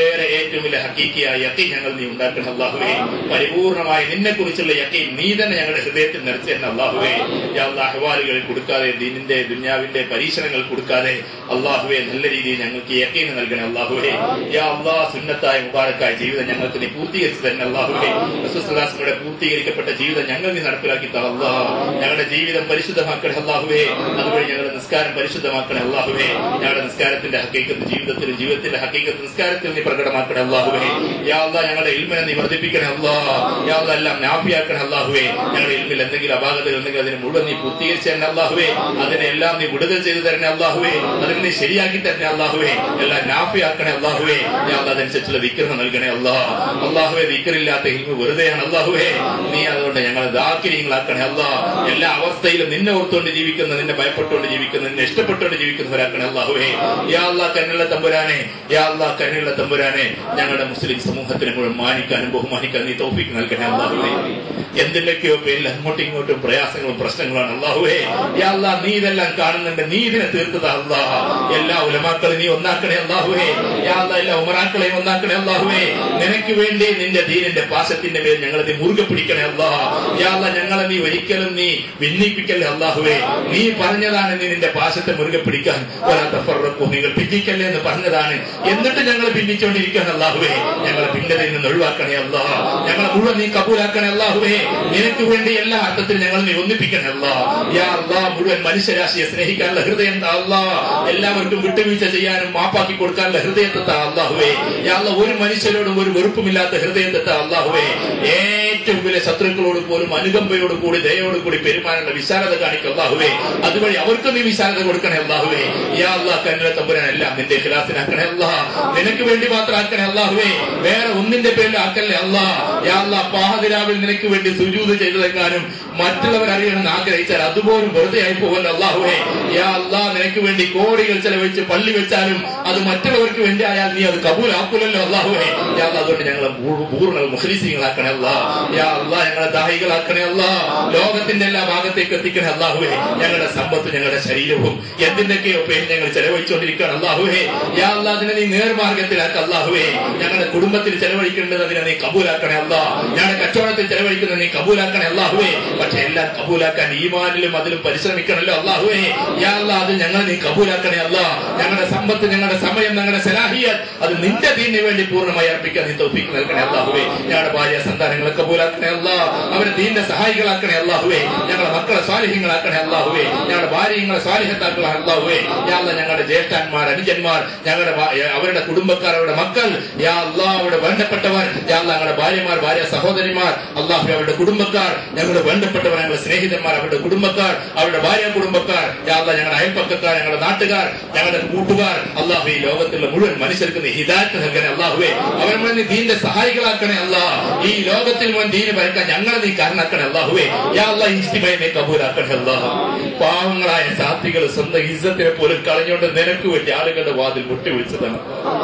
ഏറ്റവും വലിയ ഹക്കീക്കിയായ യക്കീൻ ഞങ്ങൾ നീ ഉണ്ടാക്കണം അള്ളാഹുവേ പരിപൂർണമായി നിന്നെ കുറിച്ചുള്ള യക്കീൻ നീ തന്നെ ഞങ്ങളുടെ ഹൃദയത്തിൽ നിറച്ചെന്ന് അള്ളാഹുവേ യാ അല്ലാ അഹ്വാലുകളിൽ കൊടുക്കാതെ ദീനിന്റെ ദുന്യാവിന്റെ പരീക്ഷണങ്ങൾ കൊടുക്കാതെ അള്ളാഹുവെ നല്ല രീതിയിൽ ഞങ്ങൾക്ക് യക്കീൻ നൽകണേ അള്ളാഹുവേ യാ അള്ളാ സുന്നത്തായ മുബാറക്കായ ജീവിതം ഞങ്ങൾക്ക് നീ പൂർത്തീകരിച്ചു തന്നെ അള്ളാഹുവേ റസൂലുള്ളാഹിയുടെ പൂർത്തീകരിക്കപ്പെട്ട ജീവിതം ഞങ്ങൾ നീ നടപ്പിലാക്കി തന്ന അള്ളാ ഞങ്ങളുടെ ജീവിതം പരിശുദ്ധമാക്കണേ അള്ളാഹുവേ അതുവഴി ഞങ്ങളുടെ നിസ്കാരം പരിശുദ്ധമാക്കണേ അള്ളാഹുവേ ഞങ്ങളുടെ നിസ്കാരത്തിന്റെ ഹക്കീക്കത്ത് ജീവിതത്തിൽ ജീവിതത്തിന്റെ ഹക്കീക്കത്ത് നിസ്കാരത്തിൽ നീ പ്രകടമാക്കണേ അള്ളാഹുവേ യാ അള്ളാ ഞങ്ങളുടെ ഇൽമിനെ നീ വർദ്ധിപ്പിക്കണേ അള്ളാ യാ അള്ളാ എല്ലാം നാഫിയാക്കണേ അള്ളാഹുവേ ഞങ്ങളുടെ ഇൽമിൽ എന്തെങ്കിലും അപാകതകൾ ഉണ്ടെങ്കിൽ അതിന് മുഴുവൻ നീ പൂർത്തീകരിച്ചു തരണേ അള്ളാഹുവേ അതിനെ എല്ലാം നീ വിടുതൽ ചെയ്തു തരണേ അള്ളാഹുവേ അതിനെ നീ ശരിയാക്കി തരണേ അള്ളാഹുവേ എല്ലാം നാഫിയാക്കണേ അള്ളാഹുവേ ഞാൻ അതനുസരിച്ചുള്ള വിക്രം നൽകണേ അള്ളാ അള്ളാഹുവേ വിക്രില്ലാത്ത ഇൽമ വെറുതെയാണ് അള്ളാഹുവേ നീ അതുകൊണ്ട് ഞങ്ങളെ ദാക്കിര്യങ്ങളാക്കണേ അള്ളാ എല്ലാ അവസ്ഥയിലും നിന്നെ ഓർത്തുകൊണ്ട് ജീവിക്കുന്ന നിന്നെ ഭയപ്പെട്ടുകൊണ്ട് ജീവിക്കുന്ന നിന്നെ ഇഷ്ടപ്പെട്ടുകൊണ്ട് ജീവിക്കുന്നവരാക്കണേ അള്ളാഹുവേ യാ അള്ളാ കരുണുള്ള തമ്പുരാനെ യാ അള്ളാ കരുണുള്ള തമ്പുരാനെ ഞങ്ങളുടെ മുസ്ലിം സമൂഹത്തിനെ മുഴുവൻ മാനിക്കാനും ബഹുമാനിക്കാനും നീ തോഫിക്ക് നൽകണേ അള്ളാഹുവേ എന്തിന്റെയൊക്കെയോ പേരിൽ അങ്ങോട്ടും ഇങ്ങോട്ടും പ്രയാസങ്ങളും പ്രശ്നങ്ങളാണ് അള്ളാഹുവേ യാ അള്ളാ നീ ഇതെല്ലാം കാണുന്നുണ്ട് നീ ഇതിനെ തീർത്തത് അള്ളാ എല്ലാ ഉലമാക്കളെ നീ ഒന്നാക്കണേ അള്ളാഹുവേ യാ അള്ളാ എല്ലാ ഉമറാക്കളെയും ഒന്നാക്കണേ അള്ളാഹുവേ നിനക്ക് വേണ്ടി നിന്റെ ദീനിന്റെ പാശത്തിന്റെ മേൽ ഞങ്ങളെ നീ മുറുകെ പിടിക്കണേ അള്ളാ യാ അള്ളാ ഞങ്ങളെ നീ ഒരിക്കലും നീ ഭിന്നിപ്പിക്കല്ലേ അള്ളാഹുവേ നീ പറഞ്ഞതാണ് നീ നിന്റെ പാശത്തെ മുറുകെ പിടിക്കാൻ ഒരാത്തഫറക്കോ നിങ്ങൾ ഭിന്നിക്കല്ലേ എന്ന് പറഞ്ഞതാണ് എന്നിട്ട് ഞങ്ങൾ ഭിന്നിച്ചുകൊണ്ടിരിക്കുകയാണ് അള്ളാഹുവേ ഞങ്ങളെ ഭിന്നതയിൽ നിന്ന് ഒഴിവാക്കണേ അള്ളാ ഞങ്ങളെ മുഴുവൻ നീ കബൂലാക്കണേ അള്ളാഹുവേ നിനക്ക് വേണ്ടി എല്ലാ അർത്ഥത്തിലും ഞങ്ങൾ നീ ഒന്നിപ്പിക്കണേ അള്ളാ യാ അള്ളാ മുഴുവൻ മനുഷ്യരാശിയെ സ്നേഹിക്കാനുള്ള ഹൃദയം താ അള്ളാ എല്ലാവർക്കും വിട്ടുവീഴ്ച ചെയ്യാനും മാപ്പാക്കി കൊടുക്കാനുള്ള ഹൃദയത്തെ താ അള്ളാഹുവേ യാ അള്ളാ ഒരു മനുഷ്യരോടും ഒരു വെറുപ്പുമില്ലാത്ത ഹൃദയത്തെ താ അള്ളാഹുവേ ഏറ്റവും വലിയ ശത്രുക്കളോട് പോലും അനുകമ്പയോട് കൂടി ദയോട് കൂടി പെരുമാനുള്ള വിശാലത കാണിക്കും അള്ളാഹുവേ അതുവഴി അവർക്ക് നീ വിശാലത കൊടുക്കണേ അള്ളാഹുവേ യാ അള്ളാ കന്നഡ തമ്പുരാൻ എല്ലാം നിന്റെ ഖിലാസിനാക്കണേ അള്ളാ നിനക്ക് വേണ്ടി മാത്രം ആക്കണേ അള്ളാഹുവേ വേറെ ഒന്നിന്റെ പേരിൽ ആക്കല്ലേ അള്ളാ യാ അള്ളാ പാതിരാവിൽ നിനക്ക് വേണ്ടി സുജൂത് ചെയ്തതെങ്ങാനും മറ്റുള്ളവർ അറിയണമെന്ന് ആഗ്രഹിച്ചാൽ അതുപോലും വെറുതെ ആയി പോകുമല്ലോ അള്ളാഹുവേ യാ അള്ളാ നിനക്ക് വേണ്ടി കോടികൾ ചെലവഴിച്ച് പള്ളി വെച്ചാലും അത് മറ്റുള്ളവർക്ക് വേണ്ടി ആയാൽ നീ അത് കബൂലാക്കൂലല്ലോ അള്ളാഹുവേ യാ അള്ളാ അതുകൊണ്ട് ഞങ്ങളെ പൂ- പൂർണ്ണ മുഖലിസീങ്ങളാക്കണേ അള്ളാ യാ അള്ളാ ഞങ്ങളെ ദാഹികളാക്കണേ അള്ളാ ലോകത്തിന്റെ എല്ലാ ഭാഗത്തേക്ക് എത്തിക്കണേ അള്ളാഹുവേ ഞങ്ങളുടെ സമ്പത്ത് ഞങ്ങളുടെ ശരീരവും എന്തിന്റെയൊക്കെയോ പേര് ഞങ്ങൾ ചെലവഴിച്ചുകൊണ്ടിരിക്കുകയാണ് അള്ളാഹുവേ യാ അള്ളാ അതിനെ നീ നേർമാർഗത്തിലാക്ക അള്ളാഹുവേ ഞങ്ങളുടെ കുടുംബത്തിൽ ചെലവഴിക്കേണ്ടത് അതിനെ നീ കബൂലാക്കണേ അള്ളാ ഞങ്ങളുടെ കച്ചവടത്തിൽ ചെലവഴിക്കുന്നത് നീ കബൂലാക്കണേ അള്ളാഹുവേ പക്ഷെ എല്ലാം കബൂലാക്കാൻ ഈമാനിലും അതിലും പരിശ്രമിക്കണല്ലോ അള്ളാഹുവേ യാ അള്ളാ അത് ഞങ്ങൾ നീ കബൂലാക്കണേ അള്ളാ ഞങ്ങളുടെ സമ്പത്ത് ഞങ്ങളുടെ സമയം ഞങ്ങളുടെ സലാഹിയത്ത് അത് നിന്റെ ദീനിന് വേണ്ടി പൂർണ്ണമായി അർപ്പിക്കാൻ നീ തൗഫീക്ക് നൽകണേ അള്ളാഹുവേ ഞങ്ങളുടെ ഭാര്യ സന്താനങ്ങളെ കബൂലാക്കണേ അല്ലാ അവരെ ദീന്റെ സഹായികളാക്കണേ അള്ളാഹുവേ ഞങ്ങളുടെ മക്കളെ സ്വാലിഹ്യങ്ങളാക്കണേ അള്ളാഹുവേ ഞങ്ങളുടെ ഭാര്യങ്ങളെ സ്വാലിഹത്താക്കളെ അള്ളാഹുവേ യാ അല്ലാ ഞങ്ങളുടെ ജ്യേഷ്ഠന്മാർ അനുജന്മാർ ഞങ്ങളുടെ ഭാ- അവരുടെ കുടുംബക്കാർ അവരുടെ മക്കൾ യാ അല്ലാ അവരുടെ വേണ്ടപ്പെട്ടവർ യാ അല്ലാ ഞങ്ങളുടെ ഭാര്യമാർ ഭാര്യ സഹോദരിമാർ അള്ളാഹു അവരുടെ കുടുംബക്കാർ ഞങ്ങളുടെ വേണ്ടപ്പെട്ടവർ ഞങ്ങളുടെ സ്നേഹിതന്മാർ അവരുടെ കുടുംബക്കാർ അവരുടെ ഭാര്യ കുടുംബക്കാർ യാ അല്ലാ ഞങ്ങളുടെ അയൽപ്പക്കക്കാർ ഞങ്ങളുടെ നാട്ടുകാർ ഞങ്ങളുടെ കൂട്ടുകാർ അള്ളാഹു ഈ ലോകത്തുള്ള മുഴുവൻ മനുഷ്യർക്ക് നീ ഹിദായത്ത് നൽകണേ അള്ളാഹുവേ അവരെ മുഴുവൻ നീ ദീന്റെ സഹായികളാക്കണേ അല്ലാ ഈ ലോകത്തിൽ മുഴുവൻ ദീന് പരക്കാൻ ഞങ്ങളെ നീ കാരണാക്കണേ അള്ളാഹുവേ യാ അല്ലാ ഇസ്തിമയെ നീ കബൂലാക്കണേ അല്ലാ പാവങ്ങളായ സാത്വികൾ സ്വന്തം ഇസ്സത്തിനെ പോലും കളഞ്ഞുകൊണ്ട് നിനക്ക് വേണ്ടി ആളുകളുടെ വാതിൽ മുട്ടിവിളിച്ചതാണ്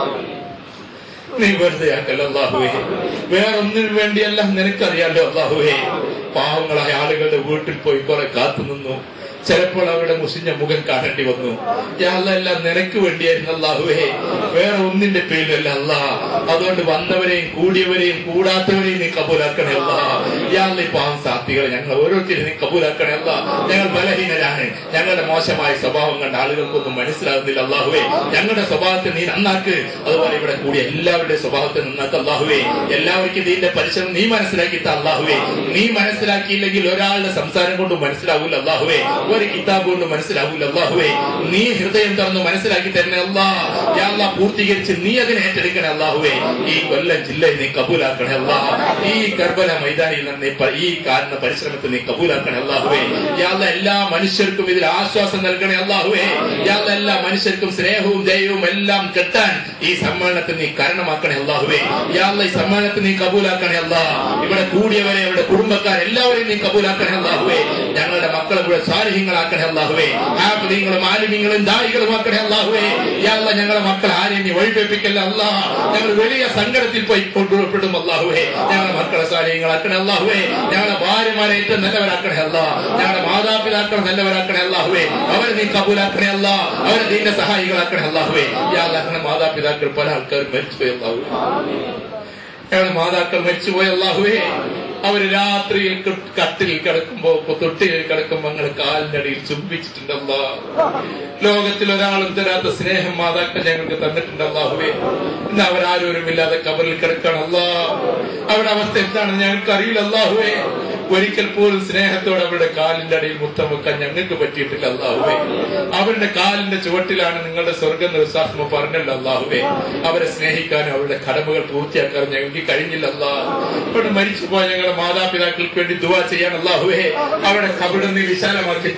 നീ വെറുതെ ആക്കല്ല അള്ളാഹുവേ വേറൊന്നിനു വേണ്ടിയല്ല നിനക്കറിയാലോ അള്ളാഹുവേ പാവങ്ങളായ ആളുകളുടെ വീട്ടിൽ പോയി കുറെ കാത്തു നിന്നു ചിലപ്പോൾ അവരുടെ മുസിഞ്ഞ മുഖം കാണേണ്ടി വന്നു എല്ലാം നിനക്ക് വേണ്ടിയായിരുന്നു അള്ളാഹുവേ വേറെ ഒന്നിന്റെ പേരിലല്ല അല്ലാ അതുകൊണ്ട് വന്നവരെയും കൂടിയവരെയും കൂടാത്തവരെയും നീ കബൂലാക്കണേ അല്ല ഇയാളുടെ പാവം സാത്വികളെ ഞങ്ങൾ ഓരോരുത്തരും നീ കബൂലാക്കണേ അല്ല ഞങ്ങൾ ബലഹീനരാണ് ഞങ്ങളുടെ മോശമായ സ്വഭാവം കണ്ട ആളുകൾക്കൊന്നും മനസ്സിലാകുന്നില്ല അള്ളാഹുവേ ഞങ്ങളുടെ സ്വഭാവത്തെ നീ നന്നാക്ക് അതുപോലെ ഇവിടെ കൂടി എല്ലാവരുടെയും സ്വഭാവത്തെ നന്നാക്ക് അള്ളാഹുവേ എല്ലാവർക്കും നീന്റെ പരിശ്രമം നീ മനസ്സിലാക്കി അള്ളാഹുവേ നീ മനസ്സിലാക്കിയില്ലെങ്കിൽ ഒരാളുടെ സംസാരം കൊണ്ട് മനസ്സിലാവൂല അള്ളാഹുവേ ഒരു കിതാബ് കൊണ്ട് മനസ്സിലാവൂല അള്ളാഹുവേ നീ ഹൃദയം തുറന്ന് മനസ്സിലാക്കി തരണേ അല്ലാ യാ അല്ലാ പൂർത്തീകരിച്ച് നീ അതിനെ ഏറ്റെടുക്കണേ അള്ളാഹുവേ ഈ കൊല്ലം ജില്ലയിൽ നീ കബൂലാക്കണേ അല്ലാ ഈ കർബല മൈതാനിയിൽ നിന്ന് നീ പ- ഈ കാണുന്ന പരിശ്രമത്തെ നീ കബൂലാക്കണേ അള്ളാഹുവേ യാ അല്ലാ എല്ലാ മനുഷ്യർക്കും ഇതിൽ ആശ്വാസം നൽകണേ അള്ളാഹുവേ യാ അല്ലാ എല്ലാ മനുഷ്യർക്കും സ്നേഹവും ദയവും എല്ലാം കിട്ടാൻ ഈ സമ്മേളനത്തെ നീ കാരണമാക്കണേ അള്ളാഹുവേ യാ അല്ലാ ഈ സമ്മേളനത്തെ നീ കബൂലാക്കണേ അല്ലാ ഇവിടെ കൂടിയവരെ ഇവിടെ കുടുംബക്കാർ എല്ലാവരെയും നീ കബൂലാക്കണേ അള്ളാഹുവേ ഞങ്ങളുടെ മക്കളെ ഇവിടെ സ്വാരഹ്യങ്ങളാക്കണേ അള്ളാഹുവേ ആഫ്രീങ്ങളും ആലിമ്യങ്ങളും ദായികളും ആക്കണേ അള്ളാഹുവേ യാ അല്ലാ ഞങ്ങളുടെ മക്കൾ ആരെയും നീ വഴിപേപ്പിക്കല്ല അല്ലാ ഞങ്ങൾ വലിയ സങ്കടത്തിൽ പോയി കൊണ്ടു- പൊരുത്തപ്പെടും അല്ലാഹുവേ ഞങ്ങളുടെ മക്കളെ സാലിയങ്ങളാക്കണേ അല്ലാഹുവേ ഞങ്ങളുടെ ഭാര്യമാരെ ഏറ്റവും നല്ലവരാക്കണേ അല്ല ഞങ്ങളുടെ മാതാപിതാക്കളെ നല്ലവരാക്കണേ അല്ലാഹുവേ അവരെ നീ കബൂലാക്കണേ അല്ല അവരെ നിന്റെ സഹായികളാക്കണേ അല്ലാഹുവേ യാ അല്ലാഹ് മാതാപിതാക്കൾ പല ആൾക്കാരും മരിച്ചുപോയി അല്ലാഹുവേ ഞങ്ങളുടെ മാതാക്കൾ മരിച്ചുപോയ അല്ലാഹുവേ അവര് രാത്രിയിൽ കു- കട്ടിലിൽ കിടക്കുമ്പോ തൊട്ടിലിൽ കിടക്കുമ്പോ ഞങ്ങൾ കാലിന്റെ അടിയിൽ ചുംബിച്ചിട്ടുണ്ടല്ല ലോകത്തിൽ ഒരാളും തരാത്ത സ്നേഹം മാതാക്കൾ ഞങ്ങൾക്ക് തന്നിട്ടുണ്ട് അല്ലാഹുവേ ഇന്ന് അവരാരോരുമില്ലാതെ കബറിൽ കിടക്കണം അവരുടെ അവസ്ഥ എന്താണെന്ന് ഞങ്ങൾക്ക് അറിയില്ല അല്ലാഹുവേ ഒരിക്കൽ പോലും സ്നേഹത്തോടെ അവരുടെ കാലിന്റെ അടിയിൽ മുത്തം വെക്കാൻ ഞങ്ങൾക്ക് പറ്റിയിട്ടില്ല അല്ലാഹുവേ അവരുടെ കാലിന്റെ ചുവട്ടിലാണ് നിങ്ങളുടെ സ്വർഗം നിർസാസ്മ പറഞ്ഞല്ലോ അല്ലാഹുവേ അവരെ സ്നേഹിക്കാനും അവരുടെ കടമകൾ പൂർത്തിയാക്കാനും ഞങ്ങൾക്ക് കഴിഞ്ഞില്ല അല്ലാ ഇവിടെ മരിച്ചുപോയ ഞങ്ങളുടെ മാതാപിതാക്കൾക്ക് വേണ്ടി ദുവാ ചെയ്യാൻ അല്ലാഹുവേ അവരുടെ കബിടം നീ വിശാലമാക്കി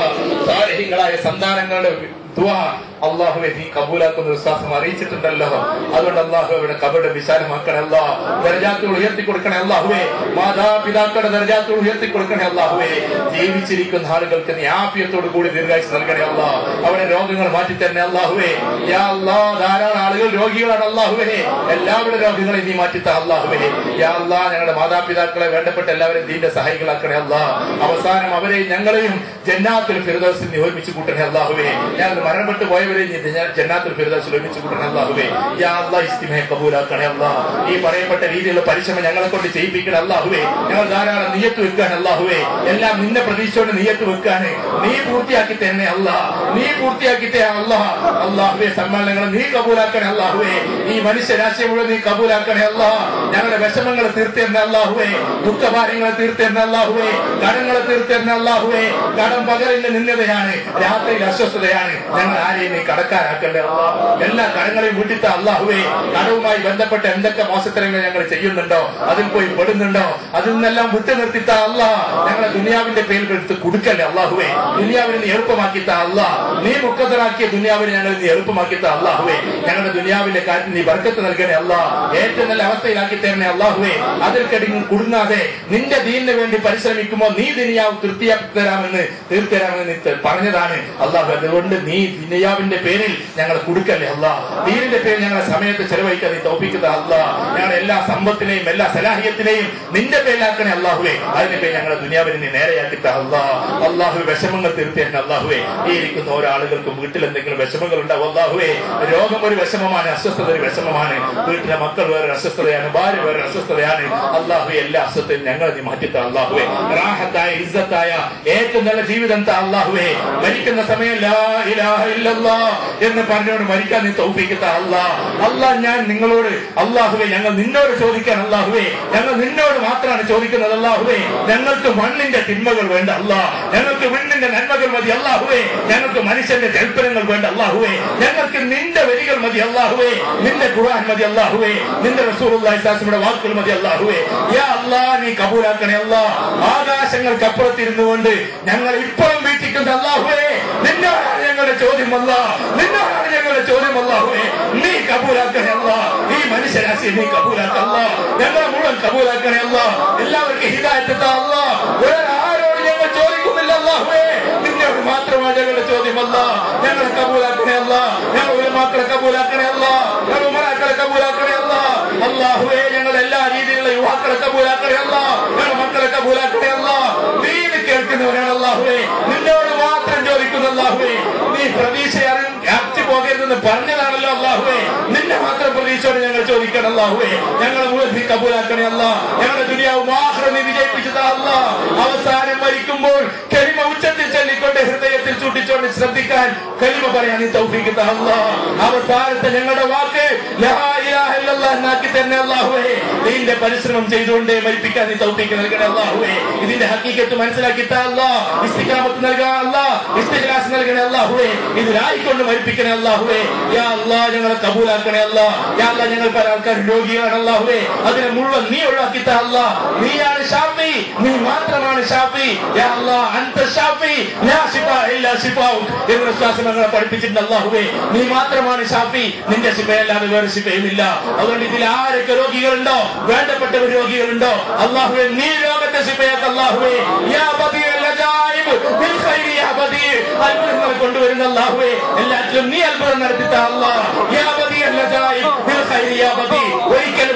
സാരഹികളായ സന്താനങ്ങളുടെ ദുവാ അള്ളാഹുവെ നീ കബൂലാക്കുന്ന വിശ്വാസം അറിയിച്ചിട്ടുണ്ടല്ലോ അതുകൊണ്ട് അള്ളാഹു അവരുടെ കബയുടെ വിശാലമാക്കണേ അല്ലാ ദർജാത്തുകൾ ഉയർത്തി കൊടുക്കണേ അള്ളാഹുവേ മാതാപിതാക്കളുടെ ദർജാത്തുകൾ ഉയർത്തി കൊടുക്കണേ അള്ളാഹുവേ ജീവിച്ചിരിക്കുന്ന ആളുകൾക്ക് നീ ആഫിയത്തോടു കൂടി ദീർഘായുസ് നൽകണേ അല്ലാ അവരുടെ രോഗങ്ങൾ മാറ്റി തന്നെ അള്ളാഹുവേ യാ അല്ലാ ധാരാളം ആളുകൾ രോഗികളാണ് അള്ളാഹുവേ എല്ലാവരുടെ രോഗങ്ങളെ നീ മാറ്റിത്ത അള്ളാഹുവേ യാ അല്ലാ ഞങ്ങളുടെ മാതാപിതാക്കളെ വേണ്ടപ്പെട്ട എല്ലാവരും നീന്റെ സഹായികളാക്കണേ അല്ലാ അവസാനം അവരെയും ഞങ്ങളെയും ജന്നാത്തിൽ ഫിറദോസിൽ നീ ഒരുമിച്ച് കൂട്ടണേ അള്ളാഹുവേ ഞങ്ങൾ മരണപ്പെട്ടു പോയവരെ നീ ജന്ന- ജന്നാത്തിൽ ഫിറദോസിൽ ഒരുമിച്ച് കൂട്ടണേ അള്ളാഹുവേ യാ അല്ലാ ഇസ്തിമയെ കബൂലാക്കണേ അല്ലാ ഈ പറയപ്പെട്ട രീതിയിലുള്ള പരിശ്രമം ഞങ്ങളെ കൊണ്ട് ചെയ്യിപ്പിക്കണേ അള്ളാഹുവേ ഞങ്ങൾ ധാരാളം നീയത്ത് വെക്കാൻ അള്ളാഹുവേ എല്ലാം നിന്നെ പ്രതീക്ഷയോടെ നീയത്ത് വെക്കാന് നീ പൂർത്തിയാക്കി തന്നെ അല്ല നീ പൂർത്തിയാക്കി തേ അല്ലാ അള്ളാഹുവേ സമ്മേളനങ്ങൾ നീ കബൂലാക്കണേ അള്ളാഹുവേ ഈ മനുഷ്യരാശിയെ മുഴുവൻ നീ കബൂലാക്കണേ അല്ലാ ഞങ്ങളുടെ വിഷമങ്ങൾ തീർത്തേന്നെ അള്ളാഹുവേ ദുഃഖഭാരങ്ങളെ തീർത്തേന്നെ അള്ളാഹുവേ കടങ്ങളെ തീർത്തേന്നെ അള്ളാഹുവേ കടം പകലിന്റെ നിന്ദതയാണ് രാത്രിയിൽ അസ്വസ്ഥതയാണ് ഞങ്ങൾ ആരെയും നീ കടക്കാരാക്കണ്ടേ അല്ലാ എല്ലാ കടങ്ങളെയും വീട്ടിത്ത അള്ളാഹുവേ കടവുമായി ബന്ധപ്പെട്ട എന്തൊക്കെ മോശത്തരങ്ങൾ ഞങ്ങൾ ചെയ്യുന്നുണ്ടോ അതിൽ പോയി പെടുന്നുണ്ടോ അതിൽ നിന്നെല്ലാം വിട്ടു നിർത്തിത്ത അല്ല ഞങ്ങളെ ദുനിയാവിന്റെ പേരിൽ എടുത്ത് കൊടുക്കല്ലേ അള്ളാഹുവേ ദുനിയാവിനെ നീ എളുപ്പമാക്കിത്ത അല്ല നീ മുക്കത്തറാക്കിയ ദുനിയാവിനെ ഞങ്ങൾ നീ എളുപ്പമാക്കിത്ത അള്ളാഹുവേ ഞങ്ങളുടെ ദുനിയാവിന്റെ കാര്യത്തിൽ നീ വർക്കത്ത് നൽകണേ അല്ല ഏറ്റവും നല്ല അവസ്ഥയിലാക്കി തരണേ അള്ളാഹുവേ അതിൽ കടിഞ്ഞ് കുടുങ്ങാതെ നിന്റെ ദീനിന് വേണ്ടി പരിശ്രമിക്കുമ്പോൾ നീ ദുനിയാവ് തൃപ്തിയാക്കി തരാമെന്ന് തീർത്തരാമെന്ന് നീ ത- പറഞ്ഞതാണ് അള്ളാഹു അതുകൊണ്ട് നീ ദുനിയാവിന്റെ പേരിൽ ഞങ്ങൾ കൊടുക്കല്ലേ അല്ല ദീനിന്റെ പേരിൽ ഞങ്ങളെ സമയത്ത് ചെലവഴിക്കാൻ നീ തോപ്പിക്കുന്ന അല്ല ഞങ്ങളുടെ എല്ലാ സമ്പത്തിനെയും എല്ലാ സലാഹിയത്തിനെയും നിന്റെ പേരിലാക്കണേ അള്ളാഹുവേ അതിന്റെ പേര് ഞങ്ങളെ ദുനിയാവിനെ നീ നേരെയാക്കിത്ത അല്ലാ അള്ളാഹു വിഷമങ്ങൾ തീർത്തേണ്ട അള്ളാഹുവേ ഈ ഇരിക്കുന്ന ഓരോ ആളുകൾക്കും വീട്ടിൽ എന്തെങ്കിലും വിഷമങ്ങൾ ഉണ്ടാവും അള്ളാഹുവേ രോഗം ഒരു വിഷമമാണ് അസ്വസ്ഥത ഒരു വിഷമമാണ് വീട്ടിലെ മക്കൾ വേറെ അസ്വസ്ഥതയാണ് ഭാര്യ വേറെ അസ്വസ്ഥതയാണ് അള്ളാഹു എല്ലാ അസ്വസ്ഥയും ഞങ്ങൾ നീ മാറ്റിത്ത അള്ളാഹുവേ റാഹത്തായ ഇസ്സത്തായ ഏറ്റവും നല്ല ജീവിതം താ അള്ളാഹുവേ മരിക്കുന്ന സമയം ലാ ഇലാഹ ഇല്ലല്ലാ എന്ന് പറഞ്ഞുകൊണ്ട് മരിക്കാൻ നീ തൗഫീഖത്ത അല്ലാ അല്ലാ ഞാൻ നിങ്ങളോട് അള്ളാഹുവേ ഞങ്ങൾ നിന്നോട് ചോദിക്കാൻ അള്ളാഹുവേ ഞങ്ങൾ നിന്നോട് മാത്രമാണ് ചോദിക്കുന്നത് അള്ളാഹുവേ ഞങ്ങൾക്ക് മണ്ണിന്റെ തിന്മകൾ വേണ്ട അല്ലാ ഞങ്ങൾക്ക് മണ്ണിന്റെ നന്മകൾ മതി അള്ളാഹുവേ ഞങ്ങൾക്ക് മനുഷ്യന്റെ കൽപ്പനകൾ വേണ്ട അള്ളാഹുവേ ഞങ്ങൾക്ക് നിന്റെ വരികൾ മതി അള്ളാഹുവേ നിന്റെ ഖുർആൻ മതി അള്ളാഹുവേ നിന്റെ റസൂലുള്ളാഹി സ്വല്ലല്ലാഹു വാക്കുകൾ മതി അള്ളാഹുവേ യാ അല്ലാ നീ കബൂലാക്കണേ അല്ലാ ആകാശങ്ങൾക്കപ്പുറത്തിരുന്നു കൊണ്ട് ഞങ്ങൾ ഇപ്പോഴും വീട്ടിക്കുന്ന അള്ളാഹുവേ നിന്നോടാണ് ഞങ്ങളുടെ ചോദ്യം അല്ല നിന്നോടാണ് ഞങ്ങളുടെ ചോദ്യം അല്ലാഹുവേ നീ കബൂലാക്കണേ അല്ല ഈ മനുഷ്യരാശി നീ കബൂലാക്കല്ല ഞങ്ങളെ മുഴുവൻ കബൂലാക്കണേ അല്ല എല്ലാവർക്കും ഹിദായത്ത് താ അല്ല ഒരാരോട് ഞങ്ങൾ ചോദിക്കുന്നില്ല അല്ലാഹുവേ നിന്നോട് മാത്രമാണ് ഞങ്ങളുടെ ചോദ്യമല്ല ഞങ്ങളെ കബൂലാക്കണേ അല്ല ഞങ്ങൾ ഒരു മക്കളെ കബൂലാക്കണേ അല്ല ഞങ്ങൾ ഉമറാക്കളെ കബൂലാക്കണേ അല്ല അല്ലാഹുവേ ഞങ്ങൾ എല്ലാ രീതിയിലുള്ള യുവാക്കളെ കബൂലാക്കണേ അല്ല ഞങ്ങളുടെ മക്കളെ കബൂലാക്കണേ അല്ല നീ ഇത് കേൾക്കുന്നവരാണ് അല്ലാഹുവേ നിന്നോട് മാത്രം ചോദിക്കുന്നു അല്ലാഹുവേ നീ പ്രതീക്ഷ അറിഞ്ഞു വ്യാപ്തി പോകരുതെന്ന് പറഞ്ഞതാണല്ലോ അല്ലാഹുവേ നിന്നെ മാത്രം പ്രതീക്ഷയോടെ ഞങ്ങൾ ചോദിക്കണം അല്ലാഹുവേ ഞങ്ങളെ മുഴുവൻ നീ കബൂലാക്കണേ അല്ല ഞങ്ങളുടെ ദുനിയാവ് മാത്രം നീ വിജയിപ്പിച്ചതാ അല്ല അവസാനം മരിക്കുമ്പോൾ കരിമ ഉച്ചത്തിൽ ചൊല്ലിക്കൊണ്ട് ഹൃദയത്തിൽ ചൂട്ടിച്ചോണ്ട് ശ്രദ്ധിക്കാൻ കരിമ പറയാൻ നീ തൗഫീഖ് താ അല്ലാ അവസാനത്തെ ഞങ്ങളുടെ വാക്ക് ലാ ഇലാഹ ഇല്ലല്ലാഹ് എന്നാക്കി തന്നെ അല്ലാഹുവേ നിന്റെ പരിശ്രമം ചെയ്തുകൊണ്ട് മരിപ്പിക്കാൻ നീ തൗഫീഖ് നൽകണേ അല്ലാഹുവേ ഇതിന്റെ ഹക്കീക്കത്ത് മനസ്സിലാക്കി താ അല്ലാ ഇസ്തിഖാമത്ത് നൽകാൻ അല്ലാ ഇസ്തിഖ്ലാസ് നൽകണേ അല്ലാഹുവേ ഇതിലായിക്കൊണ്ട് മരിപ്പിക്കണേ അല്ലാഹുവേ യാ അല്ലാ ഞങ്ങളെ കബൂലാക്കണേ അല്ലാ യാ അല്ലാ ഞങ്ങൾ പല ആൾക്കാർ രോഗിയാണ് അല്ലാഹുവേ അതിനെ മുഴുവൻ നീ ഒഴിവാക്കി താ അല്ലാ നീയാണ് ഷാഫി നീ മാത്രമാണ് ഷാഫി യാ അല്ലാ അന്ത ഷാഫി ലാ ശിഫാ ഇല്ലാ ശിഫാഉക് എന്ന് വിശ്വാസം ഞങ്ങളെ പഠിപ്പിച്ചിട്ടുണ്ട് അല്ലാഹുവേ നീ മാത്രമാണ് ഷാഫി നിന്റെ ശിഫയല്ലാതെ വേറെ ശിഫയുമില്ല അതുകൊണ്ട് ഇതിൽ ആരൊക്കെ രോഗികളുണ്ടോ വേണ്ടപ്പെട്ടവർ രോഗികളുണ്ടോ അല്ലാഹുവേ നീ രോഗത്തെ ശിഫയാക്ക അല്ലാഹുവേ യാ ബദിയൽ അജായിബ് ബിൽ ഖൈരി യാ ബദീ അത്ഭുതങ്ങൾ കൊണ്ടുവരുന്ന അല്ലാഹുവേ എല്ലാറ്റിലും നീ അത്ഭുതം നടത്തിത്ത അല്ലാ യാ ബദിയൽ അജായിബ് ബിൽ ഖൈരി യാ ബദീ ഒരിക്കലും മാറൂല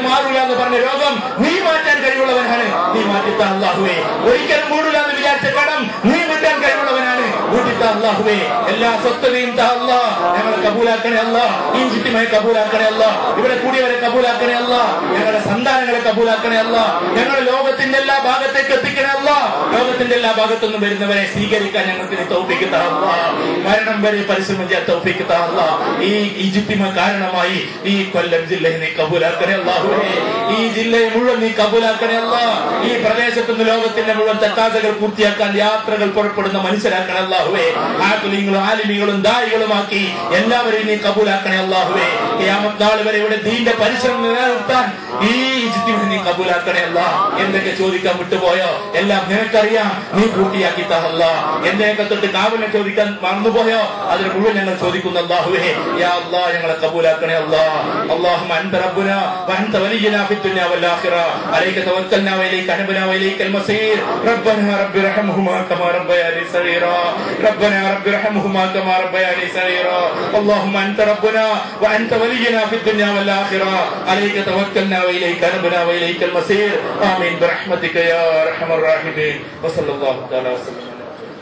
എന്ന് പറഞ്ഞ രോഗം നീ മാറ്റാൻ കഴിവുള്ളവനാണ് നീ മാറ്റിത്ത അള്ളാഹുവേ ഒരിക്കലും മൂടില്ല എന്ന് വിചാരിച്ച കടം നീ വീട്ടാൻ കഴിവുള്ളവനാണ് വീട്ടിത്ത അള്ളാഹുവേ എല്ലാ സ്വസ്ഥതയും താ അല്ലാ ഞങ്ങളെ കബൂലാക്കണേ അല്ല ഈ ചുറ്റിമായി കബൂലാക്കണേ അല്ല ഇവിടെ കൂടിയവരെ കബൂലാക്കണേ അല്ല ഞങ്ങളുടെ സന്താനങ്ങളെ കബൂലാക്കണേ അല്ല ഞങ്ങളുടെ ലോകത്തിന്റെ എല്ലാ ഭാഗത്തേക്ക് എത്തിക്കണേ അല്ല ലോകത്തിന്റെ എല്ലാ ഭാഗത്തുനിന്നും വരുന്നവരെ സ്വീകരിക്കാൻ ഞങ്ങൾക്ക് നീ തൗഫീക്ക് താ അല്ലാ മരണം വരെ പരിശ്രമിച്ച തൗഫീക്ക് താ അല്ലാ ഈ ഈജിപ്തിമ കാരണമായി ഈ കൊല്ലം ജില്ലയെ നീ കബൂലാക്കണേ അല്ലാഹുവേ ഈ ജില്ലയെ മുഴുവൻ നീ കബൂലാക്കണേ അല്ല ഈ പ്രദേശത്ത് നിന്ന് ലോകത്തിന്റെ മുഴുവൻ തക്കാതകൾ പൂർത്തിയാക്കാൻ യാത്രകൾ പുറപ്പെടുന്ന മനുഷ്യരാക്കണേ അല്ലാഹുവേ ആകുലിങ്ങളും ആലിമികളും ദായികളുമാക്കി എല്ലാവരെയും നീ കബൂലാക്കണേ അല്ലാഹുവേ ഖിയാമത്ത് നാൾ വരെ ഇവിടെ ദീന്റെ പരിശ്രമം നിലനിർത്താൻ ഈ ഈജിപ്തിനെ നീ കബൂലാക്കണേ അല്ല എന്തൊക്കെ ചോദിക്കാൻ വിട്ടുപോയോ എല്ലാം നിനക്കറിയാം നീ പൂർത്തിയാക്കി തഹല്ല എന്തൊക്കെ തൊട്ട് കാവലിനെ ചോദിക്കാൻ മറന്നുപോയോ അതിന് മുഴുവൻ ഞങ്ങൾ ചോദിക്കുന്ന അല്ലാഹുവേ യാ അല്ലാ ഞങ്ങളെ കബൂലാക്കണേ അല്ലാ اللهم انت ربنا وانت ولينا في الدنيا والاخره عليك توكلنا واليك انبنا واليك المصير ربنا رب ارحمهما كما ربياني صغيرا ربنا رب ارحمهما كما ربياني صغيرا اللهم انت ربنا وانت ولينا في الدنيا والاخره عليك توكلنا واليك انبنا واليك المصير امين برحمتك يا ارحم الراحمين وصلى الله تعالى وسلم على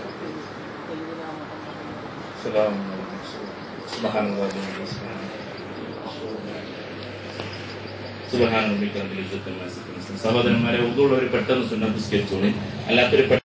سلام سبحان الله سبحان സുബഹാന സഹോദരന്മാരെ ഉദ്ദുള്ളവർ പെട്ടെന്ന് സുന്നത്ത് സ്കെച്ചോളി അല്ലാത്തൊരു